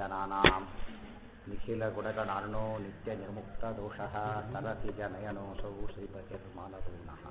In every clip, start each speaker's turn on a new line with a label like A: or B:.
A: भक्तजनानां निखिलगुणगणार्णो नित्यनिर्मुक्तदोषः सरसिजनयनोऽसौ श्रीपतिर्मानपूर्णः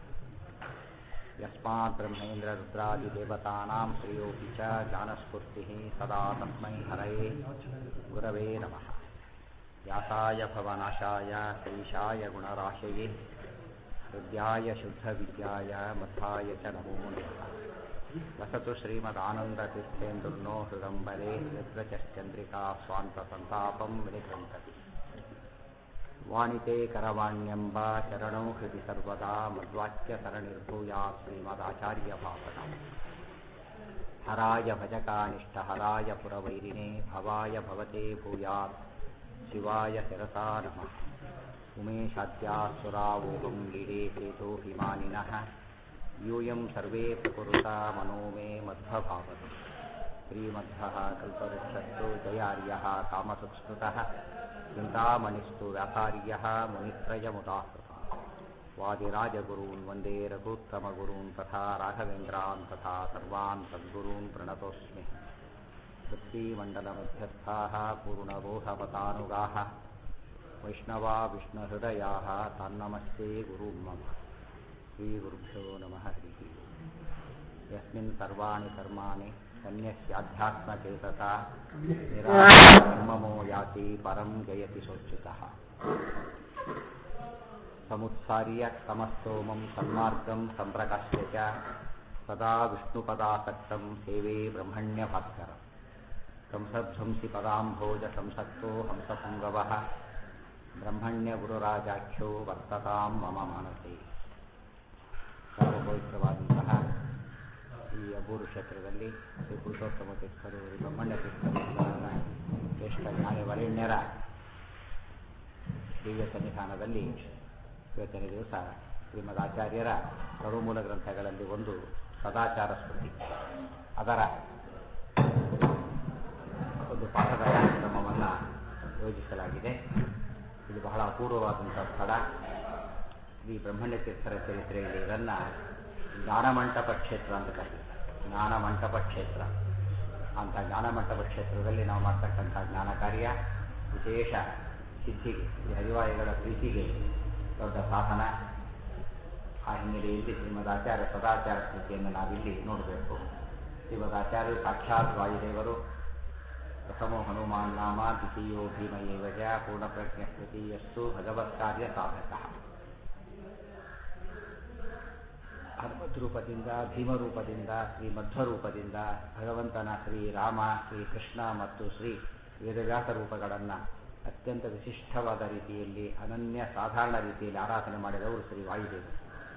A: यस्मात् ब्रह्मेन्द्ररुद्रादिदेवतानां श्रेयोऽपि च ज्ञानस्फूर्तिः सदा तस्मै हरये गुरवे नमः व्यासाय भवनाशाय श्रीशाय गुणराशये हृद्याय शुद्धविद्याय मध्वाय च नमो नमः वसतु श्रीमदानन्दतीर्थेन्दुर्नो हृदम्बरे यत्र चन्द्रिका स्वान्तसन्तापं विनिकृन्तति वाणिते करवाण्यम्ब चरणौ हृदि सर्वदा मद्वाक्यसरणिर्भूयात् श्रीमदाचार्यभावनम् हराय भजकानिष्टहराय पुरवैरिणे भवाय भवते भूयात् शिवाय शिरसा नमः उमेशाद्यासुरावोहं लीडे चेतोऽभिमानिनः यूयं सर्वे प्रकुरुता मनो मे मध्वभावति श्रीमध्वः कल्पवृक्षस्तु जयार्यः कामसुस्मृतः चिन्तामणिस्तु व्यासार्यः मुनित्रयमुदाहृतः वादिराजगुरून् वन्दे रघुत्तमगुरून् तथा राघवेन्द्रान् तथा सर्वान् सद्गुरून् प्रणतोऽस्मि पृथ्वीमण्डलमध्यस्थाः पूर्णबोधपतानुगाः वैष्णवा विष्णुहृदयाः तान्नमस्ते गुरुं मम श्रीगुरुभ्यो नमः हरिः यस्मिन् सर्वाणि कर्माणि सन्न्यस्याध्यात्मचेतसा निरामो याति परं जयति सोच्युतः समुत्सार्य समस्तोमं सन्मार्गं सम्प्रकाश्य च सदा विष्णुपदासक्तं सेवे ब्रह्मण्यभास्करम् कंसध्वंसि पदाम्भोजसंसक्तो हंसपुङ्गवः ಬ್ರಹ್ಮಣ್ಯಗುರುರಾಜಾಖ್ಯೋ ವರ್ತತಾಂ ಮಮ ಮಾನಸೆ ಸರ್ವಪವಿತ್ರವಾದಂತಹ ಈ ಅಬೂರು ಕ್ಷೇತ್ರದಲ್ಲಿ ಶ್ರೀ ಪುರುಷೋತ್ತಮ ತೀರ್ಥರು ಬ್ರಹ್ಮಣ್ಯ ತೀರ್ಥರನ್ನು ಶ್ರೇಷ್ಠ ಜ್ಞಾನಿ ವರೇಣ್ಯರ ದಿವ್ಯ ಸನ್ನಿಧಾನದಲ್ಲಿ ಇವತ್ತಿನ ದಿವಸ ಶ್ರೀಮದ್ ಆಚಾರ್ಯರ ಸರ್ವಮೂಲ ಗ್ರಂಥಗಳಲ್ಲಿ ಒಂದು ಸದಾಚಾರ ಸ್ಮೃತಿ ಅದರ ಒಂದು ಪಾಠದ ಕಾರ್ಯಕ್ರಮವನ್ನು ಯೋಜಿಸಲಾಗಿದೆ ಇದು ಬಹಳ ಅಪೂರ್ವವಾದಂಥ ಸ್ಥಳ ಈ ಬ್ರಹ್ಮಣ್ಯ ತೀರ್ಥರ ಚರಿತ್ರೆಯಲ್ಲಿ ಇದನ್ನು ಜ್ಞಾನಮಂಟಪ ಕ್ಷೇತ್ರ ಅಂತ ಕರೀತಾರೆ ಜ್ಞಾನಮಂಟಪ ಕ್ಷೇತ್ರ ಅಂಥ ಜ್ಞಾನಮಂಟಪ ಕ್ಷೇತ್ರದಲ್ಲಿ ನಾವು ಮಾಡ್ತಕ್ಕಂಥ ಜ್ಞಾನ ಕಾರ್ಯ ವಿಶೇಷ ಸಿದ್ಧಿಗೆ ಈ ಹರಿವಾಯುಗಳ ಪ್ರೀತಿಗೆ ದೊಡ್ಡ ಸಾಧನ ಆ ಹಿನ್ನೆಲೆಯಲ್ಲಿ ಶ್ರೀಮದ್ ಆಚಾರ್ಯ ಸದಾಚಾರ ಸ್ಥಿತಿಯನ್ನು ನಾವಿಲ್ಲಿ ನೋಡಬೇಕು ಶ್ರೀಮದ್ ಆಚಾರ್ಯರು ಸಾಕ್ಷಾತ್ ವಾಯುದೇವರು ಪ್ರಥಮೋ ಹನುಮಾನ್ ನಾಮ ದ್ವಿತೀಯೋ ಭೀಮಯೇವ ಜ ಪೂರ್ಣಪ್ರಜ್ಞ ತೃತೀಯಸ್ತು ಭಗವತ್ಕಾರ್ಯ ಸಾಧಕ ಹನುಮತ್ ರೂಪದಿಂದ ಭೀಮರೂಪದಿಂದ ಶ್ರೀ ಮಧ್ವರೂಪದಿಂದ ಭಗವಂತನ ಶ್ರೀ ರಾಮ ಶ್ರೀ ಕೃಷ್ಣ ಮತ್ತು ಶ್ರೀ ವೇದವ್ಯಾಸ ರೂಪಗಳನ್ನು ಅತ್ಯಂತ ವಿಶಿಷ್ಟವಾದ ರೀತಿಯಲ್ಲಿ ಅನನ್ಯ ಸಾಧಾರಣ ರೀತಿಯಲ್ಲಿ ಆರಾಧನೆ ಮಾಡಿದವರು ಶ್ರೀ ವಾಯುದೇವರು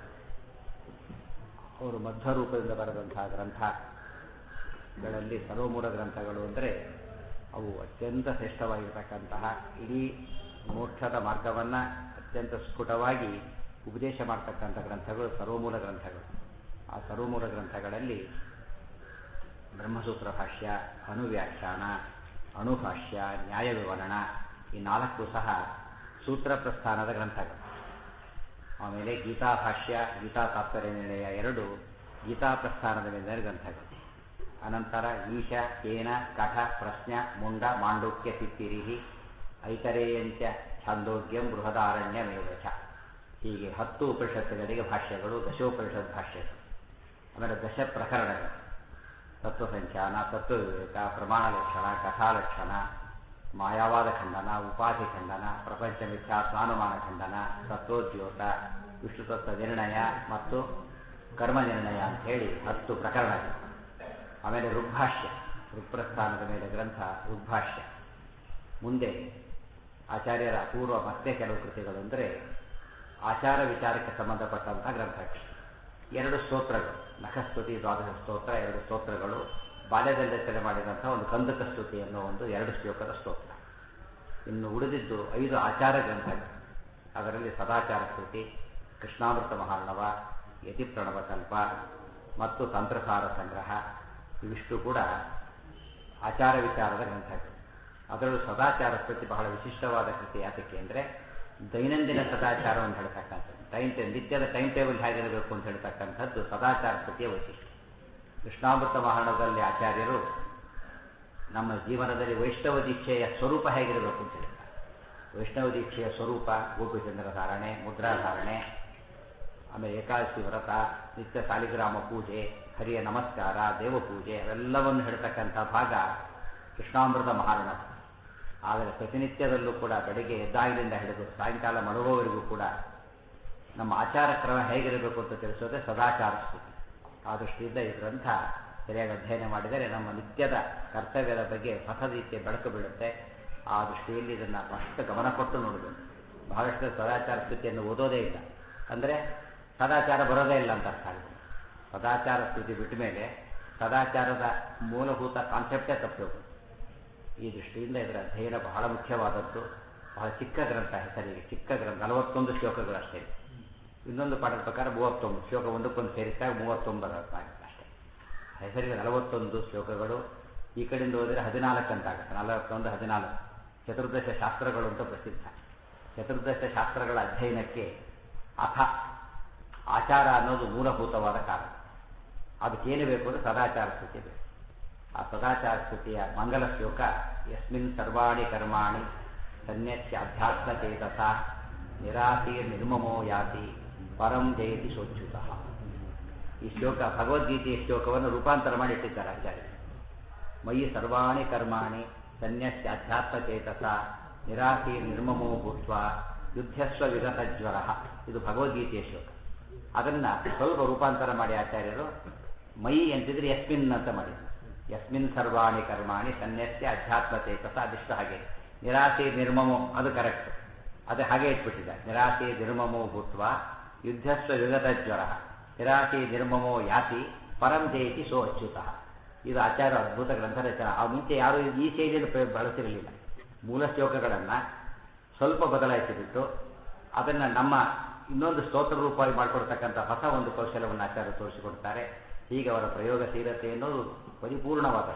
A: ಅವರು ಮಧ್ವರೂಪದಿಂದ ಬರೆದಂತಹ ಗ್ರಂಥಗಳಲ್ಲಿ ಸರ್ವಮೂಲ ಗ್ರಂಥಗಳು ಅಂದರೆ ಅವು ಅತ್ಯಂತ ಶ್ರೇಷ್ಠವಾಗಿರ್ತಕ್ಕಂತಹ ಇಡೀ ಮೋಕ್ಷದ ಮಾರ್ಗವನ್ನು ಅತ್ಯಂತ ಸ್ಫುಟವಾಗಿ ಉಪದೇಶ ಮಾಡ್ತಕ್ಕಂಥ ಗ್ರಂಥಗಳು ಸರ್ವಮೂಲ ಗ್ರಂಥಗಳು ಆ ಸರ್ವಮೂಲ ಗ್ರಂಥಗಳಲ್ಲಿ ಬ್ರಹ್ಮಸೂತ್ರ ಭಾಷ್ಯ ಅನುವ್ಯಾಖ್ಯಾನ ಅಣುಭಾಷ್ಯ ನ್ಯಾಯ ವಿವರಣ ಈ ನಾಲ್ಕು ಸಹ ಸೂತ್ರ ಪ್ರಸ್ಥಾನದ ಗ್ರಂಥಗಳು ಆಮೇಲೆ ಗೀತಾ ಭಾಷ್ಯ ಗೀತಾ ತಾತ್ಪರ್ಯ ನಿರ್ಣಯ ಎರಡು ಗೀತಾ ಪ್ರಸ್ಥಾನದ ಮೇಲೆ ಗ್ರಂಥಗಳು ಅನಂತರ ಈಶ ಕೇನ ಕಠ ಪ್ರಶ್ನ ಮುಂಡ ಮಾಂಡೂಕ್ಯ ತಿತ್ತಿರಿಹಿ ಐತರೇಯಂಚ ಛಾಂದೋಗ್ಯಂ ಬೃಹದಾರಣ್ಯಮೇವಚ ಹೀಗೆ ಹತ್ತು ಉಪನಿಷತ್ತುಗಳಿಗೆ ಭಾಷ್ಯಗಳು ದಶೋಪನಿಷತ್ ಭಾಷ್ಯಗಳು ಆಮೇಲೆ ದಶ ಪ್ರಕರಣಗಳು ತತ್ವಸಂಖ್ಯಾನ ತತ್ವವಿವೇಕ ಪ್ರಮಾಣ ಲಕ್ಷಣ ಕಥಾಲಕ್ಷಣ ಮಾಯಾವಾದ ಖಂಡನ ಉಪಾಧಿ ಖಂಡನ ಪ್ರಪಂಚ ಮಿಥ್ಯಾತ್ಮಾನುಮಾನ ಖಂಡನ ತತ್ವೋದ್ಯೋತ ವಿಷ್ಣುತತ್ವ ನಿರ್ಣಯ ಮತ್ತು ಕರ್ಮ ನಿರ್ಣಯ ಅಂತ ಹೇಳಿ ಹತ್ತು ಪ್ರಕರಣಗಳು ಆಮೇಲೆ ಋಗ್ಭಾಷ್ಯ ಋಗ್ಪ್ರಸ್ಥಾನದ ಮೇಲೆ ಗ್ರಂಥ ಋಗ್ಭಾಷ್ಯ ಮುಂದೆ ಆಚಾರ್ಯರ ಅಪೂರ್ವ ಮತ್ತೆ ಕೆಲವು ಕೃತಿಗಳು ಅಂದರೆ ಆಚಾರ ವಿಚಾರಕ್ಕೆ ಸಂಬಂಧಪಟ್ಟಂತಹ ಗ್ರಂಥಗಳು ಎರಡು ಸ್ತೋತ್ರಗಳು ನಖಸ್ತುತಿ ದ್ವಾದಶ ಸ್ತೋತ್ರ ಎರಡು ಸ್ತೋತ್ರಗಳು ಬಾಲ್ಯದಲ್ಲಿ ರಚನೆ ಮಾಡಿದಂಥ ಒಂದು ಕಂದಕ ಸ್ತುತಿ ಅನ್ನೋ ಒಂದು ಎರಡು ಶ್ಲೋಕದ ಸ್ತೋತ್ರ ಇನ್ನು ಉಳಿದಿದ್ದು ಐದು ಆಚಾರ ಗ್ರಂಥಗಳು ಅದರಲ್ಲಿ ಸದಾಚಾರ ಸ್ತುತಿ ಕೃಷ್ಣಾಮೃತ ಮಹಾರ್ಣವ ಯತಿಪ್ರಣವ ಕಲ್ಪ ಮತ್ತು ತಂತ್ರಸಾರ ಸಂಗ್ರಹ ಇವಿಷ್ಟು ಕೂಡ ಆಚಾರ ವಿಚಾರದ ಗ್ರಂಥಗಳು ಅದರಲ್ಲೂ ಸದಾಚಾರ ಕೃತಿ ಬಹಳ ವಿಶಿಷ್ಟವಾದ ಕೃತಿ ಯಾತಕ್ಕೆ ಅಂದರೆ ದೈನಂದಿನ ಸದಾಚಾರವನ್ನು ಹೇಳ್ತಕ್ಕಂಥದ್ದು ಟೈಮ್ ಟೇ ನಿತ್ಯದ ಟೈಮ್ ಟೇಬಲ್ ಹೇಗಿರಬೇಕು ಅಂತ ಹೇಳ್ತಕ್ಕಂಥದ್ದು ಸದಾಚಾರ ಕೃತಿಯ ವೈಶಿಷ್ಟ್ಯ ಕೃಷ್ಣಾಮೃತ ಮಹಾರಣದಲ್ಲಿ ಆಚಾರ್ಯರು ನಮ್ಮ ಜೀವನದಲ್ಲಿ ವೈಷ್ಣವ ದೀಕ್ಷೆಯ ಸ್ವರೂಪ ಹೇಗಿರಬೇಕು ಅಂತ ಹೇಳ್ತಾರೆ ವೈಷ್ಣವ ದೀಕ್ಷೆಯ ಸ್ವರೂಪ ಗೋಪಿಚಂದ್ರ ಧಾರಣೆ ಮುದ್ರಾ ಧಾರಣೆ ಆಮೇಲೆ ಏಕಾದಶಿ ವ್ರತ ನಿತ್ಯ ಸಾಲಿಗ್ರಾಮ ಪೂಜೆ ಹರಿಯ ನಮಸ್ಕಾರ ದೇವಪೂಜೆ ಅವೆಲ್ಲವನ್ನು ಹೇಳ್ತಕ್ಕಂಥ ಭಾಗ ಕೃಷ್ಣಾಮೃತ ಮಹಾರಣ ಆದರೆ ಪ್ರತಿನಿತ್ಯದಲ್ಲೂ ಕೂಡ ಬೆಳಿಗ್ಗೆ ಎದ್ದಾಗಿನಿಂದ ಹಿಡಿದು ಸಾಯಂಕಾಲ ಮಲಗುವವರೆಗೂ ಕೂಡ ನಮ್ಮ ಆಚಾರ ಕ್ರಮ ಹೇಗಿರಬೇಕು ಅಂತ ತಿಳಿಸೋದೇ ಸದಾಚಾರ ಸ್ಥಿತಿ ಆ ದೃಷ್ಟಿಯಿಂದ ಈ ಗ್ರಂಥ ಸರಿಯಾಗಿ ಅಧ್ಯಯನ ಮಾಡಿದರೆ ನಮ್ಮ ನಿತ್ಯದ ಕರ್ತವ್ಯದ ಬಗ್ಗೆ ಹೊಸ ರೀತಿಯ ಬೆಳಕು ಬೀಳುತ್ತೆ ಆ ದೃಷ್ಟಿಯಲ್ಲಿ ಇದನ್ನು ಫಸ್ಟ್ ಗಮನ ಕೊಟ್ಟು ನೋಡಬೇಕು ಬಹಳಷ್ಟು ಸದಾಚಾರ ಸ್ಥಿತಿಯನ್ನು ಓದೋದೇ ಇಲ್ಲ ಅಂದರೆ ಸದಾಚಾರ ಬರೋದೇ ಇಲ್ಲ ಅಂತ ಅರ್ಥ ಆಗುತ್ತೆ ಸದಾಚಾರ ಸ್ಥಿತಿ ಬಿಟ್ಟ ಮೇಲೆ ಸದಾಚಾರದ ಮೂಲಭೂತ ಕಾನ್ಸೆಪ್ಟೇ ತಪ್ಪೋದು ಈ ದೃಷ್ಟಿಯಿಂದ ಇದರ ಅಧ್ಯಯನ ಬಹಳ ಮುಖ್ಯವಾದದ್ದು ಬಹಳ ಚಿಕ್ಕ ಗ್ರಂಥ ಹೆಸರಿಗೆ ಚಿಕ್ಕ ಗ್ರಂಥ ನಲವತ್ತೊಂದು ಶ್ಲೋಕಗಳು ಅಷ್ಟೇ ಇನ್ನೊಂದು ಪಾಠದ ಪ್ರಕಾರ ಮೂವತ್ತೊಂಬತ್ತು ಶ್ಲೋಕ ಒಂದಕ್ಕೊಂದು ಸೇರಿಸಿದಾಗ ಮೂವತ್ತೊಂಬತ್ತು ಆಗುತ್ತೆ ಅಷ್ಟೇ ಹೆಸರಿಗೆ ನಲವತ್ತೊಂದು ಶ್ಲೋಕಗಳು ಈ ಕಡೆಯಿಂದ ಹೋದರೆ ಹದಿನಾಲ್ಕು ಅಂತ ಆಗುತ್ತೆ ನಲವತ್ತೊಂದು ಹದಿನಾಲ್ಕು ಚತುರ್ದಶ ಶಾಸ್ತ್ರಗಳು ಅಂತ ಪ್ರಸಿದ್ಧ ಚತುರ್ದಶ ಶಾಸ್ತ್ರಗಳ ಅಧ್ಯಯನಕ್ಕೆ ಅಥ ಆಚಾರ ಅನ್ನೋದು ಮೂಲಭೂತವಾದ ಕಾರಣ ಅದಕ್ಕೇನು ಬೇಕು ಅಂದರೆ ಸದಾಚಾರ ಸ್ಥಿತಿ ಬೇಕು ಆ ಸದಾಚಾರ ಸ್ಥಿತಿಯ ಮಂಗಲ ಶ್ಲೋಕ ಯಸ್ಮಿನ್ ಸರ್ವಾಣಿ ಕರ್ಮಾಣಿ ಸನ್ಯಸ್ಯ ಅಧ್ಯಾತ್ಮ ಚೇತಸ ನಿರಾಸಿ ನಿರ್ಮಮೋ ಯಾತಿ ಪರಂ ಜಯತಿ ಶೋಚ್ಯುತ ಈ ಶ್ಲೋಕ ಭಗವದ್ಗೀತೆಯ ಶ್ಲೋಕವನ್ನು ರೂಪಾಂತರ ಮಾಡಿ ಇಟ್ಟಿದ್ದಾರೆ ಆಚಾರ್ಯ ಮಯಿ ಸರ್ವಾಣಿ ಕರ್ಮಾಣಿ ಸನ್ಯಸ್ಯ ಅಧ್ಯಾತ್ಮ ಚೇತಸ ನಿರಾಸಿ ನಿರ್ಮಮೋ ಭೂತ್ವ ಯುದ್ಧಸ್ವ ವಿಗತ ಜ್ವರ ಇದು ಭಗವದ್ಗೀತೆಯ ಶ್ಲೋಕ ಅದನ್ನು ಸ್ವಲ್ಪ ರೂಪಾಂತರ ಮಾಡಿ ಆಚಾರ್ಯರು ಮೈ ಅಂತಿದ್ರೆ ಯಸ್ಮಿನ್ ಅಂತ ಮಾಡಿದ್ರು ಯಸ್ಮಿನ್ ಸರ್ವಾಣಿ ಕರ್ಮಾಣಿ ಸನ್ಯಸ್ಯ ಅಧ್ಯಾತ್ಮ ಚೇತಸ ಅದಿಷ್ಟು ಹಾಗೆ ನಿರಾಸೆ ನಿರ್ಮಮೋ ಅದು ಕರೆಕ್ಟ್ ಅದು ಹಾಗೆ ಇಟ್ಬಿಟ್ಟಿದೆ ನಿರಾಸೆ ನಿರ್ಮಮೋ ಭೂತ್ವ ಯುದ್ಧಸ್ವ ವಿಗತ ಜ್ವರ ನಿರಾಸೆ ನಿರ್ಮಮೋ ಯಾತಿ ಪರಂ ಜಯತಿ ಸೋ ಅಚ್ಯುತ ಇದು ಆಚಾರ ಅದ್ಭುತ ಗ್ರಂಥ ರಚನೆ ಆ ಮುಂಚೆ ಯಾರು ಈ ಶೈಲಿಯನ್ನು ಪ್ರಯೋಗ ಬಳಸಿರಲಿಲ್ಲ ಮೂಲ ಶ್ಲೋಕಗಳನ್ನು ಸ್ವಲ್ಪ ಬದಲಾಯಿಸಿಬಿಟ್ಟು ಅದನ್ನು ನಮ್ಮ ಇನ್ನೊಂದು ಸ್ತೋತ್ರ ರೂಪವಾಗಿ ಮಾಡಿಕೊಡ್ತಕ್ಕಂಥ ಹೊಸ ಒಂದು ಕೌಶಲ್ಯವನ್ನು ಆಚಾರ್ಯ ತೋರಿಸಿಕೊಡ್ತಾರೆ ಹೀಗೆ ಅವರ ಪ್ರಯೋಗಶೀಲತೆ ಅನ್ನೋದು ಪರಿಪೂರ್ಣವಾದ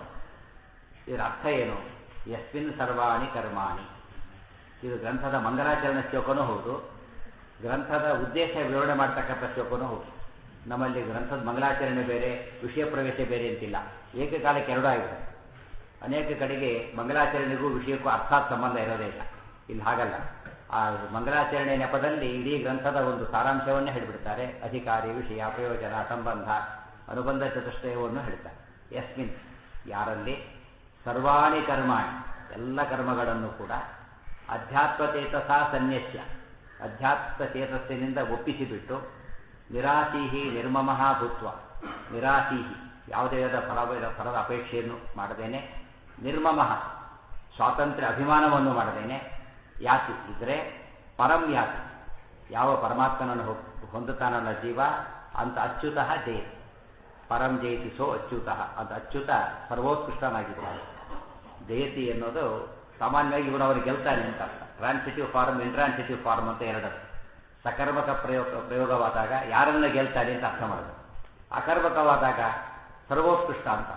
A: ಇದರ ಅರ್ಥ ಏನು ಯಸ್ಮಿನ್ ಸರ್ವಾಣಿ ಕರ್ಮಾಣಿ ಇದು ಗ್ರಂಥದ ಮಂಗಲಾಚರಣೆ ಶ್ಲೋಕನೂ ಹೌದು ಗ್ರಂಥದ ಉದ್ದೇಶ ವಿವರಣೆ ಮಾಡ್ತಕ್ಕಂಥ ಶ್ಲೋಕನೂ ಹೌದು ನಮ್ಮಲ್ಲಿ ಗ್ರಂಥದ ಮಂಗಲಾಚರಣೆ ಬೇರೆ ವಿಷಯ ಪ್ರವೇಶ ಬೇರೆ ಅಂತಿಲ್ಲ ಏಕಕಾಲಕ್ಕೆ ಎರಡೂ ಆಗಿದೆ ಅನೇಕ ಕಡೆಗೆ ಮಂಗಲಾಚರಣೆಗೂ ವಿಷಯಕ್ಕೂ ಅರ್ಥಾತ್ ಸಂಬಂಧ ಇರೋದೇ ಇಲ್ಲ ಇಲ್ಲಿ ಹಾಗಲ್ಲ ಆ ಮಂಗಲಾಚರಣೆ ನೆಪದಲ್ಲಿ ಇಡೀ ಗ್ರಂಥದ ಒಂದು ಸಾರಾಂಶವನ್ನೇ ಹೇಳಿಬಿಡ್ತಾರೆ ಅಧಿಕಾರಿ ವಿಷಯ ಪ್ರಯೋಜನ ಸಂಬಂಧ ಅನುಬಂಧ ಚತುಷ್ಟಯವನ್ನು ಹೇಳ್ತಾರೆ ಯಸ್ಮಿನ್ ಯಾರಲ್ಲಿ ಸರ್ವಾಣಿ ಕರ್ಮಾಣಿ ಎಲ್ಲ ಕರ್ಮಗಳನ್ನು ಕೂಡ ಅಧ್ಯಾತ್ಮ ಚೇತಸ ಸನ್ಯಸ್ಯ ಅಧ್ಯಾತ್ಮ ಚೇತಸ್ಸಿನಿಂದ ಒಪ್ಪಿಸಿಬಿಟ್ಟು ನಿರಾಸೀಹಿ ನಿರ್ಮಮಃ ಭೂತ್ವ ನಿರಾಸೀಹಿ ಯಾವುದೇ ವಿಧ ಫಲ ಫಲದ ಅಪೇಕ್ಷೆಯನ್ನು ಮಾಡದೇನೆ ನಿರ್ಮಮಃ ಸ್ವಾತಂತ್ರ್ಯ ಅಭಿಮಾನವನ್ನು ಮಾಡದೇನೆ ಯಾತಿ ಇದ್ರೆ ಪರಂ ಯಾತಿ ಯಾವ ಪರಮಾತ್ಮನನ್ನು ಹೊಂದುತ್ತಾನಲ್ಲ ಜೀವ ಅಂತ ಅಚ್ಯುತಃ ಜಯ ಪರಂ ಜಯತಿ ಸೋ ಅಚ್ಯುತಃ ಅಂತ ಅಚ್ಯುತ ಸರ್ವೋತ್ಕೃಷ್ಟನಾಗಿದ್ದಾನೆ ಜಯತಿ ಅನ್ನೋದು ಸಾಮಾನ್ಯವಾಗಿ ಇವನು ಅವರು ಗೆಲ್ತಾನೆ ಅಂತ ಅರ್ಥ ಟ್ರಾನ್ಸಿಟಿವ್ ಫಾರ್ಮ್ ಇಂಟ್ರಾನ್ಸಿಟಿವ್ ಫಾರ್ಮ್ ಅಂತ ಎರಡು ಸಕರ್ಮಕ ಪ್ರಯೋಗ ಪ್ರಯೋಗವಾದಾಗ ಯಾರನ್ನ ಗೆಲ್ತಾನೆ ಅಂತ ಅರ್ಥ ಮಾಡೋದು ಅಕರ್ಮಕವಾದಾಗ ಸರ್ವೋತ್ಕೃಷ್ಟ ಅಂತ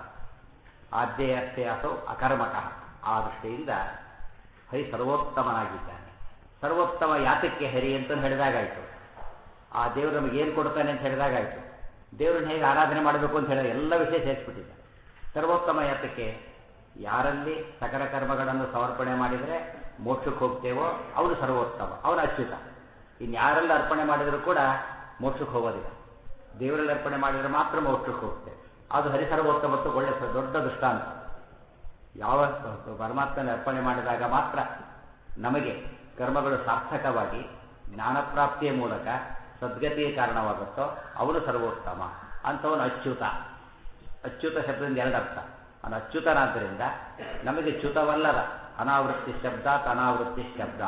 A: ಆದ್ಯ ಅರ್ಥೆ ಅಥವಾ ಅಕರ್ಮಕ ಆ ದೃಷ್ಟಿಯಿಂದ ಹರಿ ಸರ್ವೋತ್ತಮನಾಗಿದ್ದಾನೆ ಸರ್ವೋತ್ತಮ ಯಾತಕ್ಕೆ ಹರಿ ಅಂತ ಹೇಳಿದಾಗಾಯಿತು ಆ ದೇವರು ನಮಗೆ ಏನು ಕೊಡ್ತಾನೆ ಅಂತ ಹೇಳಿದಾಗಾಯಿತು ದೇವರನ್ನ ಹೇಗೆ ಆರಾಧನೆ ಮಾಡಬೇಕು ಅಂತ ಹೇಳಿದ ಎಲ್ಲ ವಿಷಯ ಸೇರಿಸ್ಬಿಟ್ಟಿದ್ದ ಸರ್ವೋತ್ತಮ ಯಾತಕ್ಕೆ ಯಾರಲ್ಲಿ ಸಕಲ ಕರ್ಮಗಳನ್ನು ಸಮರ್ಪಣೆ ಮಾಡಿದರೆ ಮೋಕ್ಷಕ್ಕೆ ಹೋಗ್ತೇವೋ ಅವನು ಸರ್ವೋತ್ತಮ ಅವನು ಅಚ್ಯುತ ಇನ್ನು ಯಾರೆಲ್ಲ ಅರ್ಪಣೆ ಮಾಡಿದರೂ ಕೂಡ ಮೋಕ್ಷಕ್ಕೆ ಹೋಗೋದಿಲ್ಲ ದೇವರಲ್ಲಿ ಅರ್ಪಣೆ ಮಾಡಿದರೆ ಮಾತ್ರ ಮೋಕ್ಷಕ್ಕೆ ಹೋಗ್ತೇವೆ ಅದು ಹರಿಸರ್ವೋತ್ತಮತ್ತು ಒಳ್ಳೆ ದೊಡ್ಡ ದೃಷ್ಟಾಂತ ಯಾವ ಪರಮಾತ್ಮನ ಅರ್ಪಣೆ ಮಾಡಿದಾಗ ಮಾತ್ರ ನಮಗೆ ಕರ್ಮಗಳು ಸಾರ್ಥಕವಾಗಿ ಜ್ಞಾನಪ್ರಾಪ್ತಿಯ ಮೂಲಕ ಸದ್ಗತಿಯ ಕಾರಣವಾಗುತ್ತೋ ಅವನು ಸರ್ವೋತ್ತಮ ಅಂಥವನು ಅಚ್ಯುತ ಅಚ್ಯುತ ಶಬ್ದದಿಂದ ಎರಡು ಅರ್ಥ ಅವನು ಅಚ್ಯುತನಾದ್ದರಿಂದ ನಮಗೆ ಚ್ಯುತವಲ್ಲದ ಅನಾವೃತ್ತಿ ಶಬ್ದ ಅನಾವೃತ್ತಿ ಶಬ್ದ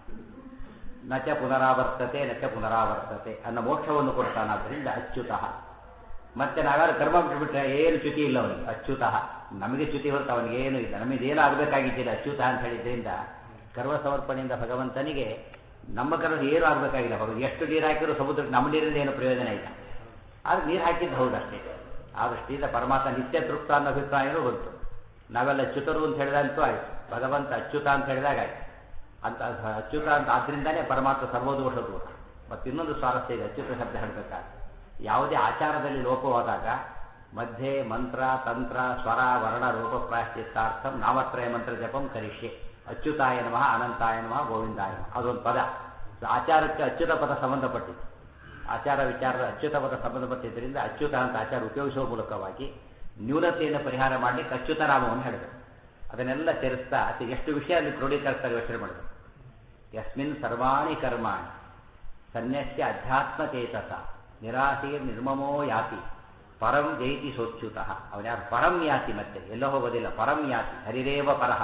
A: ನಚ ಪುನರಾವರ್ತತೆ ನಚ ಪುನರಾವರ್ತತೆ ಅನ್ನೋ ಮೋಕ್ಷವನ್ನು ಕೊಡ್ತಾನಾದ್ರಿಂದ ಅಚ್ಯುತ ಮತ್ತೆ ನಾವ್ಯಾರು ಕರ್ಮ ಬಿಟ್ಬಿಟ್ರೆ ಏನು ಚ್ಯುತಿ ಇಲ್ಲ ಅವನಿಗೆ ಅಚ್ಯುತ ನಮಗೆ ಚ್ಯುತಿ ಹೊರತು ಅವನಿಗೆ ಏನು ಇಲ್ಲ ನಮಗೇನು ಆಗಬೇಕಾಗಿದ್ದಿಲ್ಲ ಅಚ್ಯುತ ಅಂತ ಹೇಳಿದ್ರಿಂದ ಕರ್ಮ ಸಮರ್ಪಣೆಯಿಂದ ಭಗವಂತನಿಗೆ ನಮ್ಮ ಕರ್ಮ ಏನು ಆಗಬೇಕಾಗಿಲ್ಲ ಭಗವಂತ ಎಷ್ಟು ನೀರು ಹಾಕಿದ್ರು ಸಮುದ್ರಕ್ಕೆ ನಮ್ಮ ನೀರಿಂದ ಏನು ಪ್ರಯೋಜನ ಇಲ್ಲ ಆದ್ರೆ ನೀರು ಹಾಕಿದ್ದು ಹೌದು ಅಷ್ಟೇ ಆ ದೃಷ್ಟಿಯಿಂದ ಪರಮಾತ್ಮ ನಿತ್ಯ ತೃಪ್ತ ಅನ್ನೋ ಅಭಿಪ್ರಾಯವೂ ಬಂತು ನಾವೆಲ್ಲ ಚ್ಯುತರು ಅಂತ ಹೇಳಿದಂತೂ ಆಯ್ತು ಭಗವಂತ ಅಚ್ಯುತ ಅಂತ ಹೇಳಿದಾಗ ಆಯ್ತು ಅಂತ ಅಚ್ಯುತ ಅಂತ ಆದ್ರಿಂದಾನೇ ಪರಮಾತ್ಮ ಸರ್ವದೋಷ ದೂರ ಮತ್ತು ಇನ್ನೊಂದು ಸ್ವಾರಸ್ಯ ಇದೆ ಅಚ್ಯುತ ಶಬ್ದ ಹೇಳಬೇಕಾದ್ರೆ ಯಾವುದೇ ಆಚಾರದಲ್ಲಿ ಲೋಪವಾದಾಗ ಮಧ್ಯೆ ಮಂತ್ರ ತಂತ್ರ ಸ್ವರ ವರ್ಣ ರೂಪ ಪ್ರಾಶ್ಚಿತ್ತಾರ್ಥಂ ನಾಮತ್ರಯ ಮಂತ್ರ ಜಪಂ ಕರಿಷ್ಯೆ ಅಚ್ಯುತಾಯ ನಮಃ ಅನಂತಾಯ ನಮಃ ಗೋವಿಂದಾಯ ನಮಃ ಅದೊಂದು ಪದ ಆಚಾರಕ್ಕೆ ಅಚ್ಯುತ ಪದ ಸಂಬಂಧಪಟ್ಟಿದೆ ಆಚಾರ ವಿಚಾರದ ಅಚ್ಯುತ ಪದ ಸಂಬಂಧಪಟ್ಟಿದ್ದರಿಂದ ಅಚ್ಯುತ ಅಂತ ಆಚಾರ ಉಪಯೋಗಿಸುವ ಮೂಲಕವಾಗಿ ನ್ಯೂನತೆಯನ್ನು ಪರಿಹಾರ ಮಾಡಲಿಕ್ಕೆ ಅಚ್ಯುತ ನಾಮವನ್ನು ಹೇಳಿದರು ಅದನ್ನೆಲ್ಲ ಸೇರಿಸ್ತಾ ಅದು ಎಷ್ಟು ವಿಷಯ ಅಲ್ಲಿ ಕ್ರೋಢೀಕರಿಸ್ತಾರೆ ಯೋಚನೆ ಮಾಡಿದ್ರು ಯಸ್ಮಿನ್ ಸರ್ವಾಣಿ ಕರ್ಮಾಣಿ ಸನ್ಯಸ್ಯ ಅಧ್ಯಾತ್ಮ ಚೇತಸ ನಿರಾಸೀರ್ ನಿರ್ಮಮೋ ಯಾತಿ ಪರಂ ಜೈತಿ ಸೋಚ್ಯುತ ಅವನ್ಯಾರು ಪರಂ ಯಾತಿ ಮತ್ತೆ ಎಲ್ಲೋ ಹೋಗೋದಿಲ್ಲ ಪರಂ ಯಾತಿ ಹರಿರೇವ ಪರಹ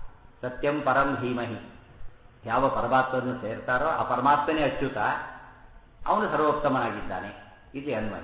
A: ಸತ್ಯಂ ಪರಂ ಧೀಮಹಿ ಯಾವ ಪರಮಾತ್ಮವನ್ನು ಸೇರ್ತಾರೋ ಆ ಪರಮಾತ್ಮನೇ ಅಚ್ಯುತ ಅವನು ಸರ್ವೋತ್ತಮನಾಗಿದ್ದಾನೆ ಇಲ್ಲಿ ಅನ್ವಯ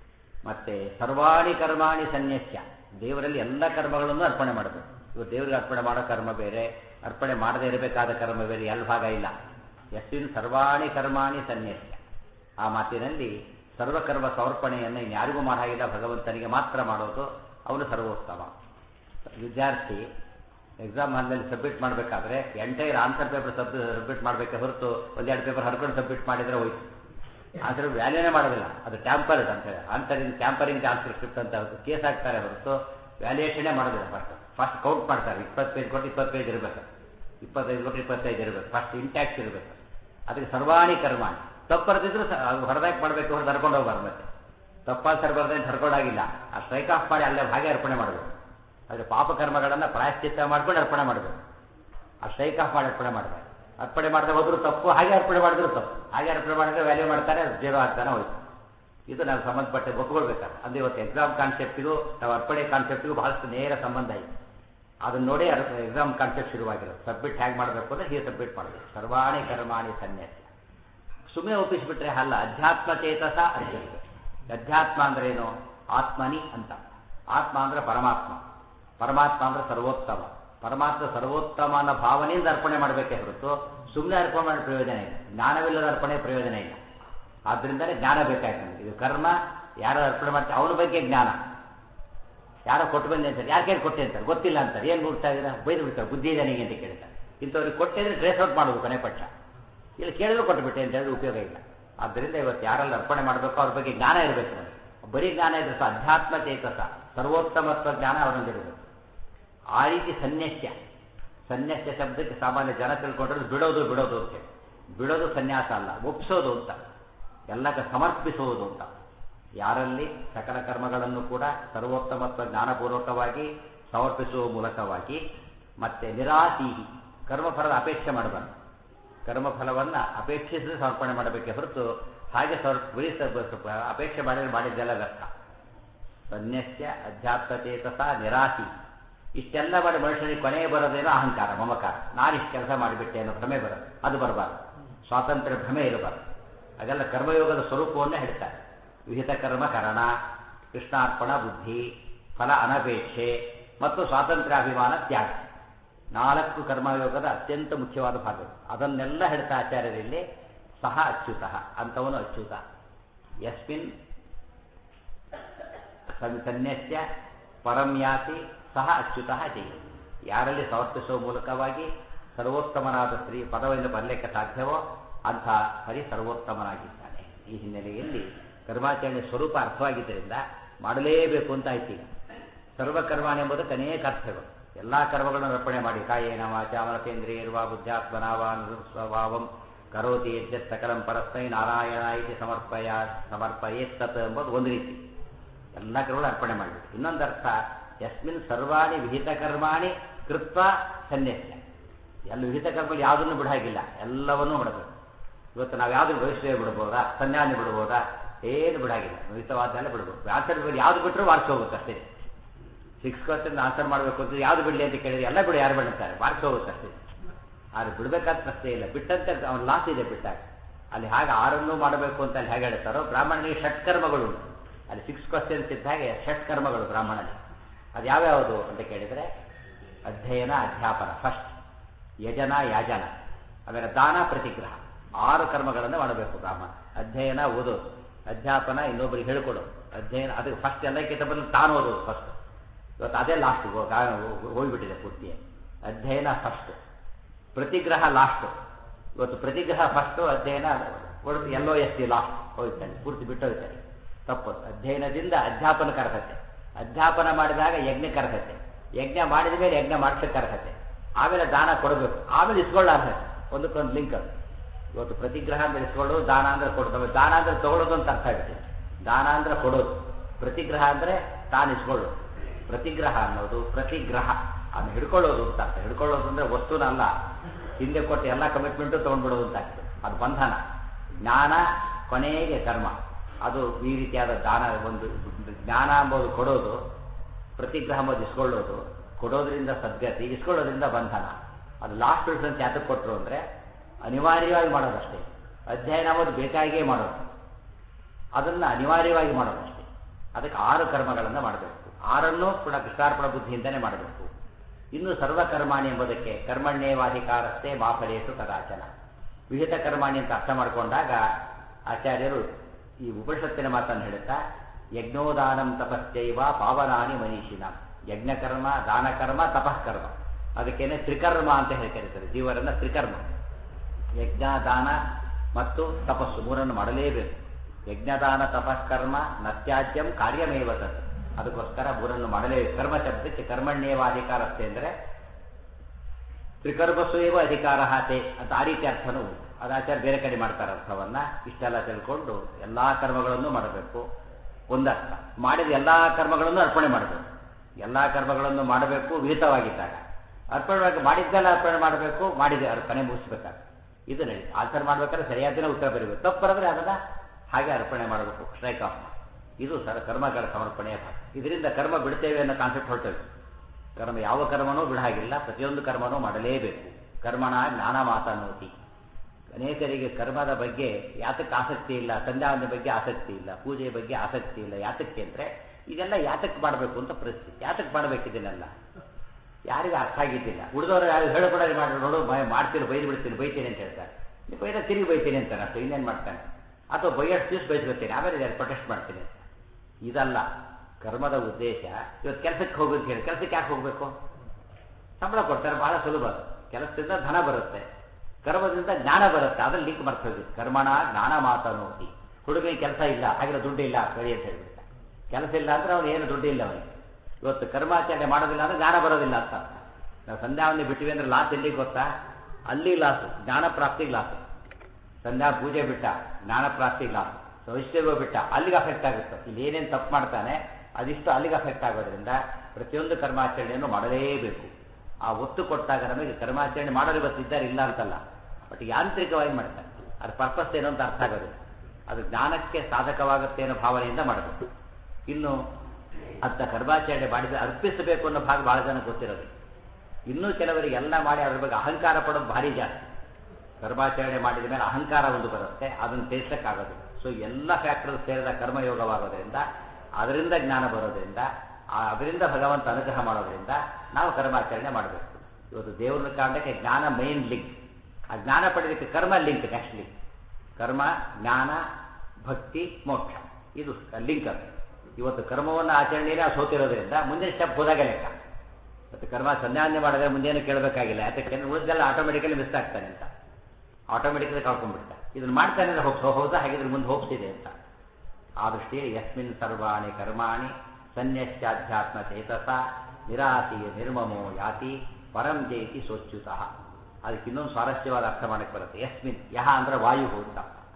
A: ಮತ್ತೆ ಸರ್ವಾಣಿ ಕರ್ಮಾಣಿ ಸನ್ಯಸ್ಯ ದೇವರಲ್ಲಿ ಎಲ್ಲ ಕರ್ಮಗಳನ್ನು ಅರ್ಪಣೆ ಮಾಡಬೇಕು ಇವರು ದೇವರಿಗೆ ಅರ್ಪಣೆ ಮಾಡೋ ಕರ್ಮ ಬೇರೆ ಅರ್ಪಣೆ ಮಾಡದೇ ಇರಬೇಕಾದ ಕರ್ಮ ಬೇರೆ ಎಲ್ಲ ಭಾಗ ಇಲ್ಲ ಯಸ್ವಿನ್ ಸರ್ವಾಣಿ ಕರ್ಮಾಣಿ ಸನ್ಯಸ್ಯ ಆ ಮಾತಿನಲ್ಲಿ ಸರ್ವಕರ್ಮ ಸಮರ್ಪಣೆಯನ್ನು ಯಾರಿಗೂ ಮಾಡಾಗಿಲ್ಲ ಭಗವಂತನಿಗೆ ಮಾತ್ರ ಮಾಡೋದು ಅವನು ಸರ್ವೋತ್ತಮ ವಿದ್ಯಾರ್ಥಿ ಎಕ್ಸಾಮ್ ಹಾಲ್ನಲ್ಲಿ ಸಬ್ಮಿಟ್ ಮಾಡಬೇಕಾದ್ರೆ entire answer paper sub submit ಮಾಡಬೇಕೆ ಹೊರತು ಒಂದೆರಡು ಪೇಪರ್ ಹರ್ಕೊಂಡು ಸಬ್ಮಿಟ್ ಮಾಡಿದರೆ ಹೋಯ್ತು ಆನ್ಸರ್ ವ್ಯಾಲ್ಯೂನೇ ಮಾಡೋದಿಲ್ಲ ಅದು ಟ್ಯಾಂಪರ್ಡ್ ಅಂತ ಹೇಳಿ ಆನ್ಸರಿಂಗ್ ಟ್ಯಾಂಪರಿಂಗ್ ಆನ್ಸರ್ ಸ್ಕ್ರಿಪ್ಟ್ ಅಂತ ಕೇಸ್ ಹಾಕ್ತಾರೆ ಹೊರತು ವ್ಯಾಲ್ಯೂಯೇಷನೇ ಮಾಡೋದಿಲ್ಲ ಫಸ್ಟ್ ಫಸ್ಟ್ ಕೌಂಟ್ ಮಾಡ್ತಾರೆ ಇಪ್ಪತ್ತು ಪೇಜ್ ಕೊಟ್ಟು ಇಪ್ಪತ್ತು ಪೇಜ್ ಇರಬೇಕು ಇಪ್ಪತ್ತೈದು ಕೊಟ್ಟು ಇಪ್ಪತ್ತೈದು ಇರಬೇಕು ಫಸ್ಟ್ ಇಂಟ್ಯಾಕ್ಸ್ ಇರಬೇಕು ಅದಕ್ಕೆ ಸರ್ವಾಣಿ ಕರ್ಮಾಣಿ ತಪ್ಪು ಬರೆದಿದ್ರು ಹೊರದಾಕಿ ಮಾಡಬೇಕು ಹೊರದು ಹರ್ಕೊಂಡು ಹೋಗ್ಬಾರ್ದು ಮತ್ತೆ ತಪ್ಪಾದ ಸರ್ ಬರದೆ ಹರ್ಕೊಂಡಾಗಿಲ್ಲ ಆ ಸ್ಟ್ರೈಕ್ ಆಫ್ ಮಾಡಿ ಅಲ್ಲೇ ಹಾಗೆ ಅರ್ಪಣೆ ಮಾಡಬೇಕು ಆದರೆ ಪಾಪ ಕರ್ಮಗಳನ್ನು ಪ್ರಾಯಶ್ಚಿತ್ತ ಮಾಡ್ಕೊಂಡು ಅರ್ಪಣೆ ಮಾಡಬೇಕು ಆ ಸ್ಟ್ರೈಕ್ ಆಫ್ ಮಾಡಿ ಅರ್ಪಣೆ ಮಾಡಬೇಕು ಅರ್ಪಣೆ ಮಾಡದೆ ಹೋದ್ರು ತಪ್ಪು ಹಾಗೆ ಅರ್ಪಣೆ ಮಾಡಿದ್ರು ತಪ್ಪು ಹಾಗೆ ಅರ್ಪಣೆ ಮಾಡಿದ್ರೆ ವ್ಯಾಲ್ಯೂ ಮಾಡ್ತಾರೆ ಜೀರೋ ಆಗ್ತಾನೆ ಹೋಯ್ತು ಇದು ನಾವು ಸಂಬಂಧಪಟ್ಟ ಒಪ್ಕೊಳ್ಬೇಕಾದ್ರೆ ಅಂದ್ರೆ ಇವತ್ತು ಎಕ್ಸಾಮ್ ಕಾನ್ಸೆಪ್ಟಿಗೂ ನಾವು ಅರ್ಪಣೆ ಕಾನ್ಸೆಪ್ಟಿಗೂ ಬಹಳಷ್ಟು ನೇರ ಸಂಬಂಧ ಇದೆ ಅದನ್ನ ನೋಡಿ ಎಕ್ಸಾಮ್ ಕಾನ್ಸೆಪ್ಟ್ ಶುರುವಾಗಿರೋದು ಸಬ್ಮಿಟ್ ಹೇಗೆ ಮಾಡಬೇಕು ಅಂದ್ರೆ ಹೀಗೆ ಸಬ್ಮಿಟ್ ಮಾಡಬೇಕು ಸರ್ವಾಣಿ ಕರ್ಮಾಣಿ ಸನ್ಯಾಸ ಸುಮ್ಮನೆ ಒಪ್ಪಿಸಿಬಿಟ್ರೆ ಅಲ್ಲ ಅಧ್ಯಾತ್ಮ ಚೇತಸ ಅರ್ಜುನ ಅಧ್ಯಾತ್ಮ ಅಂದ್ರೆ ಏನು ಆತ್ಮನಿ ಅಂತ ಆತ್ಮ ಅಂದ್ರೆ ಪರಮಾತ್ಮ ಪರಮಾತ್ಮ ಅಂದ್ರೆ ಸರ್ವೋತ್ತಮ ಪರಮಾತ್ಮ ಸರ್ವೋತ್ತಮ ಅನ್ನೋ ಭಾವನೆಯಿಂದ ಅರ್ಪಣೆ ಮಾಡಬೇಕೇ ಹೊರತು ಸುಮ್ಮನೆ ಅರ್ಪಣೆ ಮಾಡೋ ಪ್ರಯೋಜನ ಇಲ್ಲ ಜ್ಞಾನವಿಲ್ಲದ ಅರ್ಪಣೆ ಪ್ರಯೋಜನ ಇಲ್ಲ ಆದ್ರಿಂದಲೇ ಜ್ಞಾನ ಬೇಕಾಗ್ತದೆ ಇದು ಕರ್ಮ ಯಾರು ಅರ್ಪಣೆ ಮಾಡ್ತಾರೆ ಅವನ ಬಗ್ಗೆ ಜ್ಞಾನ ಯಾರೋ ಕೊಟ್ಟು ಬಂದೆ ಅಂತಾರೆ ಯಾರು ಕೇಳಿ ಕೊಟ್ಟೆ ಅಂತಾರೆ ಗೊತ್ತಿಲ್ಲ ಅಂತಾರೆ ಏನು ಹುಡ್ತಾ ಇದ್ದೀರಾ ಬೈದು ಬಿಡ್ತಾರೆ ಬುದ್ಧಿ ಇದೆ ನನಗೆ ಅಂತ ಕೇಳ್ತಾರೆ ಇಂಥವ್ರಿಗೆ ಕೊಟ್ಟಿದ್ರೆ ಟ್ರೇಸ್ ಔಟ್ ಮಾಡೋದು ಕೊನೆ ಪಕ್ಷ ಇಲ್ಲಿ ಕೇಳಿದ್ರು ಕೊಟ್ಟುಬಿಟ್ಟೆ ಅಂತ ಹೇಳಿದ್ರೆ ಉಪಯೋಗ ಇಲ್ಲ ಆದ್ದರಿಂದ ಇವತ್ತು ಯಾರೆಲ್ಲ ಅರ್ಪಣೆ ಮಾಡಬೇಕು ಅವ್ರ ಬಗ್ಗೆ ಜ್ಞಾನ ಇರಬೇಕು ನಮಗೆ ಬರೀ ಜ್ಞಾನ ಇದ್ರೆ ಸಹ ಅಧ್ಯಾತ್ಮ ಚೇತಸ ಸರ್ವೋತ್ತಮತ್ವ ಜ್ಞಾನ ಅವರೊಂದಿರಬೇಕು ಆ ರೀತಿ ಸನ್ಯಾಸ್ಯ ಸನ್ಯಾಸ್ಯ ಶಬ್ದಕ್ಕೆ ಸಾಮಾನ್ಯ ಜನ ತಿಳ್ಕೊಂಡ್ರೆ ಬಿಡೋದು ಬಿಡೋದು ಅಂತ ಬಿಡೋದು ಸನ್ಯಾಸ ಅಲ್ಲ ಒಪ್ಪಿಸೋದು ಅಂತ ಎಲ್ಲಕ್ಕೆ ಸಮರ್ಪಿಸುವುದು ಅಂತ ಯಾರಲ್ಲಿ ಸಕಲ ಕರ್ಮಗಳನ್ನು ಕೂಡ ಸರ್ವೋತ್ತಮತ್ವ ಜ್ಞಾನಪೂರ್ವಕವಾಗಿ ಸಮರ್ಪಿಸುವ ಮೂಲಕವಾಗಿ ಮತ್ತೆ ನಿರಾತೀಹಿ ಕರ್ಮಫಲದ ಅಪೇಕ್ಷೆ ಮಾಡಬಾರ್ದು ಕರ್ಮಫಲವನ್ನು ಅಪೇಕ್ಷಿಸಿ ಸಮರ್ಪಣೆ ಮಾಡಬೇಕೆ ಹೊರತು ಹಾಗೆ ಸರ್ ಬರೀ ಅಪೇಕ್ಷೆ ಮಾಡಿದ್ರೆ ಮಾಡಿದ್ದೆಲ್ಲ ವ್ಯರ್ಥ ಸನ್ಯಸ್ಯ ಅಧ್ಯಾತ್ಮಚೇತಸ ನಿರಾತಿ ಇಷ್ಟೆಲ್ಲ ಮಾಡಿ ಮನುಷ್ಯನಿಗೆ ಕೊನೆಗೆ ಬರೋದೇನೋ ಅಹಂಕಾರ ಮಮಕಾರ ನಾನಿಷ್ಟು ಕೆಲಸ ಮಾಡಿಬಿಟ್ಟೆ ಅನ್ನೋ ಭ್ರಮೆ ಬರೋದು ಅದು ಬರಬಾರ್ದು ಸ್ವಾತಂತ್ರ್ಯ ಭ್ರಮೆ ಇರಬಾರ್ದು ಅದೆಲ್ಲ ಕರ್ಮಯೋಗದ ಸ್ವರೂಪವನ್ನೇ ಹೇಳ್ತಾರೆ ವಿಹಿತ ಕರ್ಮ ಕರಣ ಕೃಷ್ಣಾರ್ಪಣ ಬುದ್ಧಿ ಫಲ ಅನಪೇಕ್ಷೆ ಮತ್ತು ಸ್ವಾತಂತ್ರ್ಯಾಭಿಮಾನ ತ್ಯಾಗ ನಾಲ್ಕು ಕರ್ಮಯೋಗದ ಅತ್ಯಂತ ಮುಖ್ಯವಾದ ಭಾಗ ಅದನ್ನೆಲ್ಲ ಹೇಳ್ತಾ ಆಚಾರ್ಯರಲ್ಲಿ ಸಹ ಅಚ್ಯುತ ಅಂತವನು ಅಚ್ಯುತ ಯಸ್ಮಿನ್ ಸನ್ಯಸ್ಯ ಪರಮ್ಯಾತಿ ಸಹ ಅಚ್ಯುತ ಜೈ ಯಾರಲ್ಲಿ ಸಮರ್ಪಿಸುವ ಮೂಲಕವಾಗಿ ಸರ್ವೋತ್ತಮನಾದ ಸ್ತ್ರೀ ಪದವನ್ನು ಬರಲಿಕ್ಕೆ ಸಾಧ್ಯವೋ ಅಂಥ ಹರಿ ಸರ್ವೋತ್ತಮನಾಗಿದ್ದಾನೆ ಈ ಹಿನ್ನೆಲೆಯಲ್ಲಿ ಕರ್ಮಾಚರಣೆ ಸ್ವರೂಪ ಅರ್ಥವಾಗಿದ್ದರಿಂದ ಮಾಡಲೇಬೇಕು ಅಂತ ಆಯ್ತು ಈಗ ಸರ್ವಕರ್ಮಾಣಿ ಎಂಬುದಕ್ಕೆ ಅನೇಕ ಅರ್ಥಗಳು ಎಲ್ಲ ಕರ್ಮಗಳನ್ನು ಅರ್ಪಣೆ ಮಾಡಿ ಕಾಯೇನ ವಾಚ ಮನಸೇಂದ್ರಿಯರ್ವ ಬುದ್ಧಾತ್ಮನಾವಾನ್ ಸ್ವಭಾವಂ ಕರೋತಿ ಯಜ್ಜತ್ ಸಕಲಂ ಪರಸ್ಮೈ ನಾರಾಯಣ ಇತಿ ಸಮರ್ಪಯ ಸಮರ್ಪಯೇತ್ತತ್ ಎಂಬುದು ಒಂದು ರೀತಿ ಎಲ್ಲ ಕರ್ಮಗಳು ಅರ್ಪಣೆ ಮಾಡಬೇಕು ಇನ್ನೊಂದು ಅರ್ಥ ಯಸ್ಮಿನ್ ಸರ್ವಾಣಿ ವಿಹಿತ ಕರ್ಮಾಣಿ ಕೃತ್ವ ಸನ್ಯಸ್ಯ ಎಲ್ಲ ವಿಹಿತ ಕರ್ಮಗಳು ಯಾವುದನ್ನು ಬಿಡಾಗಿಲ್ಲ ಎಲ್ಲವನ್ನೂ ಬಿಡಬೇಕು ಇವತ್ತು ನಾವು ಯಾವ್ದು ವೈಷ್ಣವ ಬಿಡ್ಬೋದಾ ಸನ್ಯಾಸಿ ಬಿಡ್ಬೋದಾ ಏನು ಬಿಡಾಗಿಲ್ಲ ವಿಹಿತವಾದ್ದೆಲ್ಲ ಬಿಡ್ಬೋದು ಆನ್ಸರ್ ಯಾವ್ದು ಬಿಟ್ಟರು ಮಾರ್ಕ್ಸ್ ಹೋಗುತ್ತೆ ಅಷ್ಟೇ ಸಿಕ್ಸ್ ಕ್ವಶನ್ ಆನ್ಸರ್ ಮಾಡಬೇಕು ಅಂತ ಯಾವ್ದು ಬಿಡಲಿ ಅಂತ ಕೇಳಿದ್ರೆ ಎಲ್ಲ ಬಿಡು ಯಾರು ಬಿಡುತ್ತಾರೆ ಮಾರ್ಕ್ಸ್ ಹೋಗುತ್ತೆ ಅಷ್ಟೇ ಆದ್ರೆ ಬಿಡಬೇಕಾದ ಪ್ರಶ್ನೆ ಇಲ್ಲ ಬಿಟ್ಟಂತೆ ಅವನ ಲಾಸ್ ಇದೆ ಬಿಟ್ಟಾಗ ಅಲ್ಲಿ ಹಾಗೆ ಆರನ್ನೂ ಮಾಡಬೇಕು ಅಂತ ಅಲ್ಲಿ ಹೇಗೆ ಹೇಳ್ತಾರೋ ಬ್ರಾಹ್ಮಣನಿಗೆ ಷಟ್ಕರ್ಮಗಳು ಉಂಟು ಅಲ್ಲಿ ಸಿಕ್ಸ್ ಕ್ವಶನ್ಸ್ ಇದ್ದ ಹಾಗೆ ಷಟ್ಕರ್ಮಗಳು ಬ್ರಾಹ್ಮಣನಿಗೆ ಅದು ಯಾವ್ಯಾವುದು ಅಂತ ಕೇಳಿದರೆ ಅಧ್ಯಯನ ಅಧ್ಯಾಪನ ಫಸ್ಟ್ ಯಜನ ಯಾಜನ ಆಮೇಲೆ ದಾನ ಪ್ರತಿಗ್ರಹ ಆರು ಕರ್ಮಗಳನ್ನು ಮಾಡಬೇಕು ಬ್ರಾಹ್ಮಣ ಅಧ್ಯಯನ ಓದೋದು ಅಧ್ಯಾಪನ ಇನ್ನೊಬ್ಬರಿಗೆ ಹೇಳ್ಕೊಡೋದು ಅಧ್ಯಯನ ಅದು ಫಸ್ಟ್ ಎಲ್ಲಕ್ಕಿಂತ ಬದಲು ತಾನು ಓದೋದು ಫಸ್ಟ್ ಇವತ್ತು ಅದೇ ಲಾಸ್ಟ್ ಹೋಗ್ಬಿಟ್ಟಿದೆ ಪೂರ್ತಿ ಅಧ್ಯಯನ ಫಸ್ಟ್ ಪ್ರತಿಗ್ರಹ ಲಾಸ್ಟ್ ಇವತ್ತು ಪ್ರತಿಗ್ರಹ ಫಸ್ಟು ಅಧ್ಯಯನ ಎಲ್ಲೋ ಎಸ್ ಟಿ ಲಾಸ್ಟ್ ಹೋಗ್ತಾನೆ ಪೂರ್ತಿ ಬಿಟ್ಟು ಹೋಗ್ತಾನೆ ತಪ್ಪು ಅಧ್ಯಯನದಿಂದ ಅಧ್ಯಾಪನ ಕರ್ತತೆ ಅಧ್ಯಾಪನ ಮಾಡಿದಾಗ ಯಜ್ಞಕ್ಕೆ ಅರ್ಹತೆ ಯಜ್ಞ ಮಾಡಿದ ಮೇಲೆ ಯಜ್ಞ ಮಾಡಿಸಕ್ಕೆ ಅರ್ಹತೆ ಆಮೇಲೆ ದಾನ ಕೊಡಬೇಕು ಆಮೇಲೆ ಇಸ್ಕೊಳ್ಳೋ ಅರ್ಹತೆ ಒಂದಕ್ಕೊಂದು ಲಿಂಕ್ ಅದು ಇವತ್ತು ಪ್ರತಿಗ್ರಹ ಅಂದ್ರೆ ಇಸ್ಕೊಳ್ಳೋದು ದಾನ ಅಂದ್ರೆ ಕೊಡೋದು ದಾನ ಅಂದ್ರೆ ತಗೊಳ್ಳೋದು ಅಂತ ಅರ್ಥ ಆಗುತ್ತೆ ದಾನ ಅಂದ್ರೆ ಕೊಡೋದು ಪ್ರತಿಗ್ರಹ ಅಂದ್ರೆ ತಾನು ಇಸ್ಕೊಳ್ಳೋದು ಪ್ರತಿಗ್ರಹ ಅನ್ನೋದು ಪ್ರತಿಗ್ರಹ ಅದನ್ನ ಹಿಡ್ಕೊಳ್ಳೋದು ಅಂತ ಅರ್ಥ ಹಿಡ್ಕೊಳ್ಳೋದು ಅಂದ್ರೆ ವಸ್ತುನಲ್ಲ ಹಿಂದೆ ಕೊಟ್ಟು ಎಲ್ಲ ಕಮಿಟ್ಮೆಂಟು ತೊಗೊಂಡ್ಬಿಡೋದು ಅಂತ ಆಗ್ತದೆ ಅದು ಬಂಧನ ಜ್ಞಾನ ಕೊನೆಗೆ ಕರ್ಮ ಅದು ಈ ರೀತಿಯಾದ ದಾನ ಒಂದು ಜ್ಞಾನ ಎಂಬುದು ಕೊಡೋದು ಪ್ರತಿಗ್ರಹ ಎಂಬುದು ಇಸ್ಕೊಳ್ಳೋದು ಕೊಡೋದ್ರಿಂದ ಸದ್ಗತಿ ಇಸ್ಕೊಳ್ಳೋದ್ರಿಂದ ಬಂಧನ ಅದು ಲಾಸ್ಟ್ ಪ್ರಿಫರೆನ್ಸ್ ಯಾತಕ್ಕೆ ಕೊಟ್ಟರು ಅಂದರೆ ಅನಿವಾರ್ಯವಾಗಿ ಮಾಡೋದಷ್ಟೇ ಅಧ್ಯಯನ ಎಂಬುದು ಬೇಕಾಗಿಯೇ ಮಾಡೋದು ಅದನ್ನು ಅನಿವಾರ್ಯವಾಗಿ ಮಾಡೋದಷ್ಟೇ ಅದಕ್ಕೆ ಆರು ಕರ್ಮಗಳನ್ನು ಮಾಡಬೇಕು ಆರನ್ನು ಕೂಡ ಕೃಷ್ಣಾರ್ಪಣ ಬುದ್ಧಿಯಿಂದನೇ ಮಾಡಬೇಕು ಇನ್ನು ಸರ್ವಕರ್ಮಾಣಿ ಎಂಬುದಕ್ಕೆ ಕರ್ಮಣ್ಯೇವಾಧಿಕಾರಸ್ಥೆ ಮಾಫಲೇಸು ಕದಾಚನ ವಿಹಿತ ಕರ್ಮಾಣಿ ಅಂತ ಅರ್ಥ ಮಾಡಿಕೊಂಡಾಗ ಆಚಾರ್ಯರು ಈ ಉಪನಿಷತ್ತಿನ ಮಾತನ್ನು ಹೇಳುತ್ತಾ ಯಜ್ಞೋದಾನಂ ತಪಶ್ಚೈವ ಪಾವನಾನಿ ಮನೀಷಿನ ಯಜ್ಞಕರ್ಮ ದಾನಕರ್ಮ ತಪಃಕರ್ಮ ಅದಕ್ಕೇನೆ ತ್ರಿಕರ್ಮ ಅಂತ ಹೇಳಿ ಕರೀತಾರೆ ಜೀವರನ್ನ ತ್ರಿಕರ್ಮ ಯಜ್ಞ ದಾನ ಮತ್ತು ತಪಸ್ಸು ಮೂರನ್ನು ಮಾಡಲೇಬೇಕು ಯಜ್ಞದಾನ ತಪಃಕರ್ಮ ನತ್ಯಾಜ್ಯಂ ಕಾರ್ಯಮೇವ ತತ್ ಅದಕ್ಕೋಸ್ಕರ ಮೂರನ್ನು ಮಾಡಲೇಬೇಕು ಕರ್ಮ ಶಬ್ದಕ್ಕೆ ಕರ್ಮಣ್ಯೇವಾಧಿಕಾರಸ್ಥೆ ಅಂದರೆ ತ್ರಿಕರ್ಮಸ್ಸು ಏವ ಅಧಿಕಾರ ತೇ ಅಂತ ಆ ರೀತಿ ಅರ್ಥನೂ ಉಂಟು ಅದು ಆಚಾರ್ಯ ಬೇರೆ ಕಡೆ ಮಾಡ್ತಾರೆ ಅರ್ಥವನ್ನ ಇಷ್ಟೆಲ್ಲ ತಿಳ್ಕೊಂಡು ಎಲ್ಲಾ ಕರ್ಮಗಳನ್ನು ಮಾಡಬೇಕು ಒಂದರ್ಥ ಮಾಡಿದ ಎಲ್ಲಾ ಕರ್ಮಗಳನ್ನು ಅರ್ಪಣೆ ಮಾಡಬೇಕು ಎಲ್ಲಾ ಕರ್ಮಗಳನ್ನು ಮಾಡಬೇಕು ವಿಹಿತವಾಗಿದ್ದಾಗ ಅರ್ಪಣೆ ಮಾಡಿದ್ದೆಲ್ಲ ಅರ್ಪಣೆ ಮಾಡಬೇಕು ಮಾಡಿದ ಅರ್ಪಣೆ ಮುಗಿಸ್ಬೇಕಾಗ ಇದು ನಡಿ ಆನ್ಸರ್ ಮಾಡ್ಬೇಕಾದ್ರೆ ಸರಿಯಾದ ದಿನ ಉತ್ತರ ಬರೀಬೇಕು ತಪ್ಪು ಬರೆದ್ರೆ ಅದನ್ನ ಹಾಗೆ ಅರ್ಪಣೆ ಮಾಡಬೇಕು ಸ್ಟ್ರೈಕ್ ಆಫ್ ಇದು ಸರ ಕರ್ಮಗಳ ಸಮರ್ಪಣೆಯ ಭಾಗ ಇದರಿಂದ ಕರ್ಮ ಬಿಡ್ತೇವೆ ಅನ್ನೋ ಕಾನ್ಸೆಪ್ಟ್ ಹೊರಟೇವೆ ಕರ್ಮ ಯಾವ ಕರ್ಮನೂ ಬಿಡ ಹಾಗಿಲ್ಲ ಪ್ರತಿಯೊಂದು ಕರ್ಮನೂ ಮಾಡಲೇಬೇಕು ಕರ್ಮಣ ಜ್ಞಾನ ಮಾತನೋತಿ ಅನೇಕರಿಗೆ ಕರ್ಮದ ಬಗ್ಗೆ ಯಾತಕ್ಕೆ ಆಸಕ್ತಿ ಇಲ್ಲ ಸಂಧ್ಯಾವಂದ ಬಗ್ಗೆ ಆಸಕ್ತಿ ಇಲ್ಲ ಪೂಜೆಯ ಬಗ್ಗೆ ಆಸಕ್ತಿ ಇಲ್ಲ ಯಾತಕ್ಕೆ ಅಂದರೆ ಇದೆಲ್ಲ ಯಾತಕ್ಕೆ ಮಾಡಬೇಕು ಅಂತ ಪರಿಸ್ಥಿತಿ ಯಾತಕ್ಕೆ ಮಾಡಬೇಕು ಇದನ್ನೆಲ್ಲ ಯಾರಿಗೂ ಅರ್ಥ ಆಗಿದ್ದಿಲ್ಲ ಉಳಿದವರು ಯಾರು ಹೇಳಬೇಡ ಮಾಡಿ ನೋಡು ಭಯ ಮಾಡ್ತೀನಿ ಬೈದು ಬಿಡ್ತೀನಿ ಬೈತೀನಿ ಅಂತ ಹೇಳ್ತಾರೆ ನೀವು ಬೈದ ತಿರುಗಿ ಬೈತೀನಿ ಅಂತಾನೆ ಅಷ್ಟು ಇನ್ನೇನು ಮಾಡ್ತಾನೆ ಅಥವಾ ಬೈಯಷ್ಟು ದಿವಸ ಬೈಸ್ಕೊತೀನಿ ಆಮೇಲೆ ಪ್ರೊಟೆಸ್ಟ್ ಮಾಡ್ತೀನಿ ಅಂತ ಇದಲ್ಲ ಕರ್ಮದ ಉದ್ದೇಶ ಇವತ್ತು ಕೆಲಸಕ್ಕೆ ಹೋಗೋದು ಹೇಳಿ ಕೆಲಸಕ್ಕೆ ಯಾಕೆ ಹೋಗಬೇಕು ಸಂಬಳ ಕೊಡ್ತಾರೆ ಬಹಳ ಸುಲಭ ಅದು ಕೆಲಸದಿಂದ ಧನ ಬರುತ್ತೆ ಕರ್ಮದಿಂದ ಜ್ಞಾನ ಬರುತ್ತೆ ಅದ್ರಲ್ಲಿ ಲಿಂಕ್ ಮಾಡ್ತಾ ಹೋಗಿದ್ದು ಕರ್ಮಣ ಜ್ಞಾನ ಮಾತನೋತಿ ಹುಡುಗನಿಗೆ ಕೆಲಸ ಇಲ್ಲ ಹಾಗೆ ದುಡ್ಡು ಇಲ್ಲ ಕಳಿ ಅಂತ ಹೇಳ್ಬಿಡ್ತಾರೆ ಕೆಲಸ ಇಲ್ಲ ಅಂದ್ರೆ ಅವನು ಏನು ದುಡ್ಡು ಇಲ್ಲ ಅವನಿಗೆ ಇವತ್ತು ಕರ್ಮಾಚರಣೆ ಮಾಡೋದಿಲ್ಲ ಅಂದ್ರೆ ಜ್ಞಾನ ಬರೋದಿಲ್ಲ ಅಂತ ನಾವು ಸಂಧ್ಯಾವನ್ನೇ ಬಿಟ್ಟಿವಿ ಅಂದ್ರೆ ಲಾಸ್ ಎಲ್ಲಿಗೆ ಗೊತ್ತಾ ಅಲ್ಲಿ ಲಾಸು ಜ್ಞಾನ ಪ್ರಾಪ್ತಿಗೆ ಲಾಸು ಸಂಧ್ಯಾ ಪೂಜೆ ಬಿಟ್ಟ ಜ್ಞಾನ ಪ್ರಾಪ್ತಿಗೆ ಲಾಸು ವೈಷ್ಣವ ಬಿಟ್ಟ ಅಲ್ಲಿಗೆ ಅಫೆಕ್ಟ್ ಆಗುತ್ತೆ ಇಲ್ಲಿ ಏನೇನು ತಪ್ಪು ಮಾಡ್ತಾನೆ ಅದಿಷ್ಟು ಅಲ್ಲಿಗೆ ಅಫೆಕ್ಟ್ ಆಗೋದ್ರಿಂದ ಪ್ರತಿಯೊಂದು ಕರ್ಮಾಚರಣೆಯನ್ನು ಮಾಡಲೇಬೇಕು ಆ ಒತ್ತು ಕೊಟ್ಟಾಗ ನಮಗೆ ಕರ್ಮಾಚರಣೆ ಮಾಡಲು ಇವತ್ತಿದ್ದಾರೆ ಇಲ್ಲ ಅಂತಲ್ಲ ಬಟ್ ಯಾಂತ್ರಿಕವಾಗಿ ಮಾಡ್ತಾರೆ ಅದ್ರ ಪರ್ಪಸ್ ಏನು ಅಂತ ಅರ್ಥ ಆಗೋದಿಲ್ಲ ಅದು ಜ್ಞಾನಕ್ಕೆ ಸಾಧಕವಾಗುತ್ತೆ ಅನ್ನೋ ಭಾವನೆಯಿಂದ ಮಾಡಬೇಕು ಇನ್ನು ಅಂತ ಕರ್ಮಾಚರಣೆ ಮಾಡಿದ್ರೆ ಅರ್ಪಿಸಬೇಕು ಅನ್ನೋ ಭಾಗ ಬಹಳ ಜನ ಗೊತ್ತಿರೋದು ಇನ್ನೂ ಕೆಲವರಿಗೆ ಎಲ್ಲ ಮಾಡಿ ಅದ್ರ ಬಗ್ಗೆ ಅಹಂಕಾರ ಪಡೋದು ಭಾರಿ ಜಾಸ್ತಿ ಕರ್ಮಾಚರಣೆ ಮಾಡಿದ ಮೇಲೆ ಅಹಂಕಾರ ಒಂದು ಬರುತ್ತೆ ಅದನ್ನು ತಿಳಿಸಕ್ಕಾಗೋದಿಲ್ಲ ಸೊ ಎಲ್ಲ ಫ್ಯಾಕ್ಟರ್ ಸೇರಿದ ಕರ್ಮಯೋಗವಾಗೋದ್ರಿಂದ ಅದರಿಂದ ಜ್ಞಾನ ಬರೋದ್ರಿಂದ ಅದರಿಂದ ಭಗವಂತ ಅನುಗ್ರಹ ಮಾಡೋದ್ರಿಂದ ನಾವು ಕರ್ಮಾಚರಣೆ ಮಾಡಬೇಕು ಇವತ್ತು ದೇವರ ಕಾರಣಕ್ಕೆ ಜ್ಞಾನ ಮೈನ್ ಲಿಂಕ್ ಆ ಜ್ಞಾನ ಪಡೆಯೋದಕ್ಕೆ ಕರ್ಮ ಲಿಂಕ್ ನೆಕ್ಸ್ಟ್ ಲಿಂಕ್ ಕರ್ಮ ಜ್ಞಾನ ಭಕ್ತಿ ಮೋಕ್ಷ ಇದು ಲಿಂಕ್ ಅದು ಇವತ್ತು ಕರ್ಮವನ್ನು ಆಚರಣೆಯೇ ಸೋತಿರೋದ್ರಿಂದ ಮುಂದಿನ ಸ್ಟೆಪ್ ಹೋದಾಗ ಲೆಕ್ಕ ಮತ್ತು ಕರ್ಮ ಸಂಧ್ಯಾವನೆ ಮಾಡಿದ್ರೆ ಮುಂದೇನು ಕೇಳಬೇಕಾಗಿಲ್ಲ ಯಾಕೆ ಉಳಿದೆಲ್ಲ ಆಟೋಮೆಟಿಕಲಿ ಮಿಸ್ ಆಗ್ತಾನೆ ಅಂತ ಆಟೋಮೆಟಿಕಲಿ ಕಳ್ಕೊಂಡ್ಬಿಡ್ತಾ ಇದನ್ನು ಮಾಡ್ತಾನೆ ಅಂದ್ರೆ ಹೋಗ್ಸೋ ಹೌದಾ ಹಾಗಿದ್ರೆ ಮುಂದೆ ಹೋಗ್ತಿದೆ ಅಂತ ಆ ದೃಷ್ಟಿಯಲ್ಲಿ ಯಸ್ಮಿನ್ ಸರ್ವಾಣಿ ಕರ್ಮಾಣಿ ಸನ್ಯಸ್ಯಾಧ್ಯಾತ್ಮ ಚೇತಸ ನಿರಾತಿ ನಿರ್ಮಮೋ ಯಾತಿ ಪರಂ ಜೇತಿ ಸೋಚ್ಯುತಃ ಅದಕ್ಕೆ ಇನ್ನೊಂದು ಸ್ವಾರಸ್ಯವಾದ ಅರ್ಥ ಮಾಡಕ್ಕೆ ಬರುತ್ತೆ ಯಸ್ಮಿನ್ ಯಹ ಅಂದ್ರೆ ವಾಯು ಅಂತ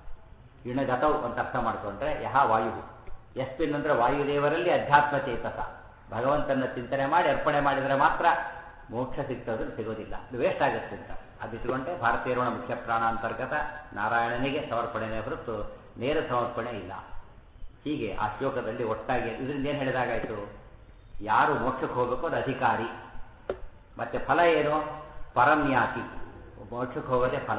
A: ಇಣಗತವ್ ಅಂತ ಅರ್ಥ ಮಾಡ್ಕೊಂಡ್ರೆ ಯಹ ವಾಯು ಯಸ್ಮಿನ್ ಅಂದ್ರೆ ವಾಯುದೇವರಲ್ಲಿ ಅಧ್ಯಾತ್ಮ ಚೇತಸ ಭಗವಂತನ ಚಿಂತನೆ ಮಾಡಿ ಅರ್ಪಣೆ ಮಾಡಿದರೆ ಮಾತ್ರ ಮೋಕ್ಷ ಸಿಗ್ತದೆ ಸಿಗೋದಿಲ್ಲ ಇದು ವೇಸ್ಟ್ ಆಗುತ್ತೆ ಅಂತ ಅದಿಟ್ಕೊಂಡೆ ಭಾರತೀಯರೋಣ ಮುಖ್ಯ ಪ್ರಾಣಾಂತರ್ಗತ ನಾರಾಯಣನಿಗೆ ಸಮರ್ಪಣೆನೇ ಹೊರತು ನೇರ ಸಮರ್ಪಣೆ ಇಲ್ಲ ಹೀಗೆ ಆ ಶ್ಲೋಕದಲ್ಲಿ ಒಟ್ಟಾಗಿ ಇದರಿಂದ ಏನು ಹೇಳಿದಾಗಾಯಿತು ಯಾರು ಮೋಕ್ಷಕ್ಕೆ ಹೋಗಬೇಕು ಅದು ಅಧಿಕಾರಿ ಮತ್ತೆ ಫಲ ಏನು ಪರಮ್ಯಾತಿ ಮೋಕ್ಷಕ್ಕೆ ಹೋಗೋದೇ ಫಲ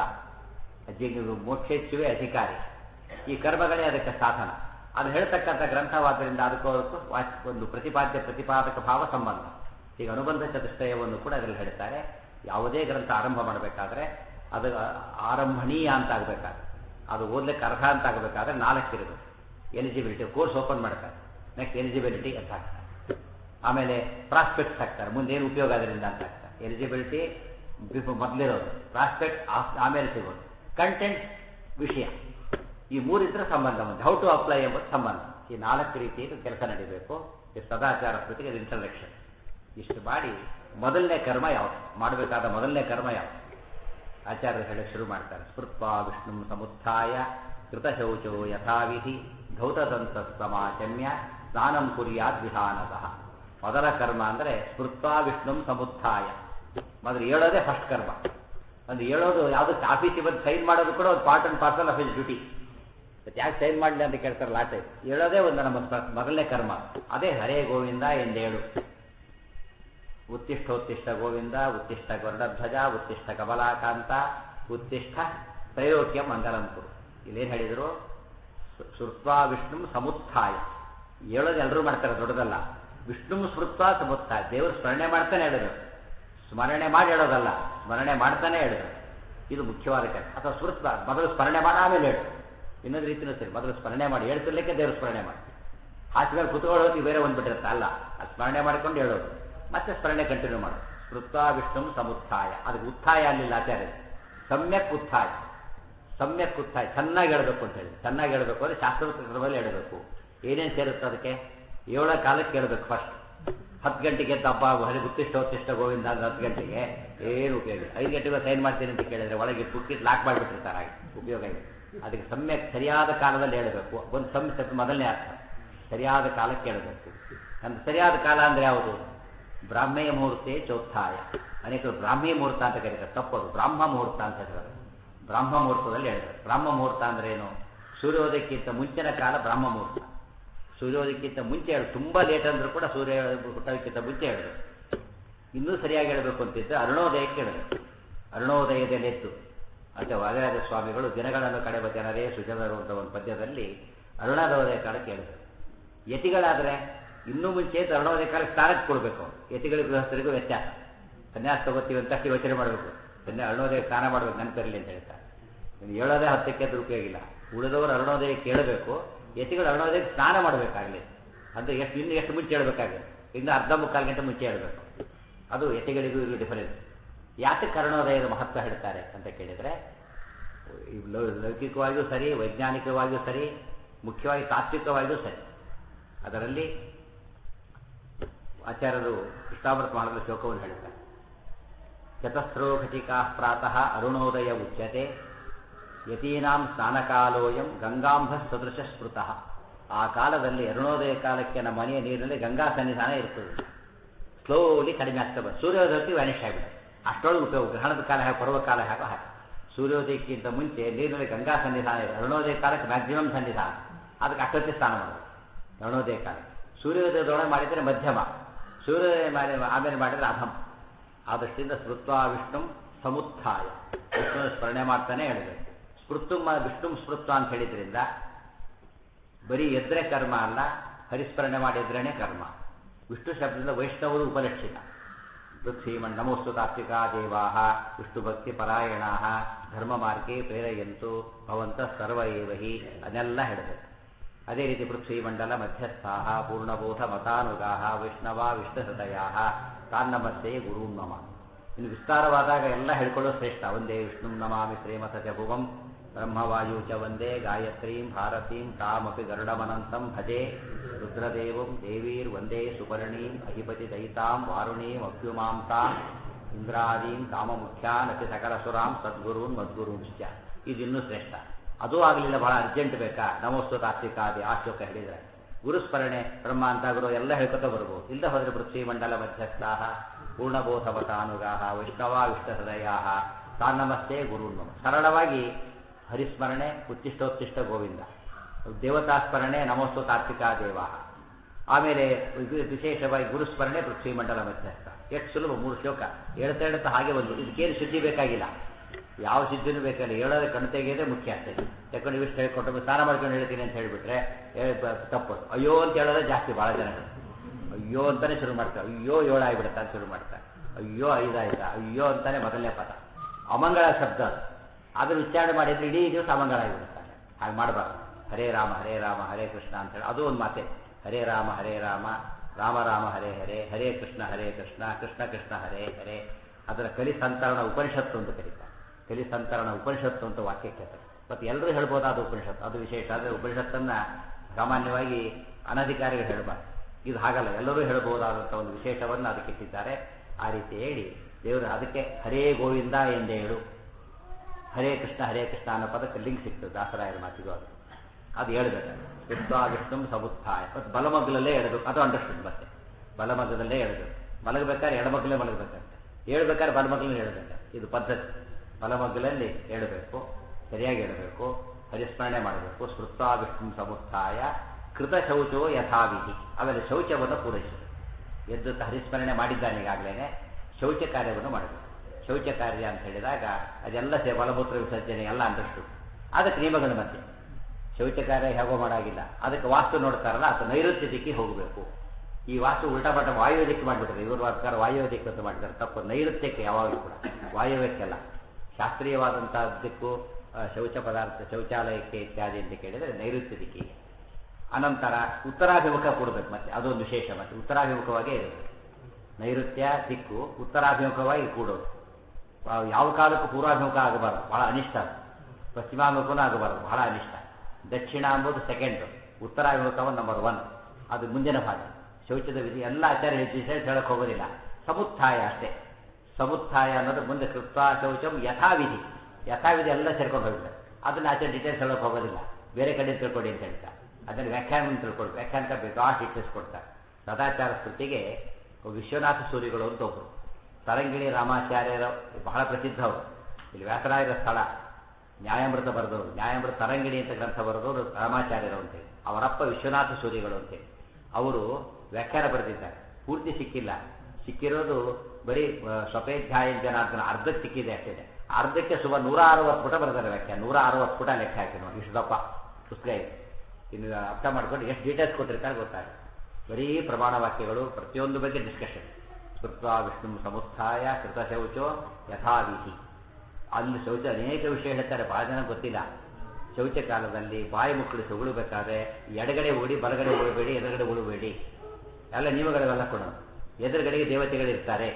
A: ಮೋಕ್ಷೇಚ್ಛುವೆ ಅಧಿಕಾರಿ ಈ ಕರ್ಮಗಳೇ ಅದಕ್ಕೆ ಸಾಧನ ಅದು ಹೇಳ್ತಕ್ಕಂಥ ಗ್ರಂಥವಾದ್ದರಿಂದ ಅದಕ್ಕೂ ಒಂದು ಪ್ರತಿಪಾದ್ಯ ಪ್ರತಿಪಾದಕ ಭಾವ ಸಂಬಂಧ ಈಗ ಅನುಬಂಧ ಚತುಷ್ಟಯವನ್ನು ಕೂಡ ಅದರಲ್ಲಿ ಹೇಳ್ತಾರೆ ಯಾವುದೇ ಗ್ರಂಥ ಆರಂಭ ಮಾಡಬೇಕಾದ್ರೆ ಅದು ಆರಂಭಣೀಯ ಅಂತ ಆಗಬೇಕಾದ್ರೆ ಅದು ಓದ್ಲಿಕ್ಕೆ ಅರ್ಹ ಅಂತ ಆಗಬೇಕಾದ್ರೆ ನಾಲ್ಕು ಇರಬೇಕು ಎಲಿಜಿಬಿಲಿಟಿ ಕೋರ್ಸ್ ಓಪನ್ ಮಾಡ್ತಾರೆ ನೆಕ್ಸ್ಟ್ ಎಲಿಜಿಬಿಲಿಟಿ ಅಂತ ಹಾಕ್ತಾರೆ ಆಮೇಲೆ ಪ್ರಾಸ್ಪೆಕ್ಟ್ಸ್ ಹಾಕ್ತಾರೆ ಮುಂದೆ ಏನು ಉಪಯೋಗ ಅದರಿಂದ ಅಂತ ಹಾಕ್ತಾರೆ ಎಲಿಜಿಬಿಲಿಟಿ ಮೊದಲಿರೋದು ಪ್ರಾಸ್ಪೆಕ್ಟ್ ಆಮೇಲೆ ಸಿಗೋದು ಕಂಟೆಂಟ್ ವಿಷಯ ಈ ಮೂರಿದ್ರೆ ಸಂಬಂಧ ಬಂದು ಹೌ ಟು ಅಪ್ಲೈ ಎಂಬುದು ಸಂಬಂಧ ಈ ನಾಲ್ಕು ರೀತಿಯಲ್ಲಿ ಕೆಲಸ ನಡೀಬೇಕು ಈ ಸದಾಚಾರ ಸ್ಮೃತಿಗೆ ಅದು ಇಂಟ್ರಡಕ್ಷನ್ ಇಷ್ಟು ಮಾಡಿ ಮೊದಲನೇ ಕರ್ಮ ಯಾವುದು ಮಾಡಬೇಕಾದ ಮೊದಲನೇ ಕರ್ಮ ಯಾವುದು ಆಚಾರ್ಯರು ಹೇಳಕ್ಕೆ ಶುರು ಮಾಡ್ತಾರೆ ಸ್ಮೃತ್ವಾ ವಿಷ್ಣು ಸಮುತ್ಥಾಯ ಕೃತಶೌಚೋ ಯಥಾವಿಧಿ ಧೌತದಂತ ಸಮಾಚಮ್ಯ ಸ್ನಾನಂ ಕುರ್ಯಾದ್ ವಿಧಾನತಃ ಮೊದಲ ಕರ್ಮ ಅಂದರೆ ಸ್ಮೃತ್ವಾ ವಿಷ್ಣು ಸಮುತ್ಥಾಯ ಮೊದಲು ಹೇಳೋದೇ ಫಸ್ಟ್ ಕರ್ಮ ಒಂದು ಹೇಳೋದು ಯಾವುದಕ್ಕೆ ಆಫೀಸಿಗೆ ಬಂದು ಸೈನ್ ಮಾಡೋದು ಕೂಡ ಒಂದು part and parcel of is duty ಮತ್ತೆ ಯಾಕೆ ಸೈನ್ ಮಾಡಲಿ ಅಂತ ಕೇಳ್ತಾರೆ ಲಾಟೆ ಹೇಳೋದೇ ಒಂದು ನಮ್ಮ ಸ- ಮೊದಲನೇ ಕರ್ಮ ಅದೇ ಹರೇ ಗೋವಿಂದ ಎಂದೇಳು ಉತ್ತಿಷ್ಠೋತ್ತಿಷ್ಠ ಗೋವಿಂದ ಉತ್ತಿಷ್ಠ ಗರುಡಧ್ವಜ ಉತ್ತಿಷ್ಠ ಕಮಲಾಕಾಂತ ಉತ್ತಿಷ್ಠ ತ್ರೈಲೋಕ್ಯ ಮಂಗಲಂಕುರು ಇಲ್ಲೇನು ಹೇಳಿದರು ಸುರ್ತ್ವಾ ವಿಷ್ಣು ಸಮುತ್ಥಾಯ ಹೇಳೋದು ಎಲ್ಲರೂ ಮಾಡ್ತಾರೆ ದೊಡ್ಡದಲ್ಲ ವಿಷ್ಣು ಸ್ಮೃತ್ವಾ ಸಮುತ್ಥಾಯ ದೇವರು ಸ್ಮರಣೆ ಮಾಡ್ತಾನೆ ಹೇಳಿದ್ರು ಸ್ಮರಣೆ ಮಾಡಿ ಹೇಳೋದಲ್ಲ ಸ್ಮರಣೆ ಮಾಡ್ತಾನೆ ಹೇಳಿದ್ರು ಇದು ಮುಖ್ಯವಾದ ಕೆಲಸ ಅಥವಾ ಸ್ಮೃತ್ವ ಮೊದಲು ಸ್ಮರಣೆ ಮಾಡಿ ಆಮೇಲೆ ಹೇಳು ಇನ್ನೊಂದು ರೀತಿನೂ ಸರಿ ಮೊದಲು ಸ್ಮರಣೆ ಮಾಡಿ ಹೇಳ್ತಿರ್ಲಿಕ್ಕೆ ದೇವರು ಸ್ಮರಣೆ ಮಾಡಿ ಹಾಸಿಗೆ ಮೇಲೆ ಕುತ್ಕೊಳ್ಳೋದು ಬೇರೆ ಒಂದು ಬಿಟ್ಟಿರುತ್ತೆ ಅಲ್ಲ ಅದು ಸ್ಮರಣೆ ಮಾಡ್ಕೊಂಡು ಹೇಳೋದು ಮತ್ತೆ ಸ್ಮರಣೆ ಕಂಟಿನ್ಯೂ ಮಾಡೋದು ಸ್ಮೃತ್ವ ವಿಷ್ಣು ಸಮುತ್ಥಾಯ ಅದಕ್ಕೆ ಉತ್ಥಾಯ ಅಲ್ಲಿಲ್ಲ ಆಚಾರ್ಯ ಸಮ್ಯಕ್ ಉತ್ಥಾಯ ಸಮ್ಯಕ್ ಉತ್ಥಾಯ ಚೆನ್ನಾಗಿ ಹೇಳಬೇಕು ಅಂತ ಹೇಳಿ ಚೆನ್ನಾಗಿ ಹೇಳಬೇಕು ಅಂದರೆ ಶಾಸ್ತ್ರದ ಕ್ರಮದಲ್ಲಿ ಹೇಳಬೇಕು ಏನೇನು ಸೇರುತ್ತೆ ಅದಕ್ಕೆ ಏಳ ಕಾಲಕ್ಕೆ ಕೇಳಬೇಕು ಫಸ್ಟ್ ಹತ್ತು ಗಂಟೆಗೆ ಎದ್ದು ಹಬ್ಬ ಹರಿ ಉತ್ತಿಷ್ಟ ಹೊತ್ತಿಷ್ಟ ಗೋವಿಂದ ಅಂದ್ರೆ ಹತ್ತು ಗಂಟೆಗೆ ಏನು ಉಪಯೋಗ ಇಲ್ಲ ಐದು ಗಂಟೆಗೆ ಸೈನ್ ಮಾಡ್ತೀನಿ ಅಂತ ಕೇಳಿದ್ರೆ ಒಳಗೆ ಪುಟ್ಕಿಟ್ ಲಾಕ್ ಮಾಡಿಬಿಟ್ಟಿರ್ತಾರೆ ಹಾಗೆ ಉಪಯೋಗ ಇಲ್ಲ ಅದಕ್ಕೆ ಸಮ್ಯಕ್ ಸರಿಯಾದ ಕಾಲದಲ್ಲಿ ಹೇಳಬೇಕು ಒಂದು ಸಮ್ಯ ಮೊದಲನೇ ಅರ್ಥ ಸರಿಯಾದ ಕಾಲಕ್ಕೆ ಹೇಳಬೇಕು ಅಂದ್ರೆ ಸರಿಯಾದ ಕಾಲ ಅಂದ್ರೆ ಯಾವುದು ಬ್ರಾಹ್ಮೆಯ ಮುಹೂರ್ತೆ ಚೌಥಾಯ ಅನೇಕರು ಬ್ರಾಹ್ಮಿ ಮುಹೂರ್ತ ಅಂತ ಕರೀತಾರೆ ತಪ್ಪದು ಬ್ರಾಹ್ಮ ಮುಹೂರ್ತ ಅಂತ ಹೇಳ್ತಾರೆ ಬ್ರಾಹ್ಮ ಮುಹೂರ್ತದಲ್ಲಿ ಹೇಳಿದ್ರು ಬ್ರಾಹ್ಮ ಮುಹೂರ್ತ ಅಂದ್ರೆ ಏನು ಸೂರ್ಯೋದಯಕ್ಕಿಂತ ಮುಂಚಿನ ಕಾಲ ಬ್ರಾಹ್ಮ ಮುಹೂರ್ತ ಸೂರ್ಯೋದಯಕ್ಕಿಂತ ಮುಂಚೆ ಹೇಳಿ ತುಂಬ ಲೇಟ್ ಅಂದ್ರೂ ಕೂಡ ಸೂರ್ಯ ಹುಟ್ಟೋದಕ್ಕಿಂತ ಮುಂಚೆ ಹೇಳಿದ್ರು ಇನ್ನೂ ಸರಿಯಾಗಿ ಹೇಳಬೇಕು ಅಂತಿದ್ರೆ ಅರುಣೋದಯಕ್ಕೆ ಹೇಳಬೇಕು ಅರುಣೋದಯದಲ್ಲಿ ಎದ್ದು ಅಥವಾ ವಾದಿರಾಜ ಸ್ವಾಮಿಗಳು ದಿನಗಳನ್ನು ಕಳೆವ ಜನರೇ ಸುಜನರು ಅಂತ ಒಂದು ಪದ್ಯದಲ್ಲಿ ಅರುಣೋದಯ ಕಾಲಕ್ಕೆ ಹೇಳಿದರು ಯತಿಗಳಾದರೆ ಇನ್ನೂ ಮುಂಚೆ ಎದ್ದು ಅರುಣೋದಯ ಕಾಲಕ್ಕೆ ಸ್ನಾನಕ್ಕೆ ಕೊಡಬೇಕು ಯತಿಗಳಿಗೆ ಗೃಹಸ್ಥರಿಗೂ ವ್ಯತ್ಯಾಸ ಸನ್ಯಾಸ ತಗೋತೀವಿ ಅಂತ ಅಷ್ಟು ಯೋಚನೆ ಮಾಡಬೇಕು ಸನ್ಯಾ ಅರುಣೋದಯ ಸ್ನಾನ ಮಾಡಬೇಕು ನೆನಪಿರಲಿ ಅಂತ ಹೇಳ್ತಾರೆ ಇನ್ನು ಹೇಳೋದೇ ಹತ್ತಕ್ಕೆ ಅದ್ರ ಉಪಯೋಗ ಇಲ್ಲ ಉಳಿದವರು ಅರುಣೋದಯ ಕೇಳಬೇಕು ಯತಿಗಳು ಅರುಣೋದಯಕ್ಕೆ ಸ್ನಾನ ಮಾಡಬೇಕಾಗಲಿ ಅಂದರೆ ಎಷ್ಟು ಇನ್ನು ಎಷ್ಟು ಮುಂಚೆ ಹೇಳಬೇಕಾಗುತ್ತೆ ಇನ್ನು ಅರ್ಧ ಮುಕ್ಕಾಲು ಗಂಟೆ ಮುಂಚೆ ಹೇಳಬೇಕು ಅದು ಯತಿಗಳಿಗೂ ಇದು ಡಿಫರೆನ್ಸ್ ಯಾತಕ್ಕೆ ಅರುಣೋದಯದ ಮಹತ್ವ ಹೇಳ್ತಾರೆ ಅಂತ ಕೇಳಿದರೆ ಈ ಲೌ- ಲೌಕಿಕವಾಗಿಯೂ ಸರಿ ವೈಜ್ಞಾನಿಕವಾಗಿಯೂ ಸರಿ ಮುಖ್ಯವಾಗಿ ತಾತ್ವಿಕವಾಗಿಯೂ ಸರಿ ಅದರಲ್ಲಿ ಆಚಾರ್ಯರು ಕೃಷ್ಣಾಮೃತ ಮಾಡಲು ಶ್ಲೋಕವನ್ನು ಹೇಳ್ತಾರೆ ಚತಸ್ರೋ ಘಟಿಕಾ ಪ್ರಾತಃ ಅರುಣೋದಯ ಉಚ್ಯತೆ ಯತೀನಾಂ ಸ್ನಾನಕಾಲೋಯಂ ಗಂಗಾಂಬ ಸದೃಶ ಸ್ಮೃತಃ ಆ ಕಾಲದಲ್ಲಿ ಅರುಣೋದಯ ಕಾಲಕ್ಕೆ ನಮ್ಮ ಮನೆಯ ನೀರಿನಲ್ಲಿ ಗಂಗಾ ಸನ್ನಿಧಾನ ಇರ್ತದೆ ಸ್ಲೋಲಿ ಕಡಿಮೆ ಆಗ್ತಾ ಬರ್ತದೆ ಸೂರ್ಯೋದಯಕ್ಕೆ ವ್ಯಾನಿಷ್ ಆಗಿಬಿಡುತ್ತೆ ಅಷ್ಟೊಳಗೆ ಉಪಯೋಗ ಗ್ರಹಣದ ಕಾಲ ಹೇಗೆ ಪರ್ವಕಾಲ ಹೇಗೋ ಹಾಗೆ ಸೂರ್ಯೋದಯಕ್ಕಿಂತ ಮುಂಚೆ ನೀರಿನಲ್ಲಿ ಗಂಗಾ ಸನ್ನಿಧಾನ ಇದೆ ಅರುಣೋದಯ ಕಾಲಕ್ಕೆ ಮ್ಯಾಕ್ಸಿಮಮ್ ಸನ್ನಿಧಾನ ಅದಕ್ಕೆ ಅಷ್ಟೊತ್ತಿ ಸ್ನಾನ ಮಾಡೋದು ಅರುಣೋದಯ ಕಾಲ ಸೂರ್ಯೋದಯದೊಳಗೆ ಮಾಡಿದರೆ ಮಧ್ಯಮ ಸೂರ್ಯೋದಯ ಮಾಡಿ ಆಮೇಲೆ ಮಾಡಿದರೆ ಅಧಮ ಆ ದೃಷ್ಟಿಯಿಂದ ಸ್ಮೃತ್ವ ವಿಷ್ಣು ಸಮುತ್ಥಾಯ ವಿಷ್ಣು ಸ್ಮರಣೆ ಮಾಡ್ತಾನೆ ಹೇಳಬೇಕು ಸ್ಮೃತು ವಿಷ್ಣು ಸ್ಮೃತ್ವ ಅಂತ ಹೇಳಿದ್ರಿಂದ ಬರೀ ಎದ್ರೆ ಕರ್ಮ ಅಲ್ಲ ಹರಿಸ್ಮರಣೆ ಮಾಡಿದ್ರೇನೆ ಕರ್ಮ ವಿಷ್ಣು ಶಬ್ದದಿಂದ ವೈಷ್ಣವರು ಉಪಲಕ್ಷಿತ ಪೃಥ್ವೀಮನ್ ನಮೋಸ್ತು ತಾತ್ವಿಕಾ ದೇವಾ ವಿಷ್ಣು ಭಕ್ತಿ ಪರಾಯಣಾ ಧರ್ಮ ಮಾರ್ಗೆ ಪ್ರೇರಯಂತು ಭವಂತ ಸರ್ವ ಏವ ಹಿ ಅದನ್ನೆಲ್ಲ ಹೇಳಬೇಕು ಅದೇ ರೀತಿ ಪೃಥ್ವೀಮಂಡಲ ಮಧ್ಯಸ್ಥಾ ಪೂರ್ಣಬೋಧ ಮತಾನುಗಾ ವೈಷ್ಣವ ವಿಷ್ಣುಹೃದಯ ತಾನ್ನಮಸ್ತೆ ಗುರು ನಮ ಇನ್ನು ವಿಸ್ತಾರವಾದಾಗ ಎಲ್ಲ ಹೇಳ್ಕೊಳ್ಳೋದು ಶ್ರೇಷ್ಠ ಒಂದೇ ವಿಷ್ಣು ನಮಾಮಿ ಶ್ರೀಮತ ಚ ಭುವಂ ಬ್ರಹ್ಮವಾಯು ಚ ವಂದೇ ಗಾಯತ್ರೀಂ ಭಾರತೀಂ ತಾಮಪಿ ಗರುಡಮನಂತಂ ಭಜೆ ರುದ್ರದೇವಂ ದೇವೀರ್ ವಂದೇ ಸುಪರ್ಣೀಂ ಅಧಿಪತಿ ದಯಿತಾಂ ವಾರುಣೀಂ ಅಭ್ಯುಮಾಂತಾಂ ಇಂದ್ರಾದೀಂ ಕಾಮಮುಖ್ಯಾನ್ ಅತಿ ಸಕಲಸುರಾಂ ಸದ್ಗುರೂನ್ ಮದ್ಗುರೂಂಶ್ಚ ಇದು ಇನ್ನೂ ಶ್ರೇಷ್ಠ ಅದೂ ಆಗಲಿಲ್ಲ ಬಹಳ ಅರ್ಜೆಂಟ್ ಬೇಕಾ ನಮೋಸ್ತು ತಾತ್ವಿಕಾದಿ ಆ ಶ್ಲೋಕ ಹೇಳಿದರೆ ಗುರುಸ್ಮರಣೆ ಬ್ರಹ್ಮ ಅಂತ ಗುರು ಎಲ್ಲ ಹೇಳ್ಕೊತ ಬರ್ಬೋದು ಇಲ್ಲ ಹೋದ್ರೆ ಪೃಥ್ವಿ ಮಂಡಲ ಮಧ್ಯಸ್ಥಾ ಪೂರ್ಣಬೋಧವತಾನುಗಾ ವೈಷ್ಣವ ವಿಷ್ಣುಹೃದಯ ತಾನ್ನಮಸ್ತೆ ಗುರುನ್ನಮ ಸರಳವಾಗಿ ಹರಿಸ್ಮರಣೆ ಉತ್ತಿಷ್ಟೋತ್ತಿಷ್ಟ ಗೋವಿಂದ ದೇವತಾ ಸ್ಮರಣೆ ನಮೋಸ್ತು ತಾತ್ವಿಕಾ ದೇವ ಆಮೇಲೆ ಇದು ವಿಶೇಷವಾಗಿ ಗುರುಸ್ಮರಣೆ ಪೃಥ್ವಿ ಮಂಡಲ ಮಧ್ಯಸ್ಥ ಎಷ್ಟು ಸುಲಭ ಮೂರು ಶ್ಲೋಕ ಹೇಳ್ತಾ ಹೇಳ್ತಾ ಹಾಗೆ ಒಂದು ಇದಕ್ಕೇನು ಶುದ್ಧಿ ಬೇಕಾಗಿಲ್ಲ ಯಾವ ಸಿದ್ಧಿನೂ ಬೇಕಲ್ಲ ಹೇಳೋದೇ ಕಣ್ಣು ತೆಗೆಯೋದೇ ಮುಖ್ಯ ಅಷ್ಟೇ ಯಾಕಂದ್ರೆ ಇವಿಷ್ಟು ಹೇಳ್ಕೊಟ್ಟು ಸ್ನಾನ ಮಾಡ್ಕೊಂಡು ಹೇಳ್ತೀನಿ ಅಂತ ಹೇಳಿಬಿಟ್ರೆ ತಪ್ಪು ಅಯ್ಯೋ ಅಂತ ಹೇಳೋದೇ ಜಾಸ್ತಿ ಭಾಳ ಜನಗಳು ಅಯ್ಯೋ ಅಂತಾನೆ ಶುರು ಮಾಡ್ತಾರೆ ಅಯ್ಯೋ ಏಳು ಆಗಿಬಿಡುತ್ತೆ ಅಂತ ಶುರು ಮಾಡ್ತಾರೆ ಅಯ್ಯೋ ಐದಾಯ್ತಾ ಅಯ್ಯೋ ಅಂತಾನೆ ಮೊದಲನೇ ಪದ ಅಮಂಗಳ ಶಬ್ದ ಅದು. ಅದನ್ನು ಉಚ್ಚಾರಣೆ ಮಾಡಿದ್ರೆ ಇಡೀ ದಿವಸ ಅಮಂಗಳ ಆಗಿಬಿಡುತ್ತಾರೆ ಹಾಗೆ ಮಾಡಬಾರ್ದು ಹರೇ ರಾಮ ಹರೇ ರಾಮ ಹರೇ ಕೃಷ್ಣ ಅಂತ ಹೇಳಿ ಅದು ಒಂದು ಮಾತೆ ಹರೇ ರಾಮ ಹರೇ ರಾಮ ರಾಮ ರಾಮ ಹರೇ ಹರೇ ಹರೇ ಕೃಷ್ಣ ಹರೇ ಕೃಷ್ಣ ಕೃಷ್ಣ ಕೃಷ್ಣ ಹರೇ ಹರೇ ಅದರ ಕಲಿ ಸಂತರಣ ಉಪನಿಷತ್ತು ಅಂತ ಕರೀತಾರೆ ಕಲಿ ಸಂತರಣ ಉಪನಿಷತ್ತು ಅಂತ ವಾಕ್ಯಕ್ಕೆ ಮತ್ತು ಎಲ್ಲರೂ ಹೇಳ್ಬೋದಾದ ಉಪನಿಷತ್ತು ಅದು ವಿಶೇಷ ಆದರೆ ಉಪನಿಷತ್ತನ್ನು ಸಾಮಾನ್ಯವಾಗಿ ಅನಧಿಕಾರಿಗಳು ಹೇಳಬಾರ್ದು ಇದು ಹಾಗಲ್ಲ ಎಲ್ಲರೂ ಹೇಳಬಹುದಾದಂಥ ಒಂದು ವಿಶೇಷವನ್ನು ಅದಕ್ಕೆ ಇಟ್ಟಿದ್ದಾರೆ ಆ ರೀತಿ ಹೇಳಿ ದೇವರು ಅದಕ್ಕೆ ಹರೇ ಗೋವಿಂದ ಎಂದೇ ಹೇಳು ಹರೇ ಕೃಷ್ಣ ಹರೇ ಕೃಷ್ಣ ಅನ್ನೋ ಪದಕ್ಕೆ ಲಿಂಕ್ ಸಿಗ್ತದೆ ದಾಸರಾಯರ ಮಾತಿಗೂ ಅದು ಅದು ಹೇಳ್ಬೇಕು ವಿಶ್ವ ವಿಷ್ಣು ಸಮುತ್ಥಾಯ ಮತ್ತು ಬಲಮಗ್ಲಲ್ಲೇ ಹೇಳಬೇಕು ಅದು ಅಂಡರ್ಸ್ಟುಡ್ ಮತ್ತೆ ಬಲಮಗ್ಲದಲ್ಲೇ ಹೇಳಬೇಕು ಮಲಗಬೇಕಾದ್ರೆ ಎಡಮಗ್ಲೇ ಮಲಗಬೇಕಂತೆ ಹೇಳ್ಬೇಕಾದ್ರೆ ಬಲಮಗ್ಲೇ ಹೇಳಬೇಕು ಇದು ಪದ್ಧತಿ ಬಲಮಗ್ಲಲ್ಲಿ ಹೇಳಬೇಕು ಸರಿಯಾಗಿ ಹೇಳಬೇಕು ಹರಿಸ್ಮರಣೆ ಮಾಡಬೇಕು ಸ್ಮೃತ ವಿಷ್ಣು ಸಮುತ್ಥಾಯ ಕೃತ ಶೌಚೋ ಯಥಾವಿಧಿ ಆಮೇಲೆ ಶೌಚವನ್ನು ಪೂರೈಸಬೇಕು ಎದ್ದು ಹರಿಸ್ಮರಣೆ ಮಾಡಿದ್ದಾನೆ ಈಗಾಗಲೇ ಶೌಚ ಕಾರ್ಯವನ್ನು ಮಾಡಬೇಕು ಶೌಚ ಕಾರ್ಯ ಅಂತ ಹೇಳಿದಾಗ ಅದೆಲ್ಲ ಸೇ ಮಲಮೂತ್ರ ವಿಸರ್ಜನೆ ಎಲ್ಲ ಅಂಡರ್ಸ್ಟುಡ್ ಅದಕ್ಕೆ ನಿಯಮಗಳು ಮತ್ತೆ ಶೌಚ ಕಾರ್ಯ ಹೇಗೋ ಮಾಡಾಗಿಲ್ಲ ಅದಕ್ಕೆ ವಾಸ್ತು ನೋಡ್ತಾರಲ್ಲ ಅದು ನೈಋತ್ಯ ದಿಕ್ಕಿಗೆ ಹೋಗಬೇಕು ಈ ವಾಸ್ತು ಉಲ್ಟಾ ಪಟ್ಟ ವಾಯುವ್ಯ ದಿಕ್ಕು ಮಾಡಿಬಿಟ್ರೆ ಇವರು ಪ್ರಕಾರ ವಾಯುವ್ಯ ದಿಕ್ಕು ಅಂತ ಮಾಡಿದ್ದಾರೆ ತಪ್ಪು ನೈಋತ್ಯಕ್ಕೆ ಯಾವಾಗಲೂ ಕೂಡ ವಾಯುವ್ಯಕ್ಕೆಲ್ಲ ಶಾಸ್ತ್ರೀಯವಾದಂತಹ ದಿಕ್ಕು ಆ, ಶೌಚ ಪದಾರ್ಥ ಶೌಚಾಲಯಕ್ಕೆ ಇತ್ಯಾದಿ ಅಂತ ಕೇಳಿದರೆ ನೈಋತ್ಯ ದಿಕ್ಕಿಗೆ ಅನಂತರ ಉತ್ತರಾಭಿಮುಖ ಕೊಡಬೇಕು ಮತ್ತೆ ಅದೊಂದು ವಿಶೇಷ ಮತ್ತೆ ಉತ್ತರಾಭಿಮುಖವಾಗೇ ಇರಬೇಕು ನೈಋತ್ಯ ದಿಕ್ಕು ಉತ್ತರಾಭಿಮುಖವಾಗಿ ಕೂಡೋದು ಆ, ಯಾವ ಕಾಲಕ್ಕೂ ಪೂರ್ವಾಭಿಮುಖ ಆಗಬಾರದು ಬಹಳ ಅನಿಷ್ಟ ಅದು. ಪಶ್ಚಿಮಾಭಿಮುಖನೂ ಆಗಬಾರದು ಬಹಳ ಅನಿಷ್ಟ ದಕ್ಷಿಣ ಎಂಬುದು ಸೆಕೆಂಡ್ ಉತ್ತರಾಭಿಮುಖವ ನಂಬರ್ ಒನ್ ಅದು ಮುಂದಿನ ಭಾಗ ಶೌಚದ ವಿಧಿ ಎಲ್ಲ ಆಚಾರ್ಯ ಹೆಚ್ಚು ಹೇಳಕ್ ಹೋಗೋದಿಲ್ಲ ಸಮುತ್ಥಾಯ ಅಷ್ಟೇ ಸಮುತ್ಥಾಯ ಅನ್ನೋದು ಮುಂದೆ ಕೃತ್ವ ಶೌಚಂ ಯಥಾವಿಧಿ ಯಥಾವಿಧಿ ಎಲ್ಲ ಸೇರ್ಕೊಂಡು ಹೋಗ್ತಾರೆ ಅದನ್ನ ಆಚಾರ್ಯ ಡೀಟೇಲ್ಸ್ ಹೇಳಕ್ ಹೋಗೋದಿಲ್ಲ ಬೇರೆ ಕಡೆ ತಿಳ್ಕೊಡಿ ಅಂತ ಹೇಳ್ತಾರೆ ಅದನ್ನು ವ್ಯಾಖ್ಯಾನ ತಿಳ್ಕೊಳ್ಬೇಕು ವ್ಯಾಖ್ಯಾನಕ್ಕೆ ಬೇಕಾಷ್ಟು ಡೀಟೇಲ್ಸ್ ಕೊಡ್ತಾರೆ ಸದಾಚಾರ ಸ್ಮೃತಿಗೆ ವಿಶ್ವನಾಥ ಸೂರಿಗಳು ಅಂತ ಒಬ್ಬರು ತರಂಗಿಣಿ ರಾಮಾಚಾರ್ಯರ ಬಹಳ ಪ್ರಸಿದ್ಧ ಅವರು ಇಲ್ಲಿ ವ್ಯಾಸರಾಯರ ಸ್ಥಳ ನ್ಯಾಯಾಮೃತ ಬರೆದವರು ನ್ಯಾಯಾಮೃತ ತರಂಗಿಣಿ ಅಂತ ಗ್ರಂಥ ಬರೆದವರು ರಾಮಾಚಾರ್ಯರು ಅಂತೇಳಿ ಅವರಪ್ಪ ವಿಶ್ವನಾಥ ಸೂರಿಗಳು ಅಂತೇಳಿ ಅವರು ವ್ಯಾಖ್ಯಾನ ಬರೆದಿದ್ದಾರೆ ಪೂರ್ತಿ ಸಿಕ್ಕಿಲ್ಲ ಸಿಕ್ಕಿರೋದು ಬರೀ ಸ್ವಪೇಧ್ಯಾಯ ಜನಾರ್ದನ ಅರ್ಧಕ್ಕೆ ಸಿಕ್ಕಿದೆ ಅಷ್ಟೇ ಅರ್ಧಕ್ಕೆ ಸುಮಾರು ನೂರ ಅರವತ್ತು ಪುಟ ಬರೆದಾರೆ ವ್ಯಾಖ್ಯಾನ ನೂರ ಅರವತ್ತು ಪುಟ ಲೆಕ್ಕ ಹಾಕಿ ನೋಡಿ ಇಷ್ಟು ದಪ್ಪ ಪುಸ್ತಕ ಇದೆ ಇನ್ನು ಅರ್ಥ ಮಾಡ್ಕೊಂಡು ಎಷ್ಟು ಡೀಟೇಲ್ಸ್ ಕೊಟ್ಟಿರ್ತಾರೆ ಗೊತ್ತಾಗುತ್ತೆ ಬರೀ ಪ್ರಮಾಣ ವಾಕ್ಯಗಳು ಪ್ರತಿಯೊಂದು ಬಗ್ಗೆ ಡಿಸ್ಕಷನ್ ಕೃತ್ವ ವಿಷ್ಣು ಸಮುತ್ಥಾಯ ಕೃತ ಶೌಚೋ ಯಥಾವಿಧಿ ಅಲ್ಲಿ ಶೌಚ ಅನೇಕ ವಿಷಯ ಹೇಳ್ತಾರೆ ಬಹಳ ಜನ ಗೊತ್ತಿಲ್ಲ ಶೌಚ ಕಾಲದಲ್ಲಿ ಬಾಯಿ ಮುಕ್ಕಳಿಸಿ ಉಳಬೇಕಾದ್ರೆ ಎಡಗಡೆ ಉಳಿ ಬಲಗಡೆ ಉಳಬೇಡಿ ಎದುರುಗಡೆ ಉಳಬೇಡಿ ಎಲ್ಲ ನಿಯಮಗಳಿವೆಲ್ಲ ಕೊಡೋಣ ಎದುರುಗಡೆಗೆ ದೇವತೆಗಳಿರ್ತಾರೆ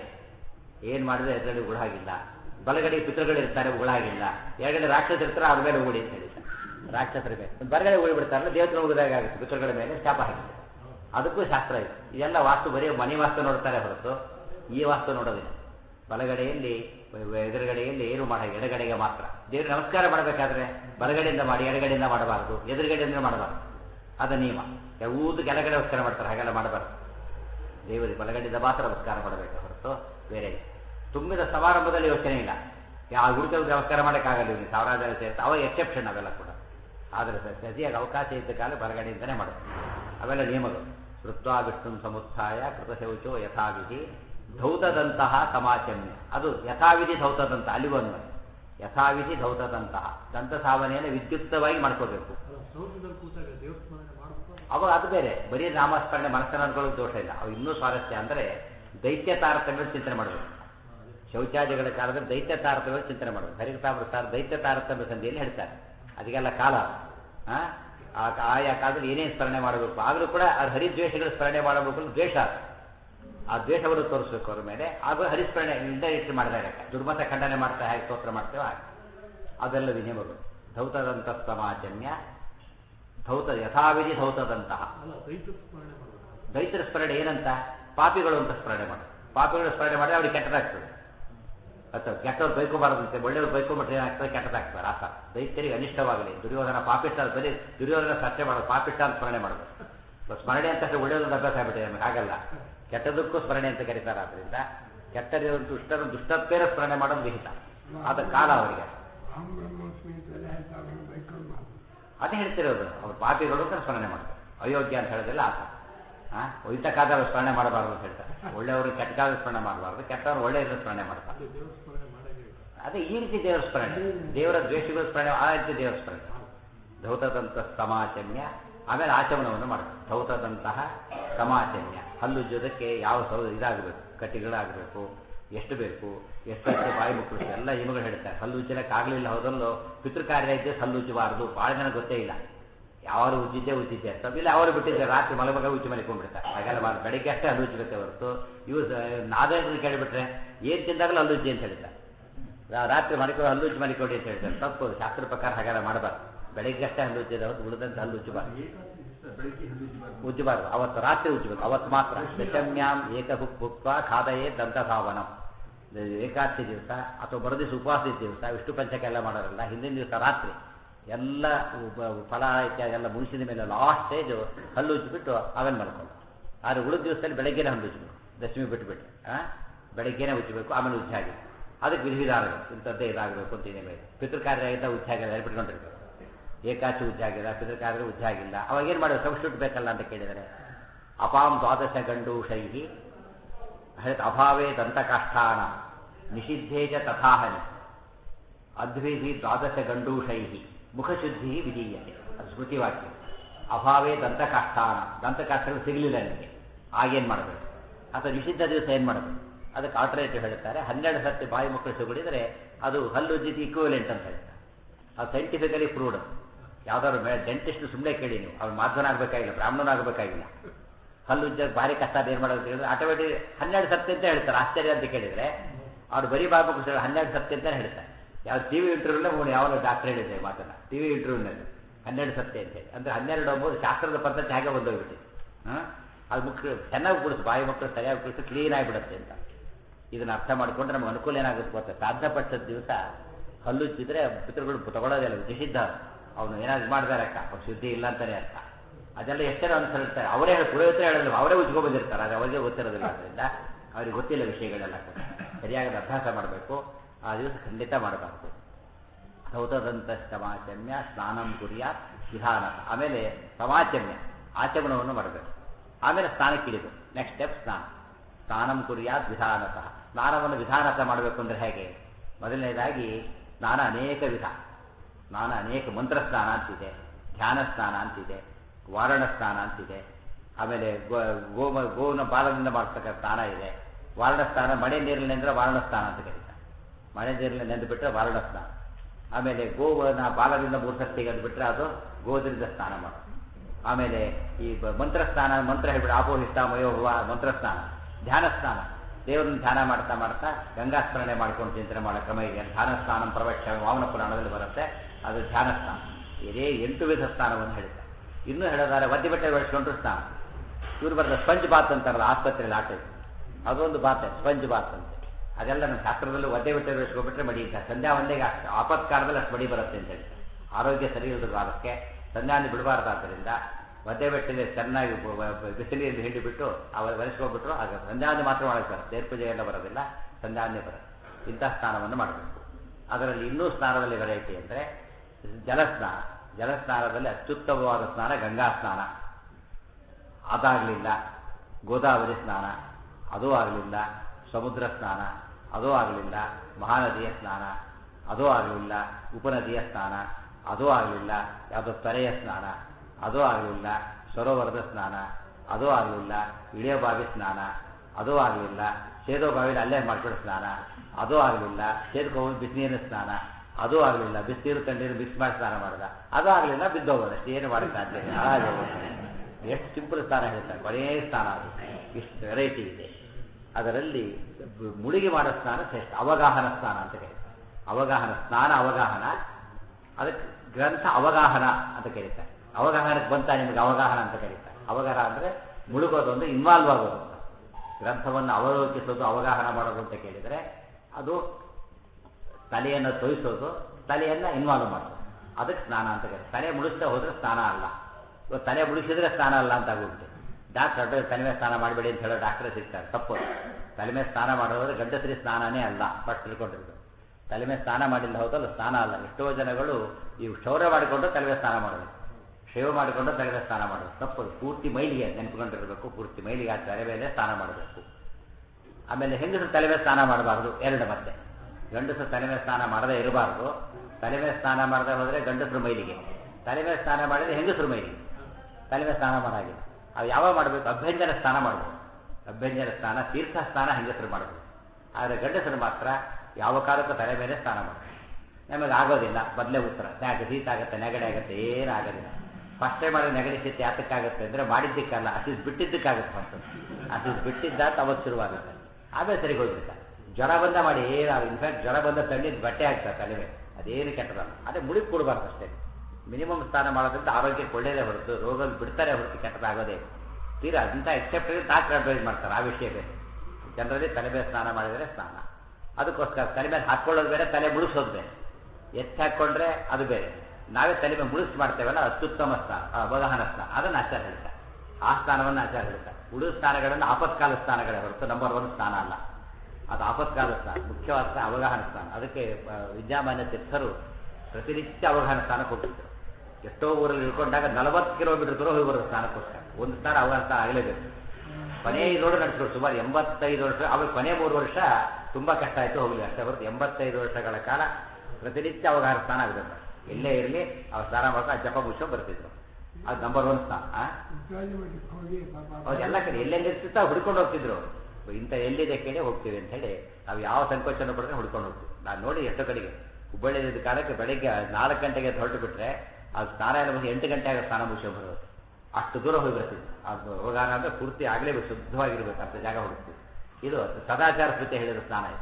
A: ಏನು ಮಾಡಿದ್ರೆ ಎದುರುಗಡೆ ಉಳಾಗಿಲ್ಲ ಬಲಗಡೆಗೆ ಪಿತೃಗಳಿರ್ತಾರೆ ಉಳಾಗಿಲ್ಲ ಎಡಗಡೆ ರಾಕ್ಷಸ ಇರ್ತಾರೆ ಅವ್ರ ಮೇಲೆ ಉಳಿ ಅಂತ ಹೇಳಿದ್ದಾರೆ ರಾಕ್ಷಸರ ಮೇಲೆ ಬಲಗಡೆ ಉಳಿ ಬಿಡ್ತಾರಲ್ಲ ದೇವತೆ ಉಳಿದಾಗ ಆಗುತ್ತೆ ಪಿತೃಗಳ ಮೇಲೆ ಶಾಪ ಹಾಕಿದ್ದಾರೆ ಅದಕ್ಕೂ ಶಾಸ್ತ್ರ ಇದೆ ಇದೆಲ್ಲ ವಾಸ್ತು ಬರೀ ಮನೆ ವಾಸ್ತು ನೋಡ್ತಾರೆ ಹೊರತು ಈ ವಾಸ್ತು ನೋಡೋದಿಲ್ಲ ಬಲಗಡೆಯಲ್ಲಿ ಎದುರುಗಡೆಯಲ್ಲಿ ಏನು ಮಾಡ ಎಡಗಡೆಗೆ ಮಾತ್ರ ದೇವ್ರಿಗೆ ನಮಸ್ಕಾರ ಮಾಡಬೇಕಾದ್ರೆ ಬಲಗಡೆಯಿಂದ ಮಾಡಿ ಎಡಗಡೆಯಿಂದ ಮಾಡಬಾರ್ದು ಎದುರುಗಡೆಯಿಂದ ಮಾಡಬಾರ್ದು ಅದ ನಿಯಮ ಊದು ಕೆಳಗಡೆ ನಮಸ್ಕಾರ ಮಾಡ್ತಾರೆ ಹಾಗೆಲ್ಲ ಮಾಡಬಾರ್ದು ದೇವರಿಗೆ ಬಲಗಡೆಯಿಂದ ಮಾತ್ರ ನಮಸ್ಕಾರ ಮಾಡಬೇಕು ಹೊರತು ಬೇರೆ ತುಂಬಿದ ಸಮಾರಂಭದಲ್ಲಿ ಯೋಚನೆ ಇಲ್ಲ ಯಾವ ಹುಡುಗರಿಗೆ ನಮಸ್ಕಾರ ಮಾಡೋಕ್ಕಾಗಲ್ಲ ಇವನಿಗೆ ಸಾವಿರಾರು ಜನ ಸೇರ್ತಾರೆ ಅವ ಎಕ್ಸೆಪ್ಷನ್ ಅವೆಲ್ಲ ಕೂಡ ಆದರೆ ಸರಿಯಾಗಿ ಅವಕಾಶ ಇದ್ದ ಕಾಲ ಬಲಗಡೆಯಿಂದನೇ ಮಾಡಬೇಕು ಅವೆಲ್ಲ ನಿಯಮಗಳು ಕೃತ್ವ ವಿಷ್ಣು ಸಮುತ್ಥಾಯ ಕೃತಶೌಚೋ ಯಥಾವಿಧಿ ಧೌತದಂತಹ ಸಮಾಚಮ್ಯ ಅದು ಯಥಾವಿಧಿ ಧೌತದಂತ ಅಲ್ಲಿಗೂ ಒಂದು ಯಥಾವಿಧಿ ಧೌತದಂತಹ ದಂತ ಸಾವನೆಯನ್ನು ವಿದ್ಯುಕ್ತವಾಗಿ ಮಾಡ್ಕೋಬೇಕು
B: ಸೌರದಲ್ಲಿ ಕೂತಾಗ ದೇವ್ರ ಸ್ಮರಣೆ ಮಾಡಬೇಕು
A: ಅವಾಗ ಅದು ಬೇರೆ ಬರೀ ನಾಮಸ್ಮರಣೆ ಮನಸ್ಸನ್ನೋದ್ಕೊಳ್ಳೋಕೆ ದೋಷ ಇಲ್ಲ ಅವು ಇನ್ನೂ ಸ್ವಾರಸ್ಯ ಅಂದರೆ ದೈತ್ಯ ತಾರತಮ್ಯ ಚಿಂತನೆ ಮಾಡಬೇಕು ಶೌಚಾದಿಗಳ ಕಾಲದಲ್ಲಿ ದೈತ್ಯ ತಾರತಮ್ಯ ಚಿಂತನೆ ಮಾಡಬೇಕು ಹರಿಕತಾಮೃತ ದೈತ್ಯ ತಾರತಮ್ಯ ಸಂಧಿಯಲ್ಲಿ ಹೇಳ್ತಾರೆ ಅದಕ್ಕೆಲ್ಲ ಕಾಲ ಆ? ಆ ಆಯಾ ಕಾಲದಲ್ಲಿ ಏನೇನು ಸ್ಮರಣೆ ಮಾಡಬೇಕು ಆದರೂ ಕೂಡ ಅದು ಹರಿದ್ವೇಷಗಳು ಸ್ಮರಣೆ ಮಾಡಬೇಕು ಅಂತ ದ್ವೇಷ ಅದು. ಆ ದ್ವೇಷವನ್ನು ತೋರಿಸ್ಬೇಕು ಅವ್ರ ಮೇಲೆ ಆಗ ಹರಿಸ್ಮರಣೆ ಇಂಡೈರೆಕ್ಟ್ ಮಾಡಿದಾಗ ದುರ್ಮತ ಖಂಡನೆ ಮಾಡ್ತಾ ಹೇಗೆ ಸ್ತೋತ್ರ ಮಾಡ್ತೇವೆ ಹಾಗೆ ಅದೆಲ್ಲ ವಿನಿಯಮಗಳು ಧೌತದಂತ ಸಮಾಜನ್ಯ ಧೌತ ಯಥಾವಿಧಿ ಧೌತದಂತಹ
B: ಅಲ್ಲ ದೈತ ಸ್ಮರಣೆ ಮಾಡಬೇಕು
A: ದೈತರ ಸ್ಮರಣೆ ಏನಂತ ಪಾಪಿಗಳು ಅಂತ ಸ್ಮರಣೆ ಮಾಡಿ ಪಾಪಿಗಳು ಸ್ಮರಣೆ ಮಾಡಿದ್ರೆ ಅವ್ರಿಗೆ ಕೆಟ್ಟದಾಗ್ತದೆ ಅಥವಾ ಕೆಟ್ಟವ್ರು ಬೈಕೋಬಾರದಂತೆ ಒಳ್ಳೆಯವ್ರು ಬೈಕೊಂಬಿಟ್ರೆ ಏನಾಗ್ತದೆ ಕೆಟ್ಟದಾಗ್ತಾರೆ ಆತ ದೈತ್ಯರಿಗೆ ಅನಿಷ್ಟವಾಗಲಿ ದುರ್ಯೋಧನ ಪಾಪಿಷ್ಟ ಅಂತ ಬರೀ ದುರ್ಯೋಧನ ಸತ್ಯ ಮಾಡೋದು ಪಾಪಿಷ್ಟ ಅಂತ ಸ್ಮರಣೆ ಮಾಡೋದು ಸ್ಮರಣೆ ಅಂತ ಅಷ್ಟೇ ಒಳ್ಳೆಯದೊಂದು ಅಭ್ಯಾಸ ಆಗ್ಬಿಟ್ಟಿದೆ ನಮಗೆ ಹಾಗಲ್ಲ ಕೆಟ್ಟದಕ್ಕೂ ಸ್ಮರಣೆ ಅಂತ ಕರೀತಾರೆ ಆದ್ರಿಂದ ಕೆಟ್ಟದ ದುಷ್ಟರ ದುಷ್ಟತ್ವೇನ ಸ್ಮರಣೆ ಮಾಡೋದು ವಿಹಿತ ಆದ ಕಾಲ ಅವರಿಗೆ
C: ರಾಮ ಬ್ರಹ್ಮಾಸ್ಮಿ ಅಂತೆಲ್ಲ ಹೇಳ್ತಾರೆ ಬೈಕೊಂಡು ಮಾತು
A: ಅದೇ ಹೇಳ್ತಿರೋದು ಅವ್ರು ಪಾಪಿಗಳು ಅಂತ ಸ್ಮರಣೆ ಮಾಡ್ತಾರೆ ಅಯೋಗ್ಯ ಅಂತ ಹೇಳೋದಿಲ್ಲ ಆತ ಆ ಒಯ್ತ ಕಾದ ಸ್ಮರಣೆ ಮಾಡಬಾರ್ದು ಅಂತ ಹೇಳ್ತಾರೆ ಒಳ್ಳೆಯವರು ಕೆಟ್ಟ ಕಾದ ಸ್ಮರಣೆ ಮಾಡಬಾರ್ದು ಕೆಟ್ಟವರು ಒಳ್ಳೆಯದ್ರ ಸ್ಮರಣೆ ಮಾಡ್ತಾರೆ
B: ಅದು ದೇವ್ರ ಸ್ಮರಣೆ ಮಾಡಂಗೆ ಇಲ್ಲ.
A: ಅದೇ ಈ ರೀತಿ ದೇವರ ಸ್ಮರಣೆ ದೇವರ ದ್ವೇಷಗಳ ಸ್ಮರಣೆ ಆ ರೀತಿ ದೇವರ ಸ್ಮರಣೆ ಧೌತದಂತ ಸಮಾಚಮ್ಯ ಆಮೇಲೆ ಆಚಮನವನ್ನು ಮಾಡಬೇಕು ಧೌತದಂತಹ ಸಮಾಚಮ್ಯ ಹಲ್ಲುಜ್ಜೋದಕ್ಕೆ ಯಾವ ಸೌ ಇದಾಗಬೇಕು ಕಟ್ಟಿಗಳಾಗಬೇಕು ಎಷ್ಟು ಬೇಕು ಎಷ್ಟು ಎಷ್ಟು ಬಾಯಿ ಮುಕ್ಕಳಿಸಿ ಎಲ್ಲ ನಿಮಗಳು ಹೇಳ್ತಾರೆ ಹಲ್ಲು ಉಜ್ಜಲಕ್ಕೆ ಆಗಲಿಲ್ಲ ಹೋದಲ್ಲೋ ಪಿತೃಕಾರ್ಯ ಇದ್ದರೆ ಹಲ್ಲು ಉಜ್ಜಬಾರ್ದು ಭಾಳ ಜನ ಗೊತ್ತೇ ಇಲ್ಲ ಯಾರು ಉಜ್ಜಿದ್ದೆ ಉಜ್ಜಿದ್ದೆ ಅಂತ ಇಲ್ಲ ಅವರು ಬಿಟ್ಟಿದ್ದೆ ರಾತ್ರಿ ಮಲಗ ಉಜ್ಜಿ ಮಲಿಕೊಂಡ್ಬಿಡ್ತಾರೆ ಹಾಗೆಲ್ಲ ಮಾಡಿ ಬೆಳಿಗ್ಗೆ ಅಷ್ಟೇ ಹಲ್ಲು ಉಜ್ಜುತ್ತೆ ಹೊರತು ಇವು ನಾದೇನು ಕೇಳಿಬಿಟ್ರೆ ಏನು ತಿಂದಾಗಲೂ ಹಲ್ಲು ಉಜ್ಜಿ ಅಂತ ಹೇಳ್ತಾರೆ ರಾ- ರಾತ್ರಿ ಮಲಿಕೊ ಹಲ್ಲು ಉಜ್ಜಿ ಮಲಿಕೊಡಿ ಅಂತ ಹೇಳ್ತಾರೆ ತಪ್ಪು ಶಾಸ್ತ್ರ ಪ್ರಕಾರ ಹಾಗೆಲ್ಲ ಮಾಡಬಾರ್ದು ಬೆಳಿಗ್ಗೆ ಅಷ್ಟೇ ಹಲ್ಲು ಉಜ್ಜಿದ ಹೊರತು ಉಳಿದಂತೆ ಹಲ್ಲು ಉಜ್ಜಬಾರ್ದು
B: ಏಕಾದಶಿ ದಿವಸ ಬೆಳಗ್ಗೆ ಹಲ್ಲು
A: ಉಜ್ಜಬಾರ್ದು ಅವತ್ತು ರಾತ್ರಿ ಉಜ್ಜಬೇಕು ಅವತ್ತು ಮಾತ್ರ ದಶಮ್ಯಾಂ ಏಕ ಭುಕ್ತ ಖಾದಯೇ ದಂತಧಾವನಂ ಏಕಾದಶಿ ದಿವಸ ಅಥವಾ ಮರುದಿವಸ ಉಪವಾಸದ ದಿವಸ ವಿಷ್ಣು ಪಂಚಕ ಎಲ್ಲ ಮಾಡೋರಲ್ಲ ಹಿಂದಿನ ದಿವಸ ರಾತ್ರಿ ಎಲ್ಲ ಉಪ- ಫಲ ಇತ್ಯಾದಿ ಎಲ್ಲ ಮುಗಿಸಿದ ಮೇಲೆ ಲಾಸ್ಟ್ ಸ್ಟೇಜು ಹಲ್ಲು ಉಜ್ಜಿಬಿಟ್ಟು ಆಮೇಲೆ ಮಾಡ್ಕೊಂಡು ಆದರೆ ಉಳಿದ ದಿವಸದಲ್ಲಿ ಬೆಳಗ್ಗೆನೇ ಹಲ್ಲು ಉಜ್ಜಬೇಕು ದಶಮಿ ಬಿಟ್ಟುಬಿಟ್ಟು ಹಾಂ ಬೆಳಗ್ಗೆನೇ ಉಜ್ಜಬೇಕು ಆಮೇಲೆ ಉಜ್ಜಾಗಿ ಅದಕ್ಕೆ ವಿಧಿವಿಧಾನಗಳು ಇಂಥದ್ದೇ ಇದಾಗಬೇಕು ಅಂತ ಏನೇ ಬೇಡ ಪಿತೃಕಾರ್ಯ ಆಗಿದ್ದ ಉಜ್ಜಾಗಿಲ್ಲ ನೆನಪಿಟ್ಕೊಂಡಿರ್ಬೇಕು ಏಕಾಚಿ ಉಜ್ಜಾಗಿಲ್ಲ ಪಿತೃಕಾರ್ಯ ಉಜ್ಜಾಗಿಲ್ಲ ಅವಾಗ ಏನು ಮಾಡೋದು ಸಬ್ಸ್ಟಿಟ್ಯೂಟ್ ಬೇಕಲ್ಲ ಅಂತ ಕೇಳಿದರೆ ಅಪಾಂ ದ್ವಾದಶ ಗಂಡು ಶೈಹಿ ಹರಿತ ಅಭಾವೇ ದಂತಕಾಷ್ಠಾನ ನಿಷಿದ್ಧೇ ಚ ತಥಾಹನಿ ಅದ್ವಿಧಿ ದ್ವಾದಶ ಗಂಡೂಷೈ ಮುಖಶುದ್ಧಿ ವಿಧೀಯತೆ ಅದು ಸ್ಮೃತಿವಾಕ್ಯ ಅಭಾವೇ ದಂತಕಾಷ್ಠಾನ ದಂತಕಾಷ್ಠಗಳು ಸಿಗಲಿಲ್ಲ ನಿಮಗೆ ಆಗೇನು ಮಾಡಬೇಕು ಅಥವಾ ನಿಷಿದ್ಧ ದಿವಸ ಏನು ಮಾಡಬೇಕು ಅದಕ್ಕೆ ಆಲ್ಟರ್ನೇಟಿವ್ ಹೇಳ್ತಾರೆ ಹನ್ನೆರಡು ಸರ್ತಿ ಬಾಯಿ ಮಕ್ಕಳು ಸುಗುಡಿದರೆ ಅದು ಹಲ್ಲು ಉಜ್ಜಿತಿ ಇಕ್ವಿವೆಲೆಂಟ್ ಅಂತ ಹೇಳ್ತಾರೆ ಅದು ಸೈಂಟಿಫಿಕಲಿ ಪ್ರೂವ್ಡ್ ಯಾವ್ದಾದ್ರು ಡೆಂಟಿಸ್ಟ್ ಸುಮ್ಮನೆ ಕೇಳಿ ನೀವು ಅವ್ರು ಮಾಧ್ವನ ಆಗಬೇಕಾಗಿಲ್ಲ ಬ್ರಾಹ್ಮಣನ ಆಗಬೇಕಾಗಿಲ್ಲ ಹಲ್ಲು ಉಜ್ಜಕ್ಕೆ ಭಾರಿ ಕಷ್ಟ ಅದು ಏನು ಮಾಡೋದು ಅಂತ ಹೇಳಿದ್ರೆ ಆಟೋಮೆಟಿಕ್ ಹನ್ನೆರಡು ಸರ್ತಿ ಅಂತ ಹೇಳ್ತಾರೆ ಆಶ್ಚರ್ಯ ಅಂತ ಕೇಳಿದರೆ ಅವ್ರು ಬರೀ ಬಾಬು ಸರ್ ಹನ್ನೆರಡು ಸರ್ತಿ ಅಂತ ಹೇಳ್ತಾರೆ ಯಾವ ಟಿ ವಿ ಇಂಟರ್ವ್ಯೂಲ್ಲೇ ಮೂರು ಯಾವ ಡಾಕ್ಟರ್ ಹೇಳಿದೆ ಈ ಮಾತನ್ನ ಟಿ ವಿ ಇಂಟರ್ವ್ಯೂನಲ್ಲಿ ಹನ್ನೆರಡು ಸರ್ತಿ ಅಂತ ಹೇಳಿ ಅಂದರೆ ಹನ್ನೆರಡು ಅಂಬೋದು ಶಾಸ್ತ್ರದ ಪದ್ಧತಿ ಹಾಗೆ ಬಂದೋಗ್ಬಿಟ್ಟಿದೆ ಹಾಂ ಅದು ಮುಖ್ಯ ಚೆನ್ನಾಗಿ ಬಿಡಿಸು ಬಾಯಿ ಮಕ್ಕಳು ಸರಿಯಾಗಿ ಬಿಡಿಸಿ ಕ್ಲೀನ್ ಆಗಿಬಿಡುತ್ತೆ ಅಂತ ಇದನ್ನ ಅರ್ಥ ಮಾಡಿಕೊಂಡ್ರೆ ನಮ್ಗೆ ಅನುಕೂಲ ಏನಾಗುತ್ತೆ ಗೊತ್ತಾ ಸಾಧ್ಯ ಪಟ್ಟದ ದಿವಸ ಹಲ್ಲುಚ್ಚಿದ್ರೆ ಪಿತೃಗಳು ತಗೊಳ್ಳೋದಿಲ್ಲ ನಿಷಿದ್ಧ ಅವನು ಏನಾದ್ರು ಮಾಡಿದಾರೆ ಅಕ್ಕ ಅವ್ನು ಶುದ್ಧಿ ಇಲ್ಲ ಅಂತಾನೆ ಅರ್ಥ ಅದೆಲ್ಲ ಎಷ್ಟರ ಅನುಸರಿಸ್ತಾರೆ ಅವರೇ ಹೇಳಿ ಪುರೋಹಿತರು ಹೇಳೋದಿಲ್ಲ ಅವರೇ ಉಜ್ಕೊ ಬಂದಿರ್ತಾರೆ ಅದು ಅವರಿಗೆ ಗೊತ್ತಿರೋದಿಲ್ಲ ಅದರಿಂದ ಅವ್ರಿಗೆ ಗೊತ್ತಿಲ್ಲ ವಿಷಯಗಳೆಲ್ಲ ಕೂಡ ಸರಿಯಾಗಿ ಅಭ್ಯಾಸ ಮಾಡಬೇಕು ಆ ದಿವಸ ಖಂಡಿತ ಮಾಡಬಾರ್ದು ಸೌತದಂತ ಸಮಾಚಮ್ಯ ಸ್ನಾನಂ ಕುರಿಯ ವಿಧಾನ ಆಮೇಲೆ ಸಮಾಚಮ್ಯ ಆಚಮನವನ್ನು ಮಾಡಬೇಕು ಆಮೇಲೆ ಸ್ನಾನಕ್ಕಿಳಿದು ನೆಕ್ಸ್ಟ್ ಸ್ಟೆಪ್ ಸ್ನಾನ ಸ್ನಾನಂ ಕುರಿಯಾತ್ ವಿಧಾನತಃ ಸ್ನಾನವನ್ನು ವಿಧಾನತಃ ಮಾಡಬೇಕು ಅಂದರೆ ಹೇಗೆ ಮೊದಲನೇದಾಗಿ ಸ್ನಾನ ಅನೇಕ ವಿಧ ಸ್ನಾನ ಅನೇಕ ಮಂತ್ರ ಸ್ನಾನ ಅಂತಿದೆ ಧ್ಯಾನ ಸ್ನಾನ ಅಂತಿದೆ ವಾರಣ ಸ್ನಾನ ಅಂತಿದೆ ಆಮೇಲೆ ಗೋ ಗೋಮ ಗೋವಿನ ಬಾಲದಿಂದ ಮಾಡ್ತಕ್ಕ ಸ್ನಾನ ಇದೆ ವಾರಣ ಸ್ನಾನ ಮಳೆ ನೀರಿನಲ್ಲಿ ನೆಂದ್ರೆ ವಾರಣ ಸ್ನಾನ ಅಂತ ಕರೀತಾರೆ ಮಳೆ ನೀರಿನಲ್ಲಿ ನೆಂದು ಬಿಟ್ಟರೆ ವಾರಣ ಸ್ನಾನ ಆಮೇಲೆ ಗೋವನ ಬಾಲದಿಂದ ಮೂರು ಸರ್ತಿ ಅದು ಬಿಟ್ಟರೆ ಅದು ಗೋದಿಂದ ಸ್ನಾನ ಮಾಡೋದು ಆಮೇಲೆ ಈ ಬ- ಮಂತ್ರ ಸ್ನಾನ ಮಂತ್ರ ಹೇಳ್ಬಿಟ್ಟು ಆಪೋಹಿಷ್ಟ ಮಯೋಭವ ಮಂತ್ರ ಸ್ನಾನ ಧ್ಯಾನ ಸ್ನಾನ ದೇವರನ್ನ ಧ್ಯಾನ ಮಾಡ್ತಾ ಮಾಡ್ತಾ ಗಂಗಾ ಸ್ಮರಣೆ ಮಾಡ್ಕೊಂಡು ಚಿಂತನೆ ಮಾಡೋ ಕ್ರಮ ಇದೆ ಧ್ಯಾನ ಸ್ನಾನ ಪ್ರವಕ್ಷ ವಾಮನ ಪುರಾಣದಲ್ಲಿ ಬರುತ್ತೆ ಅದು ಧ್ಯಾನ ಸ್ನಾನ ಇದೇ ಎಂಟು ವಿಧ ಸ್ನಾನವನ್ನು ಹೇಳ್ತಾರೆ ಇನ್ನೂ ಹೇಳೋದಾದ್ರೆ ಒದ್ದೆ ಬಟ್ಟೆ ಬೆಳೆಸ್ಕೊಂಡ್ರು ಸ್ನಾನ ಇವ್ರು ಬರೆದ ಸ್ಪಂಜ್ ಬಾತ್ ಅಂತಾರಲ್ಲ ಆಸ್ಪತ್ರೆಯಲ್ಲಿ ಆಟ ಇದೆ. ಅದೊಂದು ಬಾತ್ ಸ್ಪಂಜ್ ಬಾತ್ ಅಂತ ಅದೆಲ್ಲ ನಮ್ಮ ಶಾಸ್ತ್ರದಲ್ಲೂ ಒದ್ದೆ ಬಟ್ಟೆ ಬೆಳೆಸ್ಕೊಬಿಟ್ರೆ ಮಡಿ ಅಂತ ಸಂಧ್ಯಾ ಒಂದೇಗೆ ಅಷ್ಟು ಆಪತ್ಕಾಲದಲ್ಲಿ ಅಷ್ಟು ಮಡಿ ಬರುತ್ತೆ ಅಂತ ಹೇಳಿ ಆರೋಗ್ಯ ಸರಿ ಇಲ್ಲದ ಕಾಲಕ್ಕೆ ಸಂಧ್ಯಾನೆ ಬಿಡಬಾರ್ದಾದ್ದರಿಂದ ಒದ್ದೆ ಬೆಟ್ಟದಲ್ಲಿ ಚೆನ್ನಾಗಿ ಬ- ಬ- ಬಿಸಿಲಿಯಲ್ಲಿ ಹಿಂಡಿ ಬಿಟ್ಟು ಅವ ಒರೆಸ್ಕೊಬಿಟ್ರು ಆಗ ಸಂಧ್ಯಾನೆ ಮಾತ್ರ ಮಾಡ್ತಾರೆ ದೇವ್ರ ಪೂಜೆ ಎಲ್ಲ ಬರೋದಿಲ್ಲ ಸಂಧ್ಯಾನೆ ಬರುತ್ತೆ ಇಂಥ ಸ್ನಾನವನ್ನು ಮಾಡಬೇಕು ಅದರಲ್ಲಿ ಇನ್ನೂ ಸ್ನಾನದಲ್ಲಿ ವೆರೈಟಿ ಅಂದರೆ ಜಲಸ್ನಾನ ಜಲಸ್ನಾನದಲ್ಲಿ ಅತ್ಯುತ್ತಮವಾದ ಸ್ನಾನ ಗಂಗಾ ಸ್ನಾನ ಅದಾಗಲಿಲ್ಲ ಗೋದಾವರಿ ಸ್ನಾನ ಅದೂ ಆಗಲಿಲ್ಲ ಸಮುದ್ರ ಸ್ನಾನ ಅದೂ ಆಗಲಿಲ್ಲ ಮಹಾನದಿಯ ಸ್ನಾನ ಅದೂ ಆಗಲಿಲ್ಲ ಉಪನದಿಯ ಸ್ನಾನ ಅದೂ ಆಗಲಿಲ್ಲ ಯಾವುದೋ ತೊರೆಯ ಸ್ನಾನ ಅದೂ ಆಗಲಿಲ್ಲ ಸರೋವರದ ಸ್ನಾನ ಅದೂ ಆಗಲಿಲ್ಲ ಇಳಿಯ ಬಾವಿ ಸ್ನಾನ ಅದೂ ಆಗಲಿಲ್ಲ ಸೇದೋ ಬಾವಿಲಿ ಅಲ್ಲೇ ಮಾಡ್ಕೊಳ್ಳೋ ಸ್ನಾನ ಅದೂ ಆಗಲಿಲ್ಲ ಸೇದ್ಕೊಂಡು ಬಿಸಿನೀರಿನ ಸ್ನಾನ ಅದೂ ಆಗಲಿಲ್ಲ ಬಿಸಿನೀರು ತಣ್ಣೀರು ಮಿಕ್ಸ್ ಮಾಡಿ ಸ್ನಾನ ಮಾಡಿದ ಅದೂ ಆಗಲಿಲ್ಲ ಬಿದ್ದೋಗೋದು ಅಷ್ಟೇ ಏನು ಮಾಡಕ್ಕೆ ಸಾಧ್ಯ ಇಲ್ಲ ಹಾಗೆ ಹೋಗುತ್ತೆ. ಎಷ್ಟು ಸಿಂಪಲ್ ಸ್ನಾನ ಹೇಳ್ತಾರೆ ಕೊನೆಯ ಸ್ನಾನ ಅದು ಇಷ್ಟು ವೆರೈಟಿ ಇದೆ ಅದರಲ್ಲಿ ಬ- ಮುಳುಗಿ ಮಾಡೋ ಸ್ನಾನ ಶ್ರೇಷ್ಠ ಅವಗಾಹನ ಸ್ನಾನ ಅಂತ ಕರೀತಾರೆ ಅವಗಾಹನ ಸ್ನಾನ ಅವಗಾಹನ ಅದಕ್ಕೆ ಗ್ರಂಥ ಅವಗಾಹನ ಅಂತ ಕರೀತಾರೆ ಅವಗಾಹನಕ್ಕೆ ಬಂತ ನಿಮಗೆ ಅವಗಾಹನ ಅಂತ ಕರೀತಾರೆ ಅವಗಾಹನ ಅಂದರೆ ಮುಳುಗೋದು ಅಂದ್ರೆ ಇನ್ವಾಲ್ವ್ ಆಗೋದು ಅಂತ. ಗ್ರಂಥವನ್ನು ಅವಲೋಕಿಸೋದು ಅವಗಾಹನ ಮಾಡೋದು ಅಂತ ಕೇಳಿದರೆ ಅದು ತಲೆಯನ್ನು ತೋಯಿಸೋದು ತಲೆಯನ್ನು ಇನ್ವಾಲ್ವ್ ಮಾಡೋದು ಅದಕ್ಕೆ ಸ್ನಾನ ಅಂತ ಕರೀತಾರೆ ತಲೆ ಮುಳುಸ್ತಾ ಹೋದ್ರೆ ಸ್ನಾನ ಅಲ್ಲ ಇವತ್ತು ತಲೆ ಮುಳುಸಿದ್ರೆ ಸ್ನಾನ ಅಲ್ಲ ಅಂತ ಆಗೋಗುತ್ತೆ ಡಾಕ್ಟರ್ ಅಡ್ಡ ತಲೆ ಮೇಲೆ ಸ್ನಾನ ಮಾಡಬೇಡಿ ಅಂತ ಹೇಳೋ ಡಾಕ್ಟರ್ ಸಿಗ್ತಾರೆ ತಪ್ಪು ಅದು. ತಲೆ ಮೇಲೆ ಸ್ನಾನ ಮಾಡೋದ್ರೆ ಗಂಡಸರಿ ಸ್ನಾನನೇ ಅಲ್ಲ ಫಸ್ಟ್ ತಿಳ್ಕೊಂಡಿರ್ಬೇಕು ತಲೆ ಮೇಲೆ ಸ್ನಾನ ಮಾಡಿಲ್ಲ ಹೋದಲ್ಲ ಸ್ನಾನ ಅಲ್ಲ ಎಷ್ಟೋ ಜನಗಳು ಈ ಕ್ಷೌರ ಮಾಡಿಕೊಂಡು ತಲೆ ಮೇಲೆ ಸ್ನಾನ ಮಾಡೋದು ಶೇವ ಮಾಡಿಕೊಂಡು ತಲೆ ಮೇಲೆ ಸ್ನಾನ ಮಾಡೋದು ತಪ್ಪದು ಪೂರ್ತಿ ಮೈಲಿಗೆ ನೆನಪುಕೊಂಡಿರಬೇಕು ಪೂರ್ತಿ ಮೈಲಿಗೆ ಆ ತಲೆ ಮೇಲೆ ಸ್ನಾನ ಮಾಡಬೇಕು ಆಮೇಲೆ ಹೆಂಗಸರು ತಲೆ ಮೇಲೆ ಸ್ನಾನ ಮಾಡಬಾರ್ದು ಎರಡು ಮತ್ತೆ ಗಂಡಸರು ತಲೆ ಮೇಲೆ ಸ್ನಾನ ಮಾಡದೇ ಇರಬಾರ್ದು ತಲೆ ಮೇಲೆ ಸ್ನಾನ ಮಾಡದೆ ಹೋದರೆ ಗಂಡಸರು ಮೈಲಿಗೆ ತಲೆ ಮೇಲೆ ಸ್ನಾನ ಮಾಡಿದ್ರೆ ಹೆಂಗಸರು ಮೈಲಿಗೆ ತಲೆ ಮೇಲೆ ಸ್ನಾನ ಮಾಡಾಗಿಲ್ಲ ಅವು ಯಾವಾಗ ಮಾಡಬೇಕು ಅಭ್ಯಂಜನ ಸ್ನಾನ ಮಾಡಬೇಕು ಅಭ್ಯಂಜನ ಸ್ನಾನ ತೀರ್ಥ ಸ್ನಾನ ಹೆಂಗಸರು ಮಾಡಬೇಕು ಆದರೆ ಗಂಡಸರು ಮಾತ್ರ ಯಾವ ಕಾಲಕ್ಕೂ ತಲೆ ಮೇಲೆ ಸ್ನಾನ ಮಾಡಬೇಕು ನಮಗೆ ಆಗೋದಿಲ್ಲ ಬದಲೇ ಉತ್ತರ ಯಾಕೆ ಶೀತ ಆಗುತ್ತೆ ನೆಗಡಿ ಆಗುತ್ತೆ ಏನು ಆಗೋದಿಲ್ಲ ಫಸ್ಟ್ ಟೈಮ್ ಮಾಡಿದ ನೆಗಡಿ ಶೀತ ಯಾತಕ್ಕಾಗುತ್ತೆ ಅಂದರೆ ಮಾಡಿದ್ದಕ್ಕಲ್ಲ ಅಸಿಸ್ ಬಿಟ್ಟಿದ್ದಕ್ಕಾಗುತ್ತೆ ಫಸ್ಟ್ ಅಸಿಸ್ ಬಿಟ್ಟಿದ್ದ ಅವತ್ತು ಶುರುವಾಗುತ್ತೆ ಆಮೇಲೆ ಸರಿ ಹೋಗ್ಬಿಡ್ತ ಜ್ವರ ಬಂದ ಮಾಡಿ ಏನು ಇನ್ಫ್ಯಾಕ್ಟ್ ಜ್ವರ ಬಂದ ತಣ್ಣಿದ ಬಟ್ಟೆ ಆಗ್ತದೆ ತಲೆ ಮೇಲೆ ಅದೇನು ಕೆಟ್ಟದಲ್ಲ ಅದೇ ಮುಳುಗಿ ಕೊಡಬಾರ್ದು ಅಷ್ಟೇ ಮಿನಿಮಮ್ ಸ್ನಾನ ಮಾಡೋದ್ರಿಂದ ಆರೋಗ್ಯಕ್ಕೆ ಒಳ್ಳೆಯದೇ ಹೊರತು ರೋಗಗಳು ಬಿಡ್ತಾರೆ ಹೊರತು ಕೆಟ್ಟದಾಗೋದೇ ಇಲ್ಲ. ತೀರಾ ಅಂಥ ಎಕ್ಸೆಪ್ಟ್ ಡಾಕ್ಟರ್ ಅಡ್ವೈಸ್ ಮಾಡ್ತಾರೆ ಆ ವಿಷಯ ಬೇರೆ ಜನರಲ್ಲಿ ತಲೆ ಮೇಲೆ ಸ್ನಾನ ಮಾಡಿದರೆ ಸ್ನಾನ ಅದಕ್ಕೋಸ್ಕರ ತಲೆ ಮೇಲೆ ಹಾಕ್ಕೊಳ್ಳೋದು ಬೇರೆ ತಲೆ ಮುಳುಗಿಸೋದು ಬೇರೆ ಎತ್ತಿ ಹಾಕ್ಕೊಂಡ್ರೆ ಅದು ಬೇರೆ ನಾವೇ ತಲೆ ಮೇಲೆ ಮುಳುಗಿಸಿ ಮಾಡ್ತೇವಲ್ಲ ಅತ್ಯುತ್ತಮ ಸ್ನಾನ ಆ, ಅವಗಾಹನ ಸ್ನಾನ ಅದನ್ನು ಆಚಾರ ಹೇಳ್ತಾರೆ ಆ ಸ್ನಾನವನ್ನು ಆಚಾರ ಹೇಳ್ತಾರೆ ಉಳಿದ ಸ್ನಾನಗಳನ್ನು ಆಪತ್ಕಾಲ ಸ್ನಾನಗಳೇ ಹೊರತು ನಂಬರ್ ಒನ್ ಸ್ನಾನ ಅಲ್ಲ ಅದು ಆಪತ್ಕಾಲ ಸ್ನಾನ ಮುಖ್ಯವಾದ ಸ್ನಾನ ಅವಗಾಹನ ಸ್ನಾನ ಅದಕ್ಕೆ ಆ, ವಿದ್ಯಾಮಾನ್ಯ ತೀರ್ಥರು ಪ್ರತಿನಿತ್ಯ ಅವಗಾಹನ ಸ್ನಾನಕ್ಕೆ ಹೋಗ್ತಿದ್ರು ಎಷ್ಟೋ ಊರಲ್ಲಿ ಇಳ್ಕೊಂಡಾಗ ನಲವತ್ತು ಕಿಲೋಮೀಟರ್ ದೂರ ಹೋಗಿ ಬರೋದು ಸ್ನಾನಕ್ಕೋಸ್ಕರ ಒಂದು ಸ್ನಾನ ಅವಗಾಹನ ಸ್ನಾನ ಆಗಲೇಬೇಕು ಕೊನೆ ಐದು ರೋಡ್ ನಡೆಸಿದ್ರು ಸುಮಾರು ಎಂಬತ್ತೈದು ವರ್ಷ ಆಮೇಲೆ ಕೊನೆ ಮೂರು ವರ್ಷ ತುಂಬಾ ಕಷ್ಟ ಆಯಿತು ಹೋಗಲಿ ಅಷ್ಟೇ ಹೊರತು ಎಂಬತ್ತೈದು ವರ್ಷಗಳ ಕಾಲ ಪ್ರತಿನಿತ್ಯ ಅವಗಾಹನ ಸ್ನಾನ ಆಗಬೇಕು ಎಲ್ಲೇ ಇರಲಿ ಅವ್ರು ಸ್ನಾನ ಮಾಡ್ಕೊಂಡು ಜಪ ಮುಗಿಸ್ಕೊಂಡು ಬರ್ತಿದ್ರು ಅದು ನಂಬರ್ ಒನ್ ಸ್ನಾನ ಆ?
C: ಉತ್ತರಾದಿ ಮಠಕ್ಕೆ ಹೋಗಿ ಪಾಪ
A: ಅವ್ರು ಎಲ್ಲ ಕಡೆ ಎಲ್ಲೆಲ್ಲಿ ಇರ್ತಿತ್ತ ಹುಡ್ಕೊಂಡು ಹೋಗ್ತಿದ್ರು ಅವ್ರು. ಇಂಥ ಎಲ್ಲಿದೆ ಕೇಳಿ ಹೋಗ್ತೀವಿ ಅಂತ ಹೇಳಿ ನಾವು ಯಾವ ಸಂಕೋಚನ ಪಡೆದ್ರೆ ಹುಡ್ಕೊಂಡು ಹೋಗ್ತೀವಿ ನಾನು ನೋಡಿ ಎಷ್ಟೋ ಕಡೆಗೆ ಹುಬ್ಬಳ್ಳಿ ಇದ್ದ ಕಾಲಕ್ಕೆ ಬೆಳಗ್ಗೆ ನಾಲ್ಕು ಗಂಟೆಗೆ ಹೊರಟು ಬಿಟ್ರೆ ಅದು ಸ್ನಾನ ಎಲ್ಲ ಬಂದು ಎಂಟು ಗಂಟೆ ಆಗ ಸ್ನಾನ ಮುಗಿಸ್ಕೊಂಡು ಬರೋದು ಅಷ್ಟು ದೂರ ಹೋಗಿ ಬರ್ತೀವಿ ಅದು ಹೋಗಾನ ಅಂದ್ರೆ ಪೂರ್ತಿ ಆಗಲೇಬೇಕು ಶುದ್ಧವಾಗಿರ್ಬೇಕು ಅಂತ ಜಾಗ ಹುಡುಕ್ತೀವಿ ಇದು ಸದಾಚಾರ ಸ್ಮೃತಿ ಹೇಳಿದ ಸ್ನಾನ ಇದು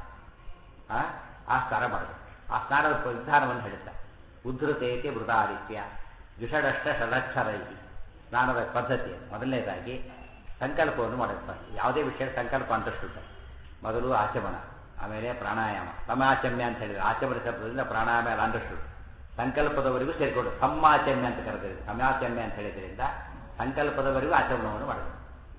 A: ಆ ಆ ಸ್ನಾನ ಮಾಡಬೇಕು ಆ ಸ್ನಾನದ ವಿಧಾನವನ್ನು ಹೇಳುತ್ತೆ ಉದ್ಧತೇತಿ ಮೃದಾದಿತ್ಯ ದ್ವಿಷಡಷ್ಟ ಷಡಕ್ಷರ ಇತಿ ಸ್ನಾನದ ಪದ್ಧತಿ ಮೊದಲನೇದಾಗಿ ಸಂಕಲ್ಪವನ್ನು ಮಾಡಬೇಕು ಯಾವುದೇ ವಿಷಯ ಸಂಕಲ್ಪ ಅಂತಷ್ಟು ಮೊದಲು ಆಚಮನ ಆಮೇಲೆ ಪ್ರಾಣಾಯಾಮ ಸಮಾಚಮ್ಯ ಅಂತ ಹೇಳಿದ್ರೆ ಆಚಮನ ಶಬ್ದದಿಂದ ಪ್ರಾಣಾಯಾಮ ಎಲ್ಲ ಅಂಡರ್ಸ್ಟುಡ್ ಸಂಕಲ್ಪದವರೆಗೂ ಸೇರಿಕೊಂಡು ಸಮ್ಮಾಚಮ್ಯ ಅಂತ ಕರೆದಿದೆ ಸಮಾಚಮ್ಯ ಅಂತ ಹೇಳಿದ್ರಿಂದ ಸಂಕಲ್ಪದವರೆಗೂ ಆಚಮನವನ್ನು ಮಾಡಬೇಕು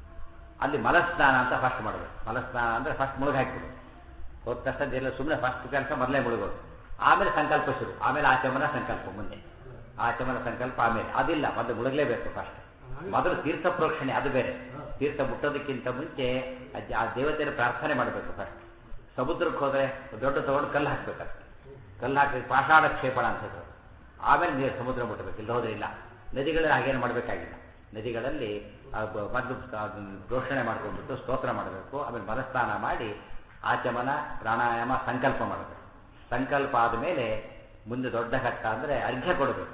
A: ಅಲ್ಲಿ ಮಲಸ್ನಾನ ಅಂತ ಫಸ್ಟ್ ಮಾಡಬೇಕು ಮಲಸ್ನಾನ ಅಂದರೆ ಫಸ್ಟ್ ಮುಳುಗಿ ಹಾಕ್ಬಿಡು ಹೋದ ತಕ್ಷಣ ಎಲ್ಲ ಸುಮ್ಮನೆ ಫಸ್ಟ್ ಕೆಲಸ ಮೊದಲೇ ಮುಳುಗೋದು ಆಮೇಲೆ ಸಂಕಲ್ಪ ಶುರು ಆಮೇಲೆ ಆಚಮನ ಸಂಕಲ್ಪ ಮುಂದೆ ಆಚಮನ ಸಂಕಲ್ಪ ಆಮೇಲೆ ಅದಿಲ್ಲ ಮೊದಲು ಮುಳುಗಲೇಬೇಕು ಫಸ್ಟ್ ಮೊದಲು ತೀರ್ಥ ಪ್ರೋಕ್ಷಣೆ ಅದು ಬೇರೆ ತೀರ್ಥ ಮುಟ್ಟೋದಕ್ಕಿಂತ ಮುಂಚೆ ಆ ಜ- ಆ ದೇವತೆಯ ಪ್ರಾರ್ಥನೆ ಮಾಡಬೇಕು ಫಸ್ಟ್ ಸಮುದ್ರಕ್ಕೆ ಹೋದರೆ ದೊಡ್ಡ ತಗೊಂಡು ಕಲ್ಲು ಹಾಕ್ಬೇಕಷ್ಟೆ ಕಲ್ಲು ಹಾಕಿ ಪಾಷಾಣ ಕ್ಷೇಪಣ ಅಂತ ಹೇಳ್ತಾರೆ ಆಮೇಲೆ ನೀರು ಸಮುದ್ರ ಮುಟ್ಟಬೇಕು ಇಲ್ಲ ಹೋದ್ರೆ ಇಲ್ಲ ನದಿಗಳಲ್ಲಿ ಹಾಗೇನು ಮಾಡಬೇಕಾಗಿಲ್ಲ ನದಿಗಳಲ್ಲಿ ಆ ಬ- ಮೊದಲು ಅದನ್ನ ಪ್ರೋಷಣೆ ಮಾಡ್ಕೊಂಡ್ಬಿಟ್ಟು ಸ್ತೋತ್ರ ಮಾಡಬೇಕು ಆಮೇಲೆ ಮನಸ್ನಾನ ಮಾಡಿ ಆಚಮನ ಪ್ರಾಣಾಯಾಮ ಸಂಕಲ್ಪ ಮಾಡಬೇಕು ಸಂಕಲ್ಪ ಆದಮೇಲೆ ಮುಂದೆ ದೊಡ್ಡ ಘಟ್ಟ ಅಂದರೆ ಅರ್ಘ್ಯ ಕೊಡಬೇಕು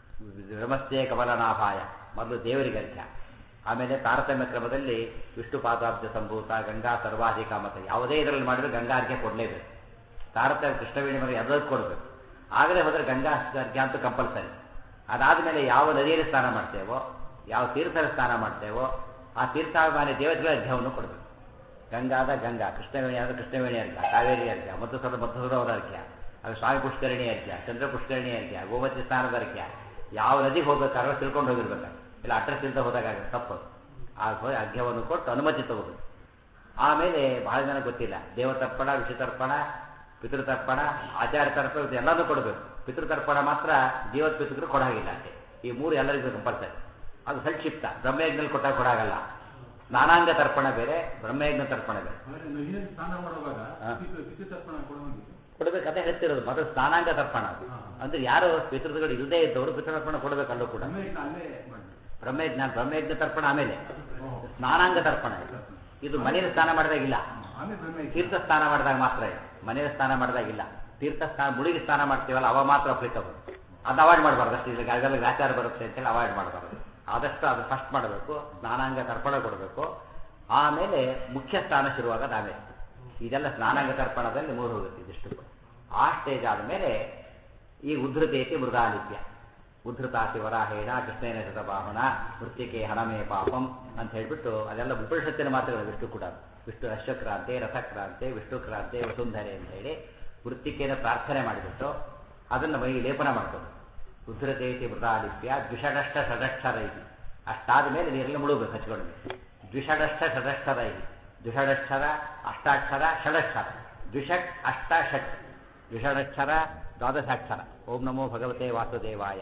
A: ನಮಸ್ತೆ ಕಮಲನಾಭಾಯ ಮೊದಲು ದೇವರಿಗೆ ಅರ್ಘ್ಯ ಆಮೇಲೆ ತಾರತಮ್ಯ ಕ್ರಮದಲ್ಲಿ ವಿಷ್ಣು ಪಾದಾಬ್ಜ ಸಂಭೂತ ಗಂಗಾ ಸರ್ವಾಧಿಕ ಮತ ಯಾವುದೇ ಇದರಲ್ಲಿ ಮಾಡಿದ್ರೆ ಗಂಗಾ ಅರ್ಘ್ಯ ಕೊಡಲೇಬೇಕು ತಾರತಮ್ಯ ಕೃಷ್ಣವೇಣಿ ಮಗ ಎಲ್ಲದಕ್ಕೂ ಕೊಡಬೇಕು ಆಗಲೇ ಹೋದರೆ ಗಂಗಾ ಅರ್ಘ್ಯ ಅಂತೂ ಕಂಪಲ್ಸರಿ ಅದಾದಮೇಲೆ ಯಾವ ನದಿಯಲ್ಲಿ ಸ್ನಾನ ಮಾಡ್ತೇವೋ ಯಾವ ತೀರ್ಥದ ಸ್ನಾನ ಮಾಡ್ತೇವೋ ಆ ತೀರ್ಥಾಭಿಮಾನಿ ದೇವತೆಗಳ ಅರ್ಘ್ಯವನ್ನು ಕೊಡಬೇಕು ಗಂಗಾದ ಗಂಗಾ ಕೃಷ್ಣವೇಣಿ ಆದ ಕೃಷ್ಣವೇಣಿ ಅರ್ಘ್ಯ ಕಾವೇರಿ ಅರ್ಘ್ಯ ಮಧುಸರ ಮಧುಸೂರವರ ಅರ್ಘ್ಯ ಅದು ಸ್ವಾಮಿ ಪುಷ್ಕರಣಿ ಅರ್ಘ್ಯ ಚಂದ್ರ ಪುಷ್ಕರಣಿ ಅರ್ಘ್ಯ ಗೋಮತಿ ಸ್ನಾನದ ಅರ್ಘ್ಯ ಯಾವ ನದಿಗೆ ಹೋಗ್ಬೇಕಾದ್ರೂ ತಿಳ್ಕೊಂಡು ಹೋಗಿರ್ಬೇಕು ಇಲ್ಲ ಅಡ್ರೆಸ್ ಇಲ್ಲದೆ ಹೋದಾಗ ತಪ್ಪು ಆ ಹೋಗಿ ಅರ್ಘ್ಯವನ್ನು ಕೊಟ್ಟು ಅನುಮತಿ ತಗೋಬೇಕು ಆಮೇಲೆ ಬಹಳ ಜನ ಗೊತ್ತಿಲ್ಲ ದೇವತರ್ಪಣ ವಿಷತರ್ಪಣ ಪಿತೃತರ್ಪಣ ಆಚಾರ್ಯ ತರ್ಪಣ ಇದು ಎಲ್ಲನೂ ಕೊಡಬೇಕು ಪಿತೃತರ್ಪಣ ಮಾತ್ರ ಜೀವತ್ ಪಿತೃರು ಕೊಡಾಗಿಲ್ಲ ಅಷ್ಟೇ ಈ ಮೂರು ಎಲ್ಲರಿಗೂ ಕಂಪಲ್ಸರಿ ಅದು ಸಂಕ್ಷಿಪ್ತ ಬ್ರಹ್ಮಯಜ್ಞಲ್ಲಿ ಕೊಟ್ಟಾಗ ಕೊಡಾಗಲ್ಲ ಸ್ನಾನಾಂಗ ತರ್ಪಣ ಬೇರೆ ಬ್ರಹ್ಮಯಜ್ಞ ತರ್ಪಣ ಬೇರೆ
B: ಆಮೇಲೆ ನದಿಯಲ್ಲಿ ಸ್ನಾನ ಮಾಡುವಾಗ
A: ಹಾ.
B: ಪಿತೃ- ಪಿತೃತರ್ಪಣ ಕೊಡುವಂಥದ್ದು
A: ಕೊಡಬೇಕು ಅದೇ ಹೇಳ್ತಿರೋದು ಮೊದಲು ಸ್ನಾನಾಂಗ ತರ್ಪಣ ಅದು
B: ಹಾ.
A: ಅಂದ್ರೆ ಯಾರು ಪಿತೃಗಳು ಇಲ್ಲದೇ ಇದ್ದವರು ಪಿತೃತರ್ಪಣ ಕೊಡಬೇಕಲ್ಲೂ ಕೂಡ
B: ಆಮೇಲೆ ಅಲ್ಲೇ ಮಾಡಿ
A: ಬ್ರಹ್ಮಯಜ್ಞ ಬ್ರಹ್ಮಯಜ್ಞ ತರ್ಪಣ ಆಮೇಲೆ ಸ್ನಾನಾಂಗ ತರ್ಪಣ ಇದು. ಇದು ಮನೆಯಲ್ಲಿ ಸ್ನಾನ ಮಾಡಿದಾಗಿಲ್ಲ
B: ಆಮೇಲೆ ಬ್ರಹ್ಮ
A: ತೀರ್ಥ ಸ್ನಾನ ಮಾಡಿದಾಗ ಮಾತ್ರ ಇದು ಮನೆಯಲ್ಲಿ ಸ್ನಾನ ಮಾಡಿದಾಗಿಲ್ಲ ತೀರ್ಥ ಸ್ನಾನ ಮುಳುಗಿ ಸ್ನಾನ ಮಾಡ್ತೀವಲ್ಲ ಅವ ಮಾತ್ರ ಅಪ್ಲಿಕಬಲ್ ಅದು ಅವಾಯ್ಡ್ ಮಾಡಬಾರ್ದು ಅಷ್ಟು ಈಗ ಅದೆಲ್ಲ ವ್ಯಾಚಾರ ಬರುತ್ತೆ ಅಂತೇಳಿ ಅವಾಯ್ಡ್ ಮಾಡಬಾರ್ದು ಆದಷ್ಟು ಅದು ಫಸ್ಟ್ ಮಾಡಬೇಕು ಸ್ನಾನಾಂಗ ತರ್ಪಣ ಕೊಡಬೇಕು ಆಮೇಲೆ ಮುಖ್ಯ ಸ್ನಾನ ಶುರುವಾಗೋದು ಆಮೇಲೆ ಇದೆಲ್ಲ ಸ್ನಾನಾಂಗ ತರ್ಪಣದಲ್ಲಿ ಮೂರು ಹೋಗುತ್ತೆ ಇದಿಷ್ಟು ಕೂಡ. ಆ ಸ್ಟೇಜ್ ಆದಮೇಲೆ ಈ ಉದ್ಧತೇತಿ ಮೃದಾಲಿಪ್ಯ ಉದ್ಧತಾತಿ ವರಾಹೇಣ ಕೃಷ್ಣೇನ ಶತಬಾಹುನ ಮೃತ್ತಿಕೆ ಹಣಮೇ ಪಾಪಂ ಅಂತ ಹೇಳ್ಬಿಟ್ಟು ಅದೆಲ್ಲ ಉಪನಿಷತ್ತಿನ ಮಾತುಗಳು ವಿಷ್ಣು ಕೂಡ ವಿಷ್ಣು ಅಶ್ವಕ್ರಾಂತಿ ರಥಕ್ರಾಂತಿ ವಿಷ್ಣು ಕ್ರಾಂತಿ ವಸುಂಧರೆ ಅಂತ ಹೇಳಿ ವೃತ್ತಿಕೆಯನ್ನು ಪ್ರಾರ್ಥನೆ ಮಾಡಿಬಿಟ್ಟು ಅದನ್ನು ಮೈಗೆ ಲೇಪನ ಮಾಡ್ಕೊಂಡು ಉದ್ಧತೇತಿ ಮೃದಾಲಿಪ್ಯ ದ್ವಿಷಡಷ್ಟ ಷಡಕ್ಷರ ಇದೆ ಅಷ್ಟಾದ ಮೇಲೆ ನೀರಲ್ಲಿ ಮುಳುಗಬೇಕು ಹಚ್ಕೊಂಡು ದ್ವಿಷಡಷ್ಟ ಷಡಕ್ಷರ ಇದೆ ದ್ವಿಷಡಕ್ಷರ ಅಷ್ಟಾಕ್ಷರ ಷಡಕ್ಷರ ದ್ವಿಷಟ್ ಅಷ್ಟ ಷಟ್ ದ್ವಿಷಡಕ್ಷರ ದ್ವಾದಶಾಕ್ಷರ ಓಂ ನಮೋ ಭಗವತೆ ವಾಸುದೇವಾಯ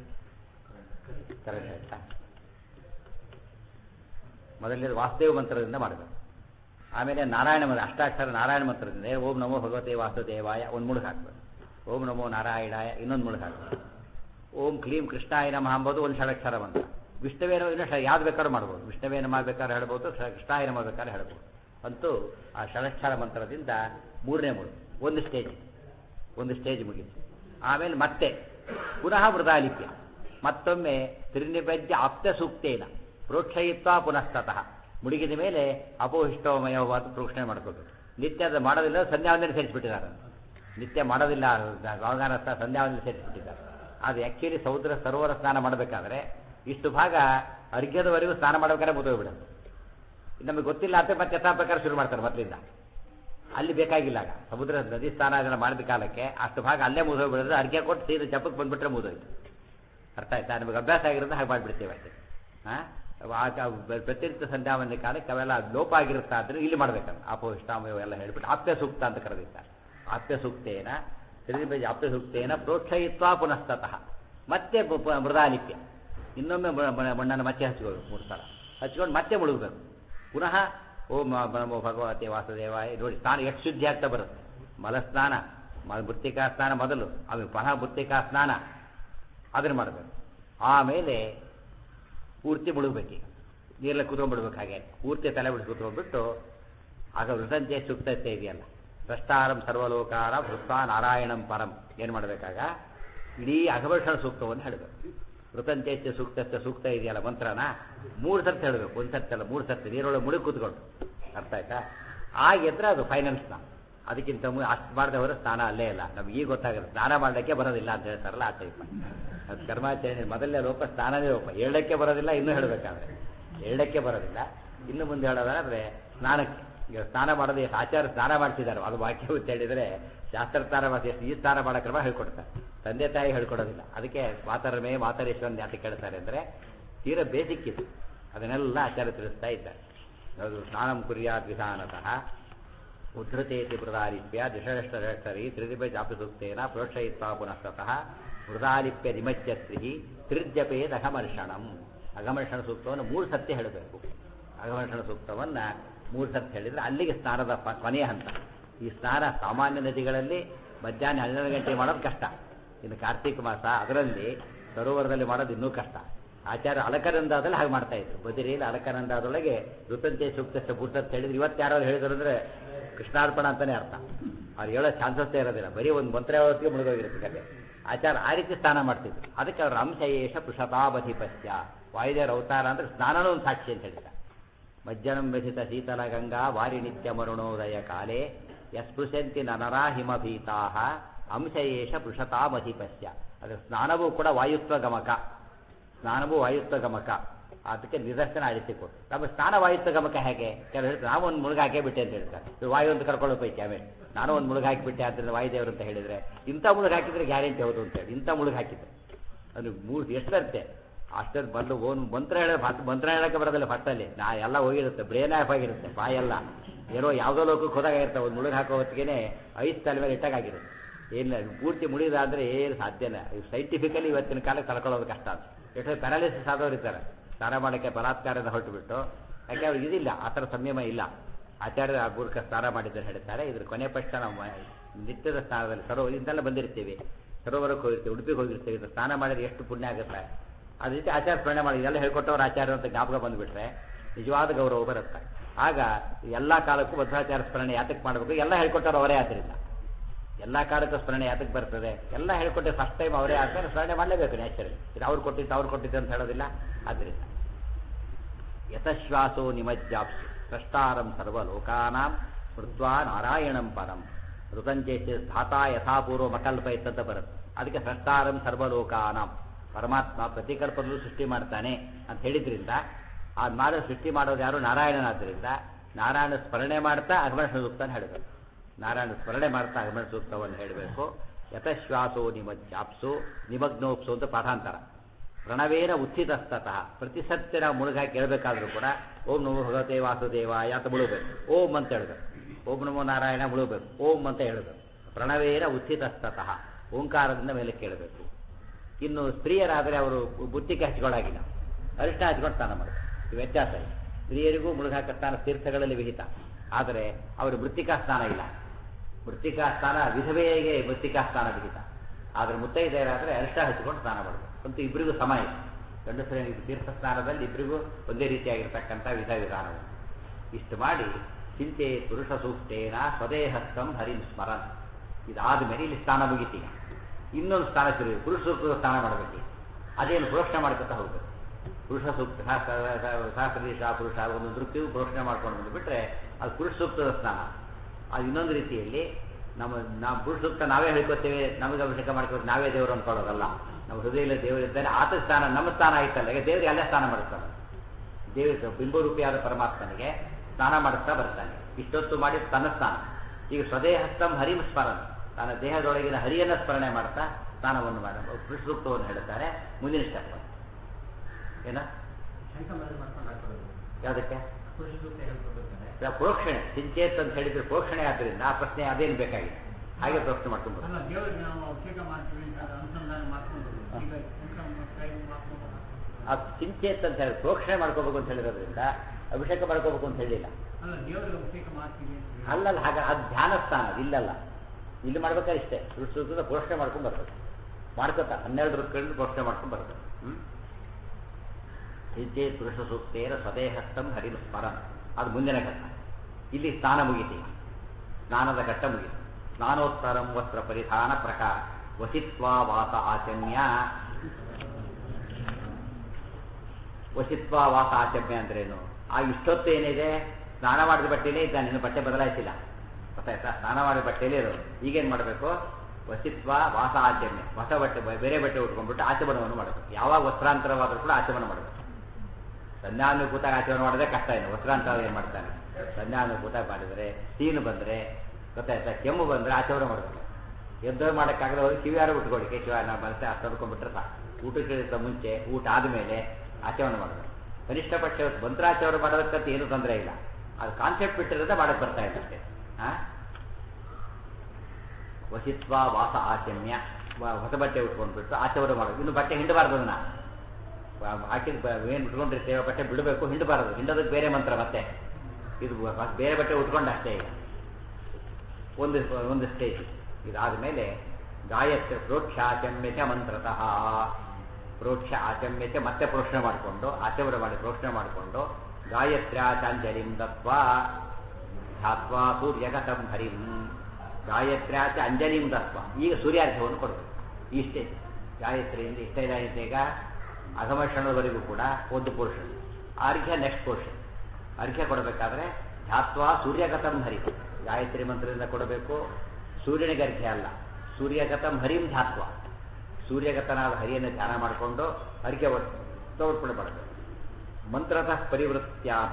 A: ಕರೆಕ್ಟ್ ಆಯ್ತಾ ಮೊದಲನೇದು ವಾಸುದೇವ ಮಂತ್ರದಿಂದ ಮಾಡಬೇಕು ಆಮೇಲೆ ನಾರಾಯಣ ಮಂತ್ರ ಅಷ್ಟಾಕ್ಷರ ನಾರಾಯಣ ಮಂತ್ರದಿಂದ ಓಂ ನಮೋ ಭಗವತೆ ವಾಸುದೇವಾಯ ಒಂದು ಮುಳುಗು ಹಾಕ್ಬೇಕು ಓಂ ನಮೋ ನಾರಾಯಣಾಯ ಇನ್ನೊಂದು ಮುಳುಗು ಹಾಕ್ಬೇಕು ಓಂ ಕ್ಲೀಂ ಕೃಷ್ಣಾಯ ನಮಃ ಅಂಬೋದು ಒಂದು ಷಡಕ್ಷರ ಮಂತ್ರ ವಿಷ್ಣುವೇನ ಇನ್ನೂ ಷ ಯಾವ್ದು ಬೇಕಾದ್ರೂ ಮಾಡ್ಬೋದು ವಿಷ್ಣುವೇನ ಮಾಡ್ಬೇಕಾದ್ರೆ ಹೇಳ್ಬೋದು ಷ- ಕೃಷ್ಣಾಯ ನಮಃ ಬೇಕಾದ್ರೆ ಹೇಳ್ಬೋದು ಅಂತೂ ಆ ಷಡಕ್ಷರ ಮಂತ್ರದಿಂದ ಮೂರನೇ ಮುಳು ಒಂದು ಸ್ಟೇಜ್ ಒಂದು ಸ್ಟೇಜ್ ಮುಗೀತು ಆಮೇಲೆ ಮತ್ತೆ ಪುನಃ ಮೃದಾಲಿಪ್ಯ ಮತ್ತೊಮ್ಮೆ ತ್ರಿನಿಬದ್ಯ ಆಪ್ತ ಸೂಕ್ತೇನ ಪ್ರೋಕ್ಷಯಿತ್ವ ಪುನಸ್ತತಃ ಮುಳುಗಿದ ಮೇಲೆ ಅಪೋಹಿಷ್ಟೋಮಯವಾದ ಪ್ರೋಕ್ಷಣೆ ಮಾಡ್ಕೋಬೇಕು ನಿತ್ಯ ಅದು ಮಾಡೋದಿಲ್ಲ ಸಂಧ್ಯಾವಂದನೆ ಸೇರಿಸ್ಬಿಟ್ಟಿದ್ದಾರೆ ನಿತ್ಯ ಮಾಡೋದಿಲ್ಲ ಅವಗಾನ ಸಂಧ್ಯಾವಂದನೆ ಸೇರಿಸ್ಬಿಟ್ಟಿದ್ದಾರೆ ಅದು ಆ್ಯಕ್ಚುಲಿ ಸಮುದ್ರ ಸರೋವರ ಸ್ನಾನ ಮಾಡಬೇಕಾದ್ರೆ ಇಷ್ಟು ಭಾಗ ಅರ್ಘ್ಯದವರೆಗೂ ಸ್ನಾನ ಮಾಡಬೇಕಾದ್ರೆ ಮುಗಿದೋಗ್ಬಿಡುತ್ತೆ ನಮಗೆ ಗೊತ್ತಿಲ್ಲ ಅಂತ ಮತ್ತೆ ಯಥಾ ಪ್ರಕಾರ ಶುರು ಮಾಡ್ತಾರೆ ಮೊದಲಿಂದ ಅಲ್ಲಿ ಬೇಕಾಗಿಲ್ಲ ಆಗ ಸಮುದ್ರ ನದಿ ಸ್ನಾನ ಅದೆಲ್ಲ ಮಾಡಿದ ಕಾಲಕ್ಕೆ ಅಷ್ಟು ಭಾಗ ಅಲ್ಲೇ ಮುಗಿದೋಗ್ಬಿಡಿದ್ರೆ ಅರ್ಘ್ಯ ಕೊಟ್ಟು ಸೀದಾ ಜಪ್ಪಕ್ಕೆ ಬಂದ್ಬಿಟ್ರೆ ಮುಗಿದೋಯ್ತು ಅರ್ಥ ಆಯ್ತಾ ನಮಗೆ ಅಭ್ಯಾಸ ಆಗಿರೋದು ಹಾಗೆ ಮಾಡಿಬಿಡ್ತೇವೆ ಅಷ್ಟೇ ಹಾಂ ಆಗ ಪ್ರತಿನಿತ್ಯ ಸಂಧ್ಯಾವಂದ ಕಾಲಕ್ಕೆ ಅವೆಲ್ಲ ಲೋಪ ಆಗಿರುತ್ತಾ ಆದರೆ ಇಲ್ಲಿ ಮಾಡ್ಬೇಕಲ್ಲ ಅಪೋಷ್ಟಾಮಯ ಎಲ್ಲ ಹೇಳ್ಬಿಟ್ಟು ಆಪ್ಯ ಸೂಕ್ತ ಅಂತ ಕರೆದಿದ್ದಾರೆ ಆಪ್ಯ ಸೂಕ್ತೇನ ತಿಳಿದ ಆಪ್ಯ ಸೂಕ್ತೇನ ಪ್ರೋಕ್ಷಯಿತ್ವಾ ಪುನಸ್ತತಃ ಮತ್ತೆ ಪು- ಪು- ಮೃದಾಲಿಪ್ಯ ಇನ್ನೊಮ್ಮೆ ಮ- ಮ- ಮಣ್ಣನ್ನು ಮತ್ತೆ ಹಚ್ಕೊಳ್ಳೋದು ಮೂರು ಸಲ ಹಚ್ಕೊಂಡು ಮತ್ತೆ ಮುಳುಗಬೇಕು ಪುನಃ ಓಂ ನಮೋ ಭಗವತೆ ವಾಸುದೇವಾಯ ನೋಡಿ ಸ್ನಾನ ಎಷ್ಟು ಶುದ್ಧಿ ಆಗ್ತಾ ಬರುತ್ತೆ ಮಲಸ್ನಾನ ಮ- ಮೃತ್ತಿಕಾ ಸ್ನಾನ ಮೊದಲು ಆಮೇಲೆ ಪುನಃ ಮೃತ್ತಿಕಾ ಸ್ನಾನ ಅದನ್ನು ಮಾಡಬೇಕು ಆಮೇಲೆ ಪೂರ್ತಿ ಮುಳುಗಬೇಕೀಗ ನೀರೆಲ್ಲ ಕುತ್ಕೊಂಡ್ಬಿಡ್ಬೇಕು ಹಾಗೆ ಪೂರ್ತಿ ತಲೆ ಬಿಡಿಸಿ ಕುತ್ಕೊಂಡ್ಬಿಟ್ಟು ಆಗ ವೃತಂತೆ ಸುಕ್ತತೆ ಇದೆಯಲ್ಲ ಭ್ರಷ್ಟಾರಂ ಸರ್ವಲೋಕಾರ ಭೃತ್ವ ನಾರಾಯಣಂ ಪರಂ ಏನು ಮಾಡಬೇಕಾಗ ಇಡೀ ಅಘಭರ್ಷಣ ಸೂಕ್ತವನ್ನು ಹೇಳಬೇಕು ವೃತಂಚೈತ್ಯ ಸೂಕ್ತ ಸೂಕ್ತ ಇದೆಯಲ್ಲ ಮಂತ್ರನ ಮೂರು ಸರ್ತಿ ಹೇಳಬೇಕು ಒಂದು ಸರ್ತಿ ಅಲ್ಲ ಮೂರು ಸರ್ತಿ ನೀರೊಳಗೆ ಮುಳುಗಿ ಕೂತ್ಕೊಂಡು ಅರ್ಥ ಆಯ್ತಾ ಆಗಿದ್ರೆ ಅದು ಫೈನಲ್ ಸ್ನಾನ ಅದಕ್ಕಿಂತ ಮು ಅಷ್ಟು ಮಾಡದೆ ಹೋದ್ರೆ ಸ್ನಾನ ಅಲ್ಲೇ ಇಲ್ಲ ನಮ್ಗೆ ಈಗ ಗೊತ್ತಾಗುತ್ತೆ ಸ್ನಾನ ಮಾಡಲಿಕ್ಕೆ ಬರೋದಿಲ್ಲ ಅಂತ ಹೇಳ್ತಾರಲ್ಲ ಆ ಟೈಪ್ ಅದು ಕರ್ಮಾಚರಣೆ ಮೊದಲನೇ ಲೋಪ ಸ್ನಾನವೇ ಲೋಪ ಏಳಕ್ಕೆ ಬರೋದಿಲ್ಲ ಇನ್ನೂ ಹೇಳಬೇಕಾದ್ರೆ ಏಳಕ್ಕೆ ಬರೋದಿಲ್ಲ ಇನ್ನು ಮುಂದೆ ಹೇಳೋದಾದ್ರೆ ಸ್ನಾನಕ್ಕೆ ಈಗ ಸ್ನಾನ ಮಾಡೋದು ಎಷ್ಟು ಆಚಾರ ಸ್ನಾನ ಮಾಡ್ತಿದ್ದಾರೆ ಅದು ವಾಕ್ಯ ಅಂತ ಹೇಳಿದರೆ ಶಾಸ್ತ್ರ ಸ್ನಾನ ಮಾಡಿ ಎಷ್ಟು ಈ ಸ್ನಾನ ಮಾಡೋ ಕ್ರಮ ಹೇಳ್ಕೊಡ್ತಾರೆ ತಂದೆ ತಾಯಿ ಹೇಳ್ಕೊಡೋದಿಲ್ಲ ಅದಕ್ಕೆ ಮಾತರಮೇ ಮಾತರೇಶ್ವರನ್ ಯಾಕೆ ಕೇಳ್ತಾರೆ ಅಂದರೆ ತೀರಾ ಬೇಸಿಕ್ ಇದು ಅದನ್ನೆಲ್ಲ ಆಚಾರ ತಿಳಿಸ್ತಾ ಇದ್ದಾರೆ ಅದು ಸ್ನಾನಂ ಕುರ್ಯಾತ್ ವಿಧಾನತಃ ಉದ್ಧತೇತಿ ಮೃದಾಲಿಪ್ಯ ದಿಷಷ್ಟರಿ ತ್ರಿದಿಭ ಜಾಪಸೂಕ್ತೇನ ಪ್ರೋಕ್ಷಯಿತ್ವಾ ಪುನಸ್ತಃ ಮೃದಾಲಿಪ್ಯ ನಿಮಜ್ಜತ್ರಿ ತ್ರಿಜಪೇದ ಅಘಮರ್ಷಣಂ ಅಘಮರ್ಷಣ ಸೂಕ್ತವನ್ನು ಮೂರು ಸತ್ಯ ಹೇಳಬೇಕು ಅಘಮರ್ಷಣ ಸೂಕ್ತವನ್ನು ಮೂರು ಸತ್ಯ ಹೇಳಿದರೆ ಅಲ್ಲಿಗೆ ಸ್ನಾನದ ಪ- ಕೊನೆಯ ಹಂತ ಈ ಸ್ನಾನ ಸಾಮಾನ್ಯ ನದಿಗಳಲ್ಲಿ ಮಧ್ಯಾಹ್ನ ಹನ್ನೆರಡು ಗಂಟೆ ಮಾಡೋದು ಕಷ್ಟ ಇನ್ನು ಕಾರ್ತೀಕ ಮಾಸ ಅದರಲ್ಲಿ ಸರೋವರದಲ್ಲಿ ಮಾಡೋದು ಇನ್ನೂ ಕಷ್ಟ ಆಚಾರ್ಯ ಅಲಕನಂದಾದಲ್ಲಿ ಹಾಗೆ ಮಾಡ್ತಾ ಇದ್ರು ಬದಿರಿಯಲ್ಲಿ ಅಲಕನಂದಾದೊಳಗೆ ಋತಂತೆ ಸೂಕ್ತ ಬುಟ್ಟ ಅಂತ ಹೇಳಿದ್ರೆ ಇವತ್ತು ಯಾರು ಹೇಳಿದ್ರು ಅಂದ್ರೆ ಕೃಷ್ಣಾರ್ಪಣ ಅಂತಾನೆ ಅರ್ಥ ಅವ್ರು ಹೇಳೋ ಚಾನ್ಸಸ್ಸೇ ಇರೋದಿಲ್ಲ ಬರೀ ಒಂದು ಮಂತ್ರ ಹೊತ್ತಿಗೆ ಮುಳುಗೋಗಿರುತ್ತೆ ಕತೆ ಆಚಾರ ಆ ರೀತಿ ಸ್ನಾನ ಮಾಡ್ತಿದ್ರು ಅದಕ್ಕೆ ಅವ್ರ ಅಂಶಯೇಷ ಪೃಷತಾಬಧಿಪತ್ಯ ವಾಯುದೇವರ ಅವತಾರ ಅಂದ್ರೆ ಸ್ನಾನನೂ ಒಂದು ಸಾಕ್ಷಿ ಅಂತ ಹೇಳ್ತಾರೆ ಮಜ್ಜನಂ ವ್ಯಥಿತ ಶೀತಲ ಗಂಗಾ ವಾರಿ ನಿತ್ಯ ಮರುಣೋದಯ ಕಾಲೇ ಯಸ್ಪೃಶಂತಿ ನನರಾ ಹಿಮಭೀತಾ ಅಂಶಯೇಷ ಪೃಷತಾಮಧಿಪಸ್ಯ ಅದರ ಸ್ನಾನವೂ ಕೂಡ ವಾಯುತ್ವ ಗಮಕ ಸ್ನಾನವೂ ವಾಯುತ್ವ ಗಮಕ ಅದಕ್ಕೆ ನಿದರ್ಶನ ಅಳಿಸಿ ಕೊಟ್ಟು ನಮ್ಮ ಸ್ನಾನ ವಾಯುತ್ವ ಗಮಕ ಹೇಗೆ ಕೆಲವು ಹೇಳ್ತಾರೆ ನಾವು ಒಂದು ಮುಳುಗ ಹಾಕೇ ಬಿಟ್ಟೆ ಅಂತ ಹೇಳ್ತಾರೆ ಇವ್ರು ವಾಯು ಅಂತ ಕರ್ಕೊಳ್ಳೋ ಪೈಕಿ ಆಮೇಲೆ ನಾನು ಒಂದು ಮುಳುಗ ಹಾಕಿಬಿಟ್ಟೆ ಆದ್ದರಿಂದ ವಾಯುದೇವರು ಅಂತ ಹೇಳಿದ್ರೆ ಇಂಥ ಮುಳುಗ ಹಾಕಿದ್ರೆ ಗ್ಯಾರಂಟಿ ಹೌದು ಅಂತ ಹೇಳಿ ಇಂಥ ಮುಳುಗ ಹಾಕಿದ್ರೆ ಅದು ಮೂರು ಎಷ್ಟಂತೆ ಅಷ್ಟೊಂದು ಬಂದು ಒಂದು ಮಂತ್ರ ಹೇಳ ಫಸ್ಟ್ ಮಂತ್ರ ಹೇಳಕ್ಕೆ ಬರೋದಿಲ್ಲ ಫಸ್ಟಲ್ಲಿ ನಾ ಎಲ್ಲ ಹೋಗಿರುತ್ತೆ ಬ್ರೇನ್ ಆಫ್ ಆಗಿರುತ್ತೆ ಬಾಯೆಲ್ಲ ಏನೋ ಯಾವುದೋ ಲೋಕಕ್ಕೆ ಹೋದಾಗಿರುತ್ತೆ ಒಂದು ಮುಳುಗು ಹಾಕೋ ಹೊತ್ತಿಗೆ ಐದು ತಲೆ ಮೇಲೆ ಇಟ್ಟಾಗಿರುತ್ತೆ ಏನಿಲ್ಲ ಇದು ಪೂರ್ತಿ ಮುಳಿದಾದ್ರೆ ಏನು ಸಾಧ್ಯನೇ ಸೈಂಟಿಫಿಕಲಿ ಇವತ್ತಿನ ಕಾಲಕ್ಕೆ ಕಳ್ಕೊಳ್ಳೋದು ಕಷ್ಟ ಅಂತ ಎಷ್ಟೋ ಪ್ಯಾರಾಲಿಸಿಸ್ ಆದವ್ರು ಇರ್ತಾರೆ ಸ್ನಾನ ಮಾಡೋಕ್ಕೆ ಬಲಾತ್ಕಾರದ ಹೊರಟು ಬಿಟ್ಟು ಯಾಕೆ ಅವ್ರಿಗೆ ಇದಿಲ್ಲ ಆ ಥರ ಸಂಯಮ ಇಲ್ಲ ಆಚಾರ್ಯರ ಆ ಮೂಲಕ ಸ್ನಾನ ಮಾಡಿದ್ದಾರೆ ಹೇಳ್ತಾರೆ ಇದ್ರ ಕೊನೆ ಪಕ್ಷ ನಾವು ನಿತ್ಯದ ಸ್ನಾನದಲ್ಲಿ ಸರೋವರ ಇಂದೆಲ್ಲ ಬಂದಿರ್ತೀವಿ ಸರೋವರಕ್ಕೆ ಹೋಗಿರ್ತೀವಿ ಉಡುಪಿಗೆ ಹೋಗಿರ್ತೀವಿ ಇದು ಸ್ನಾನ ಮಾಡಿದ್ರೆ ಎಷ್ಟು ಪುಣ್ಯ ಆಗುತ್ತೆ ಅದೇ ರೀತಿ ಆಚಾರ ಸ್ಮರಣೆ ಮಾಡಿ ಇದೆಲ್ಲ ಹೇಳ್ಕೊಟ್ಟವ್ರು ಆಚಾರ್ಯ ಅಂತ ಜ್ಞಾಪಕ ಬಂದುಬಿಟ್ರೆ ನಿಜವಾದ ಗೌರವ ಬರುತ್ತೆ ಆಗ ಎಲ್ಲ ಕಾಲಕ್ಕೂ ಬದ್ಧಾಚಾರ ಸ್ಮರಣೆ ಯಾತಕ್ಕೆ ಮಾಡಬೇಕು ಎಲ್ಲ ಹೇಳ್ಕೊಟ್ಟವ್ರು ಅವರೇ ಆದ್ದರಿಂದ ಎಲ್ಲ ಕಾಲಕ್ಕೂ ಸ್ಮರಣೆ ಯಾತಕ್ಕೆ ಬರ್ತದೆ ಎಲ್ಲ ಹೇಳ್ಕೊಟ್ಟೆ ಫಸ್ಟ್ ಟೈಮ್ ಅವರೇ ಆಗ್ತಾರೆ ಸ್ಮರಣೆ ಮಾಡಲೇಬೇಕು ನ್ಯಾಚುರಲಿ ಇದು ಅವ್ರು ಕೊಟ್ಟಿದ್ದು ಅವ್ರು ಕೊಟ್ಟಿದ್ದು ಅಂತ ಹೇಳೋದಿಲ್ಲ ಆದ್ದರಿಂದ ಯತಶ್ವಾಸೋ ನಿಮಜ್ಜಾಪ್ಸು ಸ್ರಷ್ಟಾರಂ ಸರ್ವಲೋಕಾನಾಂ ಕೃತ್ವಾ ನಾರಾಯಣಂ ಪರಂ ಋತಂಚೇತಿ ಧಾತಾ ಯಥಾಪೂರ್ವ ಮಕಲ್ಪ ಅಂತ ಬರುತ್ತೆ ಅದಕ್ಕೆ ಸ್ರಷ್ಟಾರಂ ಸರ್ವಲೋಕಾನಾಂ ಪರಮಾತ್ಮ ಪ್ರತಿಕಲ್ಪನೂ ಸೃಷ್ಟಿ ಮಾಡ್ತಾನೆ ಅಂತ ಹೇಳಿದ್ರಿಂದ ಆ ಮಾಡ ಸೃಷ್ಟಿ ಮಾಡೋದು ಯಾರು ನಾರಾಯಣನಾದ್ದರಿಂದ ನಾರಾಯಣ ಸ್ಮರಣೆ ಮಾಡ್ತಾ ಅಗಮನ ಸೂಕ್ತನ ಹೇಳಬೇಕು ನಾರಾಯಣ ಸ್ಮರಣೆ ಮಾಡ್ತಾ ಅಗಮನ ಸೂಕ್ತವನ್ನು ಹೇಳಬೇಕು ಯತಶ್ವಾಸೋ ನಿಮಜ್ಜಾಪ್ಸು ನಿಮಗ್ನೋಪ್ಸು ಅಂತ ಪಾಠಾಂತರ ಪ್ರಣವೇನ ಉತ್ಥಿತಸ್ತತಃ ಪ್ರತಿ ಸತ್ಯ ನಾವು ಮುಳುಗಾಕಿ ಕೇಳಬೇಕಾದ್ರೂ ಕೂಡ ಓಂ ನಮೋ ಭಗವತೆ ವಾಸುದೇವಾಯ ಅಂತ ಮುಳುಗಬೇಕು ಓಂ ಅಂತ ಹೇಳ್ಬೇಕು ಓಂ ನಮೋ ನಾರಾಯಣ ಮುಳುಗಬೇಕು ಓಂ ಅಂತ ಹೇಳಬೇಕು ಪ್ರಣವೇನ ಉತ್ಥಿತಸ್ತತಃ ಓಂಕಾರದಿಂದ ಮೇಲೆ ಕೇಳಬೇಕು ಇನ್ನು ಸ್ತ್ರೀಯರಾದರೆ ಅವರು ಬುತ್ತಿಗೆ ಹಚ್ಕೊಳ್ಳಾಗಿಲ್ಲ ಅರಿಷ್ಟ ಹಚ್ಕೊಂಡು ಸ್ನಾನ ಮಾಡಬೇಕು ಇದು ವ್ಯತ್ಯಾಸ ಇದೆ ಸ್ತ್ರೀಯರಿಗೂ ಮುಳುಗಾಕ ಸ್ನಾನ ತೀರ್ಥಗಳಲ್ಲಿ ವಿಹಿತ ಆದರೆ ಅವರು ಮೃತ್ತಿಕಾ ಸ್ನಾನ ಇಲ್ಲ ಮೃತ್ತಿಕಾ ಸ್ನಾನ ವಿಧವೆಗೆ ಮೃತ್ತಿಕಾ ಸ್ನಾನ ವಿಹಿತ ಆದರೆ ಮುತ್ತೈದೆಯರಾದರೆ ಅರಿಷ್ಟ ಹಚ್ಕೊಂಡು ಸ್ನಾನ ಮಾಡಬೇಕು ಅಂತೂ ಇಬ್ಬರಿಗೂ ಸಮ ಇದೆ ಗಂಡಸರ ತೀರ್ಥ ಸ್ನಾನದಲ್ಲಿ ಇಬ್ಬರಿಗೂ ಒಂದೇ ರೀತಿಯಾಗಿರ್ತಕ್ಕಂಥ ವಿಧ ವಿಧಾನವು ಇಷ್ಟು ಮಾಡಿ ಚಿಂತೆ ಪುರುಷ ಸೂಕ್ತೇನ ಸ್ವದೇಹಸ್ಥಂ ಹರಿಂ ಸ್ಮರನ್ ಇದಾದ ಮೇಲೆ ಇಲ್ಲಿ ಸ್ನಾನ ಮುಗಿತೀಗ ಇನ್ನೊಂದು ಸ್ನಾನ ಶುರು ಇದೆ. ಪುರುಷ ಸೂಕ್ತದ ಸ್ನಾನ ಮಾಡಬೇಕು ಅದೇನು ಪ್ರೋಷಣೆ ಮಾಡ್ಕೊತಾ ಹೋಗ್ಬೇಕು ಪುರುಷ ಸೂಕ್ತ ಸಹಸ್ರದೀಶ ಪುರುಷ ಒಂದು ನೃತ್ಯವು ಪ್ರೋಷಣೆ ಮಾಡ್ಕೊಂಡು ಬಂದುಬಿಟ್ರೆ ಅದು ಪುರುಷ ಸೂಕ್ತದ ಸ್ನಾನ ಅದು ಇನ್ನೊಂದು ರೀತಿಯಲ್ಲಿ ನಮ್ಮ ನಾವು ಪುರುಷ ಸೂಕ್ತ ನಾವೇ ಹೇಳ್ಕೊತೇವೆ ನಮಗೆ ಅಭಿಷೇಕ ಮಾಡ್ಕೊತೀವಿ ನಾವೇ ದೇವರು ಅಂದ್ಕೊಳ್ಳೋದಲ್ಲ ನಮ್ಮ ಹೃದಯದಲ್ಲಿ ದೇವರಿದ್ದಾನೆ ಆತ ಸ್ಥಾನ ನಮ್ಮ ಸ್ಥಾನ ಆಯ್ತಲ್ಲ ಈಗ ದೇವರಿಗೆ ಅಲ್ಲೇ ಸ್ನಾನ ಮಾಡಿಸ್ತಾನೆ ದೇವ ಬಿಂಬರೂಪಿಯಾದ ಪರಮಾತ್ಮನಿಗೆ ಸ್ನಾನ ಮಾಡಿಸ್ತಾ ಬರ್ತಾನೆ ಇಷ್ಟೊತ್ತು ಮಾಡಿ ತನ್ನ ಸ್ನಾನ ಈಗ ಸ್ವದೇಹಸ್ಥಂ ಹರಿಂ ಸ್ಮರಣ ತನ್ನ ದೇಹದೊಳಗಿನ ಹರಿಯನ್ನು ಸ್ಮರಣೆ ಮಾಡ್ತಾ ಸ್ನಾನವನ್ನು ಮಾಡ ಸೂಕ್ತವನ್ನು ಹೇಳ್ತಾರೆ ಮುಂದಿನ ಸ್ಟೆಪ್ ಏನ ಯಾವುದಕ್ಕೆ ಇಲ್ಲ, ಪ್ರೋಕ್ಷಣೆ ಸಿಂಚೇತ್ ಅಂತ ಹೇಳಿದ್ರೆ ಪ್ರೋಕ್ಷಣೆ ಆದ್ದರಿಂದ ಆ ಪ್ರಶ್ನೆ ಅದೇನು ಬೇಕಾಗಿದೆ ಹಾಗೆ ಪ್ರಶ್ನೆ ಮಾಡ್ಕೊಂಡು
C: ಅಲ್ಲ ದೇವರಿಗೆ ನಾವು ಅಭಿಷೇಕ ಮಾಡ್ತೀವಿ ಅಂತ ಅನುಸಂಧಾನ ಮಾಡ್ಕೊಂಡು ಈಗ ಎಂತ ಕೈ ಮಾಡ್ಕೊಂಡು
A: ಆ ಸಿಂಚೇತ್ ಅಂತ ಹೇಳಿ ಪ್ರೋಕ್ಷಣೆ ಮಾಡ್ಕೋಬೇಕು ಅಂತ ಹೇಳಿರೋದ್ರಿಂದ ಅಭಿಷೇಕ ಮಾಡ್ಕೋಬೇಕು ಅಂತ ಹೇಳಿಲ್ಲ
C: ಅಲ್ಲ ದೇವರಿಗೆ ಅಭಿಷೇಕ ಮಾಡ್ತೀವಿ ಅಂತ ಹೇಳಿ.
A: ಅಲ್ಲಲ್ಲ ಹಾಗೆ ಅದು ಧ್ಯಾನ ಸ್ಥಾನ ಅದು ಇಲ್ಲಲ್ಲ ಇಲ್ಲಿ ಮಾಡ್ಬೇಕಾದ್ರೆ ಇಷ್ಟೇ ಸೃಷ್ಟಿ ಪೋಷಣೆ ಮಾಡ್ಕೊಂಡು ಬರ್ಬೇಕು ಮಾಡ್ಕೊತ ಹನ್ನೆರಡು ಋತುಗಳಿಂದ ಪೋಷಣೆ ಮಾಡ್ಕೊಂಡು ಬರ್ಬೇಕು ಹ್ಞೂ ಹಿಂಚೆ ಪುರುಷ ಸೂಕ್ತೇರ ಸ್ವದೇಹಸ್ಥಂ ಹರಿಮ ಸ್ಮರಣ ಅದು ಮುಂದಿನ ಘಟ್ಟ ಇಲ್ಲಿ ಸ್ನಾನ ಮುಗಿತಿ ಸ್ನಾನದ ಘಟ್ಟ ಮುಗಿತು ಸ್ನಾನೋತ್ತರಂ ವಸ್ತ್ರ ಪರಿಧಾನ ಪ್ರಕಾರ ವಸಿತ್ವಾ ವಾಸ ಆಚಮ್ಯ ವಸಿತ್ವ ವಾಸ ಆಚಮ್ಯ ಅಂದ್ರೇನು ಆ ಇಷ್ಟೊತ್ತು ಏನಿದೆ ಸ್ನಾನ ಮಾಡಿದ ಬಟ್ಟೆನೇ ಇದ್ದಾನೆ ಇನ್ನು ಬಟ್ಟೆ ಬದಲಾಯಿಸಿಲ್ಲ ಗೊತ್ತಾಯ್ತಾ ಸ್ನಾನ ಮಾಡಿದ ಬಟ್ಟೆಯಲ್ಲೇ ಇರೋದು ಈಗೇನು ಮಾಡಬೇಕು ವಸಿತ್ವ ವಾಸ ಆಚಮ್ಯ ಹೊಸ ಬಟ್ಟೆ ಬ- ಬೇರೆ ಬಟ್ಟೆ ಉಟ್ಕೊಂಡ್ಬಿಟ್ಟು ಆಚಮನವನ್ನು ಮಾಡಬೇಕು ಯಾವಾಗ ವಸ್ತ್ರಾಂತರವಾದರೂ ಕೂಡ ಆಚಮನ ಮಾಡಬೇಕು ಸಂಧ್ಯಾನುಭೂತ ಆಚರಣೆ ಮಾಡಿದ್ರೆ ಕಷ್ಟ ಏನು ವಸ್ತ್ರಾಂತರ ಏನು ಮಾಡ್ತಾನೆ ಸಂಧ್ಯಾನುಭೂತ ಮಾಡಿದರೆ ಸೀನು ಬಂದರೆ ಗೊತ್ತಾಯ್ತಾ ಕೆಮ್ಮು ಬಂದರೆ ಆಚರಣೆ ಮಾಡಬೇಕು ಎದ್ದು ಮಾಡೋಕ್ಕಾಗದೆ ಹೋಗಿ ಕಿವಿಯಾರ ಬಿಟ್ಕೊಳ್ಳಿ ಕಿವಿಯ ನಾವು ಬರುತ್ತೆ ಅಷ್ಟು ತಡ್ಕೊಂಡ್ಬಿಟ್ರೆ ಸಾಕು ಊಟಕ್ಕಿಂತ ಮುಂಚೆ ಊಟ ಆದಮೇಲೆ ಆಚರಣೆ ಮಾಡಬೇಕು ಕನಿಷ್ಠ ಪಕ್ಷ ಮಂತ್ರಾಚರಣೆ ಮಾಡೋದಕ್ಕಂತ ಏನೂ ತೊಂದರೆ ಇಲ್ಲ ಅದು ಕಾನ್ಸೆಪ್ಟ್ ಬಿಟ್ಟಿರೋದೇ ಮಾಡಕ್ಕೆ ಬರ್ತಾ ಇದೆ ಅಷ್ಟೇ ಹಾಂ ವಸಿತ್ವ ವಾಸ ಆಚಮ್ಯ ವ- ಹೊಸ ಬಟ್ಟೆ ಉಟ್ಕೊಂಡ್ಬಿಟ್ಟು ಆಚರಣೆ ಮಾಡೋದು ಇನ್ನು ಬಟ್ಟೆ ಹಿಂಡಬಾರ್ದು ಅದನ್ನ ವ- ಹಾಕಿದ ಬ- ಏನು ಉಟ್ಕೊಂಡಿರ್ತೇವೆ ಬಟ್ಟೆ ಬಿಡಬೇಕು ಹಿಂಡಬಾರದು ಹಿಂಡೋದಕ್ಕೆ ಬೇರೆ ಮಂತ್ರ ಮತ್ತೆ ಇದು ಬ- ಬೇರೆ ಬಟ್ಟೆ ಉಟ್ಕೊಂಡು ಅಷ್ಟೇ ಈಗ ಒಂದು ಒಂದು ಸ್ಟೇಜ್ ಇದಾದ ಮೇಲೆ ಗಾಯತ್ರಿ ಪ್ರೋಕ್ಷ ಆಚಮ್ಯತೆ ಮಂತ್ರತಃ ಪ್ರೋಕ್ಷ ಆಚಮ್ಯತೆ ಮತ್ತೆ ಪ್ರೋಕ್ಷಣೆ ಮಾಡಿಕೊಂಡು ಆಚಮನ ಮಾಡಿ ಪ್ರೋಕ್ಷಣೆ ಮಾಡಿಕೊಂಡು ಗಾಯತ್ರ್ಯಾಚಾಂಜಲಿಂ ದತ್ವಾ ಧ್ಯಾತ್ವಾ ಸೂರ್ಯಗತಂ ಹರಿಂ ಗಾಯತ್ರ್ಯಾಚ ಅಂಜಲಿಂ ದತ್ವ ಈಗ ಸೂರ್ಯಾರ್ಘ್ಯವನ್ನು ಕೊಡಬೇಕು ಈ ಸ್ಟೇಜ್ ಗಾಯತ್ರಿಯಿಂದ ಇಷ್ಟ ಇದಾಗಿದೆ ಈಗ ಅಗಮಷಣದವರೆಗೂ ಕೂಡ ಒಂದು ಪೋರ್ಷನ್ ಅರ್ಘ್ಯ ನೆಕ್ಸ್ಟ್ ಪೋರ್ಷನ್ ಅರ್ಘ್ಯ ಕೊಡಬೇಕಾದ್ರೆ ಧ್ಯಾತ್ವಾ ಸೂರ್ಯಗತಂ ಹರಿ ಗಾಯತ್ರಿ ಮಂತ್ರದಿಂದ ಕೊಡಬೇಕು ಸೂರ್ಯನಿಗೆ ಅರ್ಘ್ಯ ಅಲ್ಲ ಸೂರ್ಯಗತಂ ಹರಿಂ ಧ್ಯಾತ್ವ ಸೂರ್ಯಗತನಾದ ಹರಿಯನ್ನು ಧ್ಯಾನ ಮಾಡಿಕೊಂಡು ಅರ್ಘ್ಯ ಸಮರ್ಪಣೆ ಮಾಡಬೇಕು ಮಂತ್ರತಃ ಪರಿವೃತ್ತ್ಯಾಥ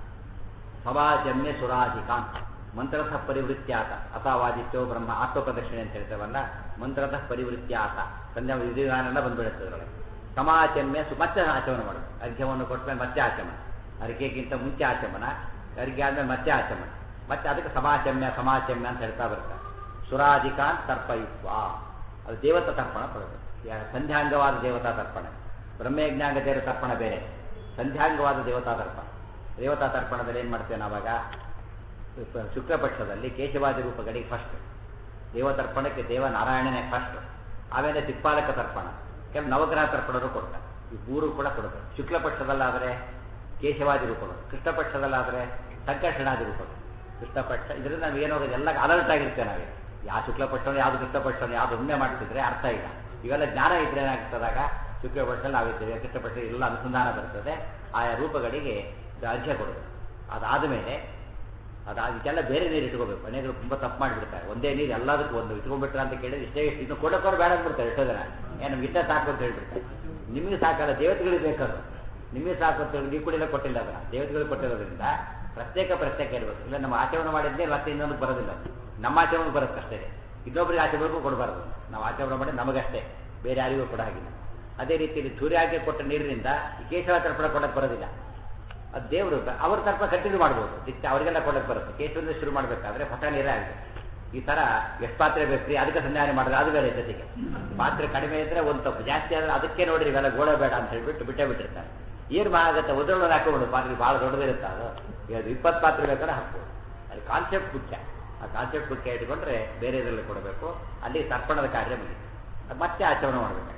A: ಸವಾಜಮ್ಯ ಸುರಾಧಿಕಾಂತ್ ಮಂತ್ರತಃ ಪರಿವೃತ್ತ್ಯಾತ ಅಥವಾದಿತ್ಯೋ ಬ್ರಹ್ಮ ಆತ್ಮಪ್ರದಕ್ಷಿಣೆ ಅಂತ ಹೇಳ್ತೇವಲ್ಲ ಮಂತ್ರತಃ ಪರಿವೃತ್ತ್ಯಾತ ಸಂಧ್ಯಾ ವಿಧಿವಿಧಾನ ಬಂದ್ಬಿಡುತ್ತೆ ಅದರೊಳಗೆ ಸಮಾಚಮ್ಯ ಸು ಮತ್ತೆ ಆಚಮನ ಮಾಡೋದು ಅರ್ಘ್ಯವನ್ನು ಕೊಟ್ಟಮೇಲೆ ಮತ್ತೆ ಆಚಮನ ಅರ್ಘ್ಯಕ್ಕಿಂತ ಮುಂಚೆ ಆಚಮನ ಅರ್ಘ್ಯ ಆದ್ಮೇಲೆ ಮತ್ತೆ ಆಚಮನ ಮತ್ತೆ ಅದಕ್ಕೆ ಸಮಾಚಮ್ಯ ಸಮಾಚಮ್ಯ ಅಂತ ಹೇಳ್ತಾ ಬರ್ತಾರೆ ಸುರಾಧಿಕಾಂತ್ ತರ್ಪಯಿತ್ವ ಅದು ದೇವತಾ ತರ್ಪಣ ಕೊಡಬೇಕು ಯಾ- ಸಂಧ್ಯಾಂಗವಾದ ದೇವತಾ ತರ್ಪಣ ಬ್ರಹ್ಮಯಜ್ಞಾಂಗ ದೇವ ತರ್ಪಣ ಬೇರೆ ಸಂಧ್ಯಾಂಗವಾದ ದೇವತಾ ತರ್ಪಣ ದೇವತಾ ತರ್ಪಣದಲ್ಲಿ ಏನು ಮಾಡ್ತೇವೆ ನಾವಾಗ ಶು- ಶುಕ್ಲ ಪಕ್ಷದಲ್ಲಿ ಕೇಶವಾದಿ ರೂಪಗಳಿಗೆ ಫಸ್ಟ್ ದೇವತರ್ಪಣಕ್ಕೆ ದೇವ ನಾರಾಯಣನೇ ಫಸ್ಟ್ ಆಮೇಲೆ ದಿಕ್ಪಾಲಕ ತರ್ಪಣ ಕೆಲವು ನವಗ್ರಹ ತರ್ಪಣರು ಕೊಡ್ತಾರೆ ಈ ಮೂರು ಕೂಡ ಕೊಡಬೇಕು ಶುಕ್ಲ ಪಕ್ಷದಲ್ಲಾದರೆ ಕೇಶವಾದಿ ರೂಪಗಳು ಕೃಷ್ಣ ಪಕ್ಷದಲ್ಲಾದರೆ ಸಂಕರ್ಷಣಾದಿ ರೂಪಗಳು ಕೃಷ್ಣ ಪಕ್ಷ ಇದರಿಂದ ನಾವು ಏನೋ ಎಲ್ಲ ಅಲರ್ಟ್ ಆಗಿರ್ತೇವೆ ನಾವೇ ಯಾವ ಶುಕ್ಲ ಪಕ್ಷವನ್ನು ಯಾವುದು ಕೃಷ್ಣ ಪಕ್ಷವನ್ನು ಯಾವುದು ಒಮ್ಮೆ ಮಾಡ್ತಿದ್ರೆ ಅರ್ಥ ಇಲ್ಲ ಇವೆಲ್ಲ ಜ್ಞಾನ ಇದ್ರೆ ಏನಾಗ್ತದಾಗ ಶುಕ್ಲ ಪಕ್ಷದಲ್ಲಿ ನಾವಿದ್ದೇವೆ ಕೃಷ್ಣ ಪಕ್ಷ ಎಲ್ಲ ಅನುಸಂಧಾನ ಬರ್ತದೆ ಆಯಾ ರೂಪಗಳಿಗೆ ಅರ್ಘ್ಯ ಕೊಡಬೇಕು ಅದಾದ ಮೇಲೆ ಅದು ಅದಕ್ಕೆಲ್ಲ ಬೇರೆ ನೀರು ಇಟ್ಕೋಬೇಕು ಮನೆಗಳು ತುಂಬ ತಪ್ಪು ಮಾಡಿಬಿಡ್ತಾರೆ ಒಂದೇ ನೀರು ಎಲ್ಲದಕ್ಕೂ ಒಂದು ಇಟ್ಕೊಂಡ್ಬಿಟ್ರೆ ಅಂತ ಕೇಳಿದ್ರೆ ಇಷ್ಟೇ ಇಷ್ಟು ಇನ್ನು ಕೊಡೋಕೋರು ಬೇಡ ಅಂದ್ಬಿಡ್ತಾರೆ ಎಷ್ಟೋ ಜನ ಏನು ನಮ್ಗೆ ಇಷ್ಟ ಸಾಕು ಅಂತ ಹೇಳ್ಬಿಡ್ತಾರೆ ನಿಮಗೆ ಸಾಕಲ್ಲ ದೇವತೆಗಳಿಗೆ ಬೇಕದು ನಿಮಗೆ ಸಾಕು ಅಂತ ಹೇಳಿ ನೀವು ಕೂಡ ಕೊಟ್ಟಿಲ್ಲ ಅದನ್ನ ದೇವತೆಗಳಿಗೆ ಕೊಟ್ಟಿರೋದ್ರಿಂದ ಪ್ರತ್ಯೇಕ ಪ್ರತ್ಯೇಕ ಇರಬೇಕು ಇಲ್ಲ ನಮ್ಮ ಆಚರಣೆ ಮಾಡಿದ್ದೇ ಮತ್ತೆ ಇನ್ನೊಂದು ಬರೋದಿಲ್ಲ ನಮ್ಮ ಆಚರಣೆ ಬರುತ್ತೆ ಅಷ್ಟೇ ಇನ್ನೊಬ್ಬರಿಗೆ ಆಚರಣೆಗೂ ಕೊಡಬಾರ್ದು ನಾವು ಆಚರಣೆ ಮಾಡಿ ನಮಗಷ್ಟೇ ಬೇರೆ ಯಾರಿಗೂ ಕೂಡ ಹಾಗಿಲ್ಲ ಅದೇ ರೀತಿಯಲ್ಲಿ ಸೂರ್ಯಾಗೆ ಕೊಟ್ಟ ನೀರಿನಿಂದ ಈ ಕೇಶವ ತರ್ಪಣ ಕೊಡಕ್ಕೆ ಬರೋದಿಲ್ಲ ಅದು ದೇವರು ಅವ್ರ ತರ್ಪ ಕಂಟಿನ್ಯೂ ಮಾಡ್ಬೋದು ದಿಕ್ಕ ಅವರಿಗೆಲ್ಲ ಕೊಡಕ್ಕೆ ಬರುತ್ತೆ ಕೇಶವದಿಂದ ಶುರು ಮಾಡಬೇಕಾದ್ರೆ ಹೊಸ ನೀರೇ ಆಗಿದೆ ಈ ಥರ ಎಷ್ಟು ಪಾತ್ರೆ ಬೇಕ್ರಿ ಅದಕ್ಕೆ ಸಂಧಾನ ಮಾಡಿದ್ರೆ ಅದು ಬೇರೆ ಜೊತೆಗೆ ಪಾತ್ರೆ ಕಡಿಮೆ ಇದ್ರೆ ಒಂದು ತಪ್ಪು ಜಾಸ್ತಿ ಆದರೆ ಅದಕ್ಕೆ ನೋಡ್ರಿ ಇವೆಲ್ಲ ಗೋಳ ಬೇಡ ಅಂತ ಹೇಳ್ಬಿಟ್ಟು ಬಿಟ್ಟೇ ಬಿಟ್ಟಿರ್ತಾರೆ ಏನು ಆಗುತ್ತೆ ಉದ್ರೊಳಗೆ ಹಾಕೊಂಡು ಪಾತ್ರೆ ಭಾಳ ದೊಡ್ಡದಿರುತ್ತೆ ಅದು ಈಗ ಇಪ್ಪತ್ತು ಪಾತ್ರೆ ಬೇಕಾದ್ರೆ ಹಾಕ್ಬೋದು ಅದು ಕಾನ್ಸೆಪ್ಟ್ ಮುಖ್ಯ ಆ ಕಾನ್ಸೆಪ್ಟ್ ಮುಖ್ಯ ಇಟ್ಕೊಂಡ್ರೆ ಬೇರೆ ಇದರಲ್ಲಿ ಕೊಡಬೇಕು ಅಲ್ಲಿ ತರ್ಪಣದ ಕಾರ್ಯ ಮುಗಿತು ಅದು ಮತ್ತೆ ಆಚರಣೆ ಮಾಡಬೇಕು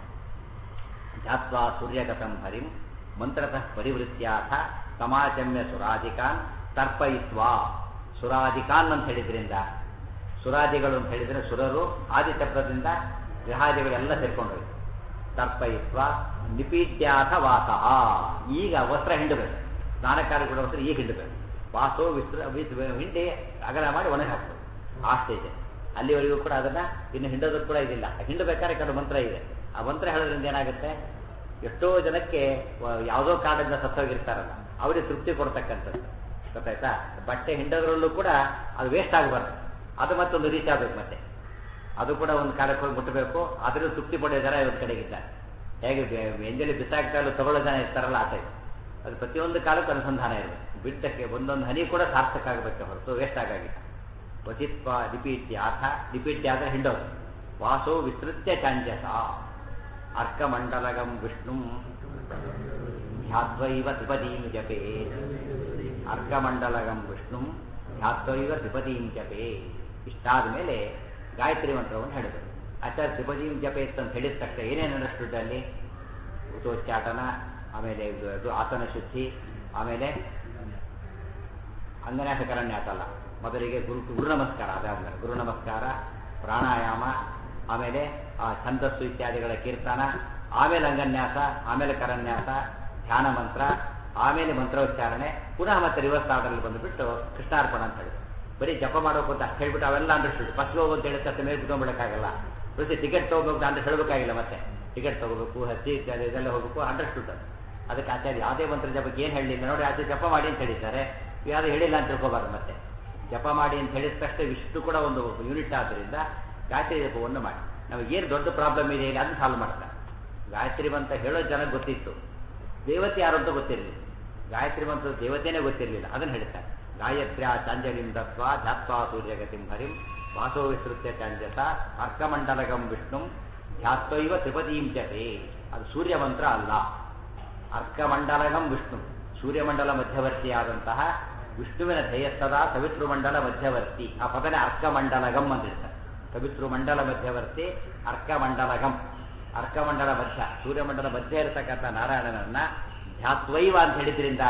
A: ಧ್ಯಾತ್ವಾ ಸೂರ್ಯಗತಂ ಹರಿಂ ಮಂತ್ರತಃ ಪರಿವೃತ್ತ್ಯಾಥ ಸಮಾಚಮ್ಯ ಸುರಾಧಿಕಾನ್ ತರ್ಪಯಿತ್ವಾ ಸುರಾಧಿಕಾನ್ ಅಂತ ಹೇಳಿದ್ರಿಂದ ಸುರಾದಿಗಳು ಅಂತ ಹೇಳಿದ್ರೆ ಸುರರು ಆದಿ ಶಬ್ದದಿಂದ ಗೃಹಾದಿಗಳೆಲ್ಲ ಸೇರ್ಕೊಂಡೋಯ್ತು ತರ್ಪಯಿತ್ವ ನಿಪೀಡ್ಯಾಥ ವಾಸಃ ಈಗ ವಸ್ತ್ರ ಹಿಂಡಬೇಕು ಸ್ನಾನಕಾಲ ಕೂಡ ವಸ್ತ್ರ ಈಗ ಹಿಂಡಬೇಕು ವಾಸೋ ವಿಸ್ತ್ರ ವಿಸ್ ಹಿಂಡಿ ಅಗಲ ಮಾಡಿ ಒಣಗಿ ಹಾಕ್ಬೇಕು ಆ ಸ್ಟೇಜ್ ಅಲ್ಲಿವರೆಗೂ ಕೂಡ ಅದನ್ನ ಇನ್ನು ಹಿಂಡೋದಕ್ಕೆ ಕೂಡ ಇದಿಲ್ಲ ಹಿಂಡಬೇಕಾದ್ರೆ ಕೆಲವು ಮಂತ್ರ ಇದೆ ಆ ಮಂತ್ರ ಹೇಳೋದ್ರಿಂದ ಏನಾಗುತ್ತೆ ಎಷ್ಟೋ ಜನಕ್ಕೆ ವ- ಯಾವುದೋ ಕಾರಣದಿಂದ ಸತ್ತೋಗಿರ್ತಾರಲ್ಲ ಅವರಿಗೆ ತೃಪ್ತಿ ಕೊಡ್ತಕ್ಕಂಥದ್ದು ಗೊತ್ತಾಯ್ತಾ ಬಟ್ಟೆ ಹಿಂಡೋದ್ರಲ್ಲೂ ಕೂಡ ಅದು ವೇಸ್ಟ್ ಆಗಬಾರ್ದು ಅದು ಮತ್ತೊಂದು ರೀಚ್ ಆಗಬೇಕು ಮತ್ತೆ ಅದು ಕೂಡ ಒಂದು ಕಾಲಕ್ಕೆ ಹೋಗಿ ಮುಟ್ಟಬೇಕು ಅದನ್ನು ತೃಪ್ತಿ ಪಡೆಯೋ ಜನ ಇವತ್ತು ಕಡೆಗಿದ್ದಾರೆ ಹೇಗೆ ಬೆ- ಎಂಜಲಿ ಬಿಸಾಕ್ತಾ ತಗೊಳ್ಳೋ ಜನ ಇರ್ತಾರಲ್ಲ ಆ ಟೈಪ್ ಅದು ಪ್ರತಿಯೊಂದು ಕಾಲಕ್ಕೂ ಅನುಸಂಧಾನ ಇರಬೇಕು ಬಿಟ್ಟಕ್ಕೆ ಒಂದೊಂದು ಹನಿ ಕೂಡ ಸಾರ್ಥಕ ಆಗಬೇಕು ಹೊರತು ವೇಸ್ಟ್ ಆಗಾಗಿಲ್ಲ ಕ್ವಚಿತ್ವ ಲಿಪಿತ್ಯಾಥ ಲಿಪಿತ್ಯಾದ್ರೆ ಹಿಂಡೋದು ವಾಸೋ ವಿಸ್ತೃತ್ಯ ಚಾಂಜಸ ಅರ್ಕಮಂಡಲಗಂ ವಿಷ್ಣು ಧ್ಯಾತ್ವೈವ ತ್ರಿಪದೀಂ ಜಪೇ ಅರ್ಕಮಂಡಲಗಂ ವಿಷ್ಣು ಧ್ಯಾತ್ವೈವ ತ್ರಿಪದೀಂ ಜಪೇ ಇಷ್ಟಾದ ಮೇಲೆ ಗಾಯತ್ರಿ ಮಂತ್ರವನ್ನು ಹೇಳಿದರು ಆಚಾರ್ಯ ತ್ರಿಪದೀಂ ಜಪೆ ಅಂತ ಹೇಳಿದ ತಕ್ಷಣ ಏನೇನು ಅಂಡರ್ಸ್ಟುಡ್ ಅಲ್ಲಿ ಉತೋಚ್ಚಾಟನ ಆಮೇಲೆ ಇದು ಇದು ಆಸನ ಶುದ್ಧಿ ಆಮೇಲೆ ಅಂಗನ್ಯಾಸ ಕರಣ್ಯಾಸ ಅಲ್ಲ ಮೊದಲಿಗೆ ಗುರು ಗುರು ನಮಸ್ಕಾರ ಅದಾದ್ಮೇಲೆ ಗುರು ನಮಸ್ಕಾರ ಪ್ರಾಣಾಯಾಮ ಆಮೇಲೆ ಆ ಛಂದಸ್ಸು ಇತ್ಯಾದಿಗಳ ಕೀರ್ತನ ಆಮೇಲೆ ಅಂಗನ್ಯಾಸ ಆಮೇಲೆ ಕರನ್ಯಾಸ ಧ್ಯಾನ ಮಂತ್ರ ಆಮೇಲೆ ಮಂತ್ರೋಚ್ಚಾರಣೆ ಪುನಃ ಮತ್ತೆ ರಿವರ್ಸ್ ಆರ್ಡರ್ಲ್ಲಿ ಬಂದುಬಿಟ್ಟು ಕೃಷ್ಣಾರ್ಪಣ ಅಂತ ಹೇಳಿ ಬರೀ ಜಪ ಮಾಡೋಕೆ ಅಂತ ಅಷ್ಟು ಹೇಳ್ಬಿಟ್ಟು ಅವೆಲ್ಲ ಅಂಡರ್ಸ್ಟುಡ್ ಫಸ್ಟ್ ಹೋಗು ಅಂತ ಹೇಳಿದ ತಕ್ಷಣ ಮೇಲೆ ಕುತ್ಕೊಂಡ್ಬಿಡಕ್ಕಾಗಲ್ಲ ಪ್ರತಿ ಟಿಕೆಟ್ ತೊಗೋಬೇಕು ಅಂತ ಹೇಳಬೇಕಾಗಿಲ್ಲ ಮತ್ತೆ ಟಿಕೆಟ್ ತಗೋಬೇಕು ಹಸಿ ಇತ್ಯಾದಿ ಇದೆಲ್ಲ ಹೋಗಬೇಕು ಅಂಡರ್ಸ್ಟುಡ್ ಅದು ಅದಕ್ಕೆ ಆಚಾರ್ಯ ಯಾವುದೇ ಮಂತ್ರ ಜಪಕ್ಕೆ ಏನು ಹೇಳಲಿಲ್ಲ ನೋಡಿ ಆಚೆ ಜಪ ಮಾಡಿ ಅಂತ ಹೇಳಿದ್ದಾರೆ ಯಾರು ಹೇಳಿಲ್ಲ ಅಂತ ತಿಳ್ಕೊಬಾರ್ದು ಮತ್ತೆ ಜಪ ಮಾಡಿ ಅಂತ ಹೇಳಿದ ತಕ್ಷಣ ಇಷ್ಟು ಕೂಡ ಒಂದು ಯೂನಿಟ್ ಆದ್ದರಿಂದ ಗಾಯತ್ರಿ ಜಪವನ್ನು ಮಾಡಿ ನಮಗೇನು ದೊಡ್ಡ ಪ್ರಾಬ್ಲಮ್ ಇದೆ ಇಲ್ಲಿ ಅದನ್ನು ಸಾಲ್ವ್ ಮಾಡ್ತಾರೆ ಗಾಯತ್ರಿ ಮಂತ್ರ ಹೇಳೋ ಜನಕ್ಕೆ ಗೊತ್ತಿತ್ತು ದೇವತೆ ಯಾರು ಅಂತ ಗೊತ್ತಿರಲಿಲ್ಲ ಗಾಯತ್ರಿ ಮಂತ್ರ ದೇವತೆನೇ ಗೊತ್ತಿರಲಿಲ್ಲ ಅದನ್ನು ಹೇಳ್ತಾರೆ ಗಾಯತ್ರ್ಯ ಚಾಂಜಲಿಂ ದತ್ವ ಧ್ಯಾತ್ವಾ ಸೂರ್ಯಗತಿಂ ಹರಿಂ ವಾಸೋ ವಿಸ್ತೃತ್ಯ ಚಾಂಜಸ ಅರ್ಕಮಂಡಲಗಂ ವಿಷ್ಣು ಧ್ಯಾತ್ವೈವ ತ್ರಿಪದೀಂ ಜಪೆ ಅದು ಸೂರ್ಯ ಮಂತ್ರ ಅಲ್ಲ ಅರ್ಕಮಂಡಲಗಂ ವಿಷ್ಣು ಸೂರ್ಯಮಂಡಲ ಮಧ್ಯವರ್ತಿಯಾದಂತಹ ವಿಷ್ಣುವಿನ ಧ್ಯೇಯಸ್ಥದ ಸವಿತೃಮಂಡಲ ಮಧ್ಯವರ್ತಿ ಆ ಪದನೇ ಅರ್ಕಮಂಡಲಗಂ ಅಂತಿರ್ತಾರೆ ಸವಿತೃಮಂಡಲ ಮಧ್ಯವರ್ತಿ ಅರ್ಕಮಂಡಲಗಂ ಅರ್ಕಮಂಡಲ ಮಧ್ಯ ಸೂರ್ಯಮಂಡಲ ಮಧ್ಯ ಇರತಕ್ಕಂಥ ನಾರಾಯಣನನ್ನ ಧ್ಯಾತ್ವೈವ ಅಂತ ಹೇಳಿದ್ರಿಂದ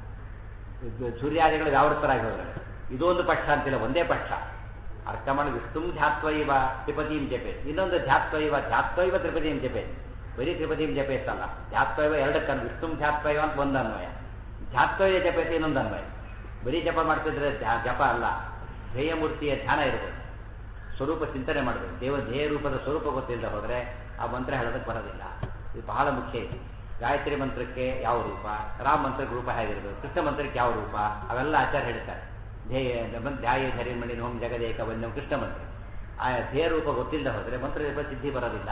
A: ಇದು ಸೂರ್ಯಾದಿಗಳು ವ್ಯಾವೃತ್ತರಾಗಿ ಹೋದ್ರೆ ಇದೊಂದು ಪಕ್ಷ ಅಂತಿಲ್ಲ ಒಂದೇ ಪಕ್ಷ ಅರ್ಕಮಣ ವಿಷ್ಣು ಧ್ಯಾತ್ವೈವ ತ್ರಿಪದೀಂ ಜಪೆ ಇನ್ನೊಂದು ಧ್ಯಾತ್ವೈವ ಧ್ಯಾತ್ವೈವ ತ್ರಿಪದೀಂ ಜಪೆ ಬರೀ ತ್ರಿಪದೀಂ ಜಪೇತ್ ಅಲ್ಲ ಧ್ಯಾತ್ವೈವ ಎರಡಕ್ಕನ್ನು ವಿಷ್ಣು ಧ್ಯಾತ್ವೈವ ಅಂತ ಒಂದು ಅನ್ವಯ ಧ್ಯಾತ್ವೈವ ಜಪೇತ ಇನ್ನೊಂದು ಅನ್ವಯ ಬರೀ ಜಪ ಮಾಡ್ತಿದ್ರೆ ಧ್ಯ- ಜಪ ಅಲ್ಲ ಧ್ಯೇಯಮೂರ್ತಿಯ ಧ್ಯಾನ ಇರಬೇಕು ಸ್ವರೂಪ ಚಿಂತನೆ ಮಾಡಬೇಕು ದೇವ ಧ್ಯೇಯ ರೂಪದ ಸ್ವರೂಪ ಗೊತ್ತಿಲ್ಲದೆ ಹೋದರೆ ಆ ಮಂತ್ರ ಹೇಳೋದಕ್ಕೆ ಬರೋದಿಲ್ಲ ಇದು ಬಹಳ ಮುಖ್ಯ ಇದೆ ಗಾಯತ್ರಿ ಮಂತ್ರಕ್ಕೆ ಯಾವ ರೂಪ ರಾಮ ಮಂತ್ರಕ್ಕೆ ರೂಪ ಹೇಗಿರಬೇಕು ಕೃಷ್ಣ ಮಂತ್ರಕ್ಕೆ ಯಾವ ರೂಪ ಅವೆಲ್ಲ ಆಚಾರ ಹೇಳ್ತಾರೆ ಧ್ಯೇಯ ಧ್ಯಾಯ ಧರಿಮಣಿ ಹೋಮ್ ಜಗದೇಕ ವನ್ಯಂ ಕೃಷ್ಣ ಮಂತ್ರ ಆ ಧ್ಯೇಯ ರೂಪ ಗೊತ್ತಿಲ್ಲದೆ ಹೋದರೆ ಮಂತ್ರ ರೂಪ ಸಿದ್ಧಿ ಬರೋದಿಲ್ಲ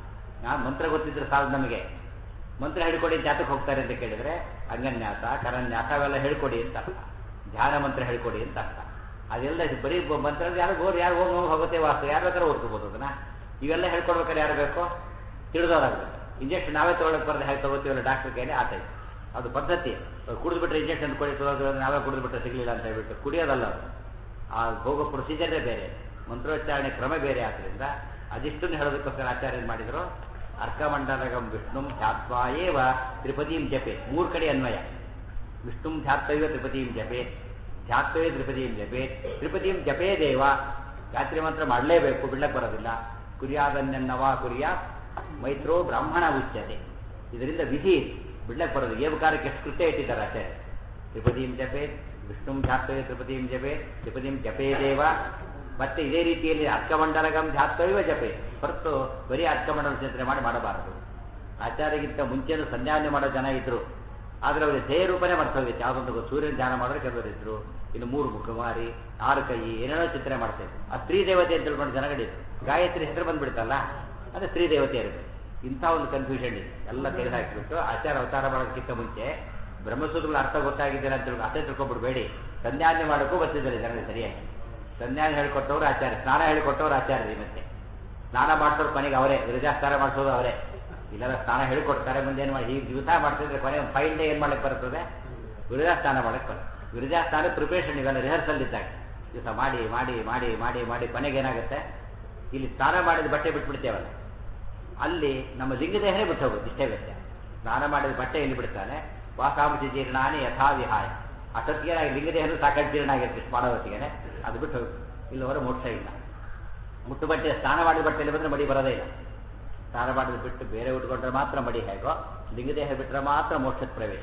A: ಆ ಮಂತ್ರ ಗೊತ್ತಿದ್ರೆ ಸಾಲದು ನಮಗೆ ಮಂತ್ರ ಹೇಳ್ಕೊಡಿ ಜಾತಕ್ಕೆ ಹೋಗ್ತಾರೆ ಅಂತ ಕೇಳಿದ್ರೆ ಅಂಗನ್ಯಾಸ ಕರನ್ಯಾಸ ಅವೆಲ್ಲ ಹೇಳ್ಕೊಡಿ ಅಂತ ಅರ್ಥ ಧ್ಯಾನ ಮಂತ್ರ ಹೇಳ್ಕೊಡಿ ಅಂತ ಅರ್ಥ ಅದೆಲ್ಲ ಇದು ಬರೀ ಬ- ಮಂತ್ರ ಯಾರು ಗೋರ್ ಯಾರು ಹೋಗಿ ಹೋಗಿ ಹೋಗುತ್ತೆ ವಾಸ್ತು ಯಾರು ಬೇಕಾದ್ರೆ ಓದ್ಕೋಬೋದು ಅದನ್ನ ಇವೆಲ್ಲ ಹೇಳ್ಕೊಡ್ಬೇಕಾದ್ರೆ ಯಾರು ಬೇಕು ತಿಳಿದವರಾಗಬೇಕು ಇಂಜೆಕ್ಷನ್ ನಾವೇ ತೊಗೊಳಕ್ಕೆ ಬರದೆ ಹೇಗೆ ತಗೋತೀವಲ್ಲ ಡಾಕ್ಟರ್ ಕೈಲಿ ಆ ಟೈಪ್ ಅದು ಪದ್ಧತಿ ಕುಡಿದು ಬಿಟ್ರೆ ಇಂಜೆಕ್ಷನ್ ಕೊಡಿ ತಗೊಳ್ಳೋದು ನಾವೇ ಕುಡಿದು ಬಿಟ್ರೆ ಸಿಗಲಿಲ್ಲ ಅಂತ ಹೇಳ್ಬಿಟ್ಟು ಕುಡಿಯೋದಲ್ಲ ಅದು ಆ ಹೋಗೋ ಪ್ರೊಸೀಜರೇ ಬೇರೆ ಮಂತ್ರೋಚ್ಚಾರಣೆ ಕ್ರಮ ಬೇರೆ ಆದ್ದರಿಂದ ಅದಿಷ್ಟನ್ನು ಹೇಳೋದಕ್ಕೋಸ್ಕರ ಆಚಾರ್ಯ ಏನ್ ಮಾಡಿದ್ರು ಅರ್ಕಮಂಡಲಗಂ ವಿಷ್ಣು ಧ್ಯಾತ್ವಾ ಏವ ತ್ರಿಪದೀಂ ಜಪೆ ಮೂರು ಕಡೆ ಅನ್ವಯ ವಿಷ್ಣು ಧ್ಯಾತ್ವೈವ ತ್ರಿಪದೀಂ ಜಪೆ ಧ್ಯಾತ್ವೇ ತ್ರಿಪದೀಂ ಜಪೆ ತ್ರಿಪದೀಂ ಜಪೇ ದೇವ ಗಾಯತ್ರಿ ಮಂತ್ರ ಮಾಡಲೇಬೇಕು ಬಿಡ್ಲಕ್ಕೆ ಬರೋದಿಲ್ಲ ಕುರಿಯಾದನ್ನೆನ್ನವ ಕುರಿಯ ಮೈತ್ರೋ ಬ್ರಾಹ್ಮಣ ಉಚ್ಯತೆ ಇದರಿಂದ ವಿಧಿ ಇದೆ. ಬಿಡ್ಲಕ್ಕೆ ಬರೋದು ಏವಕಾರಕ್ಕೆ ಎಷ್ಟು ಕೃತ್ಯ ಇಟ್ಟಿದ್ದಾರೆ ಆಚಾರ್ಯ ತ್ರಿಪದೀಂ ಜಪೆ ವಿಷ್ಣು ಧ್ಯಾತ್ವೇ ತ್ರಿಪದೀಂ ಜಪೆ ತ್ರಿಪದೀಂ ಜಪೇ ದೇವ ಮತ್ತೆ ಇದೇ ರೀತಿಯಲ್ಲಿ ಅರ್ಕಮಂಡಲಗಂ ಧ್ಯಾತ್ವೈವ ಜಪೆ ಹೊರತು ಬರೀ ಅರ್ಕಮಂಡಲ ಚಿಂತನೆ ಮಾಡಿ ಮಾಡಬಾರದು ಆಚಾರ್ಯಗಿಂತ ಮುಂಚೆನೂ ಸಂಧ್ಯಾವನೆ ಮಾಡೋ ಜನ ಇದ್ರು ಆದ್ರೆ ಅವರಿಗೆ ಧ್ಯೇಯ ರೂಪನೇ ಮರ್ತೋಗಿತ್ತು ಯಾವುದೊಂದು ಗೊತ್ತು. ಸೂರ್ಯನ ಧ್ಯಾನ ಮಾಡೋರು ಕೆಲವರು ಇದ್ರು ಇನ್ನು ಮೂರು ಮುಖಮಾರಿ ಆರು ಕೈ ಏನೇನೋ ಚಿಂತನೆ ಮಾಡ್ತಾ ಇದ್ರು ಆ ಸ್ತ್ರೀ ದೇವತೆ ಅಂತ ತಿಳ್ಕೊಂಡು ಜನಗಳಿದ್ರು ಗಾಯತ್ರಿ ಹೆಸರು ಬಂದ್ಬಿಡ್ತಲ್ಲ ಅದು ಸ್ತ್ರೀ ದೇವತೆ ಇರುತ್ತೆ ಇಂಥ ಒಂದು ಕನ್ಫ್ಯೂಷನ್ ಇದೆ ಎಲ್ಲ ತೆಗೆದುಹಾಕಿಬಿಟ್ಟು ಆಚಾರ ಅವತಾರ ಮಾಡೋದಕ್ಕಿಂತ ಮುಂಚೆ ಬ್ರಹ್ಮಸೂತ್ರಗಳ ಅರ್ಥ ಗೊತ್ತಾಗಿದ್ದೀರ ಅಂತ ತಿಳ್ಕೊ ಅಷ್ಟೇ ತಿಳ್ಕೊಂಡ್ಬಿಡ್ಬೇಡಿ ಸಂಧ್ಯಾನೆ ಮಾಡೋಕ್ಕೂ ಬರ್ತಿದ್ದಾರೆ ಜನರಿಗೆ ಸರಿಯಾಗಿ ಸಂಧ್ಯಾನ ಹೇಳ್ಕೊಟ್ಟವ್ರು ಆಚಾರ್ಯ ಸ್ನಾನ ಹೇಳ್ಕೊಟ್ಟವ್ರು ಆಚಾರ್ಯ ಮತ್ತೆ ಸ್ನಾನ ಮಾಡಿಸೋರು ಕೊನೆಗೆ ಅವರೇ ವಿರಜಾಸ್ತಾನ ಮಾಡಿಸೋದು ಅವರೇ ಇಲ್ಲೆಲ್ಲ ಸ್ನಾನ ಹೇಳ್ಕೊಡ್ತಾರೆ ಮುಂದೆ ಏನು ಮಾಡಿ ಹೀಗೆ ದಿವಸ ಮಾಡ್ತಿದ್ರೆ ಕೊನೆ ಒಂದು ಫೈವ್ ಡೇ ಏನು ಮಾಡಕ್ಕೆ ಬರ್ತದೆ ವಿರಜಾಸ್ತಾನ ಮಾಡಕ್ಕೆ ಬರುತ್ತೆ ವಿರಜಾಸ್ತಾನ ಪ್ರಿಪರೇಷನ್ ಇವೆಲ್ಲ ರಿಹರ್ಸಲ್ ಇದ್ದಾಗ ದಿವಸ ಮಾಡಿ ಮಾಡಿ ಮಾಡಿ ಮಾಡಿ ಮಾಡಿ ಕೊನೆಗೆ ಏನಾಗುತ್ತೆ ಇಲ್ಲಿ ಸ್ನಾನ ಮಾಡಿದ ಬಟ್ಟೆ ಬಿಟ್ಬಿಡ್ತೇವಲ್ಲ ಅಲ್ಲಿ ನಮ್ಮ ಲಿಂಗದೇಹನೇ ಬಿಟ್ಟು ಹೋಗುತ್ತೆ ಇಷ್ಟೇ ವ್ಯತ್ಯಾಸ ಸ್ನಾನ ಮಾಡಿದ ಬಟ್ಟೆ ಎಲ್ಲಿ ಬಿಡ್ತಾನೆ ವಾಸಾಂಶ ಜೀರ್ಣಾನಿ ಯಥಾ ವಿಹಾಯ ಅಷ್ಟೊತ್ತಿಗೆ ಲಿಂಗದೇಹನೂ ಸಾಕಷ್ಟು ಜೀರ್ಣ ಆಗಿರುತ್ತೆ ಇಷ್ಟು ಮಾಡೋ ಹೊತ್ತಿಗೆ ಅದು ಬಿಟ್ಟು ಹೋಗುತ್ತೆ ಇಲ್ಲವರ ಮೋಕ್ಷ ಇಲ್ಲ ಮುಟ್ಟು ಬಟ್ಟೆ ಸ್ನಾನ ಮಾಡಿದ ಬಟ್ಟೆಯಲ್ಲಿ ಬಂದರೆ ಮಡಿ ಬರೋದೇ ಇಲ್ಲ ಸ್ನಾನ ಮಾಡಿದ ಬಿಟ್ಟು ಬೇರೆ ಉಟ್ಕೊಂಡ್ರೆ ಮಾತ್ರ ಮಡಿ ಹೇಗೋ ಲಿಂಗದೇಹ ಬಿಟ್ಟರೆ ಮಾತ್ರ ಮೋಕ್ಷದ ಪ್ರವೇಶ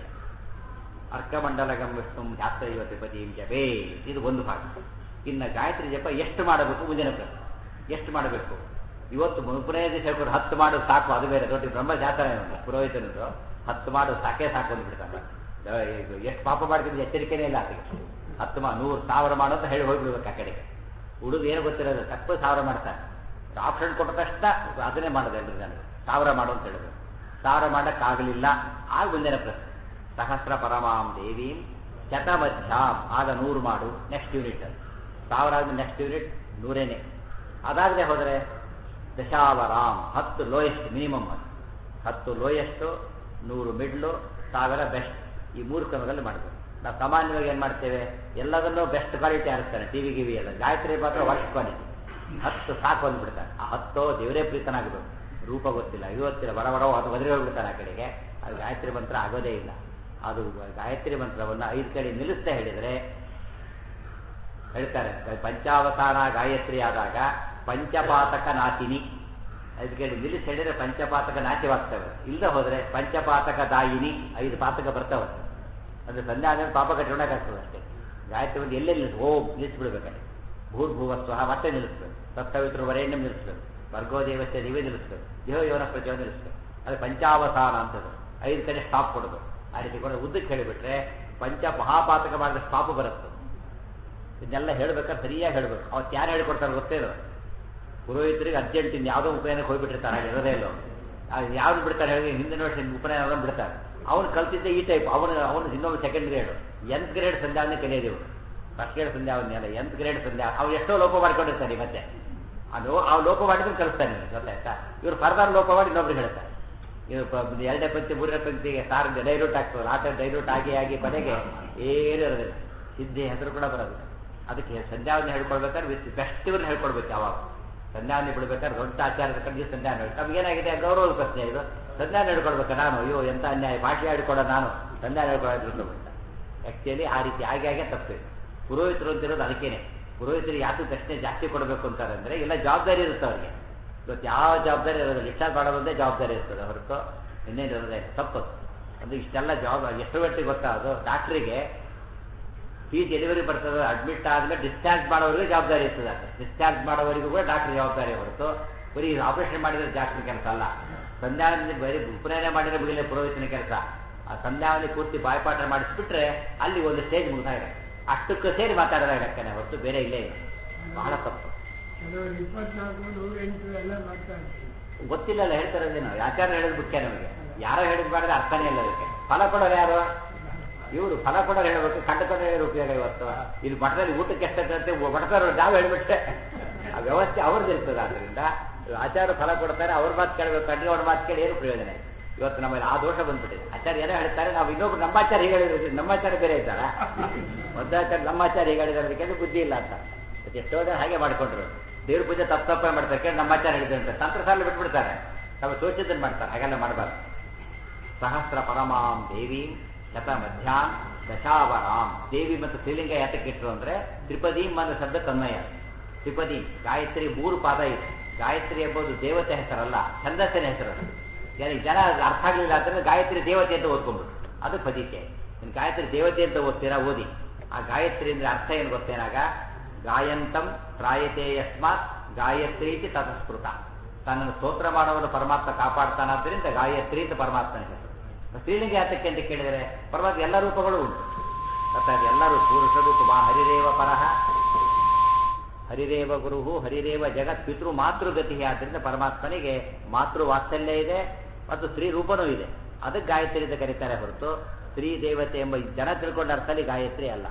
A: ಅರ್ಕಮಂಡಲಗಂ ವಿಷ್ಣು ಧ್ಯಾತ್ತ ಯುವತಿಪತಿಂ ಜಪೇ ಇದು ಒಂದು ಭಾಗ ಇನ್ನು ಗಾಯತ್ರಿ ಜಪ ಎಷ್ಟು ಮಾಡಬೇಕು ಮುಂದಿನ ಪ್ರಶ್ನೆ ಎಷ್ಟು ಮಾಡಬೇಕು ಇವತ್ತು ಮುಪುರೇ ದಿವಸ ಹೇಳ್ಕೊಂಡು ಹತ್ತು ಮಾಡು ಸಾಕು ಅದು ಬೇರೆ ದೊಡ್ಡ ಬ್ರಹ್ಮಶಾಸ್ತ್ರ ಏನು ಪುರೋಹಿತನದು ಹತ್ತು ಮಾಡು ಸಾಕೇ ಸಾಕು ಅಂದ್ಬಿಡ್ತಾನೆ ಎಷ್ಟು ಪಾಪ ಮಾಡ್ತಿದ್ದು ಎಚ್ಚರಿಕೆನೇ ಇಲ್ಲ ಅದಕ್ಕೆ ಹತ್ತು ಮಾ ನೂರು ಸಾವಿರ ಮಾಡು ಅಂತ ಹೇಳಿ ಹೋಗ್ಬಿಡ್ಬೇಕು ಆ ಕಡೆಗೆ ಹುಡುಗ ಏನು ಗೊತ್ತಿರೋದು ತಪ್ಪು ಸಾವಿರ ಮಾಡ್ತಾನೆ ಆಪ್ಷನ್ ಕೊಟ್ಟ ತಕ್ಷಣ ಅದನ್ನೇ ಮಾಡೋದು ಎಲ್ರು ಜನರು ಸಾವಿರ ಮಾಡು ಅಂತ ಹೇಳಿದ್ರು ಸಾವಿರ ಮಾಡೋಕ್ಕಾಗಲಿಲ್ಲ ಆಗ ಮುಂದಿನ ಪ್ರಶ್ನೆ ಸಹಸ್ರ ಪರಮಾಂ ದೇವೀಂ ಶತಮಧ್ಯಾಂ ಆಗ ನೂರು ಮಾಡು ನೆಕ್ಸ್ಟ್ ಯೂನಿಟ್ ಸಾವಿರ ಆದ್ಮೇಲೆ ನೆಕ್ಸ್ಟ್ ಯೂನಿಟ್ ನೂರೇನೆ ಅದಾಗದೆ ಹೋದರೆ ದಶಾವರಾಮ್ ಹತ್ತು ಲೋಯೆಸ್ಟ್ ಮಿನಿಮಮ್ ಅದು ಹತ್ತು ಲೋಯೆಸ್ಟು ನೂರು ಮಿಡ್ಲು ಸಾವಿರ ಬೆಸ್ಟ್ ಈ ಮೂರು ಕ್ರಮದಲ್ಲಿ ಮಾಡಬೇಕು ನಾವು ಸಾಮಾನ್ಯವಾಗಿ ಏನು ಮಾಡ್ತೇವೆ ಎಲ್ಲದನ್ನೂ ಬೆಸ್ಟ್ ಕ್ವಾಲಿಟಿ ಆರಿಸ್ತಾನೆ ಟಿ ವಿ ಗಿವಿ ಎಲ್ಲ ಗಾಯತ್ರಿ ಮಾತ್ರ ವರ್ಸ್ಟ್ ಕ್ವಾಲಿಟಿ ಹತ್ತು ಸಾಕು ಅಂದ್ಬಿಡ್ತಾನೆ ಆ ಹತ್ತೋ ದೇವರೇ ಪ್ರೀತನಾಗಬೇಕು ರೂಪ ಗೊತ್ತಿಲ್ಲ ಇದು ಗೊತ್ತಿಲ್ಲ ಬಡ ಬಡ ಅದು ಬದಲಿ ಹೋಗ್ಬಿಡ್ತಾನೆ ಆ ಕಡೆಗೆ ಅದು ಗಾಯತ್ರಿ ಮಂತ್ರ ಆಗೋದೇ ಇಲ್ಲ ಅದು ಗಾಯತ್ರಿ ಮಂತ್ರವನ್ನು ಐದು ಕಡೆ ನಿಲ್ಲಿಸ್ತಾ ಹೇಳಿದರೆ ಹೇಳ್ತಾರೆ ಪಂಚಾವತಾನ ಗಾಯತ್ರಿ ಆದಾಗ ಪಂಚಪಾತಕ ನಾತಿನಿ ಐದು ಕಡೆ ನಿಲ್ಲಿಸಿ ಹೇಳಿದ್ರೆ ಪಂಚಪಾತಕ ನಾಟ್ಯವಾಗ್ತವೆ ಇಲ್ಲದೆ ಹೋದರೆ ಪಂಚಪಾತಕ ದಾಯಿನಿ ಐದು ಪಾತಕ ಬರ್ತವೆ ಅಂದರೆ ಸಂಧ್ಯಾ ಆದ್ಮೇಲೆ ಪಾಪ ಕಟ್ಟೋಣಕ್ಕಾಗ್ತದೆ ಅಷ್ಟೇ ಗಾಯತ್ರಿ ಒಂದು ಎಲ್ಲೇ ನಿಲ್ಲಿಸ್ ಓಂ ನಿಲ್ಲಿಸ್ಬಿಡ್ಬೇಕಾದ್ರೆ ಭೂರ್ಭುವಸ್ವಹ ಮತ್ತೆ ನಿಲ್ಲಿಸ್ಬೇಕು ಸತ್ತವಿತ್ರವರೆಯನ್ನು ನಿಲ್ಲಿಸ್ಬೇಕು ವರ್ಗೋ ದೇವಸ್ಯ ದಿವ್ಯ ನಿಲ್ಲಿಸ್ಬೇಕು ದೇವ ಯೋನ ಪ್ರಜೋ ನಿಲ್ಲಿಸ್ಬೇಕು ಅದು ಪಂಚಾವಸಾನ ಅಂತದ್ದು ಐದು ಕಡೆ ಸ್ಟಾಪ್ ಕೊಡಬೇಕು ಆ ರೀತಿ ಕೂಡ ಉದ್ದಕ್ಕೆ ಹೇಳಿಬಿಟ್ರೆ ಪಂಚ ಮಹಾಪಾತಕ ಮಾಡಿದ ಸ್ಟಾಪ್ ಬರುತ್ತೆ ಇದನ್ನೆಲ್ಲ ಹೇಳ್ಬೇಕಾದ್ರೆ ಸರಿಯಾಗಿ ಹೇಳ್ಬೇಕು ಅವತ್ತು ಯಾರು ಹೇಳ್ಕೊಡ್ತಾರೆ ಗೊತ್ತೇ ಇರೋ ಪುರೋಹಿತರಿಗೆ ಅರ್ಜೆಂಟ್ ಇನ್ನು ಯಾವುದೋ ಉಪನಯನಕ್ಕೆ ಹೋಗ್ಬಿಟ್ಟಿರ್ತಾರೆ ಹಾಗೆ ಇರೋದೇ ಇಲ್ಲ ಯಾವ್ದು ಬಿಡ್ತಾರೆ ಹೇಳಿ ಹಿಂದಿನ ವರ್ಷ ಉಪನಯನ ಅದನ್ನು ಬಿಡ್ತಾರೆ ಅವನು ಕಲ್ತಿದ್ದೆ ಈ ಟೈಪ್ ಅವನು ಅವನು ಇನ್ನೊಂದು ಸೆಕೆಂಡ್ ಗ್ರೇಡ್ ಎಂತ್ ಗ್ರೇಡ್ ಸಂಧ್ಯಾವನ್ನೇ ಕಲಿಯೋದು ಇವರು ಫಸ್ಟ್ ಗ್ರೇಡ್ ಸಂಧ್ಯಾವನ್ನೇ ಅಲ್ಲ ಎಂತ್ ಗ್ರೇಡ್ ಸಂಧ್ಯಾ ಅವ್ನು ಎಷ್ಟೋ ಲೋಪ ಮಾಡ್ಕೊಂಡಿರ್ತಾನೆ ಮತ್ತೆ ಅದು ಆ ಲೋಪ ಮಾಡಿದ್ರೆ ಕಲಿಸ್ತಾನೆ ಗೊತ್ತಾಯ್ತಾ ಇವ್ರು ಫರ್ದರ್ ಲೋಪ ಮಾಡಿ ಇನ್ನೊಬ್ರು ಹೇಳ್ತಾರೆ ಇದು ಪ- ಎರಡನೇ ಪಂಕ್ತಿ ಮೂರನೇ ಪಂಕ್ತಿಗೆ ಸಾರ್ ಡೈಲ್ಯೂಟ್ ಆಗ್ತದೆ ಆಟ ಡೈಲ್ಯೂಟ್ ಆಗಿ ಆಗಿ ಕೊನೆಗೆ ಏನೂ ಇರೋದಿಲ್ಲ ಸಿದ್ಧಿ ಹೆಸರು ಕೂಡ ಬರೋದು ಅದಕ್ಕೆ ಸಂಧ್ಯಾವನ್ನ ಹೇಳ್ಕೊಳ್ಬೇಕಾದ್ರೆ ವಿತ್ ಬೆಸ್ಟ್ ಇವ್ರನ್ನ ಹೇಳ್ಕೊಡ್ಬೇಕು ಯಾವಾಗ ಸಂಧ್ಯಾವನ್ನ ಬಿಡ್ಬೇಕಾದ್ರೆ ದೊಡ್ಡ ಆಚಾರದ ಕಡೆ ಸಂಧ್ಯಾವನ್ನ ಹೇಳಿ ನಮ್ಗೇನಾಗಿದೆ ಗೌರವದ ಪ್ರಶ್ನೆ ಇದು ಸಂಧ್ಯಾವನ್ನ ಹೇಳ್ಕೊಡ್ಬೇಕಾ ನಾನು ಅಯ್ಯೋ ಎಂತ ಅನ್ಯಾಯ ಭಾಷೆ ಹೇಳ್ಕೊಡೋ ನಾನು ಸಂಧ್ಯಾವನ್ನ ಹೇಳ್ಕೊಳ್ಳೋದು ಆ್ಯಕ್ಚುಲಿ ಆ ರೀತಿ ಆಗಿ ಆಗೇ ತಪ್ಪಿದೆ ಪುರೋಹಿತರು ಅಂತಿರೋದು ಅದಕ್ಕೇನೆ ಪುರೋಹಿತರು ಯಾಕೆ ಪ್ರಶ್ನೆ ಜಾಸ್ತಿ ಕೊಡಬೇಕು ಅಂತಾರೆ ಅಂದರೆ ಎಲ್ಲ ಜವಾಬ್ದಾರಿ ಇರುತ್ತೆ ಅವರಿಗೆ ಇವತ್ತು ಯಾವ ಜವಾಬ್ದಾರಿ ಇರೋದಿಲ್ಲ ಇಷ್ಟ ಮಾಡೋದೊಂದೇ ಜವಾಬ್ದಾರಿ ಇರ್ತದೆ ಹೊರತು ಇನ್ನೇನು ಇರೋದೇ ಇಲ್ಲ. ತಪ್ಪದು ಅದು ಇಷ್ಟೆಲ್ಲ ಜವಾಬ್ದಾರಿ ಎಷ್ಟು ಮಟ್ಟಿಗೆ ಗೊತ್ತಾ ಅದು ಡಾಕ್ಟ್ರಿಗೆ ಫೀ ಡೆಲಿವರಿ ಬರ್ತದೆ ಅಡ್ಮಿಟ್ ಆದ್ಮೇಲೆ ಡಿಸ್ಚಾರ್ಜ್ ಮಾಡೋರಿಗೆ ಜವಾಬ್ದಾರಿ ಇರ್ತದೆ ಡಿಸ್ಚಾರ್ಜ್ ಮಾಡೋವರಿಗೂ ಕೂಡ ಡಾಕ್ಟರ್ ಜವಾಬ್ದಾರಿ ಹೊರತು ಬರೀ ಆಪರೇಷನ್ ಮಾಡಿದ್ರೆ ಡಾಕ್ಟರ್ ಕೆಲಸ ಅಲ್ಲ ಸಂಧ್ಯಾವನಿ ಬರೀ ಉಪನಯನ ಮಾಡಿದ್ರೆ ಮುಗಿಲೆ ಪುರೋಹಿತನ ಕೆಲಸ ಆ ಸಂಧ್ಯಾವನಿ ಪೂರ್ತಿ ಬಾಯ್ಪಾಠ ಮಾಡಿಸ್ಬಿಟ್ರೆ ಅಲ್ಲಿ ಒಂದು ಸ್ಟೇಜ್ ಮುಗಿದಾಗಿದೆ ಅಷ್ಟಕ್ಕೆ ಸೇರಿ ಮಾತಾಡೋದಾಗಕ್ಕನೆ ಹೊರತು ಬೇರೆ ಇಲ್ಲೇ ಇಲ್ಲ ಬಹಳ ತಪ್ಪು
C: ಕೆಲವರು ಇಪ್ಪತ್ನಾಲ್ಕು ನೂರ ಎಂಟು ಎಲ್ಲ ಮಾಡ್ತಾ ಇರ್ತಾರೆ
A: ಗೊತ್ತಿಲ್ಲಲ್ಲ ಹೇಳ್ತಾರದೇನು ಆಚಾರ ಹೇಳೋದು ಮುಖ್ಯ ನಮಗೆ ಯಾರೋ ಹೇಳಿದ್ ಮಾಡಿದ್ರೆ ಅರ್ಥನೇ ಇಲ್ಲ ಅದಕ್ಕೆ ಫಲ ಕೊಡೋರು ಯಾರು ಇವರು ಫಲ ಕೊಡೋರು ಹೇಳ್ಬೇಕು ಕಂಡು ಕೊಡೋರು ಉಪಯೋಗ ಇವತ್ತು ಇಲ್ಲಿ ಮಠದಲ್ಲಿ ಊಟಕ್ಕೆ ಎಷ್ಟಂತೆ ಮಠದವ್ರು ನಾವು ಹೇಳ್ಬಿಟ್ಟೆ ಆ ವ್ಯವಸ್ಥೆ ಅವ್ರದ್ದು ಇರ್ತದೆ ಆದ್ರಿಂದ ಆಚಾರ ಫಲ ಕೊಡ್ತಾರೆ ಅವ್ರ ಮಾತು ಕೇಳಬೇಕು ಕಂಡು ಅವ್ರ ಮಾತು ಕೇಳಿ ಏನು ಪ್ರಯೋಜನ ಇಲ್ಲ. ಇವತ್ತು ನಮ್ಮಲ್ಲಿ ಆ ದೋಷ ಬಂದ್ಬಿಟ್ಟಿದೆ ಆಚಾರ್ಯ ಏನೋ ಹೇಳ್ತಾರೆ ನಾವು ಇನ್ನೊಬ್ರು ನಮ್ಮ ಆಚಾರ ಹೀಗೆ ಹೇಳಿದ್ರೆ ನಮ್ಮ ಆಚಾರ ಬೇರೆ ಇದ್ದಾರ ಮೊದಲಾಚಾರ ನಮ್ಮ ಆಚಾರ ಹೀಗೆ ಹೇಳಿದ್ರೆ ಅದಕ್ಕೆ ಬುದ್ಧಿ ಇಲ್ಲ ಅಂತ ಮತ್ತೆ ಎಷ್ಟೋ ಜನ ಹಾಗೆ ಮಾಡ್ಕೊಂಡ್ರು ದೇವ್ರ ಪೂಜೆ ತಪ್ಪು ತಪ್ಪೇ ಮಾಡ್ತಾರೆ ಕೇಳಿ ನಮ್ಮ ಆಚಾರ ಹೇಳಿದ್ರು ಅಂತ ತಂತ್ರ ಸಾಲ ಬಿಟ್ಬಿಡ್ತಾರೆ ತಾವು ಸೋಚಿದ್ದನ್ನು ಮಾಡ್ತಾರೆ ಹಾಗೆಲ್ಲ ಮಾಡಬಾರ್ದು ಸಹಸ್ರ ಪರಮಾಂ ದೇವಿ ಶತ ಮಧ್ಯಾನ್ ದಶಾವರಾಂ ದೇವಿ ಮತ್ತು ಶ್ರೀಲಿಂಗ ಯಾತಕ್ಕೆ ಇಟ್ಟರು ಅಂದ್ರೆ ತ್ರಿಪದೀಂ ಅನ್ನೋ ಶಬ್ದ ತನ್ಮಯ ತ್ರಿಪದಿ ಗಾಯತ್ರಿ ಮೂರು ಪಾದ ಇದೆ ಗಾಯತ್ರಿ ಎಂಬುದು ದೇವತೆ ಹೆಸರಲ್ಲ ಛಂದಸ್ಸಿನ ಹೆಸರು ಅದು. ಯಾರಿಗೆ ಜನ ಅದು ಅರ್ಥ ಆಗಲಿಲ್ಲ ಅಂತಂದ್ರೆ ಗಾಯತ್ರಿ ದೇವತೆ ಅಂತ ಓದ್ಕೊಂಡ್ಬಿಡು ಅದು ಪದಿಕೆ ಇನ್ನು ಗಾಯತ್ರಿ ದೇವತೆ ಅಂತ ಓದ್ತೀರಾ ಓದಿ ಆ ಗಾಯತ್ರಿ ಅಂದ್ರೆ ಅರ್ಥ ಏನು ಗೊತ್ತೇನಾಗ ಗಾಯಂತಂ ತ್ರಾಯತೆ ಯಸ್ಮಾತ್ ಗಾಯತ್ರಿ ಇತಿ ತತಸ್ಫೃತ ತನ್ನನ್ನು ಸ್ತೋತ್ರ ಮಾಡೋವನ್ನು ಪರಮಾತ್ಮ ಕಾಪಾಡ್ತಾನಾದ್ರಿಂದ ಗಾಯತ್ರಿ ಅಂತ ಪರಮಾತ್ಮನ ಹೆಸರು ಸ್ತ್ರೀಲಿಂಗ ಯಾತಕ್ಕೆ ಅಂತ ಕೇಳಿದರೆ ಪರಮಾತ್ಮ ಎಲ್ಲ ರೂಪಗಳು ಉಂಟು ಗೊತ್ತಾಗ ಎಲ್ಲರೂ ಪುರುಷ ರೂಪ ಮಾ ಹರಿರೇವ ಪರಹ ಹರಿರೇವ ಗುರುಹು ಹರಿರೇವ ಜಗತ್ ಪಿತೃ ಮಾತೃಗತಿ ಆದ್ದರಿಂದ ಪರಮಾತ್ಮನಿಗೆ ಮಾತೃ ವಾತ್ಸಲ್ಯ ಇದೆ ಮತ್ತು ಸ್ತ್ರೀ ರೂಪನೂ ಇದೆ ಅದಕ್ಕೆ ಗಾಯತ್ರಿ ಅಂತ ಕರೀತಾರೆ ಹೊರತು ಸ್ತ್ರೀ ದೇವತೆ ಎಂಬ ಜನ ತಿಳ್ಕೊಂಡ ಅರ್ಥದಲ್ಲಿ ಗಾಯತ್ರಿ ಅಲ್ಲ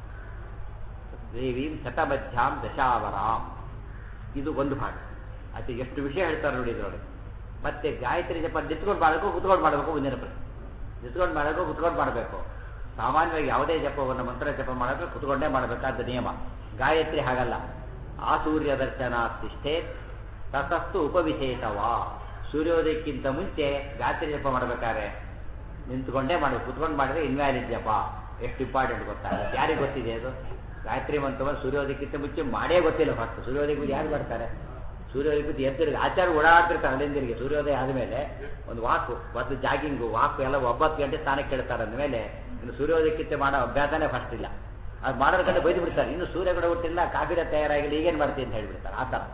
A: ದೇವೀಂ ಶತಮಧ್ಯಾಂ ದಶಾವರಾಂ ಇದು ಒಂದು ಭಾಗ ಅದು ಎಷ್ಟು ವಿಷಯ ಹೇಳ್ತಾರೆ ನೋಡಿ ಇದ್ರೊಳಗೆ ಮತ್ತೆ ಗಾಯತ್ರಿ ಜಪ ನಿಂತ್ಕೊಂಡು ಮಾಡಬೇಕು ಕುತ್ಕೊಂಡು ಮಾಡಬೇಕು ಮುಂದಿನ ಪ್ರಶ್ನೆ ನಿಂತ್ಕೊಂಡು ಮಾಡಬೇಕು ಕುತ್ಕೊಂಡು ಮಾಡಬೇಕು ಸಾಮಾನ್ಯವಾಗಿ ಯಾವುದೇ ಜಪವನ್ನು ಮಂತ್ರ ಜಪ ಮಾಡಬೇಕು ಕುತ್ಕೊಂಡೇ ಮಾಡಬೇಕಾದ ನಿಯಮ ಗಾಯತ್ರಿ ಹಾಗಲ್ಲ ಆ ಸೂರ್ಯ ದರ್ಶನ ತಿಷ್ಠೆ ತತಸ್ತು ಉಪವಿಶೇಷವಾ ಸೂರ್ಯೋದಯಕ್ಕಿಂತ ಮುಂಚೆ ಗಾಯತ್ರಿ ಜಪ ಮಾಡಬೇಕಾದ್ರೆ ನಿಂತ್ಕೊಂಡೇ ಮಾಡಬೇಕು ಕುತ್ಕೊಂಡು ಮಾಡಿದ್ರೆ ಇನ್ವ್ಯಾಲಿಡ್ ಜಪ ಎಷ್ಟು ಇಂಪಾರ್ಟೆಂಟ್ ಗೊತ್ತಾ ಯಾರಿಗೆ ಗೊತ್ತಿದೆ ಅದು ಗಾಯತ್ರಿ ಮಂತ್ರವನ್ನು ಸೂರ್ಯೋದಯಕ್ಕಿಂತ ಮುಂಚೆ ಮಾಡೇ ಗೊತ್ತಿಲ್ಲ ಫಸ್ಟ್ ಸೂರ್ಯೋದಯ ಯಾರು ಮಾಡ್ತಾರೆ ಸೂರ್ಯೋದಯ ಎದ್ದಿರಿಗೆ ಆಚಾರ ಓಡಾಡ್ತಿರ್ತಾರೆ ಅಲ್ಲಿಂದಿರಿಗೆ ಸೂರ್ಯೋದಯ ಆದಮೇಲೆ ಒಂದು ವಾಕು ಒಂದು ಜಾಗಿಂಗು ವಾಕು ಎಲ್ಲ ಒಂಬತ್ತು ಗಂಟೆ ಸ್ನಾನಕ್ಕೆ ಕೇಳ್ತಾರೆ ಅಂದಮೇಲೆ ಇನ್ನು ಸೂರ್ಯೋದಯಕ್ಕಿಂತ ಮಾಡೋ ಅಭ್ಯಾಸನೇ ಫಸ್ಟ್ ಇಲ್ಲ ಅದು ಮಾಡೋದ್ರ ಕಡೆ ಬೈದು ಬಿಡ್ತಾರೆ ಇನ್ನು ಸೂರ್ಯ ಕೂಡ ಹುಟ್ಟಿಲ್ಲ ಕಾಫಿರ ತಯಾರಾಗಿಲ್ಲ ಈಗೇನು ಮಾಡ್ತೀನಿ ಅಂತ ಹೇಳ್ಬಿಡ್ತಾರೆ ಆ ಥರ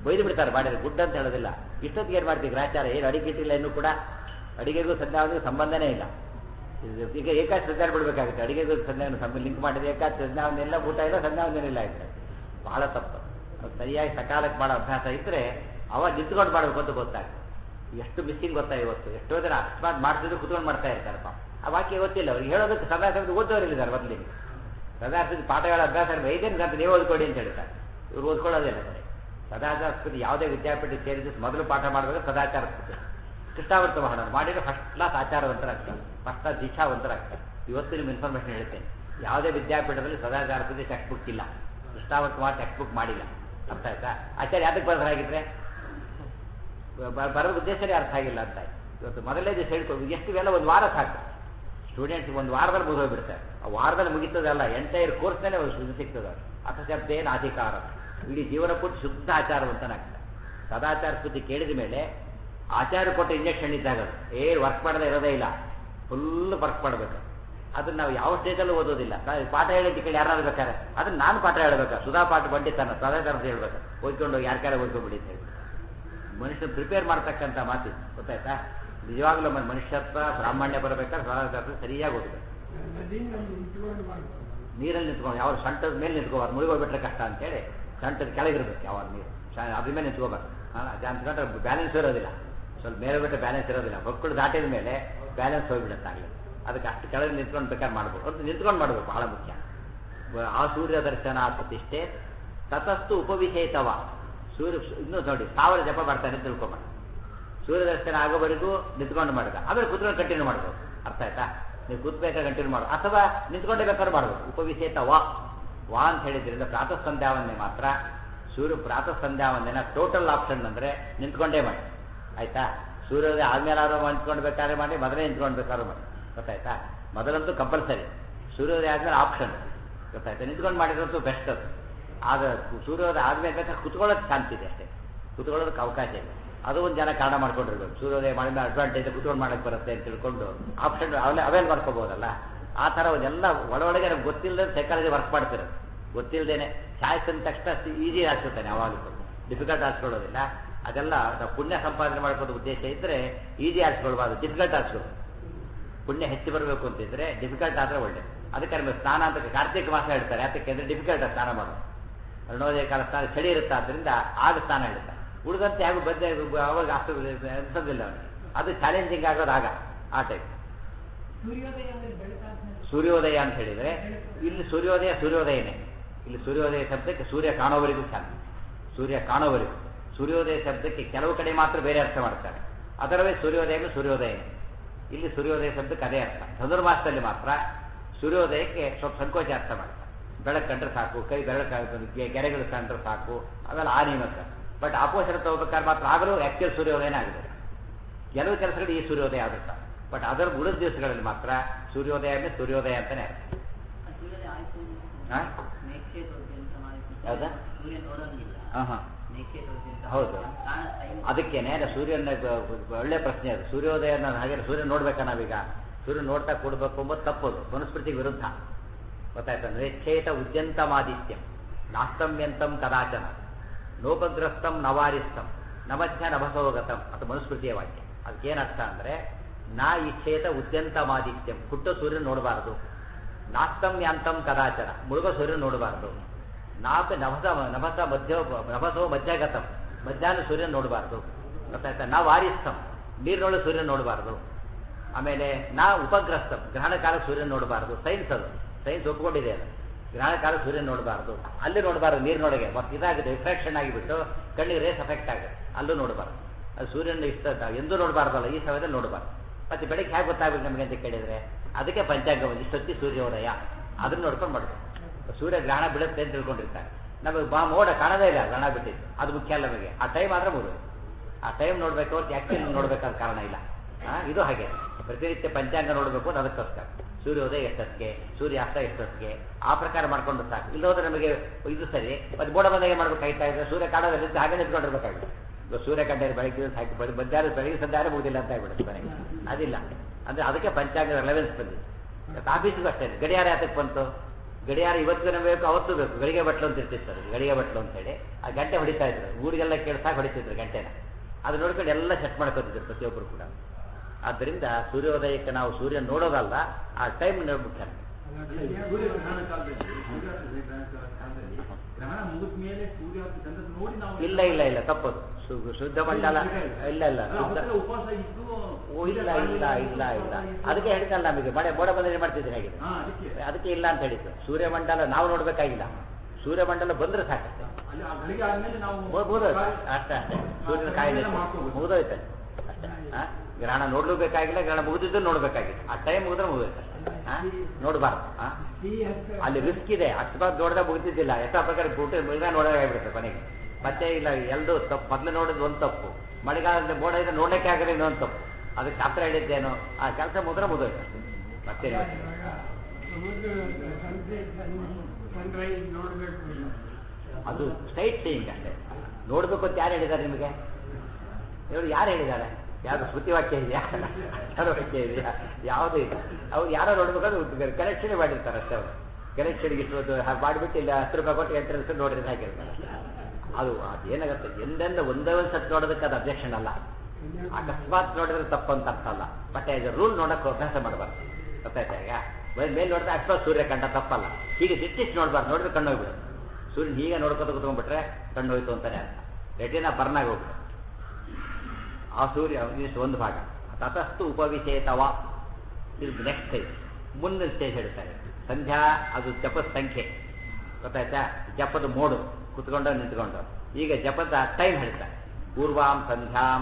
A: ಬೈದು ಬಿಡ್ತಾರೆ ಮಾಡಿದ್ರೆ ಗುಡ್ ಅಂತ ಹೇಳೋದಿಲ್ಲ ಇಷ್ಟೊತ್ತಿಗೆ ಏನು ಮಾಡ್ತೀವಿ ಗ್ರಾಚಾರ ಏನು ಅಡಿಗೆ ಇಟ್ಟಿಲ್ಲ ಇನ್ನೂ ಕೂಡ ಅಡಿಗೆಗೂ ಸಂಧ್ಯಾವನಿಗೂ ಸಂಬಂಧನೇ ಇಲ್ಲ ಇದು ಈಗ ಏಕಾಚ ಸಂಧ್ಯಾನ ಬಿಡಬೇಕಾಗುತ್ತೆ ಅಡಿಗೆಗೂ ಸಂಧ್ಯಾನ ಸಂಬಂಧ ಲಿಂಕ್ ಮಾಡಿದ್ರೆ ಏಕಾಚ ಸಂಧ್ಯಾವನೆಲ್ಲ ಊಟ ಇಲ್ಲ ಸಂಧ್ಯಾವನೆಲ್ಲ ಇದ್ರೆ ಬಹಳ ತಪ್ಪು ಅದು ಸರಿಯಾಗಿ ಸಕಾಲಕ್ಕೆ ಮಾಡೋ ಅಭ್ಯಾಸ ಇದ್ದರೆ ಅವಾಗ ನಿಂತ್ಕೊಂಡು ಮಾಡಬೇಕು ಅಂತ ಗೊತ್ತಾಗ್ತದೆ ಎಷ್ಟು ಮಿಸ್ಸಿಂಗ್ ಗೊತ್ತಾ ಇವತ್ತು ಎಷ್ಟೋ ಜನ ಅಕಸ್ಮಾತ್ ಮಾಡ್ತಿದ್ರು ಕುತ್ಕೊಂಡು ಮಾಡ್ತಾ ಇರ್ತಾರಪ್ಪ ಆ ವಾಕ್ಯ ಗೊತ್ತಿಲ್ಲ ಅವ್ರಿಗೆ ಹೇಳೋದಕ್ಕೆ ಸದಾ ಸಮಯದ ಓದೋರಿದ್ದಾರೆ ಮೊದಲಿಗೆ ಸದಾ ಸಮಯದ ಪಾಠಗಳ ಅಭ್ಯಾಸ ಐದೇನು ಗಂಟೆ ನೀವು ಓದ್ಕೊಡಿ ಅಂತ ಹೇಳ್ತಾರೆ ಇವ್ರು ಓದ್ಕೊಳ್ಳೋದಿಲ್ಲ ಬರೀ ಸದಾಚಾರ ಸ್ಫೂರ್ತಿ ಯಾವುದೇ ವಿದ್ಯಾಪೀಠ ಸೇರಿದ್ದು ಮೊದಲು ಪಾಠ ಮಾಡಬೇಕು ಸದಾಚಾರ ಸ್ಫೂರ್ತಿ ಕೃಷ್ಣಾವರ್ತ ಮಾಡೋರು ಮಾಡಿದ್ರೆ ಫಸ್ಟ್ ಕ್ಲಾಸ್ ಆಚಾರವಂತರಾಗ್ತಾರೆ ಫಸ್ಟ್ ಕ್ಲಾಸ್ ದೀಕ್ಷಾವಂತರಾಗ್ತಾರೆ ಇವತ್ತು ನಿಮ್ಗೆ ಇನ್ಫಾರ್ಮೇಷನ್ ಹೇಳ್ತೇನೆ ಯಾವುದೇ ವಿದ್ಯಾಪೀಠದಲ್ಲಿ ಸದಾಚಾರ ಸ್ಫೂರ್ತಿ ಟೆಕ್ಸ್ಟ್ ಬುಕ್ ಇಲ್ಲ ಕೃಷ್ಣಾವರ್ತ ಮಾಡಿ ಟೆಕ್ಸ್ಟ್ ಬುಕ್ ಮಾಡಿಲ್ಲ ಅರ್ಥ ಆಯ್ತಾ ಆಚಾರ್ಯ ಯಾತಕ್ಕೆ ಬರೋದಾಗಿದ್ರೆ ಬ- ಬರೋ ಉದ್ದೇಶನೇ ಅರ್ಥ ಆಗಿಲ್ಲ ಅಂತ ಇವತ್ತು ಮೊದಲೇ ದಿವಸ ಹೇಳ್ಕೊಂಡು ಎಷ್ಟು ಇವೆಲ್ಲ ಒಂದು ವಾರ ಸಾಕು ಸ್ಟೂಡೆಂಟ್ಸ್ ಒಂದು ವಾರದಲ್ಲಿ ಮುಗಿದೋಗ್ಬಿಡ್ತಾರೆ ಆ ವಾರದಲ್ಲಿ ಮುಗಿತದಲ್ಲ ಎಂಟೈರ್ ಕೋರ್ಸ್ನಲ್ಲೇ ಒಂದು ಶುದ್ಧ ಸಿಗ್ತದೆ ಅಥ ಶಬ್ದೇನ ಅಧಿಕಾರ ಇಡೀ ಜೀವನ ಪೂರ್ತಿ ಶುದ್ಧ ಆಚಾರವಂತನಾಗ್ತದೆ ಸದಾಚಾರ ಸ್ಥಿತಿ ಕೇಳಿದ ಮೇಲೆ ಆಚಾರ ಕೊಟ್ಟ ಇಂಜೆಕ್ಷನ್ ಇದ್ದಾಗ ಅದು. ಏ ವರ್ಕ್ ಮಾಡದೇ ಇರೋದೇ ಇಲ್ಲ ಫುಲ್ ವರ್ಕ್ ಮಾಡಬೇಕು ಅದನ್ನ ನಾವು ಯಾವ ಸ್ಟೇಜಲ್ಲೂ ಓದೋದಿಲ್ಲ ನಾವು ಪಾಠ ಹೇಳಿದ ಕೇಳಿ ಯಾರಾದ್ರು ಬೇಕಾರೆ ಅದನ್ನ ನಾನು ಪಾಠ ಹೇಳ್ಬೇಕಾ ಸುಧಾ ಪಾಠ ಬಂಡಿತಾನ ಸದಾಚಾರ ಹೇಳ್ಬೇಕು ಓದ್ಕೊಂಡು ಯಾರ ಕಾಲ ಓದ್ಕೊಂಡ್ಬಿಡಿ ಅಂತ ಹೇಳಿ ಮನುಷ್ಯ ಪ್ರಿಪೇರ್ ಮಾಡ್ತಕ್ಕಂಥ ಮಾತು ಇದು. ಗೊತ್ತಾಯ್ತಾ ನಿಜವಾಗ್ಲೂ ಮ- ಮನುಷ್ಯತ್ವ ಬ್ರಾಹ್ಮಣ್ಯ ಬರಬೇಕಾದ್ರೆ ಸದಾಚಾರ ಸರಿಯಾಗಿ ಓದಬೇಕು ನೀರಲ್ಲಿ ನಿಂತ್ಕೊಂಡು ಯಾವ ಸೊಂಟದ ಮೇಲೆ ನಿಂತ್ಕೋಬಾರ್ದು ಮುಳುಗೋಗ್ಬಿಟ್ರೆ ಕಷ್ಟ ಅಂತೇಳಿ ಸೊಂಟದ ಕೆಳಗಿರ್ಬೇಕು ಯಾವ ನೀರು ಸ- ಅದ್ರ ಮೇಲೆ ನಿಂತ್ಕೋಬಾರ್ದು ಹಾಂ ಅಂತಂದ್ರೆ ಬ್ಯಾಲೆನ್ಸ್ ಇರೋದಿಲ್ಲ ಸ್ವಲ್ಪ ಮೇಲೆ ಬಿಟ್ಟರೆ ಬ್ಯಾಲೆನ್ಸ್ ಇರೋದಿಲ್ಲ ಮಕ್ಕಳು ದಾಟಿದ ಮೇಲೆ ಬ್ಯಾಲೆನ್ಸ್ ಹೋಗ್ಬಿಡುತ್ತೆ ಆಗಲಿ ಅದಕ್ಕೆ ಅಷ್ಟು ಕೆಳಗೆ ನಿಂತ್ಕೊಂಡು ಬೇಕಾದ್ರೆ ಮಾಡ್ಬೋದು ಅದು ನಿಂತ್ಕೊಂಡು ಮಾಡ್ಬೇಕು ಬಹಳ ಮುಖ್ಯ ಬ- ಆ ಸೂರ್ಯ ದರ್ಶನ ಪ್ರತಿಷ್ಠೆ ತತಸ್ತು ಉಪವಿಷೇತವ ಸೂರ್ಯ ಇನ್ನೂ ನೋಡಿ ಸಾವಿರ ಜಪ ಮಾಡ್ತಾನೆ ಅಂತ ತಿಳ್ಕೊಬೇಡ ಸೂರ್ಯ ದರ್ಶನ ಆಗೋವರೆಗೂ ನಿಂತ್ಕೊಂಡು ಮಾಡಿದ ಆಮೇಲೆ ಕುತ್ಕೊಂಡು ಕಂಟಿನ್ಯೂ ಮಾಡ್ಬೋದು ಅರ್ಥ ಆಯ್ತಾ ನೀವು ಕೂತ್ಬೇಕಾದ್ರೆ ಕಂಟಿನ್ಯೂ ಮಾಡು ಅಥವಾ ನಿಂತ್ಕೊಂಡೇ ಬೇಕಾದ್ರೆ ಮಾಡ್ಬೋದು ಉಪವಿಷೇತ ವಾ ವಾ ಅಂತ ಹೇಳಿದ್ರಿಂದ ಪ್ರಾತಃ ಸಂಧ್ಯಾವಂದನೆ ಮಾತ್ರ ಸೂರ್ಯ ಪ್ರಾತಃ ಸಂಧ್ಯಾವಂದನೆ ಟೋಟಲ್ ಆಪ್ಷನ್ ಅಂದ್ರೆ ನಿಂತ್ಕೊಂಡೇ ಮಾಡಿ ಆಯ್ತಾ ಸೂರ್ಯೋದಯ ಆದ್ಮೇಲೆ ಆದ್ರೂ ನಿಂತ್ಕೊಂಡು ಬೇಕಾದ್ರೆ ಮಾಡಿ ಮೊದಲೇ ನಿಂತ್ಕೊಂಡು ಬೇಕಾದ್ರೂ ಮಾಡಿ ಗೊತ್ತಾಯ್ತಾ ಮೊದಲಂತೂ ಕಂಪಲ್ಸರಿ ಸೂರ್ಯೋದಯ ಆದ್ಮೇಲೆ ಆಪ್ಷನ್ ಗೊತ್ತಾಯ್ತಾ ನಿಂತ್ಕೊಂಡು ಮಾಡಿರೋದು ಬೆಸ್ಟ್ ಅದು ಆಗ ಸೂರ್ಯೋದಯ ಆದ್ಮೇಲೆ ಬೇಕಾದ್ರೆ ಕುತ್ಕೊಳ್ಳೋಕೆ ಚಾನ್ಸ್ ಇದೆ ಅಷ್ಟೇ ಕುತ್ಕೊಳ್ಳೋದಕ್ಕೆ ಅವಕಾಶ ಇದೆ ಅದು ಒಂದು ಜನ ಕಾರಣ ಮಾಡ್ಕೊಂಡಿರ್ಬೇಕು ಸೂರ್ಯೋದಯ ಮಾಡಿದ ಅಡ್ವಾಂಟೇಜ್ ಕುತ್ಕೊಂಡು ಮಾಡಕ್ಕೆ ಬರುತ್ತೆ ಅಂತ ತಿಳ್ಕೊಂಡು ಆಪ್ಷನ್ ಅವೇ ಅವೇಲ್ ಮಾಡ್ಕೋಬೋದಲ್ಲ ಆ ಥರ ಒಂದೆಲ್ಲ ಒಳಗಡೆ ನಮ್ಗೆ ಗೊತ್ತಿಲ್ಲದೆ ಸೈಕಾಲಜಿ ವರ್ಕ್ ಮಾಡ್ತಿರೋದು ಗೊತ್ತಿಲ್ಲದೇನೆ ಚಾಯ್ಸ್ ಅಂದ ತಕ್ಷಣ ಈಸಿ ಹಾಕ್ಸುತ್ತಾನೆ ಯಾವಾಗಲೂ ಡಿಫಿಕಲ್ಟ್ ಹಾಕ್ಸ್ಕೊಳ್ಳೋದಿಲ್ಲ ಅದೆಲ್ಲ ನಾವು ಪುಣ್ಯ ಸಂಪಾದನೆ ಮಾಡ್ಕೊಳ್ಳೋ ಉದ್ದೇಶ ಇದ್ದರೆ ಈಸಿ ಹಾಕ್ಸ್ಕೊಳ್ಬಾರ್ದು ಡಿಫಿಕಲ್ಟ್ ಹಾಕ್ಸ್ಕೊಳ್ಳೋದು ಪುಣ್ಯ ಹೆಚ್ಚು ಬರಬೇಕು ಅಂತಿದ್ರೆ ಡಿಫಿಕಲ್ಟ್ ಆದರೆ ಒಳ್ಳೆ ಅದಕ್ಕೆ ನಮಗೆ ಸ್ನಾನ ಅಂತ ಕಾರ್ತಿಕ ಮಾಸ ಹೇಳ್ತಾರೆ ಯಾತಕ್ಕೆ ಅಂದರೆ ಡಿಫಿಕಲ್ಟ್ ಸ್ನಾನ ಮಾಡೋದು ಅರುಣೋದಯ ಕಾಲ ಸ್ನಾನ ಚಳಿ ಇರುತ್ತೆ ಆದ್ದರಿಂದ ಆಗ ಸ್ನಾನ ಹೇಳ್ತಾರೆ ಉಳಿದಂತೆ ಯಾವ ಬಂದೆ ಅವಾಗ ಅಷ್ಟು ಅನ್ಸೋದಿಲ್ಲ ಅವನಿಗೆ ಅದು ಚಾಲೆಂಜಿಂಗ್ ಆಗೋದು ಆಗ ಆ ಟೈಪ್
C: ಸೂರ್ಯೋದಯ ಅಂದ್ರೆ ಬೆಳಕಾದ್ಮೇಲೆ
A: ಸೂರ್ಯೋದಯ ಅಂತ ಹೇಳಿದ್ರೆ ಇಲ್ಲಿ ಸೂರ್ಯೋದಯ ಸೂರ್ಯೋದಯನೇ ಇಲ್ಲಿ ಸೂರ್ಯೋದಯ ಶಬ್ದಕ್ಕೆ ಸೂರ್ಯ ಕಾಣೋವರೆಗೂ ಚಾಲ ಸೂರ್ಯ ಕಾಣೋವರೆಗೂ ಸೂರ್ಯೋದಯ ಶಬ್ದಕ್ಕೆ ಕೆಲವು ಕಡೆ ಮಾತ್ರ ಬೇರೆ ಅರ್ಥ ಮಾಡ್ತಾರೆ ಅದರವೇ ಸೂರ್ಯೋದಯ ಸೂರ್ಯೋದಯನೇ ಇಲ್ಲಿ ಸೂರ್ಯೋದಯ ಶಬ್ದಕ್ಕೆ ಅದೇ ಅರ್ಥ ಧನುರ್ಮಾಸದಲ್ಲಿ ಮಾತ್ರ ಸೂರ್ಯೋದಯಕ್ಕೆ ಸ್ವಲ್ಪ ಸಂಕೋಚ ಅರ್ಥ ಮಾಡ್ತಾರೆ ಬೆಳಕು ಕಂಡ್ರೆ ಸಾಕು ಕೈ ಬೆಳಕು ಗೆರೆಗಳು ಕಂಡ್ರೆ ಸಾಕು ಅವೆಲ್ಲ ಆ ನಿಯಮಕ್ಕೆ ಬಟ್ ಅಪೋಷಣ ತಗೋಬೇಕಾದ್ರೆ ಮಾತ್ರ ಆಗಲೂ ಆಕ್ಚುಲ್ ಸೂರ್ಯೋದಯನೇ ಆಗಿದೆ ಕೆಲವು ಕೆಲಸಗಳು ಈ ಸೂರ್ಯೋದಯ ಆಗುತ್ತೆ ಬಟ್ ಅದರ ಉಳಿದ ದಿವಸಗಳಲ್ಲಿ ಮಾತ್ರ ಸೂರ್ಯೋದಯ ಅಂದ್ರೆ ಸೂರ್ಯೋದಯ ಅಂತಾನೆ ಅರ್ಥ.
D: ಸೂರ್ಯೋದಯ ಆಯ್ತು
A: ಹಾ?
D: ಮೇಕ್ಷೆ ತೋರಿಸಿ ಅಂತ ಮಾಡಿ
A: ಹೌದಾ?
D: ಸೂರ್ಯ ನೋಡೋದಿಲ್ಲ
A: ಹಾ, ಹಾ.
D: ಮೇಕ್ಷೆ ತೋರಿಸಿ ಅಂತ
A: ಹೌದು.
D: ಕಾಣ ಟೈಮ್
A: ಅದಕ್ಕೇನೆ ಸೂರ್ಯನ ಬ- ಬ- ಒಳ್ಳೆ ಪ್ರಶ್ನೆ ಅದು ಸೂರ್ಯೋದಯ ಹಾಗೆ ಸೂರ್ಯ ನೋಡ್ಬೇಕಾ ನಾವೀಗ ಸೂರ್ಯ ನೋಡ್ತಾ ಕೊಡ್ಬೇಕು ಎಂಬುದು ತಪ್ಪದು ಮನುಸ್ಮೃತಿಗೆ ವಿರುದ್ಧ ಗೊತ್ತಾಯ್ತಾ ನಿಶ್ಚೇತ ಉದ್ಯಂತಮಾದಿತ್ಯಂ ನಾಸ್ತಮ್ಯಂತಂ ಕದಾಚನ ಲೋಪಗ್ರಸ್ತಂ ನವಾರಿಸ್ತಂ ನಮಧ್ಯ ನಭಸೋಗತಂ ಅದು ಮನುಸ್ಮೃತಿಯ ವಾಕ್ಯ ಅದಕ್ಕೇನು ಅರ್ಥ ಅಂದ್ರೆ ನಾ ಇಚ್ಛೇತ ಉದ್ಯಂತಮಾದಿತ್ಯಂ ಹುಟ್ಟು ಸೂರ್ಯ ನೋಡಬಾರದು ನಾಸ್ತಮ್ಯಾಂತಂ ಕದಾಚನ ಮುಳುಗೋ ಸೂರ್ಯ ನೋಡಬಾರದು ನಾಪ ನಭಸ ನಭಸ ಮಧ್ಯ ನಭಸೋ ಮಧ್ಯಗತಂ ಮಧ್ಯಾಹ್ನ ಸೂರ್ಯ ನೋಡಬಾರ್ದು ಗೊತ್ತಾಯ್ತಾ ನಾವು ಆರಿಸ್ತಂ ನೀರಿನೊಳಗೆ ಸೂರ್ಯ ನೋಡಬಾರ್ದು ಆಮೇಲೆ ನಾ ಉಪಗ್ರಸ್ತಂ ಗ್ರಹಣ ಕಾಲ ಸೂರ್ಯ ನೋಡಬಾರ್ದು ಸೈನ್ಸ್ ಅದು ಸೈನ್ಸ್ ಒಪ್ಕೊಂಡಿದೆ ಅದು ಗ್ರಹಣ ಕಾಲ ಸೂರ್ಯ ನೋಡಬಾರ್ದು ಅಲ್ಲಿ ನೋಡಬಾರ್ದು ನೀರಿನೊಳಗೆ ಮತ್ತೆ ಇದಾಗಿದೆ ರಿಫ್ರಾಕ್ಷನ್ ಆಗಿಬಿಟ್ಟು ಕಣ್ಣಿಗೆ ರೇಸ್ ಅಫೆಕ್ಟ್ ಆಗುತ್ತೆ ಅಲ್ಲೂ ನೋಡಬಾರ್ದು ಅದು ಸೂರ್ಯನ ಇಷ್ಟ ಎಂದೂ ನೋಡಬಾರ್ದಲ್ಲ ಈ ಸಮಯದಲ್ಲಿ ನೋಡಬಾರ್ದು ಮತ್ತೆ ಬೆಳಗ್ಗೆ ಹೇಗೆ ಗೊತ್ತಾಗಬೇಕು ನಮಗೆ ಅಂತ ಕೇಳಿದ್ರೆ ಅದಕ್ಕೆ ಪಂಚಾಂಗ ಒಂದು ಇಷ್ಟೊತ್ತಿ ಸೂರ್ಯೋದಯ ಅದನ್ನ ನೋಡ್ಕೊಂಡು ಮಾಡಬೇಕು ಸೂರ್ಯ ಗ್ರಹಣ ಬಿಡುತ್ತೆ ಅಂತ ತಿಳ್ಕೊಂಡಿರ್ತಾರೆ ನಮಗೆ ಬಾ ಮೋಡ ಕಾಣದೇ ಇಲ್ಲ ಗ್ರಹಣ ಬಿಟ್ಟಿದ್ದು ಅದು ಮುಖ್ಯ ಅಲ್ಲ ನಮಗೆ ಆ ಟೈಮ್ ಆದ್ರೆ ಮುಗಿದು ಆ ಟೈಮ್ ನೋಡಬೇಕು ಅಂತ ಆ್ಯಕ್ಚುಲಿ ನೋಡಬೇಕಾದ ಕಾರಣ ಇಲ್ಲ ಆ, ಇದು ಹಾಗೆ ಪ್ರತಿನಿತ್ಯ ಪಂಚಾಂಗ ನೋಡಬೇಕು ಅಂತ ಅದಕ್ಕೋಸ್ಕರ ಸೂರ್ಯೋದಯ ಎಷ್ಟೊತ್ತಿಗೆ ಸೂರ್ಯಾಸ್ತ ಎಷ್ಟೊತ್ತಿಗೆ ಆ ಪ್ರಕಾರ ಮಾಡ್ಕೊಂಡು ಸಾಕು ಇಲ್ಲೋದ್ರೆ ನಮಗೆ ಇದು ಸರಿ ಮತ್ತೆ ಮೋಡ ಬಂದಾಗ ಮಾಡ್ಬೇಕು ಕಾಯ್ತಾ ಇದ್ರೆ ಸೂರ್ಯ ಕಾಣೋದಲ್ಲಿ ಹಾಗೆ ನಿಂತ್ಕೊಂಡಿರ್ಬೇಕಾಗುತ್ತೆ ಇವಾಗ ಸೂರ್ಯ ಕಂಡ ಬೆಳಗ್ಗೆ ದಿವಸ ಹಾಕಿ ಬರೀ ಮಧ್ಯಾಹ್ನ ಬೆಳಗ್ಗೆ ಸಂಧ್ಯಾರ ಮುಗಿದಿಲ್ಲ ಅಂತ ಆಗ್ಬಿಡುತ್ತೆ ಮನೆಗೆ ಅದಿಲ್ಲ ಅಂದ್ರೆ ಅದಕ್ಕೆ ಪಂಚಾಂಗ ರೆಲೆವೆನ್ಸ್ ಬಂದಿದೆ ಇವತ್ತು ಆಫೀಸಿಗೂ ಅಷ್ಟೇ ಗಡಿಯಾರ ಯಾತಕ್ಕೆ ಬಂತು ಗಡಿಯಾರ ಇವತ್ತಿನ ಬೇಕು ಅವತ್ತು ಬೇಕು ಗಳಿಗೆ ಬಟ್ಲು ಅಂತ ಇರ್ತಿತ್ತು ಅದು ಗಳಿಗೆ ಬಟ್ಲು ಅಂತೇಳಿ ಆ ಗಂಟೆ ಹೊಡಿತಾ ಇದ್ರು ಊರಿಗೆಲ್ಲ ಕೇಳ್ಸಾಕ ಹೊಡಿತಿದ್ರು ಗಂಟೆನ ಅದು ನೋಡ್ಕೊಂಡು ಎಲ್ಲ ಸೆಟ್ ಮಾಡ್ಕೊತಿದ್ರು ಪ್ರತಿಯೊಬ್ಬರು ಕೂಡ ಆದ್ದರಿಂದ ಸೂರ್ಯೋದಯಕ್ಕೆ ನಾವು ಸೂರ್ಯ ನೋಡೋದಲ್ಲ ಆ ಟೈಮ್ ಮುಖ್ಯ
B: ಸೂರ್ಯ ಗ್ರಹಣ ಕಾಲದಲ್ಲಿ ಸೂರ್ಯಾಸ್ತ ಗ್ರಹಣ ಕಾಲದಲ್ಲಿ ಗ್ರಹಣ ಮುಗಿದ ಮೇಲೆ ಸೂರ್ಯ ಚಂದ್ರ ನೋಡಿ ನಾವು
A: ಇಲ್ಲ ಇಲ್ಲ ಇಲ್ಲ ತಪ್ಪದು ಶು- ಶುದ್ಧ ಮಂಡಲ ಇಲ್ಲ ಇಲ್ಲ
B: ಅಲ್ಲ,
A: ಶುದ್ಧ
B: ಅವತ್ತೆಲ್ಲ ಉಪವಾಸ ಇದ್ದು
A: ಓ ಇಲ್ಲ ಇಲ್ಲ ಇಲ್ಲ ಇಲ್ಲ ಅದಕ್ಕೆ ಹೇಳ್ತಲ್ಲ ನಮಗೆ ಮಳೆ ಮೋಡ ಬಂದರೆ ಮಾಡ್ತಿದ್ರೆ ಹೇಗೆ
B: ಹಾ ಅದಕ್ಕೆ
A: ಅದಕ್ಕೆ ಇಲ್ಲ ಅಂತ ಹೇಳಿದ್ದು ಸೂರ್ಯಮಂಡಲ ನಾವು ನೋಡ್ಬೇಕಾಗಿಲ್ಲ ಸೂರ್ಯಮಂಡಲ ಬಂದ್ರೆ ಸಾಕತ್ತೆ
B: ಅಲ್ಲಿ ಆ ಗಳಿಗೆ ಆದ್ಮೇಲೆ ನಾವು
A: ಮುಗಿದೋಯ್ತು ಅಷ್ಟೇ ಅಷ್ಟೇ ಸೂರ್ಯನ ಕಾಯಿಲೆ ಮುಗಿದೋಯ್ತು ಅಷ್ಟೇ ಆ? ಗ್ರಹಣ ನೋಡ್ಲೇಬೇಕಾಗಿಲ್ಲ ಗ್ರಹಣ ಮುಗಿದಿದ್ದು ನೋಡ್ಬೇಕಾಗಿಲ್ಲ ಆ ಟೈಮ್ ಮುಗಿದ್ರೆ ಮುಗಿದೋಯ್ತು ಆ? ನೋಡ್ಬಾರ್ದು ಆ? ಅಲ್ಲಿ ರಿಸ್ಕ್ ಇದೆ ಅಕಸ್ಮಾತ್ ನೋಡಿದ್ರೆ ಮುಗಿದಿದ್ದಿಲ್ಲ ಯಥಾ ಪ್ರಕಾರ ಬಿಟ್ಟು ಮುಗಿದ ನೋಡೋಕೆ ಆಗ್ಬಿಡುತ್ತೆ ಕೊನೆಗೆ ಮತ್ತೆ ಇಲ್ಲ ಎಲ್ದು ತಪ್ಪು ಮೊದಲು ನೋಡಿದ್ ಒಂದು ತಪ್ಪು ಮಳೆಗಾಲದಲ್ಲಿ ಮೋಡ ಇದ್ರೆ ನೋಡ್ಲಿಕ್ಕೆ ಆಗಲ್ಲ ಇನ್ನೊಂದು ತಪ್ಪು ಅದಕ್ಕೆ ಶಾಸ್ತ್ರ ಹೇಳಿದ್ದೇನು ಆ ಕೆಲಸ ಮುಗಿದ್ರೆ ಮುಗಿದೋಯ್ತು ಅಷ್ಟೇ ಮತ್ತೆ
C: ಸನ್ರೈಸ್ ನೋಡ್ಬೇಕು
A: ಅದು ಸ್ಟ್ರೈಟ್ ಸೀಯಿಂಗ್ ಅಷ್ಟೇ ನೋಡ್ಬೇಕು ಅಂತ ಯಾರು ಹೇಳಿದ್ದಾರೆ ನಿಮಗೆ ಇವರು ಯಾರು ಹೇಳಿದ್ದಾರೆ ಯಾವುದು ಸ್ಮೃತಿ ವಾಕ್ಯ ಇದೆಯಾ ಯಾರು ವಾಕ್ಯ ಇದೆಯಾ ಯಾವುದೂ ಇಲ್ಲ ಅವ್ರು ಯಾರೋ ನೋಡ್ಬೇಕಾದ್ರೆ ಕಲೆಕ್ಷನ್ ಮಾಡಿರ್ತಾರೆ ಅಷ್ಟೇ ಅವರು ಕಲೆಕ್ಷನ್ಗೆ ಇಷ್ಟು ಹಾಗೆ ಮಾಡಿಬಿಟ್ಟು ಇಲ್ಲ ಹತ್ತು ರೂಪಾಯಿ ಕೊಟ್ಟು ಎಂಟ್ರೆನ್ಸ್ ನೋಡ್ರಿ ಅಂತ ಹಾಕಿರ್ತಾರೆ ಅಷ್ಟೇ. ಅದು ಅದು ಏನಾಗುತ್ತೆ ಎಂದೆಂದ ಒಂದೇ ಒಂದು ಸತ್ ನೋಡೋದಕ್ಕೆ ಅದು ಅಬ್ಜೆಕ್ಷನ್ ಅಲ್ಲ ಅಕಸ್ಮಾತ್ ನೋಡಿದ್ರೆ ತಪ್ಪು ಅಂತ ಅರ್ಥ ಅಲ್ಲ ಬಟ್ ಆಸ್ ರೂಲ್ ನೋಡಕ್ಕೆ ಅಭ್ಯಾಸ ಮಾಡಬಾರ್ದು ಗೊತ್ತಾಯ್ತಾ ಈಗ ಮೇಲೆ ಮೇಲೆ ನೋಡಿದ್ರೆ ಅಕಸ್ಮಾತ್ ಸೂರ್ಯ ಕಂಡ ತಪ್ಪಲ್ಲ ಹೀಗೆ ದಿಟ್ಟಿಸಿ ನೋಡ್ಬಾರ್ದು ನೋಡಿದ್ರೆ ಕಣ್ಣು ಹೋಗ್ಬಿಡುತ್ತೆ ಸೂರ್ಯನ ಹೀಗೆ ನೋಡ್ಕೊತ ಕುತ್ಕೊಂಡ್ಬಿಟ್ರೆ ಕಣ್ಣು ಹೋಯ್ತು ಅಂತಾನೆ ಅರ್ಥ ರೆಟಿನ ಬರ್ನಾಗ ಹೋಗ್ಬಿಡುತ್ತೆ ಆ ಸೂರ್ಯ ಇಷ್ಟು ಒಂದು ಭಾಗ ತತಸ್ತು ಉಪವಿಶೇತವ ಇದು ನೆಕ್ಸ್ಟ್ ಸ್ಟೇಜ್ ಮುಂದಿನ ಸ್ಟೇಜ್ ಹೇಳ್ತಾರೆ ಸಂಧ್ಯಾ ಅದು ಜಪದ ಸಂಖ್ಯೆ ಗೊತ್ತಾಯ್ತಾ ಜಪದ ಮೋಡು ಕುತ್ಕೊಂಡು ನಿಂತ್ಕೊಂಡು ಈಗ ಜಪದ ಟೈಮ್ ಹೇಳ್ತಾರೆ ಪೂರ್ವಾಂ ಸಂಧ್ಯಾಂ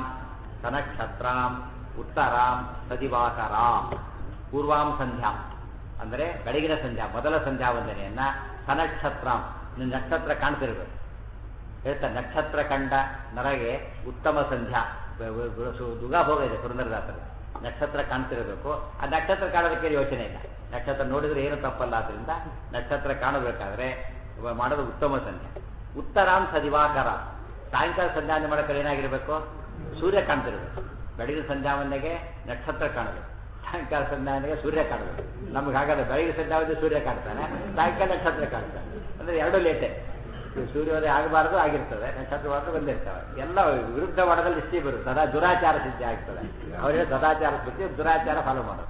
A: ಸನಕ್ಷತ್ರಾಂ ಉತ್ತರಾಂ ಸದಿವಾಕರಾಂ ಪೂರ್ವಾಂ ಸಂಧ್ಯಾಂ ಅಂದರೆ ಬೆಳಗಿನ ಸಂಧ್ಯಾ ಮೊದಲ ಸಂಧ್ಯಾ ವಂದನೆಯನ್ನ ಸನಕ್ಷತ್ರಾಂ ನಿನ್ನ ನಕ್ಷತ್ರ ಕಾಣ್ತಿರ್ಬೇಕು ಹೇಳ್ತಾರೆ ನಕ್ಷತ್ರ ಕಂಡ ನರಗೆ ಉತ್ತಮ ಸಂಧ್ಯಾ ಬ- ಬ- ಬ- ಸು- ದುಗಾಭೋಗ ಇದೆ ಪುರಂದರದಾಸರು ನಕ್ಷತ್ರ ಕಾಣ್ತಿರಬೇಕು ಆ ನಕ್ಷತ್ರ ಕಾಣೋದಕ್ಕೆ ಯೋಚನೆ ಇಲ್ಲ ನಕ್ಷತ್ರ ನೋಡಿದ್ರೆ ಏನು ತಪ್ಪಲ್ಲ ಆದ್ರಿಂದ ನಕ್ಷತ್ರ ಕಾಣಬೇಕಾದ್ರೆ ಇವ ಮಾಡೋದು ಉತ್ತಮ ಸಂಧ್ಯಾ ಉತ್ತರಾಂ ಸದಿವಾಕರ ಸಾಯಂಕಾಲ ಸಂಧ್ಯಾವಂದನೆ ಮಾಡೋಕೆ ಏನಾಗಿರ್ಬೇಕು ಸೂರ್ಯ ಕಾಣ್ತಿರ್ಬೇಕು ಬೆಳಗಿನ ಸಂಧ್ಯಾವಂದನೆಗೆ ನಕ್ಷತ್ರ ಕಾಣಬೇಕು ಸಾಯಂಕಾಲ ಸಂಧ್ಯಾವಂದನೆಗೆ ಸೂರ್ಯ ಕಾಣಬೇಕು ನಮ್ಗೆ ಹಾಗಾದ್ರೆ ಬೆಳಗಿನ ಸಂಧ್ಯಾವಂದನೆ ಸೂರ್ಯ ಕಾಣ್ತಾನೆ ಸಾಯಂಕಾಲ ನಕ್ಷತ್ರ ಕಾಣ್ತಾನೆ ಅಂದ್ರೆ ಎರಡು ಲೇಟೆ ಇದು ಸೂರ್ಯೋದಯ ಆಗಬಾರ್ದು ಆಗಿರ್ತದೆ ನಕ್ಷತ್ರವಾದ ಬಂದಿರ್ತವೆ ಎಲ್ಲ ವಿರುದ್ಧ ಮಾಡೋದಲ್ಲಿ ಇಷ್ಟೇ ಬರುತ್ತೆ ಸದಾ ದುರಾಚಾರ ಸಿದ್ಧಿ ಆಗ್ತದೆ ಅವರಿಗೆ ಸದಾಚಾರ ಸಿದ್ಧಿ ದುರಾಚಾರ ಫಾಲೋ ಮಾಡೋದು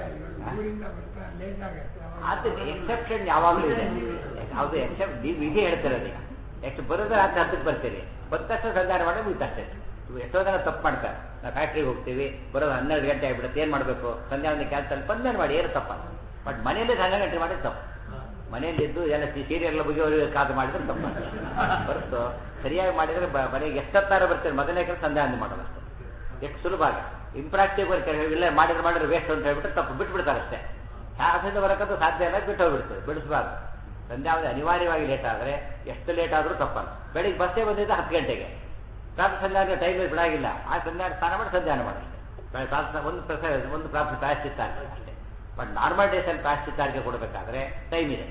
C: ಊರಿಂದ ಬರ್ತಾ ಲೇಟ್ ಆಗುತ್ತೆ
A: ಆದ್ರೆ ಎಕ್ಸೆಪ್ಷನ್ ಯಾವಾಗಲೂ ಇದೆ ಯಾವುದು ಎಕ್ಸೆಪ್ಟ್ ನೀವು ವಿಧಿ ಹೇಳ್ತಿರೋದು ಈಗ ಎಷ್ಟು ಬರೋದ್ರೆ ರಾತ್ರಿ ಹತ್ತಕ್ಕೆ ಬರ್ತೀರಿ ಬಂದ ತಕ್ಷಣ ಸಂಧಾನ ಮಾಡಿ ಮುಗಿತಷ್ಟೇ ಎಷ್ಟೋ ಜನ ತಪ್ಪು ಮಾಡ್ತಾರೆ ನಾವು ಫ್ಯಾಕ್ಟ್ರಿಗೆ ಹೋಗ್ತೀವಿ ಬರೋದು ಹನ್ನೆರಡು ಗಂಟೆ ಆಗಿಬಿಡುತ್ತೆ ಏನು ಮಾಡಬೇಕು ಸಂಧ್ಯಾವಂದನೆ ಕ್ಯಾನ್ಸಲ್ ಬಂದ್ಮೇಲೆ ಮಾಡಿ ಏನು ತಪ್ಪಲ್ಲ ಬಟ್ ಮನೆಯಲ್ಲಿ ಹನ್ನೆರಡು ಗಂಟೆ ಮಾಡಿದ್ರೆ ತಪ್ಪು ಮನೆಯಲ್ಲಿದ್ದು ಎಲ್ಲ ಸೀರಿಯಲ್ ಮುಗಿಯೋರಿಗೆ ಕಾದು ಮಾಡಿದ್ರೆ ತಪ್ಪು ಹೊರತು ಸರಿಯಾಗಿ ಮಾಡಿದ್ರೆ ಬ- ಮನೆಗೆ ಎಷ್ಟೊತ್ತಾರ ಬರ್ತೀರಿ ಮೊದಲನೇ ಕೆಲಸ ಸಂಧ್ಯಾವಂದನೆ ಮಾಡೋದು ಅಷ್ಟೇ ಎಷ್ಟು ಸುಲಭ ಆಗ ಇಂಪ್ರಾಕ್ಟಿವ್ ವರ್ಕ್ ಇಲ್ಲ ಮಾಡಿದ್ರೆ ಮಾಡಿದ್ರೆ ವೇಸ್ಟ್ ಅಂತ ಹೇಳ್ಬಿಟ್ಟು ತಪ್ಪು ಬಿಟ್ಬಿಡ್ತಾರೆ ಅಷ್ಟೇ ಆಫೀಸಿಂದ ಬರೋಕ್ಕಂತೂ ಸಾಧ್ಯ ಇಲ್ಲ ಬಿಟ್ಟು ಹೋಗ್ಬಿಡ್ತದೆ ಬಿಡಿಸಬಾರ್ದು ಸಂಧ್ಯಾವಂದನೆ ಅನಿವಾರ್ಯವಾಗಿ ಲೇಟ್ ಆದರೆ ಎಷ್ಟು ಲೇಟ್ ಆದರೂ ತಪ್ಪಲ್ಲ ಬೆಳಿಗ್ಗೆ ಬಸ್ಸೇ ಬಂದಿದ್ದು ಹತ್ತು ಗಂಟೆಗೆ ಪ್ರಾತಃ ಸಂಧ್ಯಾನ ಟೈಮ್ ಬಿಡಾಗಿಲ್ಲ ಆ ಸಂಧ್ಯಾನ ಸ್ನಾನ ಮಾಡಿ ಸಂಧ್ಯಾನ ಮಾಡಿ ಪ್ರಾತಃ ಒಂದು ಪ್ರಸ ಒಂದು ಪ್ರಾತಃ ಪ್ರಾಯಶ್ಚಿತ್ತ ಆಗ್ತದೆ ಅಷ್ಟೇ ಬಟ್ ನಾರ್ಮಲ್ ಡೇಸಲ್ಲಿ ಪ್ರಾಯಶ್ಚಿತ್ತಾರ್ಗೆ ಕೊಡಬೇಕಾದ್ರೆ ಟೈಮ್ ಇದೆ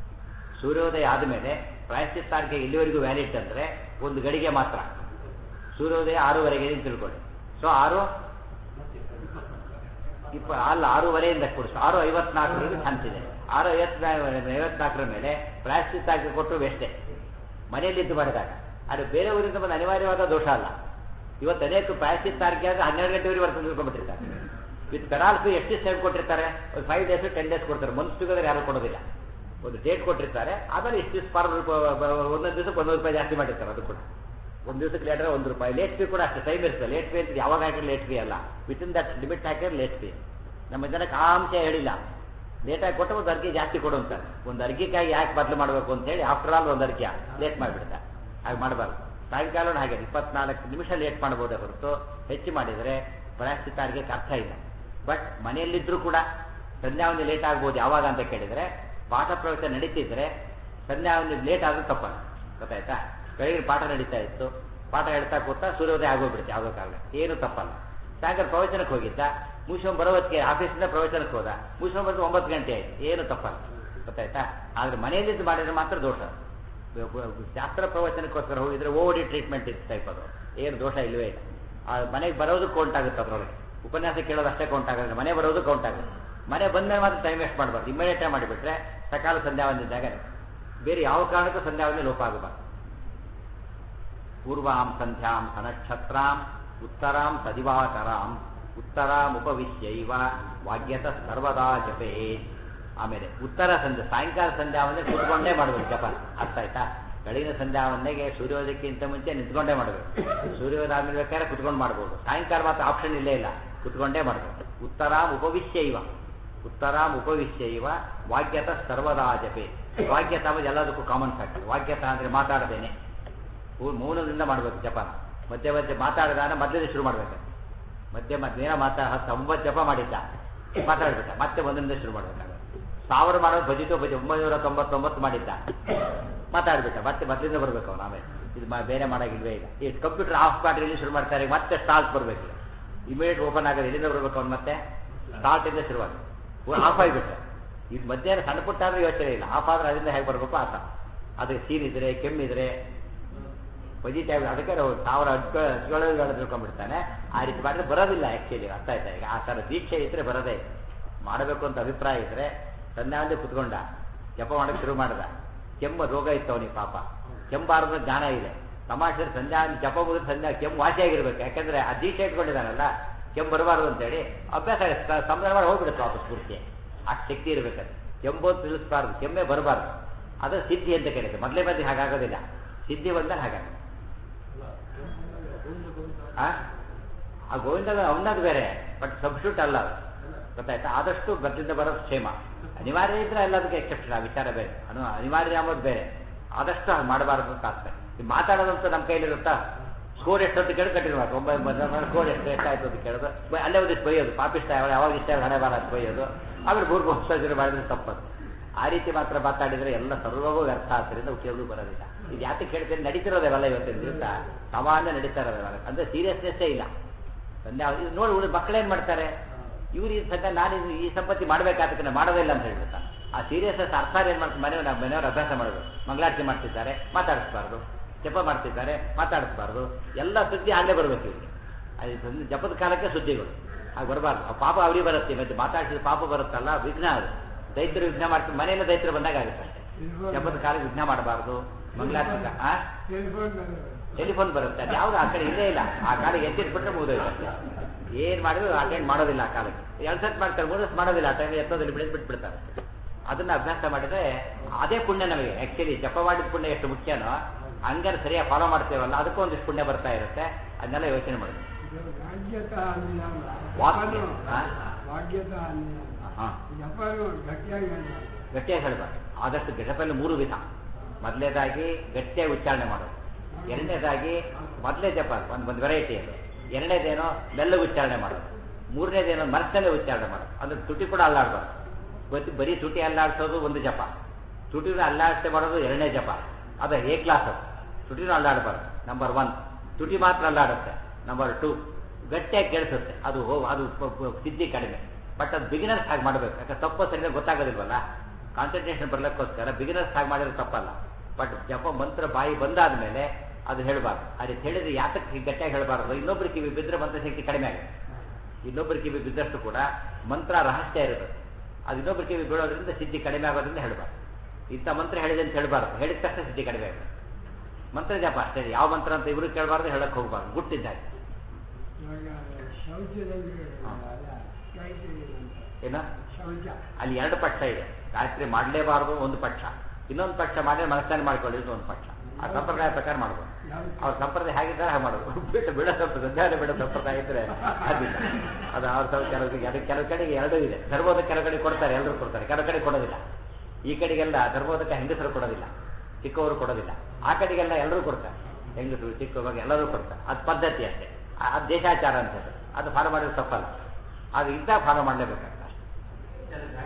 A: ಸೂರ್ಯೋದಯ ಆದಮೇಲೆ ಪ್ರಾಯಶ್ಚಿತ್ತಾರ್ಗೆ ಇಲ್ಲಿವರೆಗೂ ವ್ಯಾಲಿಡ್ ಅಂದರೆ ಒಂದು ಗಡಿಗೆ ಮಾತ್ರ ಸೂರ್ಯೋದಯ ಆರೂವರೆಗೆ ಅಂತ ತಿಳ್ಕೊಳ್ಳಿ ಸೊ ಆರು ಇಪ್ಪ ಅಲ್ಲ ಆರೂವರೆಯಿಂದ ಕೊಡಿಸು ಆರು ಐವತ್ನಾಲ್ಕರಿಗೆ ಚಾನ್ಸ್ ಇದೆ ಆರು ಐವತ್ನಾಲ್ಕು ಐವತ್ನಾಲ್ಕರ ಮೇಲೆ ಪ್ರಾಯಶ್ಚಿತ್ತಾರ್ಗೆ ಕೊಟ್ಟು ವೆಷ್ಟೇ ಮನೆಯಲ್ಲಿದ್ದು ಮಾಡಿದಾಗ ಅದು ಬೇರೆ ಊರಿಂದ ಬಂದು ಅನಿವಾರ್ಯವಾದ ದೋಷ ಅಲ್ಲ ಇವತ್ತು ಅನೇಕ ಪ್ರಾಯಶ್ಚಿತ್ತಾರ್ಗೆ ಆದರೆ ಹನ್ನೆರಡು ಗಂಟೆವರೆಗೆ ಬರ್ತದೆ ತಿಳ್ಕೊಂಡ್ಬಿಟ್ಟಿರ್ತಾರೆ ವಿತ್ ಪೆನಾಲ್ಟಿ ಎಷ್ಟು ಟೈಮ್ ಕೊಟ್ಟಿರ್ತಾರೆ ಒಂದು ಫೈವ್ ಡೇಸ್ ಟೆನ್ ಡೇಸ್ ಕೊಡ್ತಾರೆ ಮಂತ್ಸ್ ಟುಗೆದರ್ ಯಾರು ಕೊಡೋದಿಲ್ಲ ಒಂದು ಡೇಟ್ ಕೊಟ್ಟಿರ್ತಾರೆ ಆಮೇಲೆ ಇಷ್ಟು ಪರ್ ಒಂದೊಂದು ದಿವಸಕ್ಕೆ ಒಂದೊಂದು ರೂಪಾಯಿ ಜಾಸ್ತಿ ಮಾಡಿರ್ತಾರೆ ಅದು ಕೂಡ ಒಂದು ದಿವಸಕ್ಕೆ ಲೇಟರ್ ಒಂದು ರೂಪಾಯಿ ಲೇಟ್ ಫೀ ಕೂಡ ಅಷ್ಟೇ ಟೈಮ್ ಇರ್ತದೆ ಲೇಟ್ ಫೀ ಅಂತ ಯಾವಾಗ ಹಾಕಿದ್ರೆ ಲೇಟ್ ಫೀ ಅಲ್ಲ ವಿತ್ ಇನ್ ದಟ್ ಲಿಮಿಟ್ ಹಾಕಿದ್ರೆ ಲೇಟ್ ಫೀ ನಮ್ಮ ಜನಕ್ಕೆ ಆ ಅಂಶ ಹೇಳಿಲ್ಲ ಲೇಟಾಗಿ ಕೊಟ್ಟು ಒಂದು ಅರ್ಗಿ ಜಾಸ್ತಿ ಕೊಡು ಅಂತಾರೆ ಒಂದು ಅರ್ಗಿಕಾಗಿ ಯಾಕೆ ಬದಲು ಮಾಡಬೇಕು ಅಂತ ಹೇಳಿ ಆಫ್ಟರ್ ಆಲ್ ಒಂದು ಅರ್ಗಿ ಲೇಟ್ ಮಾಡಿಬಿಡ್ತಾರೆ ಹಾಗೆ ಮಾಡಬಾರ್ದು ಸಾಯಂಕಾಲ ಹಾಗೆ ಇಪ್ಪತ್ನಾಲ್ಕು ನಿಮಿಷ ಲೇಟ್ ಮಾಡ್ಬೋದೇ ಹೊರತು ಹೆಚ್ಚು ಮಾಡಿದರೆ ಪ್ರಾಯಶ್ಚಿತ್ತಾರಿಗೆ ಅರ್ಥ ಇಲ್ಲ ಬಟ್ ಮನೆಯಲ್ಲಿದ್ದರೂ ಕೂಡ ಸಂಧ್ಯಾವಂದಿ ಲೇಟ್ ಆಗ್ಬೋದು ಯಾವಾಗ ಅಂತ ಕೇಳಿದರೆ ಪಾಠ ಪ್ರವಚನ ನಡೀತಿದ್ರೆ ಸಂಧ್ಯಾವಂದಿ ಲೇಟ್ ಆದರೂ ತಪ್ಪಲ್ಲ ಗೊತ್ತಾಯ್ತಾ ಬೆಳಗಿನ ಪಾಠ ನಡೀತಾ ಇತ್ತು ಪಾಠ ಹೇಳ್ತಾ ಕೂತಾ ಸೂರ್ಯೋದಯ ಆಗೋಗ್ಬಿಡುತ್ತೆ ಯಾವುದೋ ಕಾರಣ ಏನು ತಪ್ಪಲ್ಲ ಸಾಯಂಕಾಲ ಪ್ರವಚನಕ್ಕೆ ಹೋಗಿದ್ದ ಮುಗಿಸ್ಕೊಂಡ್ ಬರೋ ಹೊತ್ತಿಗೆ ಆಫೀಸಿಂದ ಪ್ರವಚನಕ್ಕೆ ಹೋದ ಮುಗಿಸ್ಕೊಂಡ್ ಬಂದು ಒಂಬತ್ತು ಗಂಟೆ ಆಯ್ತು ಏನು ತಪ್ಪಲ್ಲ ಗೊತ್ತಾಯ್ತಾ ಆದ್ರೆ ಮನೆಯಲ್ಲಿದ್ದು ಮಾಡಿದ್ರೆ ಮಾತ್ರ ದೋಷ ಬ- ಬ- ಶಾಸ್ತ್ರ ಪ್ರವಚನಕ್ಕೋಸ್ಕರ ಹೋಗಿದ್ರೆ ಓಡಿ ಟ್ರೀಟ್ಮೆಂಟ್ ಇತ್ತು ಟೈಪ್ ಅದು ಏನು ದೋಷ ಇಲ್ಲವೇ ಇಲ್ಲ ಆ ಮನೆಗೆ ಬರೋದು ಕೌಂಟ್ ಆಗುತ್ತೆ ಅದರೊಳಗೆ ಉಪನ್ಯಾಸ ಕೇಳೋದು ಅಷ್ಟೇ ಕೌಂಟ್ ಆಗುತ್ತೆ ಮನೆ ಬರೋದು ಕೌಂಟ್ ಆಗುತ್ತೆ ಮನೆ ಬಂದ್ಮೇಲೆ ಮಾತ್ರ ಟೈಮ್ ವೇಸ್ಟ್ ಮಾಡಬಾರ್ದು ಇಮಿಡಿಯೇಟ್ ಮಾಡಿಬಿಟ್ರೆ ಸಕಾಲ ಸಂಧ್ಯಾ ಒಂದಿದ್ದಾಗ ಬೇರೆ ಯಾವ ಕಾರಣಕ್ಕೂ ಸಂಧ್ಯಾ ಒಂದೇ ಲೋಪ ಆಗಬಾರ್ದು ಪೂರ್ವಾಂ ಸಂಧ್ಯಾಂ ಸನಕ್ಷತ್ರಾಂ ಉತ್ತರಾಂ ಸದಿವಾಕರಾಂ ಉತ್ತರಾಂ ಉಪವಿಶ್ಯೈವ ವಾಗ್ಯತ ಸರ್ವದಾ ಜಪೇ ಆಮೇಲೆ ಉತ್ತರ ಸಂಧ್ಯಾ ಸಾಯಂಕಾಲ ಸಂಧ್ಯಾವನ್ನೇ ಕೂತ್ಕೊಂಡೇ ಮಾಡಬೇಕು ಜಪ ಅರ್ಥ ಆಯ್ತಾ ಬೆಳಗಿನ ಸಂಧ್ಯಾವನ್ನೆಗೆ ಸೂರ್ಯೋದಯಕ್ಕಿಂತ ಮುಂಚೆ ನಿಂತ್ಕೊಂಡೇ ಮಾಡಬೇಕು ಸೂರ್ಯೋದಯ ಆದ್ಮೇಲೆ ಬೇಕಾದ್ರೆ ಕುತ್ಕೊಂಡು ಮಾಡ್ಬೋದು ಸಾಯಂಕಾಲ ಮಾತ್ರ ಆಪ್ಷನ್ ಇಲ್ಲೇ ಇಲ್ಲ ಕುತ್ಕೊಂಡೇ ಮಾಡಬೇಕು ಉತ್ತರಾಂ ಉಪವಿಶ್ಯೈವ ಉತ್ತರಾಂ ಉಪವಿಶ್ಯೈವ ವಾಗ್ಯತ ಸರ್ವದಾ ಜಪೆ ವಾಗ್ಯತ ಅನ್ನೋದು ಎಲ್ಲದಕ್ಕೂ ಕಾಮನ್ ಫ್ಯಾಕ್ಟರ್ ವಾಗ್ಯತ ಅಂದ್ರೆ ಮಾತಾಡದೇನೆ ಪೂ- ಮೌನದಿಂದ ಮಾಡಬೇಕು ಜಪನ ಮಧ್ಯ ಮಧ್ಯೆ ಮಾತಾಡಿದಾನ ಮೊದಲೇ ಶುರು ಮಾಡ್ಬೇಕು ಮಧ್ಯ ಮಧ್ಯ ಮಾತಾ ಹತ್ತು ಒಂಬತ್ತು ಜಪ ಮಾಡಿದ್ದ ಮಾತಾಡ್ಬಿಟ್ಟ ಮತ್ತೆ ಒಂದರಿಂದ ಶುರು ಮಾಡ್ಬೇಕಾಗ ಸಾವಿರ ಮಾಡೋದು ಭಜಿತು ಭಜಿ ಒಂಬೈನೂರ ತೊಂಬತ್ತೊಂಬತ್ತು ಮಾಡಿದ್ದ ಮಾತಾಡ್ಬಿಟ್ಟ ಮತ್ತೆ ಮೊದಲಿಂದ ಬರ್ಬೇಕು ಅವನು ಆಮೇಲೆ ಇದು ಮ- ಬೇರೆ ಮಾಡೋಗಿಲ್ವೇ ಇಲ್ಲ ಈ ಕಂಪ್ಯೂಟರ್ ಆಫ್ ಮಾಡಿ ಇಲ್ಲಿ ಶುರು ಮಾಡ್ತಾರೆ ಮತ್ತೆ ಸ್ಟಾರ್ಟ್ ಬರಬೇಕು ಇಮಿಡಿಯೇಟ್ ಓಪನ್ ಆಗೋದು ಎಲ್ಲಿಂದ ಬರ್ಬೇಕು ಅವ್ನು ಮತ್ತೆ ಸ್ಟಾರ್ಟ್ ಇಂದ ಶುರುವಾಗಿ ಆಫ್ ಆಗಿಬಿಟ್ಟೆ ಇದು ಮಧ್ಯಾಹ್ನ ಸಣ್ಣ ಪುಟ್ಟ ಆದ್ರೆ ಯೋಚನೆ ಇಲ್ಲ ಆಫ್ ಆದ್ರೆ ಅದರಿಂದ ಹೇಗೆ ಬರಬೇಕು ಆತ ಅದಕ್ಕೆ ಸೀನಿದ್ರೆ ಕೆಮ್ಮಿದ್ರೆ ಬಜಿತಾ ಅದಕ್ಕೆ ನಾವು ಸಾವಿರ ಅಜ್ಗಳು ತಿಳ್ಕೊಂಡ್ಬಿಡ್ತಾನೆ ಆ ರೀತಿ ಮಾಡಿದ್ರೆ ಬರೋದಿಲ್ಲ ಆ್ಯಕ್ಚುಲಿ ಅರ್ಥ ಆಯ್ತಾ ಈಗ ಆ ಥರ ದೀಕ್ಷೆ ಇದ್ರೆ ಬರೋದೇ ಇಲ್ಲ. ಮಾಡಬೇಕು ಅಂತ ಅಭಿಪ್ರಾಯ ಇದ್ರೆ ಸಂಧ್ಯಾವಂದೇ ಕುತ್ಕೊಂಡ ಜಪ ಮಾಡಕ್ಕೆ ಶುರು ಮಾಡ್ದ ಕೆಮ್ಮು ರೋಗ ಇತ್ತು ಅವನಿಗೆ ಪಾಪ ಕೆಂಬಾರದ ಜ್ಞಾನ ಇದೆ ತಮಾಷೆ ಸಂಧ್ಯಾ ಜಪ ಮುಗಿದ ಸಂಧ್ಯಾ ಕೆಮ್ಮು ವಾಸಿಯಾಗಿರ್ಬೇಕು ಯಾಕಂದ್ರೆ ಆ ದೀಕ್ಷೆ ಇಟ್ಕೊಂಡಿದ್ದಾನಲ್ಲ ಕೆಮ್ಮು ಬರಬಾರ್ದು ಅಂತೇಳಿ ಅಭ್ಯಾಸ ಸಂಧಾನ ಮಾಡಿ ಹೋಗ್ಬಿಡುತ್ತೆ ವಾಪಸ್ ಪೂರ್ತಿ ಆ ಶಕ್ತಿ ಇರ್ಬೇಕದು ಕೆಂಬು ತಿಳಿಸ್ಬಾರ್ದು ಕೆಮ್ಮೆ ಬರಬಾರ್ದು ಅದು ಸಿದ್ಧಿ ಅಂತ ಕರೀತಾರೆ ಮೊದಲೇ ಬಂದು ಹಾಗಾಗೋದಿಲ್ಲ ಸಿದ್ಧಿ ಬಂದಾಗ ಹಾಗಾಗ ಆ ಆ ಗೋವಿಂದ ಅವನದು ಬೇರೆ ಬಟ್ ಸಬ್ಸ್ಟ್ಯೂಟ್ ಅಲ್ಲ ಅದು ಗೊತ್ತಾಯ್ತಾ ಆದಷ್ಟು ಬದ್ಲಿಂದ ಬರೋದು ಕ್ಷೇಮ ಅನಿವಾರ್ಯ ಇದ್ರೆ ಎಲ್ಲದಕ್ಕೆ ಎಕ್ಸೆಪ್ಷನ್ ಆ ವಿಚಾರ ಬೇರೆ ಅನು ಅನಿವಾರ್ಯ ಅಂಬೋದು ಬೇರೆ ಆದಷ್ಟು ಹಾಗೆ ಮಾಡಬಾರ್ದು ಅಂತ ಆಗ್ತದೆ ಈ ಮಾತಾಡೋದಂತ ನಮ್ಮ ಕೈಲಿರುತ್ತಾ ಸ್ಕೋರ್ ಎಷ್ಟೊತ್ತು ಕೇಳಿ ಕಟ್ಟಿರ್ ಮಾಡಿ ಒಂಬತ್ತು ಸ್ಕೋರ್ ಎಷ್ಟು ಎಷ್ಟಾಯ್ತು ಅಂತ ಕೇಳೋದು ಬ- ಅಲ್ಲೇ ಒಂದಿಷ್ಟು ಬೈಯೋದು ಪಾಪಿಷ್ಟ ಯಾವಾಗ ಯಾವಾಗ ಇಷ್ಟ ಹಣೆ ಬಾರ ಅಂತ ಬೈಯೋದು ಆಮೇಲೆ ಮೂರು ವರ್ಷ ಮಾಡಿದ್ರೆ ತಪ್ಪದು ಆ ರೀತಿ ಮಾತ್ರ ಮಾತಾಡಿದ್ರೆ ಎಲ್ಲ ಸರ್ವಗೂ ವ್ಯರ್ಥ ಆದ್ದರಿಂದ ಉಪಯೋಗ ಬರೋದಿಲ್ಲ ಇದು ಯಾತಕ್ಕೆ ಹೇಳ್ತೇನೆ ನಡೀತಿರೋದೆಲ್ಲ ಇವತ್ತಿನ ದಿವಸ ಸಾಮಾನ್ಯ ನಡೀತಾ ಇರೋದೆಲ್ಲ ಅಂದ್ರೆ ಸೀರಿಯಸ್ನೆಸ್ಸೇ ಇಲ್ಲ ತಂದೆ ಅವ್ರು- ಇದು ನೋಡಿ ಉಳಿದ ಮಕ್ಕಳೇನ್ ಮಾಡ್ತಾರೆ ಇವ್ರು ಈ ಸದ್ಯ ನಾನು ಇದು- ಈ ಸಂಪತ್ತಿ ಮಾಡ್ಬೇಕಾದಕ್ಕೆ ಮಾಡೋದಿಲ್ಲ ಅಂತ ಹೇಳ್ಬಿಡ್ತಾರೆ ಆ ಸೀರಿಯಸ್ನೆಸ್ ಅರ್ಥ ಏನ್ ಮಾಡ್ತಾರೆ ಮನೆಯವ್ರ ಮನೆಯವ್ರ ಅಭ್ಯಾಸ ಮಾಡೋದು ಮಂಗಳಾರತಿ ಮಾಡ್ತಿದ್ದಾರೆ ಮಾತಾಡಿಸ್ಬಾರ್ದು ಜಪ ಮಾಡ್ತಿದ್ದಾರೆ ಮಾತಾಡಿಸ್ಬಾರ್ದು ಎಲ್ಲ ಸುದ್ದಿ ಆಗಲೇ ಬರ್ಬೇಕು ಇವ್ರಿಗೆ ಅದು ಸಂದ್- ಜಪದ ಕಾಲಕ್ಕೆ ಸುದ್ದಿಗಳು ಆಗ ಬರಬಾರ್ದು ಆ ಪಾಪ ಅವ್ರಿಗೆ ಬರುತ್ತೆ ಮತ್ತೆ ಮಾತಾಡಿಸಿದ ಪಾಪ ಬರುತ್ತಲ್ಲ ವಿಘ್ನ ಅದು ದೈತ್ಯರು ವಿಘ್ನ ಮಾಡ್ತಾರೆ ಮನೆಯಿಂದ ದೈತ್ಯರು ಬಂದಾಗ ಆಗುತ್ತೆ ಅಷ್ಟೇ ಜಪದ ಕಾಲಕ್ಕೆ ವಿಘ್ನ ಮಾಡಬಾರ್ದು ಮಂಗಳಾರತಿ ಆ ಟೆಲಿಫೋನ್ ಬರುತ್ತೆ ಅದು ಯಾವುದು ಆ ಕಡೆ ಇಲ್ಲೇ ಇಲ್ಲ ಆ ಕಾಲಿಗೆ ಎತ್ತಿಟ್ಬಿಟ್ರೆ ಮುಗಿದೋಯ್ತು ಏನ್ ಮಾಡಿದ್ರು ಅಟೆಂಡ್ ಮಾಡೋದಿಲ್ಲ ಆ ಕಾಲಕ್ಕೆ ಎರಡು ಸತ್ ಮಾಡ್ತಾರೆ ಮೂರು ಸತ್ ಮಾಡೋದಿಲ್ಲ ಆ ಟೈಮ್ ಎತ್ತೋದಲ್ಲಿ ಬಿಡಿದ್ ಬಿಟ್ಬಿಡ್ತಾರೆ ಅದನ್ನ ಅಭ್ಯಾಸ ಮಾಡಿದ್ರೆ ಅದೇ ಪುಣ್ಯ ನಮಗೆ ಆಕ್ಚುಲಿ ಜಪ ಮಾಡಿದ ಪುಣ್ಯ ಎಷ್ಟು ಮುಖ್ಯನೋ ಹಂಗಾರೆ ಸರಿಯಾಗಿ ಫಾಲೋ ಮಾಡ್ತೇವಲ್ಲ ಅದಕ್ಕೂ ಒಂದಿಷ್ಟು ಪುಣ್ಯ ಬರ್ತಾ ಇರುತ್ತೆ ಅದನ್ನೆಲ್ಲ ಯೋಚನೆ ಮಾಡೋದು
C: ವಾಗ್ಯತ ಅನ್ನಿಲ್ಲ
A: ವಾಕ್ಯ, ಹಾ?
C: ವಾಗ್ಯತ ಅನ್ನಿಲ್ಲ
A: ಹಾ
C: ಜಪನು ಗಟ್ಟಿಯಾಗಿ ಹೇಳ್ತಾರೆ.
A: ಗಟ್ಟಿಯಾಗಿ ಹೇಳ್ಬಾರ್ದು ಆದಷ್ಟು ಜಪಲ್ಲಿ ಮೂರು ವಿಧ ಮೊದಲನೇದಾಗಿ ಗಟ್ಟಿಯಾಗಿ ಉಚ್ಚಾರಣೆ ಮಾಡೋದು ಎರಡನೇದಾಗಿ ಮೊದಲೇ ಜಪ ಒಂದು ಒಂದು ವೆರೈಟಿ ಅದು ಎರಡನೇದೇನೋ ಮೆಲ್ಲಗೆ ಉಚ್ಚಾರಣೆ ಮಾಡೋದು ಮೂರನೇದೇನೋ ಮನಸ್ಸಲ್ಲೇ ಉಚ್ಚಾರಣೆ ಮಾಡೋದು ಅಂದ್ರೆ ತುಟಿ ಕೂಡ ಅಲ್ಲಾಡ್ಬಾರ್ದು ಗೊತ್ತು ಬರೀ ತುಟಿ ಅಲ್ಲಾಡ್ಸೋದು ಒಂದು ಜಪ ತುಟಿನ ಅಲ್ಲಾಡಿಸೆ ಮಾಡೋದು ಎರಡನೇ ಜಪ ಅದು ಎ ಕ್ಲಾಸ್ ಅದು ತುಟಿನೂ ಅಲ್ಲಾಡಬಾರ್ದು ನಂಬರ್ ಒನ್ ತುಟಿ ಮಾತ್ರ ಅಲ್ಲಾಡುತ್ತೆ ನಂಬರ್ ಟು ಗಟ್ಟಿಯಾಗಿ ಕೇಳಿಸುತ್ತೆ ಅದು ಹೋ ಅದು ಪ- ಪ- ಸಿದ್ಧಿ ಕಡಿಮೆ ಬಟ್ ಅದು ಬಿಗಿನರ್ಸ್ ಹಾಗೆ ಮಾಡಬೇಕು ಯಾಕಂದ್ರೆ ತಪ್ಪು ಸರಿಯಾಗಿ ಗೊತ್ತಾಗೋದಿಲ್ವಲ್ಲ ಕಾನ್ಸಂಟ್ರೇಷನ್ ಬರ್ಲಿಕ್ಕೋಸ್ಕರ ಬಿಗಿನರ್ಸ್ ಹಾಗೆ ಮಾಡಿದ್ರೆ ತಪ್ಪಲ್ಲ ಬಟ್ ಜಪ ಮಂತ್ರ ಬಾಯಿ ಬಂದಾದ ಮೇಲೆ ಅದು ಹೇಳಬಾರ್ದು ಆ ರೀತಿ ಹೇಳಿದ್ರೆ ಯಾತಕ್ಕೆ ಹೀಗೆ ಗಟ್ಟಿಯಾಗಿ ಹೇಳಬಾರ್ದು ಇನ್ನೊಬ್ಬರ ಕಿವಿ ಬಿದ್ದರೆ ಮಂತ್ರ ಶಕ್ತಿ ಕಡಿಮೆ ಆಗುತ್ತೆ ಇನ್ನೊಬ್ಬರ ಕಿವಿ ಬಿದ್ದಷ್ಟು ಕೂಡ ಮಂತ್ರ ರಹಸ್ಯ ಇರುತ್ತೆ ಅದು ಇನ್ನೊಬ್ಬರ ಕಿವಿ ಬೀಳೋದ್ರಿಂದ ಸಿದ್ಧಿ ಕಡಿಮೆ ಆಗೋದ್ರಿಂದ ಹೇಳಬಾರ್ದು ಇಂಥ ಮಂತ್ರ ಹೇಳಿದೆ ಅಂತ ಹೇಳಬಾರ್ದು ಹೇಳಿದ ತಕ್ಷಣ ಸಿದ್ಧಿ ಕಡಿಮೆ ಆಗುತ್ತೆ ಮಂತ್ರ ಜಪ ಅಷ್ಟೇ ಯಾವ ಮಂತ್ರ ಅಂತ ಇವರು ಕೇಳಬಾರ್ದು ಹೇಳಕ್ ಹೋಗ್ಬಾರ್ದು ಗುಟ್ಟಿದ್ದಾಗ
C: ಇವಾಗ ಶೌಚದಲ್ಲಿ
A: ಹಾ.
C: ಅಲ್ಲ, ಗಾಯತ್ರಿ ಅಂತ.
A: ಏನು
C: ಶೌಚ
A: ಅಲ್ಲಿ ಎರಡು ಪಕ್ಷ ಇದೆ ಗಾಯತ್ರಿ ಮಾಡಲೇಬಾರದು ಒಂದು ಪಕ್ಷ ಇನ್ನೊಂದು ಪಕ್ಷ ಮಾಡಿದ್ರೆ ಮನಸ್ಸನ್ನು ಮಾಡ್ಕೊಳ್ಳಿ ಒಂದು ಪಕ್ಷ ಆ ಸಂಪ್ರದಾಯ ಪ್ರಕಾರ ಮಾಡ್ಬೋದು
C: ಯಾವ್ದು?
A: ಅವ್ರ ಸಂಪ್ರದಾಯ ಹೇಗಿದ್ದಾರೆ ಹಾಗೆ ಮಾಡೋದು ಬಿಟ್ಟು ಬಿಡೋ ಸ್ವಲ್ಪ ಸಂಧ್ಯಾವನೆ ಬಿಡೋ ಸಂಪ್ರದಾಯ ಇದ್ರೆ ಅದಿಲ್ಲ ಅದು ಅವ್ರ ಸ್ವಲ್ಪ ಕೆಲವು ಅದು ಕೆಲವು ಕಡೆಗೆ ಎರಡೂ ಇದೆ ಧರ್ಮೋದಕ ಕೆಲವು ಕಡೆ ಕೊಡ್ತಾರೆ ಎಲ್ಲರೂ ಕೊಡ್ತಾರೆ ಕೆಲವು ಕಡೆ ಕೊಡೋದಿಲ್ಲ ಈ ಕಡೆಗೆಲ್ಲ ಧರ್ಮೋದಕ ಹೆಂಗಸರು ಕೊಡೋದಿಲ್ಲ ಚಿಕ್ಕವರು ಕೊಡೋದಿಲ್ಲ ಆ ಕಡೆಗೆಲ್ಲ ಎಲ್ಲರೂ ಕೊಡ್ತಾರೆ ಹೆಂಗಸರು ಚಿಕ್ಕವಾಗ ಎಲ್ಲರೂ ಕೊಡ್ತಾರೆ ಅದು ಪದ್ಧತಿ ಅಷ್ಟೇ ಆ- ಅದು ದೇಶಾಚಾರ ಅಂತ ಅದು. ಅದು ಫಾಲೋ ಮಾಡಿದ್ರೆ ತಪ್ಪಲ್ಲ ಅದು ಇದ್ದಾಗ ಫಾಲೋ ಮಾಡಲೇಬೇಕಾಗ್ತದೆ ಅಷ್ಟೇ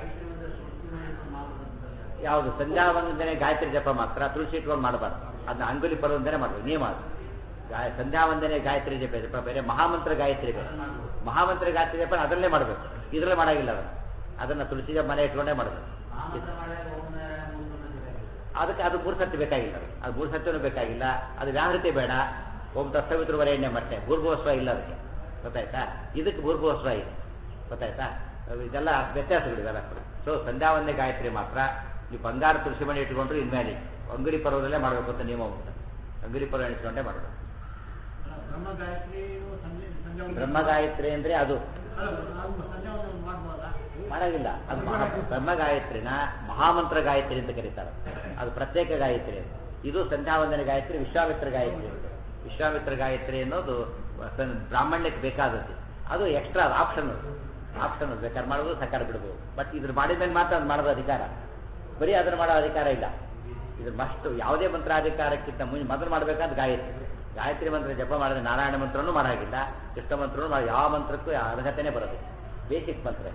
A: ಯಾವುದು ಸಂಧ್ಯಾ ವಂದನೆ ಗಾಯತ್ರಿ ಜಪ ಮಾತ್ರ ತುಳಸಿ ಇಟ್ಕೊಂಡು ಮಾಡಬಾರ್ದು ಅದನ್ನ ಅಂಗುಲಿ ಪರವಂದನೆ ಮಾಡಬೇಕು ನಿಯಮ ಅದು ಗಾಯ ಸಂಧ್ಯಾ ವಂದನೆ ಗಾಯತ್ರಿ ಜಪ ಜಪ ಬೇರೆ ಮಹಾಮಂತ್ರ ಗಾಯತ್ರಿ ಬೇರೆ ಮಹಾಮಂತ್ರ ಗಾಯತ್ರಿ ಜಪ ಅದರಲ್ಲೇ ಮಾಡಬೇಕು ಇದರಲ್ಲೇ ಮಾಡಾಗಿಲ್ಲ ಅದನ್ನ ಅದನ್ನ ತುಳಸಿ ಜಪ ಮನೆ ಇಟ್ಕೊಂಡೇ ಮಾಡಬೇಕು ಅದಕ್ಕೆ ಅದು ಮೂರು ಸತಿ ಬೇಕಾಗಿಲ್ಲ ಅದಕ್ಕೆ. ಅದು ಮೂರು ಸತ್ಯನೂ ಬೇಕಾಗಿಲ್ಲ ಅದು ವ್ಯಾಹೃತಿ ಬೇಡ ಓಂ ತತ್ಸವಿತೃ ವರೆಣ್ಯ ಮತ್ತೆ ಭೂರ್ಭುವಸ್ವ ಇಲ್ಲ ಅದಕ್ಕೆ ಗೊತ್ತಾಯ್ತಾ ಇದಕ್ಕೆ ಭೂರ್ಭುವಸ್ವ ಇದೆ ಗೊತ್ತಾಯ್ತಾ ಅದು ಇದೆಲ್ಲ ವ್ಯತ್ಯಾಸಗಳು ಇವೆಲ್ಲ ಕೂಡ ಸೊ ಸಂಧ್ಯಾವಂದನೆ ಗಾಯತ್ರಿ ಮಾತ್ರ ನೀವು ಬಂಗಾರ ತುಳಸಿ ಮಣಿ ಇಟ್ಕೊಂಡ್ರು ಇನ್ಮೇಲೆ ಅಂಗುಲಿ ಪರ್ವದಲ್ಲೇ ಮಾಡಬೇಕು ಅಂತ ನಿಯಮ ಉಂಟು ಅಂಗುಲಿ ಪರ್ವ ಇಟ್ಕೊಂಡೇ ಮಾಡಬೇಕು
C: ಬ್ರಹ್ಮ ಗಾಯತ್ರಿ ಸಂಜೆ ಸಂಜೆ ಒಂದು-
A: ಬ್ರಹ್ಮ ಗಾಯತ್ರಿ ಅಂದ್ರೆ ಅದು
C: ಅಲ್ಲ, ನಾವು ಸಂಜೆ ಒಂದು ಮಾಡ್ಬೋದಾ
A: ಮಾಡಾಗಿಲ್ಲ ಅದು ಮಹಾ ಬ್ರಹ್ಮ ಗಾಯತ್ರಿನ ಮಹಾಮಂತ್ರ ಗಾಯತ್ರಿ ಅಂತ ಕರೀತಾರೆ ಅದು ಪ್ರತ್ಯೇಕ ಗಾಯತ್ರಿ ಅದು ಇದು ಸಂಧ್ಯಾವಂದನೆ ಗಾಯತ್ರಿ ವಿಶ್ವಾಮಿತ್ರ ಗಾಯತ್ರಿ ಅಂತ ವಿಶ್ವಾಮಿತ್ರ ಗಾಯತ್ರಿ ಅನ್ನೋದು ಸಂ- ಬ್ರಾಹ್ಮಣ್ಯಕ್ಕೆ ಬೇಕಾದದ್ದು ಅದು ಎಕ್ಸ್ಟ್ರಾ ಆಪ್ಷನ್ ಆಪ್ಷನ್ ಬೇಕಾದ್ರೆ ಮಾಡ್ಬೋದು ಸಕಾರ ಬಿಡ್ಬೋದು ಬಟ್ ಇದ್ರ ಮಾಡಿದ್ಮೇಲೆ ಮಾತ್ರ ಅದು ಮಾಡೋದು ಅಧಿಕಾರ ಬರೀ ಅದನ್ನ ಮಾಡೋ ಅಧಿಕಾರ ಇಲ್ಲ ಇದು ಮಸ್ಟ್ ಯಾವುದೇ ಮಂತ್ರ ಅಧಿಕಾರಕ್ಕಿಂತ ಮುಂಚೆ ಮೊದಲು ಮಾಡಬೇಕಾದ ಗಾಯತ್ರಿ ಗಾಯತ್ರಿ ಮಂತ್ರ ಜಪ ಮಾಡಿದ್ರೆ ನಾರಾಯಣ ಮಂತ್ರನೂ ಮಾಡಾಗಿಲ್ಲ ಕೃಷ್ಣ ಮಂತ್ರನೂ ಮಾಡಿ ಯಾವ ಮಂತ್ರಕ್ಕೂ ಅರ್ಹತೆನೇ ಬರೋದು ಬೇಸಿಕ್ ಮಂತ್ರ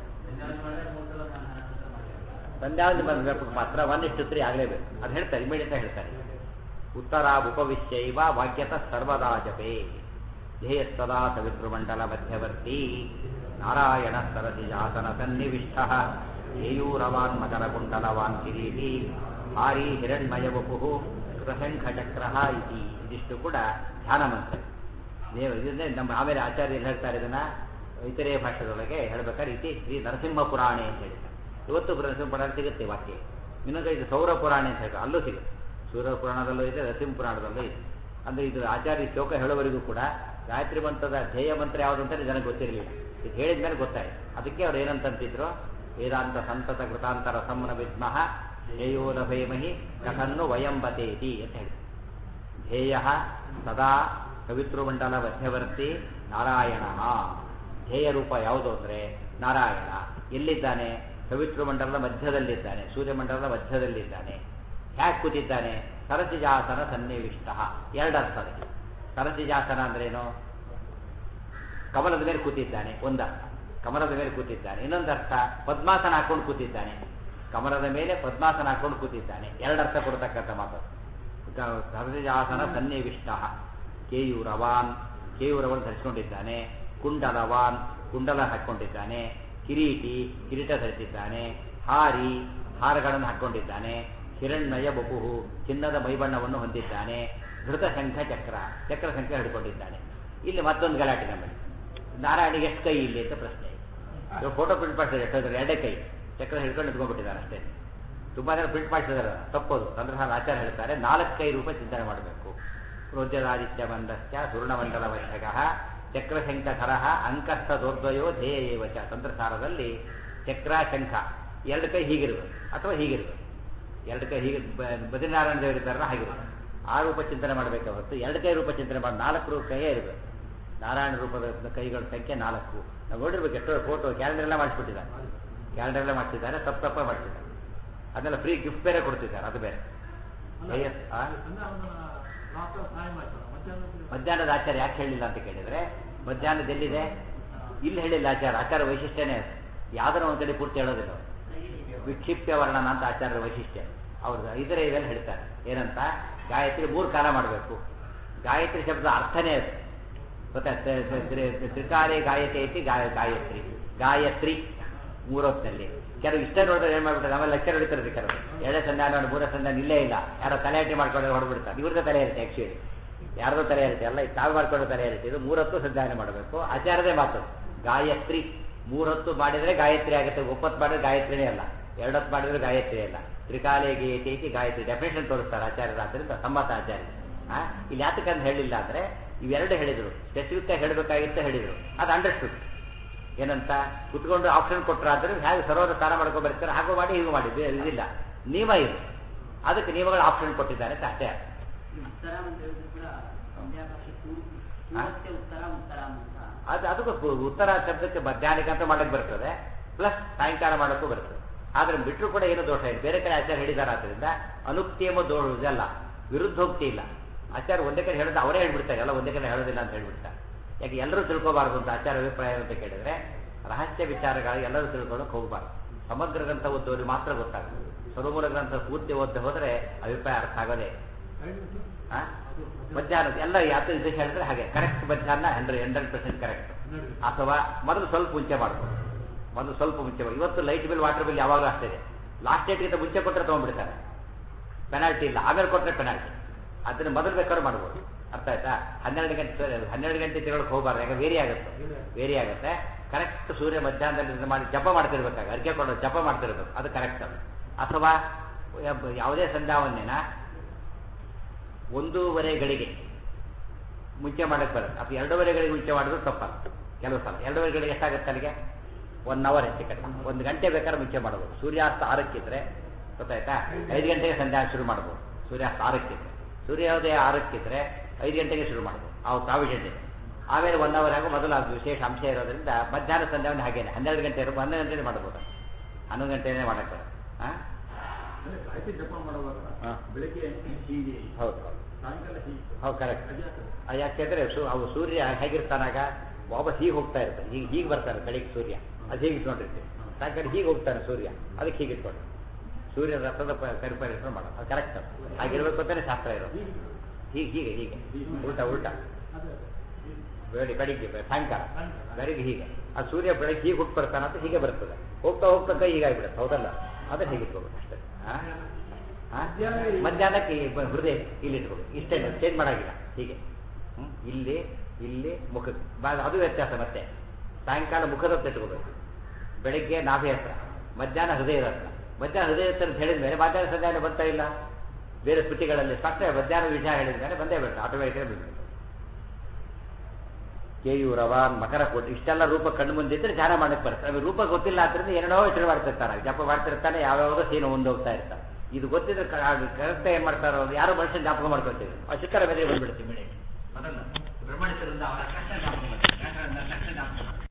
A: ಸಂಧ್ಯಾವಂತಿ ಬಂದಬೇಕು ಮಾತ್ರ ಒನ್ ಇಷ್ಟು ತ್ರೀ ಆಗಲೇಬೇಕು ಅದು ಹೇಳ್ತಾರೆ ಇಮಿಡಿಯೇಟ್ ಹೇಳ್ತಾರೆ ಉತ್ತರ ಉಪವಿಶ್ಯೈವ ವಾಕ್ಯತ ಸರ್ವದಾ ಜಪೇ ಧ್ಯೇಯ ಸದಾ ಸವಿತೃಮಂಡಲ ಮಧ್ಯವರ್ತಿ ನಾರಾಯಣ ಸರಸಿ ಜಾತನ ಸನ್ನಿವಿಷ್ಟ ಏಯೂರವಾನ್ ಮಕರ ಕುಂಡಲವಾನ್ ಕಿರೀಟಿ ಹಾರಿ ಹಿರಣ್ಮಯ ವಪು ಕೃತಶಂಖ ಚಕ್ರ ಇತಿ ಇದಿಷ್ಟು ಕೂಡ ಧ್ಯಾನ ಮಂತ್ರ ದೇವ ಇದನ್ನೇ ನಮ್ಮ ಆಮೇಲೆ ಆಚಾರ್ಯರು ಹೇಳ್ತಾರೆ ಇದನ್ನ ಇತರೆ ಭಾಷೆದೊಳಗೆ ಹೇಳ್ಬೇಕಾದ್ರೆ ಇತಿ ಶ್ರೀ ನರಸಿಂಹ ಪುರಾಣೆ ಅಂತ ಹೇಳಿದ್ದಾರೆ ಇವತ್ತು ನರಸಿಂಹ ಪುರಾಣ ಸಿಗುತ್ತೆ ವಾಕ್ಯ ಇನ್ನೊಂದು ಇದು ಸೌರ ಪುರಾಣ ಅಂತ ಹೇಳ್ತಾರೆ ಅಲ್ಲೂ ಸಿಗುತ್ತೆ ಸೂರ್ಯ ಪುರಾಣದಲ್ಲೂ ಇದೆ ನರಸಿಂಹ ಪುರಾಣದಲ್ಲೂ ಇದೆ ಅಂದ್ರೆ ಇದು ಆಚಾರ್ಯ ಶ್ಲೋಕ ಹೇಳುವವರೆಗೂ ಕೂಡ ಗಾಯತ್ರಿ ಮಂತ್ರದ ಧ್ಯೇಯ ಮಂತ್ರ ಯಾವುದು ಅಂತ ಜನಕ್ಕೆ ಗೊತ್ತಿರಲಿಲ್ಲ ಇದು ಹೇಳಿದ ಮೇಲೆ ಗೊತ್ತಾಯ್ತು ಅದಕ್ಕೆ ಅವ್ರು ಏನಂತಂತಿದ್ರು ವೇದಾಂತ ಸಂತತ ಕೃತಾಂತರ ಸಮ್ಮನ ವಿದ್ಮಃ ಧ್ಯೇಯೋ ಲಭೇಮಹಿ ಕಥನ್ನು ವಯಂಬತೇತಿ ಅಂತ ಹೇಳಿ ಧ್ಯೇಯ ಸದಾ ಕವಿತೃಮಂಡಲ ಮಧ್ಯವರ್ತಿ ನಾರಾಯಣ ಧ್ಯೇಯ ರೂಪ ಯಾವುದು ಅಂದರೆ ನಾರಾಯಣ ಎಲ್ಲಿದ್ದಾನೆ ಕವಿತೃಮಂಡಲದ ಮಧ್ಯದಲ್ಲಿದ್ದಾನೆ ಸೂರ್ಯಮಂಡಲದ ಮಧ್ಯದಲ್ಲಿದ್ದಾನೆ ಹ್ಯಾಕ್ ಕೂತಿದ್ದಾನೆ ಸರಸಿಜಾಸನ ಸನ್ನಿವಿಷ್ಟ ಎರಡರ್ಥ ಅದಕ್ಕೆ ಸರಸಿಜಾಸನ ಅಂದ್ರೇನು ಕಮಲದ ಮೇಲೆ ಕೂತಿದ್ದಾನೆ ಒಂದರ್ಥ ಕಮಲದ ಮೇಲೆ ಕೂತಿದ್ದಾನೆ ಇನ್ನೊಂದರ್ಥ ಪದ್ಮಾಸನ ಹಾಕೊಂಡು ಕೂತಿದ್ದಾನೆ ಕಮಲದ ಮೇಲೆ ಪದ್ಮಾಸನ ಹಾಕೊಂಡು ಕೂತಿದ್ದಾನೆ ಎರಡರ್ಥ ಕೊಡ್ತಕ್ಕಂಥ ಮಾತು ಸರಸಿಜಾಸನ ಸನ್ನಿವಿಷ್ಟ ಕೇಯೂರವಾನ್ ಕೇಯೂರವನ್ನು ಧರಿಸಿಕೊಂಡಿದ್ದಾನೆ ಕುಂಡಲವಾನ್ ಕುಂಡಲ ಹಾಕೊಂಡಿದ್ದಾನೆ ಕಿರೀಟಿ ಕಿರೀಟ ಧರಿಸಿದ್ದಾನೆ ಹಾರಿ ಹಾರಗಳನ್ನು ಹಾಕೊಂಡಿದ್ದಾನೆ ಹಿರಣ್ಮಯ ಬಪುಹು ಚಿನ್ನದ ಮೈಬಣ್ಣವನ್ನು ಹೊಂದಿದ್ದಾನೆ ಧೃತ ಶಂಖ ಚಕ್ರ ಚಕ್ರ ಶಂಖ ಹಿಡ್ಕೊಂಡಿದ್ದಾನೆ ಇಲ್ಲಿ ಮತ್ತೊಂದು ಗಲಾಟೆ ನಮ್ಮಲ್ಲಿ ನಾರಾಯಣಿಗೆ ಎಷ್ಟು ಕೈ ಇಲ್ಲಿ ಅಂತ ಪ್ರಶ್ನೆ ಇವಾಗ ಫೋಟೋ ಪ್ರಿಂಟ್ ಮಾಡಿಸಿದ್ರೆ ಎಷ್ಟೊಂದ್ರೆ ಎರಡೇ ಕೈ ಚಕ್ರ ಹಿಡ್ಕೊಂಡು ನಿಂತ್ಕೊಂಡ್ಬಿಟ್ಟಿದ್ದಾರೆ ಅಷ್ಟೇ ತುಂಬಾ ಜನ ಪ್ರಿಂಟ್ ಮಾಡಿಸಿದಾರೆ ತಪ್ಪೋದು ತಂತ್ರಸಾಲ ಆಚಾರ ಹೇಳ್ತಾರೆ ನಾಲ್ಕು ಕೈ ರೂಪ ಚಿಂತನೆ ಮಾಡಬೇಕು ರೋಜ್ಯದಾದಿತ್ಯ ಬಂಧಸ್ಯ ಸುರ್ಣಮಂಡಲ ವಶಕ ಚಕ್ರಶಂಖಧರ ಅಂಕಸ್ಥ ದೋರ್ದ್ವಯೋ ಧ್ಯೇಯ ಏವಚ ತಂತ್ರಸಾರದಲ್ಲಿ ಚಕ್ರ ಶಂಖ ಎರಡು ಕೈ ಹೀಗಿರ್ಬೇಕು ಅಥವಾ ಹೀಗಿರ್ಬೇಕು ಎರಡು ಕೈ ಹೀಗೆ ಬ- ಬದ್ರಿನಾರಾಯಣ ದೇವರು ಇದ್ದಾರಲ್ಲ ಹಾಗಿರ್ಬೇಕು ಆ ರೂಪ ಚಿಂತನೆ ಮಾಡಬೇಕು ಹೊರತು ಎರಡು ಕೈ ರೂಪ ಚಿಂತನೆ ಮಾಡಿ ನಾಲ್ಕು ರೂಪ ಕೈಯೇ ಇರಬೇಕು ನಾರಾಯಣ ರೂಪದ ಕೈಗಳ ಸಂಖ್ಯೆ ನಾಲ್ಕು ನಾವು ನೋಡಿರ್ಬೇಕು ಎಷ್ಟೋ ಫೋಟೋ ಕ್ಯಾಲೆಂಡರ್ ಎಲ್ಲ ಮಾಡಿಸ್ಬಿಟ್ಟಿದ್ದಾರೆ ಕ್ಯಾಲೆಂಡರ್ ಎಲ್ಲ ಮಾಡಿಸಿದ್ದಾರೆ ತಪ್ಪು ತಪ್ಪ ಮಾಡಿಸಿದ್ದಾರೆ ಅದನ್ನೆಲ್ಲ ಫ್ರೀ ಗಿಫ್ಟ್ ಬೇರೆ ಕೊಡ್ತಿದ್ದಾರೆ ಅದು ಬೇರೆ ಐಎಸ್ ಆ?
C: ಅಂದ್ರೆ ಅವನ ಡಾಕ್ಟರ್ ಸಹಾಯ ಮಾಡ್ತಾರೆ ಮಧ್ಯಾಹ್ನ
A: ಮಧ್ಯಾಹ್ನದ ಆಚಾರ ಯಾಕೆ ಹೇಳಿಲ್ಲ ಅಂತ ಕೇಳಿದ್ರೆ ಮಧ್ಯಾಹ್ನದ ಎಲ್ಲಿದೆ ಇಲ್ಲಿ ಹೇಳಿಲ್ಲ ಆಚಾರ ಆಚಾರ ವೈಶಿಷ್ಟ್ಯನೇ ಅದು ಯಾವ್ದಾರ ಒಂದ್ ಕಡೆ ಪೂರ್ತಿ ಹೇಳೋದಿಲ್ಲ ಅವ್ರು. ವಿಕ್ಷಿಪ್ತ ವರ್ಣನ ಅಂತ ಆಚಾರ್ಯರ ವೈಶಿಷ್ಟ್ಯ ಅವ್ರು ಇದರೇ ಇದರಲ್ಲಿ ಹೇಳ್ತಾರೆ ಏನಂತ ಗಾಯತ್ರಿ ಮೂರು ಕಾಲ ಮಾಡಬೇಕು ಗಾಯತ್ರಿ ಶಬ್ದ ಅರ್ಥನೇ ಅದು ಗೊತ್ತಾ ತ- ತ- ತ್ರಿ- ತ್ರಿಕಾಲೆ ಗಾಯತೆ ಐತಿ ಗಾಯ ಗಾಯತ್ರಿ ಗಾಯತ್ರಿ ಮೂರೊತ್ತಿನಲ್ಲಿ ಕೆಲವು ಇಷ್ಟ ನೋಡಿದ್ರೆ ಏನ್ ಮಾಡ್ಬಿಡ್ತಾರೆ ಆಮೇಲೆ ಲೆಕ್ಚರ್ ಹೊಡಿತಾರೆ ಕೆಲವರು ಎರಡೇ ಸಂಧಾನ ನೋಡಿ ಮೂರೇ ಸಂಧಾನ ಇಲ್ಲೇ ಇಲ್ಲ ಯಾರೋ ತಲೆ ಹಟ್ಟಿ ಮಾಡ್ಕೊಂಡು ಹೊಡ್ಬಿಡ್ತಾರೆ ಇವ್ರದ್ದು ತಲೆ ಇರುತ್ತೆ ಆಕ್ಚುಲಿ ಯಾರ್ದೋ ತಲೆ ಇರುತ್ತೆ ಅಲ್ಲ ಇದು ತಾವು ಮಾಡ್ಕೊಂಡು ತಲೆ ಇರುತ್ತೆ ಇದು ಮೂರೊತ್ತು ಸಂಧಾನ ಮಾಡಬೇಕು ಆಚಾರದೇ ಮಾತು ಗಾಯತ್ರಿ ಮೂರೊತ್ತು ಮಾಡಿದ್ರೆ ಗಾಯತ್ರಿ ಆಗುತ್ತೆ ಒಪ್ಪತ್ತು ಮಾಡಿದ್ರೆ ಗಾಯತ್ರಿನೇ ಅಲ್ಲ ಎರಡೊತ್ತು ಮಾಡಿದ್ರೆ ಗಾಯತ್ರಿ ಅಲ್ಲ ತ್ರಿಕಾಲೆ ಗೀಯತೆ ಗಾಯತ್ರಿ ಡೆಫಿನೇಷನ್ ತೋರಿಸ್ತಾರೆ ಆಚಾರ್ಯರು ಆದ್ದರಿಂದ ಸಮ್ಮತ ಆಚಾರ್ಯ ಆ ಇಲ್ಲಿ ಯಾತಕ್ಕಂತ ಹೇಳಿಲ್ಲ ಅಂದ್ರೆ ಇವೆರಡು ಹೇಳಿದ್ರು ಸ್ಪೆಸಿಫಿಕ್ ಆಗಿ ಹೇಳಬೇಕಾಗಿತ್ತು ಹೇಳಿದ್ರು ಅದು ಅಂಡರ್ಸ್ಟುಡ್ ಏನಂತ ಕುತ್ಕೊಂಡು ಆಪ್ಷನ್ ಕೊಟ್ಟರಾದ್ರೆ ಹೇಗೆ ಸರೋವರ ಸ್ನಾನ ಮಾಡ್ಕೊಂಡು ಬರ್ತಾರೆ ಹಾಗೂ ಮಾಡಿ ಹೀಗೂ ಮಾಡಿ ಬೇರೆ ಇದಿಲ್ಲ ನಿಯಮ ಇದು ಅದಕ್ಕೆ ನಿಯಮಗಳು ಆಪ್ಷನ್ ಕೊಟ್ಟಿದ್ದಾರೆ ಅಂತ ಅಷ್ಟೇ
D: ಉತ್ತರ ಅಂತ ಹೇಳಿದ್ರೆ ಕೂಡ ಸಂಧ್ಯಾ ಭಾಷೆ ಪೂರ್ವ
A: ಹಾ?
D: ಪೂರ್ವಕ್ಕೆ ಉತ್ತರ ಉತ್ತರ ಅಂತ
A: ಅದು ಅದಕ್ಕೂ ಪು- ಉತ್ತರ ಶಬ್ದಕ್ಕೆ ಮಧ್ಯಾಹ್ನಕ್ಕೆ ಅಂತ ಮಾಡಕ್ಕೆ ಬರ್ತದೆ ಪ್ಲಸ್ ಸಾಯಂಕಾಲ ಮಾಡೋಕ್ಕೂ ಬರ್ತದೆ ಆದ್ರೆ ಬಿಟ್ಟರು ಕೂಡ ಏನು ದೋಷ ಇಲ್ಲ ಬೇರೆ ಕಡೆ ಆಚಾರ ಹೇಳಿದ್ದಾರೆ ಆದ್ದರಿಂದ ಅನುಕ್ತಿ ಎಂಬ ದೋಷ ಇದಲ್ಲ ವಿರುದ್ಧೋಕ್ತಿ ಇಲ್ಲ ಆಚಾರ ಒಂದೇ ಕಡೆ ಹೇಳಿದ್ರೆ ಅವರೇ ಹೇಳ್ಬಿಡ್ತಾರೆ ಎಲ್ಲ ಒಂದೇ ಕಡೆ ಹೇಳೋದಿಲ್ಲ ಅಂತ ಹೇಳ್ಬಿಡ್ತಾರೆ ಯಾಕೆ ಎಲ್ಲರೂ ತಿಳ್ಕೋಬಾರ್ದು ಅಂತ ಆಚಾರ ಅಭಿಪ್ರಾಯ ಅಂತ ಕೇಳಿದ್ರೆ ರಹಸ್ಯ ವಿಚಾರಗಳು ಎಲ್ಲರೂ ತಿಳ್ಕೊಳ್ಳೋಕೆ ಹೋಗಬಾರ್ದು ಸಮಗ್ರ ಗ್ರಂಥ ಓದೋರಿಗೆ ಮಾತ್ರ ಗೊತ್ತಾಗುತ್ತೆ ಸ್ವರಮೂಲ ಗ್ರಂಥ ಪೂರ್ತಿ ಓದ್ದೆ ಹೋದ್ರೆ ಅಭಿಪ್ರಾಯ ಅರ್ಥ ಆಗೋದೇ ಆ? ಮಧ್ಯಾಹ್ನ ಎಲ್ಲ ಯಾವ್ದು ಇದು ಹೇಳಿದ್ರೆ ಹಾಗೆ ಕರೆಕ್ಟ್ ಮಧ್ಯಾಹ್ನ ಹಂಡ್ರೆಡ್ ಹಂಡ್ರೆಡ್ ಪರ್ಸೆಂಟ್ ಕರೆಕ್ಟ್ ಅಥವಾ ಮೊದಲು ಸ್ವಲ್ಪ ಮುಂಚೆ ಮಾಡ್ಬೋದು ಮೊದಲು ಸ್ವಲ್ಪ ಮುಂಚೆ ಮಾಡಿ ಇವತ್ತು ಲೈಟ್ ಬಿಲ್ ವಾಟರ್ ಬಿಲ್ ಯಾವಾಗಲೂ ಅಷ್ಟೇ ಇದೆ ಲಾಸ್ಟ್ ಡೇಟ್ಗಿಂತ ಮುಂಚೆ ಕೊಟ್ಟರೆ ತೊಗೊಂಡ್ಬಿಡ್ತಾರೆ ಪೆನಾಲ್ಟಿ ಇಲ್ಲ ಆಮೇಲೆ ಕೊಟ್ಟರೆ ಪೆನಾಲ್ಟಿ ಅದನ್ನ ಮೊದಲು ಬೇಕಾದ್ರೂ ಮಾಡ್ಬೋದು ಅರ್ಥ ಆಯ್ತಾ ಹನ್ನೆರಡು ಗಂಟೆ ಹನ್ನೆರಡು ಗಂಟೆ ತಿರುಗಕ್ಕೆ ಹೋಗಬಾರ್ದು ಯಾಕೆ ವೇರಿ ಆಗುತ್ತೆ ವೇರಿ ಆಗುತ್ತೆ ಕರೆಕ್ಟ್ ಸೂರ್ಯ ಮಧ್ಯಾಹ್ನದಲ್ಲಿ ಇದು ಮಾಡಿ ಜಪ ಮಾಡ್ತಿರ್ಬೇಕಾಗ ಅರ್ಕೆ ಕೊಡೋ ಜಪ ಮಾಡ್ತಿರ್ಬೇಕು ಅದು ಕರೆಕ್ಟ್ ಅದು ಅಥವಾ ಯಾವ- ಯಾವುದೇ ಸಂಧ್ಯಾವನ್ನೇನ ಒಂದೂವರೆ ಗಳಿಗೆ ಮುಂಚೆ ಮಾಡಕ್ಕೆ ಬರುತ್ತೆ ಅಥವಾ ಎರಡೂವರೆ ಗಳಿಗೆ ಮುಂಚೆ ಮಾಡಿದ್ರು ತಪ್ಪಲ್ಲ ಕೆಲವು ಸಲ ಎರಡೂವರೆ ಗಳಿಗೆ ಎಷ್ಟಾಗುತ್ತೆ ಅಲ್ಲಿಗೆ ಒನ್ ಅವರ್ ಹೆಚ್ಚು ಕಡಿಮೆ ಒಂದು ಗಂಟೆ ಬೇಕಾದ್ರೆ ಮುಂಚೆ ಮಾಡ್ಬೋದು ಸೂರ್ಯಾಸ್ತ ಆರಕ್ಕಿದ್ರೆ ಗೊತ್ತಾಯ್ತಾ ಐದು ಗಂಟೆಗೆ ಸಂಧ್ಯಾ ಶುರು ಮಾಡ್ಬೋದು ಸೂರ್ಯಾಸ್ತ ಆರಕ್ಕಿದ್ರೆ ಸೂರ್ಯೋದಯ ಆರಕ್ಕಿದ್ರೆ ಐದು ಗಂಟೆಗೆ ಶುರು ಮಾಡ್ಬೋದು ಅವು ಪ್ರಾವಿಷನ್ ಇದೆ ಆಮೇಲೆ ಒನ್ ಅವರ್ ಆಗೋ ಮೊದಲು ಅದು ವಿಶೇಷ ಅಂಶ ಇರೋದ್ರಿಂದ ಮಧ್ಯಾಹ್ನ ಸಂಧ್ಯಾವನ್ನ ಹಾಗೇನೆ ಹನ್ನೆರಡು ಗಂಟೆ ಇರೋ ಹನ್ನೊಂದು ಗಂಟೆನೇ ಮಾಡ್ಬೋದು ಹನ್ನೊಂದು ಗಂಟೆನೇ ಮಾಡಕ್ಕೆ ಬರುತ್ತೆ ಹಾಂ
B: ಅಂದ್ರೆ ಗಾಯತ್ರಿ ಜಪ ಮಾಡುವಾಗ
A: ಹಾ.
B: ಬೆಳಗ್ಗೆ ಹೀಗೆ
A: ಹೌದು ಹೌದು
B: ಸಾಯಂಕಾಲ ಹೀಗೆ
A: ಹೌದು ಕರೆಕ್ಟ್
B: ಅದ್ಯಾಕೆ?
A: ಅದು ಯಾಕೆಂದ್ರೆ ಸು ಅವು ಸೂರ್ಯ ಹೇಗಿರ್ತಾನಾಗ ವಾಪಸ್ ಹೀಗೆ ಹೋಗ್ತಾ ಇರ್ತಾನೆ ಹೀಗೆ ಹೀಗೆ ಬರ್ತಾನೆ ಬೆಳಿಗ್ಗೆ ಸೂರ್ಯ ಅದು ಹೀಗೆ ಇಟ್ಕೊಂಡಿರ್ತೀವಿ ಸಾಯಂಕಾಲ ಹೀಗೆ ಹೋಗ್ತಾನೆ ಸೂರ್ಯ ಅದಕ್ಕೆ ಹೀಗೆ ಇಟ್ಕೊಂಡು ಸೂರ್ಯ ರಥದ ಪರಿಪರಿಶ್ರಮ ಮಾಡೋದು ಅದು ಕರೆಕ್ಟ್ ಹಾಗಿರ್ಬೇಕು ಅಂತಾನೆ ಶಾಸ್ತ್ರ ಇರೋದು ಹೀಗೆ ಹೀಗೆ ಹೀಗೆ ಉಲ್ಟಾ ಉಲ್ಟಾ
C: ಅದು
A: ಬೆಳಿ ಬೆಳಿಗ್ಗೆ ಬೆ- ಸಾಯಂಕಾಲ ಬೆಳಿಗ್ಗೆ ಹೀಗೆ ಆ ಸೂರ್ಯ ಬೆಳಗ್ಗೆ ಹೀಗೆ ಹುಟ್ಟು ಬರ್ತಾನೆ ಅಂತ ಹೀಗೆ ಬರ್ತದೆ ಹೋಗ್ತಾ ಹೋಗ್ತಾ ಕೈ ಹೀಗಾಗ್ಬಿಡುತ್ತೆ ಹೌದಲ್ಲ ಅದನ್ನ ಹೀಗೆ ಇಟ್ಕೋಬೇಕು ಅಷ್ಟೇ ಆ? ಆ? ಮಧ್ಯಾಹ್ನಕ್ಕೆ ಈ ಬ- ಹೃದಯ ಇಲ್ಲಿ ಇಟ್ಕೋಬೇಕು ಇಷ್ಟೇ ಚೇಂಜ್ ಮಾಡಾಗಿಲ್ಲ ಹೀಗೆ ಹ್ಮ್? ಇಲ್ಲಿ ಇಲ್ಲಿ ಮುಖಕ್ಕೆ ಬಾ- ಅದು ವ್ಯತ್ಯಾಸ ಮತ್ತೆ ಸಾಯಂಕಾಲ ಮುಖದ ಹತ್ರ ಇಟ್ಕೋಬೇಕು ಬೆಳಿಗ್ಗೆ ನಾಭಿ ಹತ್ರ ಮಧ್ಯಾಹ್ನ ಹೃದಯದ ಹತ್ರ ಮಧ್ಯಾಹ್ನ ಹೃದಯ ಹತ್ರ ಅಂತ ಹೇಳಿದ ಮೇಲೆ ಮಧ್ಯಾಹ್ನ ಸಂಧ್ಯಾನ ಬರ್ತಾ ಇಲ್ಲ ಬೇರೆ ಸ್ಮೃತಿಗಳಲ್ಲಿ ಸ್ಪಷ್ಟ ಮಧ್ಯಾಹ್ನ ವಿಷಯ ಹೇಳಿದ ಮೇಲೆ ಬಂದೇ ಬರುತ್ತೆ ಆಟೋಮೆಟಿಕ್ ಬಿಡ್ಬೇಕು ಕೇಯೂರವಾನ್ ಮಕರ ಕೊಟ್ಟು ಇಷ್ಟೆಲ್ಲ ರೂಪ ಕಣ್ಣು ಮುಂದೆ ಇದ್ರೆ ಧ್ಯಾನ ಮಾಡಕ್ಕೆ ಬರುತ್ತೆ ಆಮೇಲೆ ರೂಪ ಗೊತ್ತಿಲ್ಲ ಆದ್ರಿಂದ ಏನೋ ಯೋಚನೆ ಮಾಡ್ತಿರ್ತಾನೆ ಜಪ ಮಾಡ್ತಿರ್ತಾನೆ ಯಾವ್ಯಾವ ಸೀನು ಮುಂದೆ ಹೋಗ್ತಾ ಇರ್ತಾನೆ ಇದು ಗೊತ್ತಿದ್ರೆ ಕರೆಕ್ಟ್ ಏನ್ ಮಾಡ್ತಾರೋ ಅದು ಯಾರೋ ಮನುಷ್ಯನ ಜ್ಞಾಪಕ ಮಾಡ್ಕೊಳ್ತೀವಿ ಆ ಸಿಕ್ಕರ ಮೇಲೆ ಬಂದ್ಬಿಡ್ತೀವಿ ಬೆಳಿಗ್ಗೆ ಅದಲ್ಲ ಬ್ರಹ್ಮಣಿಸರಿಂದ ಅವರ ಕಷ್ಟ ಜ್ಞಾಪಕ ಮಾಡ್ತೀವಿ. ಯಾಕಂದ್ರೆ ನನ್ನ ಕಷ್ಟ ಜ್ಞಾಪಕ ಮಾಡ್ತೀವಿ.